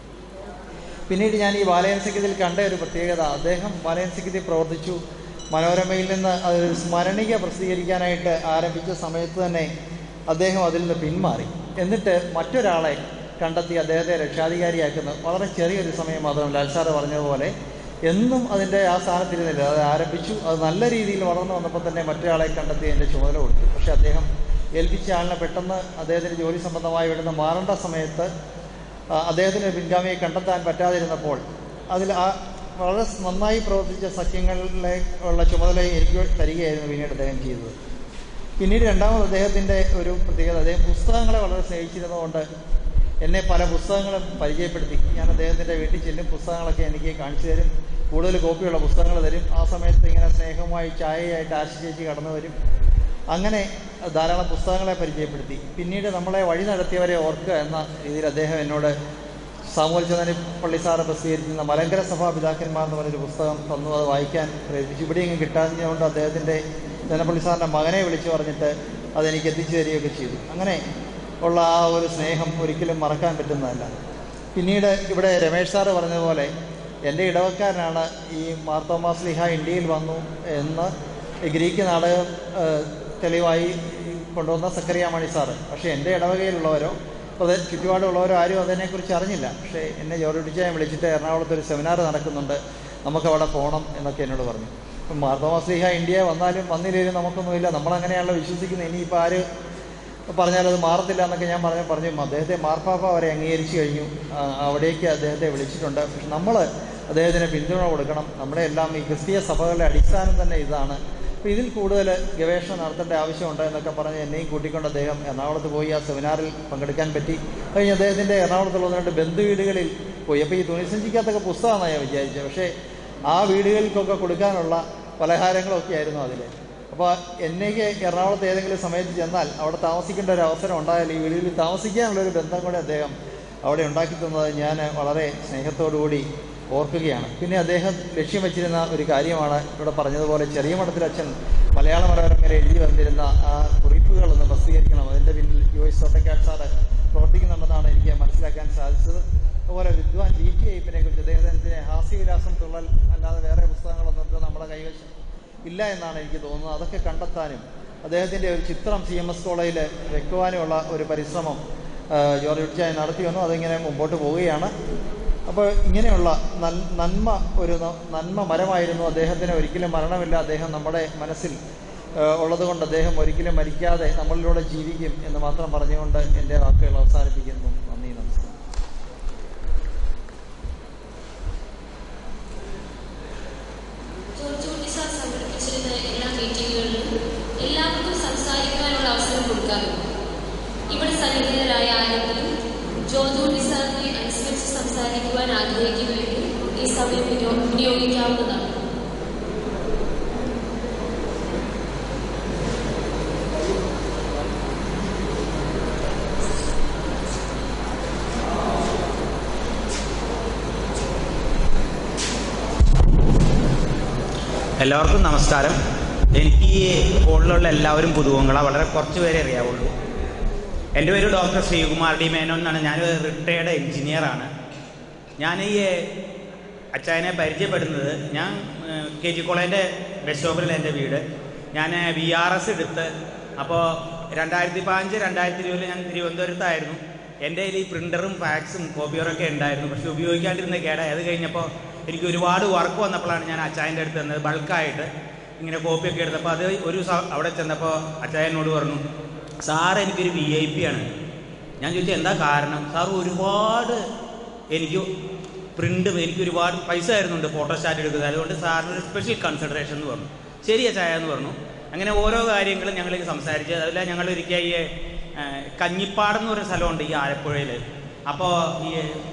പിന്നീട് ഞാൻ ഈ ബാലയൻ സഖ്യത്തിൽ കണ്ട ഒരു പ്രത്യേകത അദ്ദേഹം ബാലയൻ സഖ്യത്തിൽ പ്രവർത്തിച്ചു മനോരമയിൽ നിന്ന് അതൊരു സ്മരണിക പ്രസിദ്ധീകരിക്കാനായിട്ട് ആരംഭിച്ച സമയത്ത് തന്നെ അദ്ദേഹം അതിൽ നിന്ന് പിന്മാറി എന്നിട്ട് മറ്റൊരാളെ കണ്ടെത്തി അദ്ദേഹത്തെ രക്ഷാധികാരിയാക്കുന്ന വളരെ ചെറിയൊരു സമയം മാത്രം ലാൽ സാറ് പറഞ്ഞതുപോലെ എന്നും അതിൻ്റെ ആ സ്ഥാനത്തിരുന്നില്ല അത് ആരംഭിച്ചു അത് നല്ല രീതിയിൽ വളർന്നു വന്നപ്പോൾ തന്നെ മറ്റൊരാളെ കണ്ടെത്തി അതിൻ്റെ ചുമതല കൊടുത്തു പക്ഷേ അദ്ദേഹം ഏൽപ്പിച്ച ആളിനെ പെട്ടെന്ന് അദ്ദേഹത്തിന് ജോലി സംബന്ധമായി ഇവിടുന്ന് മാറേണ്ട സമയത്ത് ആ, അദ്ദേഹത്തിന് ഒരു പിൻഗാമിയെ കണ്ടെത്താൻ പറ്റാതിരുന്നപ്പോൾ അതിൽ ആ വളരെ നന്നായി പ്രവർത്തിച്ച സഖ്യങ്ങളിലെ ഉള്ള ചുമതലയും എനിക്ക് തരികയായിരുന്നു പിന്നീട് അദ്ദേഹം ചെയ്തത് പിന്നീട് രണ്ടാമത് അദ്ദേഹത്തിൻ്റെ ഒരു പ്രത്യേകത അദ്ദേഹം പുസ്തകങ്ങളെ വളരെ സ്നേഹിച്ചിരുന്നതുകൊണ്ട് എന്നെ പല പുസ്തകങ്ങളും പരിചയപ്പെടുത്തി ഞാൻ അദ്ദേഹത്തിൻ്റെ വീട്ടിൽ ചെല്ലും പുസ്തകങ്ങളൊക്കെ എനിക്ക് കാണിച്ചു തരും കൂടുതൽ കോപ്പിയുള്ള പുസ്തകങ്ങൾ തരും ആ സമയത്ത് ഇങ്ങനെ സ്നേഹമായി ചായയായിട്ട് ആശ ചേച്ചി കടന്നു വരും അങ്ങനെ ധാരാളം പുസ്തകങ്ങളെ പരിചയപ്പെടുത്തി പിന്നീട് നമ്മളെ വഴി നടത്തിയവരെ ഓർക്കുക എന്ന രീതിയിൽ അദ്ദേഹം എന്നോട് സാമൂഹ്യ ചന്ദ്രൻ പള്ളി സാറ് പ്രസിദ്ധീകരിക്കുന്ന മലങ്കര സഭാ പിതാക്കന്മാർ എന്ന് പറഞ്ഞൊരു പുസ്തകം തന്നു അത് വായിക്കാൻ പ്രേരിപ്പിച്ചു ഇവിടെ ഇങ്ങ് കിട്ടാഞ്ഞതുകൊണ്ട് അദ്ദേഹത്തിൻ്റെ ജനപ്പള്ളി സാറിൻ്റെ മകനെ വിളിച്ചു പറഞ്ഞിട്ട് അതെനിക്ക് എത്തിച്ചു തരികയൊക്കെ ചെയ്തു അങ്ങനെ ഉള്ള ആ ഒരു സ്നേഹം ഒരിക്കലും മറക്കാൻ പറ്റുന്നതല്ല പിന്നീട് ഇവിടെ രമേഷ് സാറ് പറഞ്ഞതുപോലെ എൻ്റെ ഇടവക്കാരനാണ് ഈ മാർത്തോമാസ് ലിഹ ഇന്ത്യയിൽ വന്നു എന്ന് ഈ ഗ്രീക്ക് നാടകം ഏഹ്, തെളിവായി കൊണ്ടുവന്ന സക്കറിയ മണി സാറ് പക്ഷേ എൻ്റെ ഇടവകയിലുള്ളവരോ അത് ചുറ്റുപാടുള്ളവരോ ആരും അതിനെക്കുറിച്ച് അറിഞ്ഞില്ല പക്ഷേ എന്നെ ജോർജ് ടീച്ചറെ വിളിച്ചിട്ട് എറണാകുളത്ത് ഒരു സെമിനാർ നടക്കുന്നുണ്ട് നമുക്ക് അവിടെ പോകണം എന്നൊക്കെ എന്നോട് പറഞ്ഞു ഇപ്പം മാർത്തോമാസ്ലിഹ ഇന്ത്യ വന്നാലും വന്നില്ലേലും നമുക്കൊന്നുമില്ല നമ്മളങ്ങനെയാണല്ലോ വിശ്വസിക്കുന്നത് ഇനിയിപ്പോൾ ആര് പറഞ്ഞാൽ അത് മാറത്തില്ല എന്നൊക്കെ ഞാൻ പറഞ്ഞു പറഞ്ഞു അദ്ദേഹത്തെ മാർപ്പാപ്പ അവരെ അംഗീകരിച്ചു കഴിഞ്ഞു ആ, അവിടേക്ക് അദ്ദേഹത്തെ വിളിച്ചിട്ടുണ്ട് പക്ഷെ നമ്മൾ അദ്ദേഹത്തിന് പിന്തുണ കൊടുക്കണം നമ്മുടെ എല്ലാം ഈ ക്രിസ്തീയ സഭകളുടെ അടിസ്ഥാനം തന്നെ ഇതാണ് അപ്പോൾ ഇതിൽ കൂടുതൽ ഗവേഷണം നടത്തേണ്ട ആവശ്യമുണ്ട് എന്നൊക്കെ പറഞ്ഞ് എന്നെയും കൂട്ടിക്കൊണ്ട് അദ്ദേഹം എറണാകുളത്ത് പോയി ആ സെമിനാറിൽ പങ്കെടുക്കാൻ പറ്റി കഴിഞ്ഞ് അദ്ദേഹത്തിൻ്റെ എറണാകുളത്തുള്ള ഒന്ന് രണ്ട് ബന്ധു വീടുകളിൽ പോയി അപ്പോൾ ഈ തുണിസഞ്ചിക്കകത്തൊക്കെ പുസ്തകമാണ് ഞാൻ വിചാരിച്ചത് പക്ഷേ ആ വീടുകൾക്കൊക്കെ കൊടുക്കാനുള്ള പലഹാരങ്ങളൊക്കെ ആയിരുന്നു അതിൽ അപ്പോൾ എന്നേക്ക് എറണാകുളത്ത് ഏതെങ്കിലും സമയത്ത് ചെന്നാൽ അവിടെ താമസിക്കേണ്ട ഒരു അവസരം ഉണ്ടായാൽ ഈ വീടുകളിൽ താമസിക്കാനുള്ളൊരു ബന്ധം കൂടെ അദ്ദേഹം അവിടെ ഉണ്ടാക്കി തന്നത് ഞാൻ വളരെ സ്നേഹത്തോടുകൂടി ഓർക്കുകയാണ് പിന്നെ അദ്ദേഹം ലക്ഷ്യം വെച്ചിരുന്ന ഒരു കാര്യമാണ് ഇവിടെ പറഞ്ഞതുപോലെ ചെറിയ മഠത്തിൽ അച്ഛൻ മലയാള മനോരമയിൽ എഴുതി വന്നിരുന്ന ആ കുറിപ്പുകളൊന്ന് പ്രസിദ്ധീകരിക്കണം അതിൻ്റെ പിന്നിൽ യു എസ് തോട്ടക്കാട് സാറ് പ്രവർത്തിക്കുന്നുണ്ടെന്നാണ് എനിക്ക് മനസ്സിലാക്കാൻ സാധിച്ചത് അതുപോലെ വിദ്വാൻ ജി ടി അയ്യപ്പനെ കുറിച്ച് അദ്ദേഹത്തിന് ഹാസ്യവിലാസം തുള്ളൽ അല്ലാതെ വേറെ പുസ്തകങ്ങളൊന്നും ഇപ്പോൾ നമ്മുടെ കൈവശം ഇല്ല എന്നാണ് എനിക്ക് തോന്നുന്നത് അതൊക്കെ കണ്ടെത്താനും അദ്ദേഹത്തിൻ്റെ ഒരു ചിത്രം സി എം എസ് കോളേജിൽ വെക്കുവാനുമുള്ള ഒരു പരിശ്രമം ആ, ജോർജ് ഉച്ചായി നടത്തി വന്നു അതിങ്ങനെ മുമ്പോട്ട് പോവുകയാണ് അപ്പോൾ ഇങ്ങനെയുള്ള നൽ- നന്മ ഒരു ന- നന്മ മരമായിരുന്നു അദ്ദേഹത്തിന് ഒരിക്കലും മരണമില്ല അദ്ദേഹം നമ്മുടെ മനസ്സിൽ ആ, ഉള്ളതുകൊണ്ട് അദ്ദേഹം ഒരിക്കലും മരിക്കാതെ നമ്മളിലൂടെ ജീവിക്കും എന്ന് മാത്രം പറഞ്ഞുകൊണ്ട് എൻ്റെ വാക്കുകൾ അവസാനിപ്പിക്കുന്നു നന്ദി നമസ്കാരം ജോർജ് കുട്ടി സാർ സംഘടിപ്പിച്ചിരുന്ന എല്ലാ മീറ്റിങ്ങുകളിലും എല്ലാവർക്കും സംസാരിക്കാനുള്ള ഇവിടെ സന്നിഹിതരായ ആരെങ്കിലും ജോർജ് കുട്ടി സാറിനെ അനുസ്മരിച്ച് സംസാരിക്കുവാൻ ആഗ്രഹിക്കുന്നുവെങ്കിൽ ഈ സമയം വിനിയോ- വിനിയോഗിക്കാവുന്നതാണ് എല്ലാവർക്കും നമസ്കാരം എനിക്ക് ഈ ഹോളിലുള്ള എല്ലാവരും പുതുവങ്ങളാണ് വളരെ കുറച്ച് പേരെ അറിയാവുള്ളൂ എൻ്റെ പേര് ഡോക്ടർ ശ്രീകുമാർ ഡി മേനോൻ എന്നാണ് ഞാൻ റിട്ടയർഡ് എഞ്ചിനീയറാണ് ഞാൻ ഈ അച്ചായനെ പരിചയപ്പെടുന്നത് ഞാൻ കെ ജി കോളേജിൻ്റെ ബസ് സ്റ്റോപ്പിലുള്ള എൻ്റെ വീട് ഞാൻ വി ആർ എസ് എടുത്ത് അപ്പോൾ രണ്ടായിരത്തി പതിനഞ്ച് രണ്ടായിരത്തി ഇരുപതിൽ ഞാൻ തിരുവനന്തപുരത്തായിരുന്നു എൻ്റെ കയ്യിൽ ഈ പ്രിൻ്ററും ഫാക്സും കോപ്പിയറൊക്കെ ഉണ്ടായിരുന്നു പക്ഷെ ഉപയോഗിക്കാണ്ടിരുന്ന കേടായി അത് കഴിഞ്ഞപ്പോൾ എനിക്ക് ഒരുപാട് വർക്ക് വന്നപ്പോഴാണ് ഞാൻ അച്ചായൻ്റെ അടുത്ത് തന്നത് ബൾക്കായിട്ട് ഇങ്ങനെ കോപ്പിയൊക്കെ എടുത്തപ്പോൾ അത് ഒരു സ- അവിടെ ചെന്നപ്പോൾ അച്ചായനോട് പറഞ്ഞു സാർ എനിക്കൊരു വി ഐ പി ആണ് ഞാൻ ചോദിച്ചു എന്താ കാരണം സാർ ഒരുപാട് എനിക്ക് പ്രിന്റ് എനിക്ക് ഒരുപാട് പൈസ ആയിരുന്നുണ്ട് ഫോട്ടോസ്റ്റാറ്റ് എടുക്കുന്നത് അതുകൊണ്ട് സാറിന് ഒരു സ്പെഷ്യൽ കൺസിഡറേഷൻ എന്ന് പറഞ്ഞു ശരി അച്ചായ എന്ന് പറഞ്ഞു അങ്ങനെ ഓരോ കാര്യങ്ങളും ഞങ്ങൾ സംസാരിച്ച് അതിൽ ഞങ്ങൾ ഒരിക്കൽ ഈ ആ, കഞ്ഞിപ്പാടം എന്ന് പറയുന്ന സ്ഥലമുണ്ട് ഈ ആലപ്പുഴയിൽ അപ്പോൾ ഈ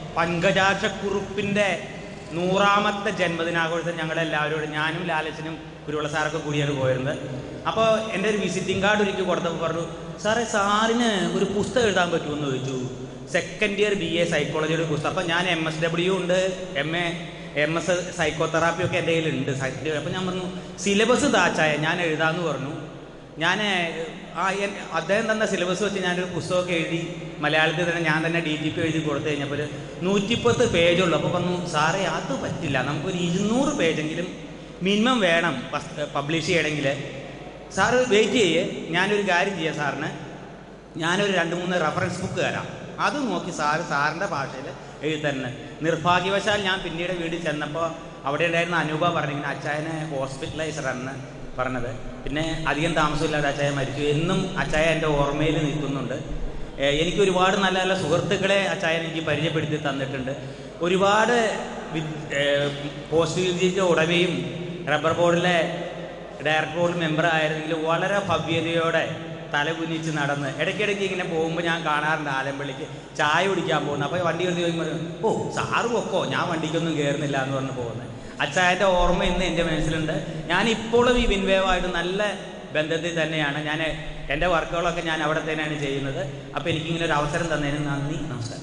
പങ്കജാക്ഷക്കുറുപ്പിൻ്റെ നൂറാമത്തെ ജന്മദിനാഘോഷത്തിന് ഞങ്ങളെല്ലാവരും കൂടി ഞാനും ലാലച്ചനും കുരുവിള സാറൊക്കെ കൂടിയാണ് പോയിരുന്നത് അപ്പോൾ എൻ്റെ ഒരു വിസിറ്റിംഗ് കാർഡ് ഒരിക്കൽ കൊടുത്തപ്പോൾ പറഞ്ഞു സാറേ സാറിന് ഒരു പുസ്തകം എഴുതാൻ പറ്റുമെന്ന് ചോദിച്ചു സെക്കൻഡ് ഇയർ ബി എ സൈക്കോളജിയുടെ പുസ്തകം അപ്പം ഞാൻ എം എസ് ഡബ്ല്യു ഉണ്ട് എം എ എം എസ് സൈക്കോതെറാപ്പി ഒക്കെ എൻ്റെ കയ്യിലുണ്ട് സെക്കൻഡ് അപ്പം ഞാൻ പറഞ്ഞു സിലബസ് താച്ചായ ഞാൻ എഴുതാമെന്ന് പറഞ്ഞു ഞാൻ ആ എൻ- അദ്ദേഹം തന്ന സിലബസ് വെച്ച് ഞാനൊരു പുസ്തകമൊക്കെ എഴുതി മലയാളത്തിൽ തന്നെ ഞാൻ തന്നെ ഡി ജി പി എഴുതി കൊടുത്തു കഴിഞ്ഞപ്പോൾ ഒരു നൂറ്റിപ്പത്ത് പേജുള്ളൂ അപ്പോൾ പറഞ്ഞു സാറേ അത് പറ്റില്ല നമുക്കൊരു ഇരുന്നൂറ് പേജെങ്കിലും മിനിമം വേണം പബ്ലിഷ് ചെയ്യണമെങ്കിൽ സാറ് വെയിറ്റ് ചെയ്യേ ഞാനൊരു കാര്യം ചെയ്യാം സാറിന് ഞാനൊരു രണ്ട് മൂന്ന് റെഫറൻസ് ബുക്ക് തരാം അത് നോക്കി സാറ് സാറിൻ്റെ ഭാഷയിൽ എഴുതി തന്നെ നിർഭാഗ്യവശാൽ ഞാൻ പിന്നീട് വീട്ടിൽ ചെന്നപ്പോൾ അവിടെ ഉണ്ടായിരുന്ന അനൂപ പറഞ്ഞിങ്ങനെ അച്ചായനെ ഹോസ്പിറ്റലൈസറാണെന്ന് പറഞ്ഞത് പിന്നെ അധികം താമസമില്ലാതെ അച്ചായ മരിച്ചു എന്നും അച്ചായ എൻ്റെ ഓർമ്മയിൽ നിൽക്കുന്നുണ്ട് ഏഹ് എനിക്ക് ഒരുപാട് നല്ല നല്ല സുഹൃത്തുക്കളെ അച്ചായൻ എനിക്ക് പരിചയപ്പെടുത്തി തന്നിട്ടുണ്ട് ഒരുപാട് വി- ഏഹ് പോസ്റ്റ് വിദ്യയുടെ ഉടമയും റബ്ബർ ബോർഡിലെ ഡയറക്ടർ ബോർഡ് മെമ്പർ ആയിരുന്നെങ്കിൽ വളരെ ഭവ്യതയോടെ തല കുനിച്ച് നടന്ന് ഇടയ്ക്കിടയ്ക്ക് ഇങ്ങനെ പോകുമ്പോൾ ഞാൻ കാണാറുണ്ട് ആലമ്പള്ളിക്ക് ചായ കുടിക്കാൻ പോകുന്നു അപ്പോൾ വണ്ടി എടുത്ത് ചോദിക്കുമ്പോൾ ഓ സാറ് പൊക്കോ ഞാൻ വണ്ടിക്കൊന്നും കയറുന്നില്ല എന്ന് പറഞ്ഞ് പോകുന്നത് അച്ചായൻ്റെ ഓർമ്മ ഇന്ന് എൻ്റെ മനസ്സിലുണ്ട് ഞാൻ ഇപ്പോഴും ഈ വിൻവേവായിട്ട് നല്ല ബന്ധത്തിൽ തന്നെയാണ് ഞാൻ എൻ്റെ വർക്കുകളൊക്കെ ഞാൻ അവിടെ തന്നെയാണ് ചെയ്യുന്നത് അപ്പോൾ എനിക്കിങ്ങനെ ഒരു അവസരം തന്നതിന് നന്ദി നമസ്കാരം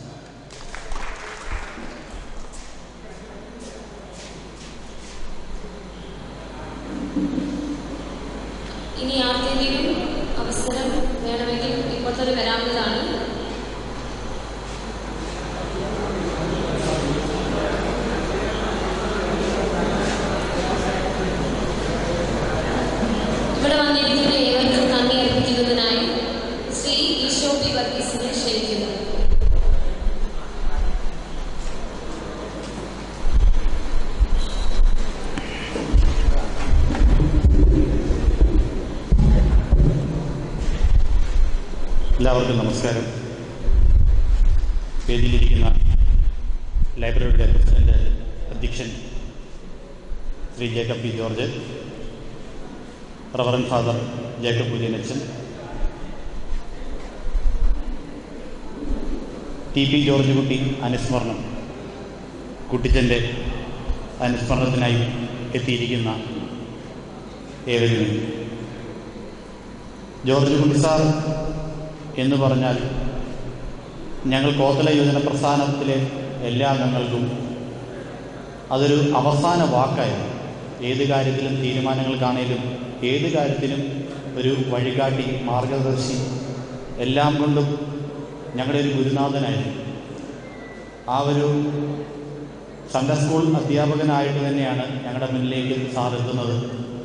ഇനി ആർക്കെങ്കിലും അവസരം വേണമെങ്കിൽ ഇപ്പോൾ തന്നെ വരാവുന്നതാണ് ഇവിടെ വന്നിരിക്കുന്ന ഏവർക്കും നന്ദി അർപ്പിക്കുന്നതിനായി ശ്രീ ഈശോ പി വർഗീസിനെ ക്ഷണിക്കുന്നു എല്ലാവർക്കും നമസ്കാരം വേദിയിലിരിക്കുന്ന ലൈബ്രറിയുടെ പ്രസിഡന്റ് അധ്യക്ഷൻ Shri Jacob P George reverend father Jacob കുര്യനച്ചൻ ടി പി ജോർജ് കുട്ടി അനുസ്മരണം കുട്ടിച്ചൻ്റെ അനുസ്മരണത്തിനായി എത്തിയിരിക്കുന്ന ഏവരും ജോർജ് കുട്ടി സാർ എന്ന് പറഞ്ഞാൽ ഞങ്ങൾ കോത്തല യുവജന പ്രസ്ഥാനത്തിലെ എല്ലാ അംഗങ്ങൾക്കും അതൊരു അവസാന വാക്കായിരുന്നു ഏത് കാര്യത്തിലും തീരുമാനങ്ങൾക്കാണേലും ഏത് കാര്യത്തിലും ഒരു വഴികാട്ടി മാർഗദർശി എല്ലാം കൊണ്ടും ഞങ്ങളുടെ ഒരു ഗുരുനാഥനായിരുന്നു ആ ഒരു സൺഡേ സ്കൂൾ അധ്യാപകനായിട്ട് തന്നെയാണ് ഞങ്ങളുടെ മുന്നിലേക്ക് സാർ എത്തുന്നത്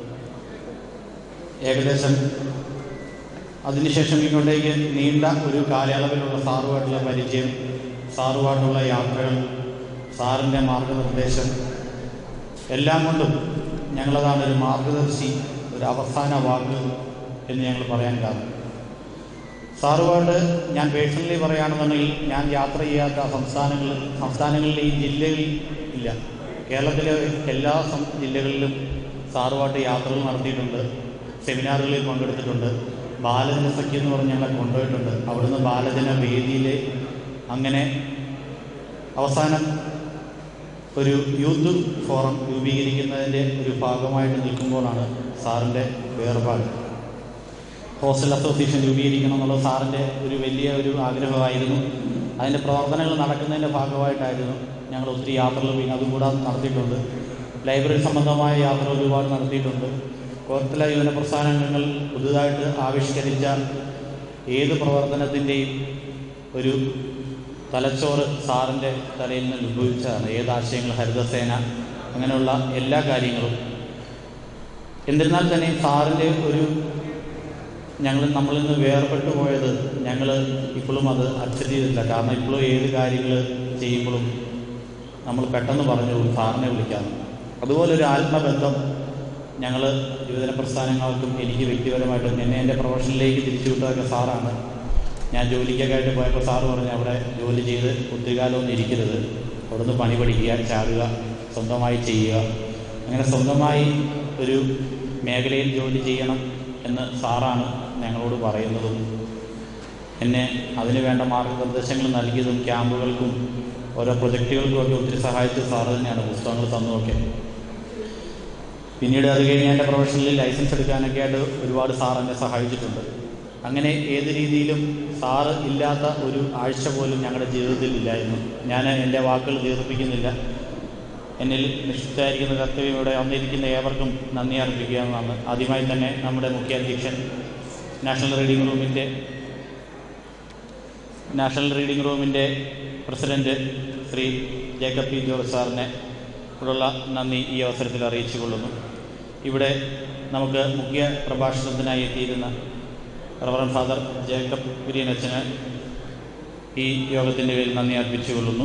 ഏകദേശം അതിനുശേഷം ഇങ്ങോട്ടേക്ക് നീണ്ട ഒരു കാലയളവിലുള്ള സാറുമായിട്ടുള്ള പരിചയം സാറുമായിട്ടുള്ള യാത്രകൾ സാറിൻ്റെ മാർഗനിർദ്ദേശം എല്ലാം കൊണ്ടും ഞങ്ങളതാണ് ഒരു മാർഗദർശി ഒരു അവസാന വാക്ക് എന്ന് ഞങ്ങൾ പറയാൻ കാരണം സാറുമായിട്ട് ഞാൻ പേഴ്സണലി പറയുകയാണെന്നുണ്ടെങ്കിൽ ഞാൻ യാത്ര ചെയ്യാത്ത സംസ്ഥാനങ്ങൾ സംസ്ഥാനങ്ങളിൽ ഈ ജില്ലകളിൽ ഇല്ല കേരളത്തിലെ എല്ലാ സം- ജില്ലകളിലും സാറുമായിട്ട് യാത്രകൾ നടത്തിയിട്ടുണ്ട് സെമിനാറുകളിൽ പങ്കെടുത്തിട്ടുണ്ട് ബാലജന സഖ്യം എന്ന് പറഞ്ഞ് ഞങ്ങളെ കൊണ്ടുപോയിട്ടുണ്ട് അവിടുന്ന് ബാലജന വേദിയിൽ അങ്ങനെ അവസാനം ഒരു യൂത്ത് ഫോറം രൂപീകരിക്കുന്നതിൻ്റെ ഒരു ഭാഗമായിട്ട് നിൽക്കുമ്പോഴാണ് സാറിൻ്റെ വേർപാട് ഹോസ്റ്റൽ അസോസിയേഷൻ രൂപീകരിക്കണം എന്നുള്ളത് സാറിൻ്റെ ഒരു വലിയ ഒരു ആഗ്രഹമായിരുന്നു അതിൻ്റെ പ്രവർത്തനങ്ങൾ നടക്കുന്നതിൻ്റെ ഭാഗമായിട്ടായിരുന്നു ഞങ്ങൾ ഒത്തിരി യാത്രകൾ പിന്നെ അതുകൂടാതെ നടത്തിയിട്ടുണ്ട് ലൈബ്രറി സംബന്ധമായ യാത്രകൾ ഒരുപാട് നടത്തിയിട്ടുണ്ട് കോർത്തല യുവന പ്രസ്ഥാനങ്ങൾ പുതുതായിട്ട് ആവിഷ്കരിച്ച ഏത് പ്രവർത്തനത്തിൻ്റെയും ഒരു തലച്ചോറ് സാറിൻ്റെ തലയിൽ നിന്ന് ഉത്ഭവിച്ചതാണ് ഏത് ആശയങ്ങൾ ഹരിതസേന അങ്ങനെയുള്ള എല്ലാ കാര്യങ്ങളും എന്നിരുന്നാൽ തന്നെ സാറിൻ്റെ ഒരു ഞങ്ങൾ നമ്മളിൽ നിന്ന് വേർപെട്ടു പോയത് ഞങ്ങൾ ഇപ്പോഴും അത് അക്സെപ്റ്റ് ചെയ്തിട്ടില്ല കാരണം ഇപ്പോഴും ഏത് കാര്യങ്ങൾ ചെയ്യുമ്പോഴും നമ്മൾ പെട്ടെന്ന് പറഞ്ഞു പോകും സാറിനെ വിളിക്കാമെന്ന് അതുപോലെ ഒരു ആത്മബന്ധം ഞങ്ങൾ യുവജന പ്രസ്ഥാനങ്ങൾക്കും എനിക്ക് വ്യക്തിപരമായിട്ടും എന്നെ എൻ്റെ പ്രൊഫഷനിലേക്ക് തിരിച്ചു വിട്ടതൊക്കെ സാറാണ് ഞാൻ ജോലിക്കൊക്കെ ആയിട്ട് പോയപ്പോൾ സാറ് പറഞ്ഞു അവിടെ ജോലി ചെയ്ത് ഒത്തിരി കാലമൊന്നും ഇരിക്കരുത് അവിടുന്ന് പണി പഠിക്കുക ചാടുക സ്വന്തമായി ചെയ്യുക അങ്ങനെ സ്വന്തമായി ഒരു മേഖലയിൽ ജോലി ചെയ്യണം എന്ന് സാറാണ് ഞങ്ങളോട് പറയുന്നതും എന്നെ അതിന് വേണ്ട മാർഗനിർദ്ദേശങ്ങൾ നൽകിയതും ക്യാമ്പുകൾക്കും ഓരോ പ്രൊജക്റ്റുകൾക്കും ഒക്കെ ഒത്തിരി സഹായിച്ച സാറ് തന്നെയാണ് പുസ്തകങ്ങൾ തന്നതൊക്കെ പിന്നീട് അത് കഴിഞ്ഞ് എൻ്റെ പ്രൊഫഷനിൽ ലൈസൻസ് എടുക്കാനൊക്കെ ആയിട്ട് ഒരുപാട് സാർ എന്നെ സഹായിച്ചിട്ടുണ്ട് അങ്ങനെ ഏത് രീതിയിലും സാറ് ഇല്ലാത്ത ഒരു ആഴ്ച പോലും ഞങ്ങളുടെ ജീവിതത്തിൽ ഇല്ലായിരുന്നു ഞാൻ എൻ്റെ വാക്കുകൾ ദീർഘിപ്പിക്കുന്നില്ല എന്നിൽ നിഷ്ഠിതായിരിക്കുന്ന കർത്തവ്യം ഇവിടെ വന്നിരിക്കുന്ന ഏവർക്കും നന്ദി അർപ്പിക്കുകയെന്നാണ് ആദ്യമായി തന്നെ നമ്മുടെ മുഖ്യ അധ്യക്ഷൻ നാഷണൽ റീഡിംഗ് റൂമിൻ്റെ നാഷണൽ റീഡിംഗ് റൂമിൻ്റെ president Shri Jacob P George സാറിനെ ഉള്ള നന്ദി ഈ അവസരത്തിൽ അറിയിച്ചു കൊള്ളുന്നു ഇവിടെ നമുക്ക് മുഖ്യ പ്രഭാഷണത്തിനായി എത്തിയിരുന്ന റവറൻ ഫാദർ ജേക്കബ് കുര്യനച്ചന് ഈ യോഗത്തിൻ്റെ പേരിൽ നന്ദി അർപ്പിച്ചു കൊള്ളുന്നു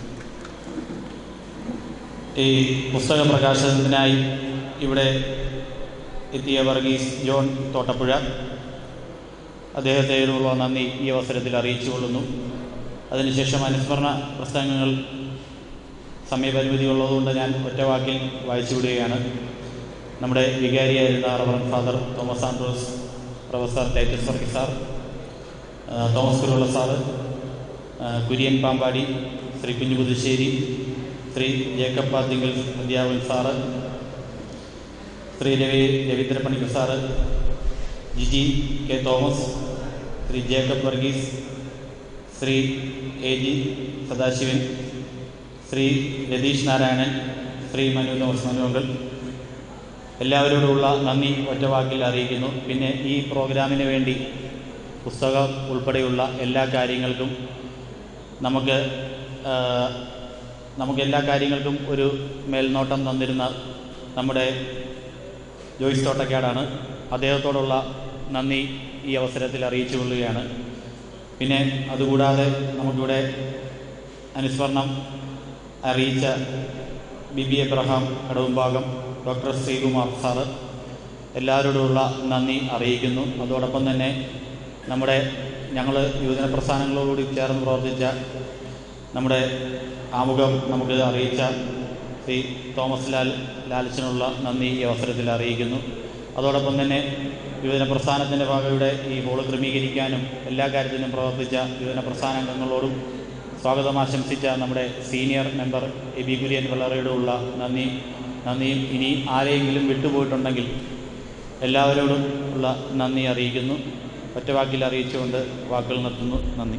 ഈ പുസ്തക പ്രകാശനത്തിനായി ഇവിടെ എത്തിയ വർഗീസ് ജോൺ തോട്ടപ്പുഴ അദ്ദേഹത്തോടുള്ള നന്ദി ഈ അവസരത്തിൽ അറിയിച്ചു കൊള്ളുന്നു അതിനുശേഷം അനുസ്മരണ പ്രസംഗങ്ങൾ സമയപരിമിതി ഉള്ളതുകൊണ്ട് ഞാൻ ഒറ്റ വാക്കിൽ വായിച്ചു വിടുകയാണ് നമ്മുടെ വികാരിയായിരുന്ന reverend father Thomas Andros professor Titus Varkey sir ആ, തോമസ് കുരുള്ള സാറ് ആ, കുര്യൻ പാമ്പാടി ശ്രീ കുഞ്ഞു പുതുശ്ശേരി ശ്രീ ജേക്കബ് പാത്തിങ്കൽ അധ്യാപകൻ sir Shri Ravi Ravindrapanicker sir Giji K Thomas Shri Jacob Varghese Shri A G Sadasivan Shri Ratheesh Narayanan Shri Manu Thomas Manuvankal എല്ലാവരോടുമുള്ള നന്ദി ഒറ്റവാക്കിൽ അറിയിക്കുന്നു പിന്നെ ഈ പ്രോഗ്രാമിന് വേണ്ടി പുസ്തകം ഉൾപ്പെടെയുള്ള എല്ലാ കാര്യങ്ങൾക്കും നമുക്ക് ആ, നമുക്ക് എല്ലാ കാര്യങ്ങൾക്കും ഒരു മേൽനോട്ടം തന്നിരുന്ന നമ്മുടെ ജോയിസ് തോട്ടക്കാടാണ് അദ്ദേഹത്തോടുള്ള നന്ദി ഈ അവസരത്തിൽ അറിയിച്ചു കൊള്ളുകയാണ് പിന്നെ അതുകൂടാതെ നമുക്കിവിടെ അനുസ്മരണം അറിയിച്ച B B Abraham Kadavumbhagam doctor Sreekumar sir എല്ലാവരോടുമുള്ള നന്ദി അറിയിക്കുന്നു അതോടൊപ്പം തന്നെ നമ്മുടെ ഞങ്ങൾ യുവജന പ്രസ്ഥാനങ്ങളോടുകൂടി ചേർന്ന് പ്രവർത്തിച്ച നമ്മുടെ ആമുഖം നമുക്ക് അറിയിച്ച ശ്രീ തോമസ് ലാൽ ലാലിച്ചനുള്ള നന്ദി ഈ അവസരത്തിൽ അറിയിക്കുന്നു അതോടൊപ്പം തന്നെ യുവജന പ്രസ്ഥാനത്തിൻ്റെ ഭാഗയുടെ ഈ ഹോള് ക്രമീകരിക്കാനും എല്ലാ കാര്യത്തിനും പ്രവർത്തിച്ച യുവജന പ്രസ്ഥാനാംഗങ്ങളോടും സ്വാഗതം ആശംസിച്ച നമ്മുടെ senior member A B Kurian വെള്ളറയോടുള്ള നന്ദി നന്ദിയും ഇനി ആരെയെങ്കിലും വിട്ടുപോയിട്ടുണ്ടെങ്കിൽ എല്ലാവരോടും ഉള്ള നന്ദി അറിയിക്കുന്നു ഒറ്റവാക്കിൽ അറിയിച്ചുകൊണ്ട് വാക്കുകൾ നിർത്തുന്നു നന്ദി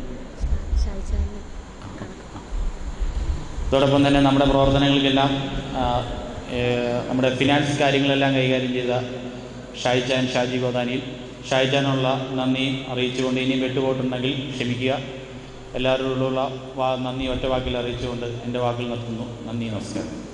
അതോടൊപ്പം തന്നെ നമ്മുടെ പ്രവർത്തനങ്ങൾക്കെല്ലാം ആ, ഏ, നമ്മുടെ ഫിനാൻസ് കാര്യങ്ങളെല്ലാം കൈകാര്യം ചെയ്ത ഷായിച്ചാൻ ഷാജി ഗോദാനിയിൽ ഷായിച്ചാനുള്ള നന്ദി അറിയിച്ചുകൊണ്ട് ഇനിയും വിട്ടുപോയിട്ടുണ്ടെങ്കിൽ ക്ഷമിക്കുക എല്ലാവരോടുള്ള വാ നന്ദി ഒറ്റ വാക്കിൽ അറിയിച്ചുകൊണ്ട് എൻ്റെ വാക്കിൽ നിർത്തുന്നു നന്ദി നമസ്കാരം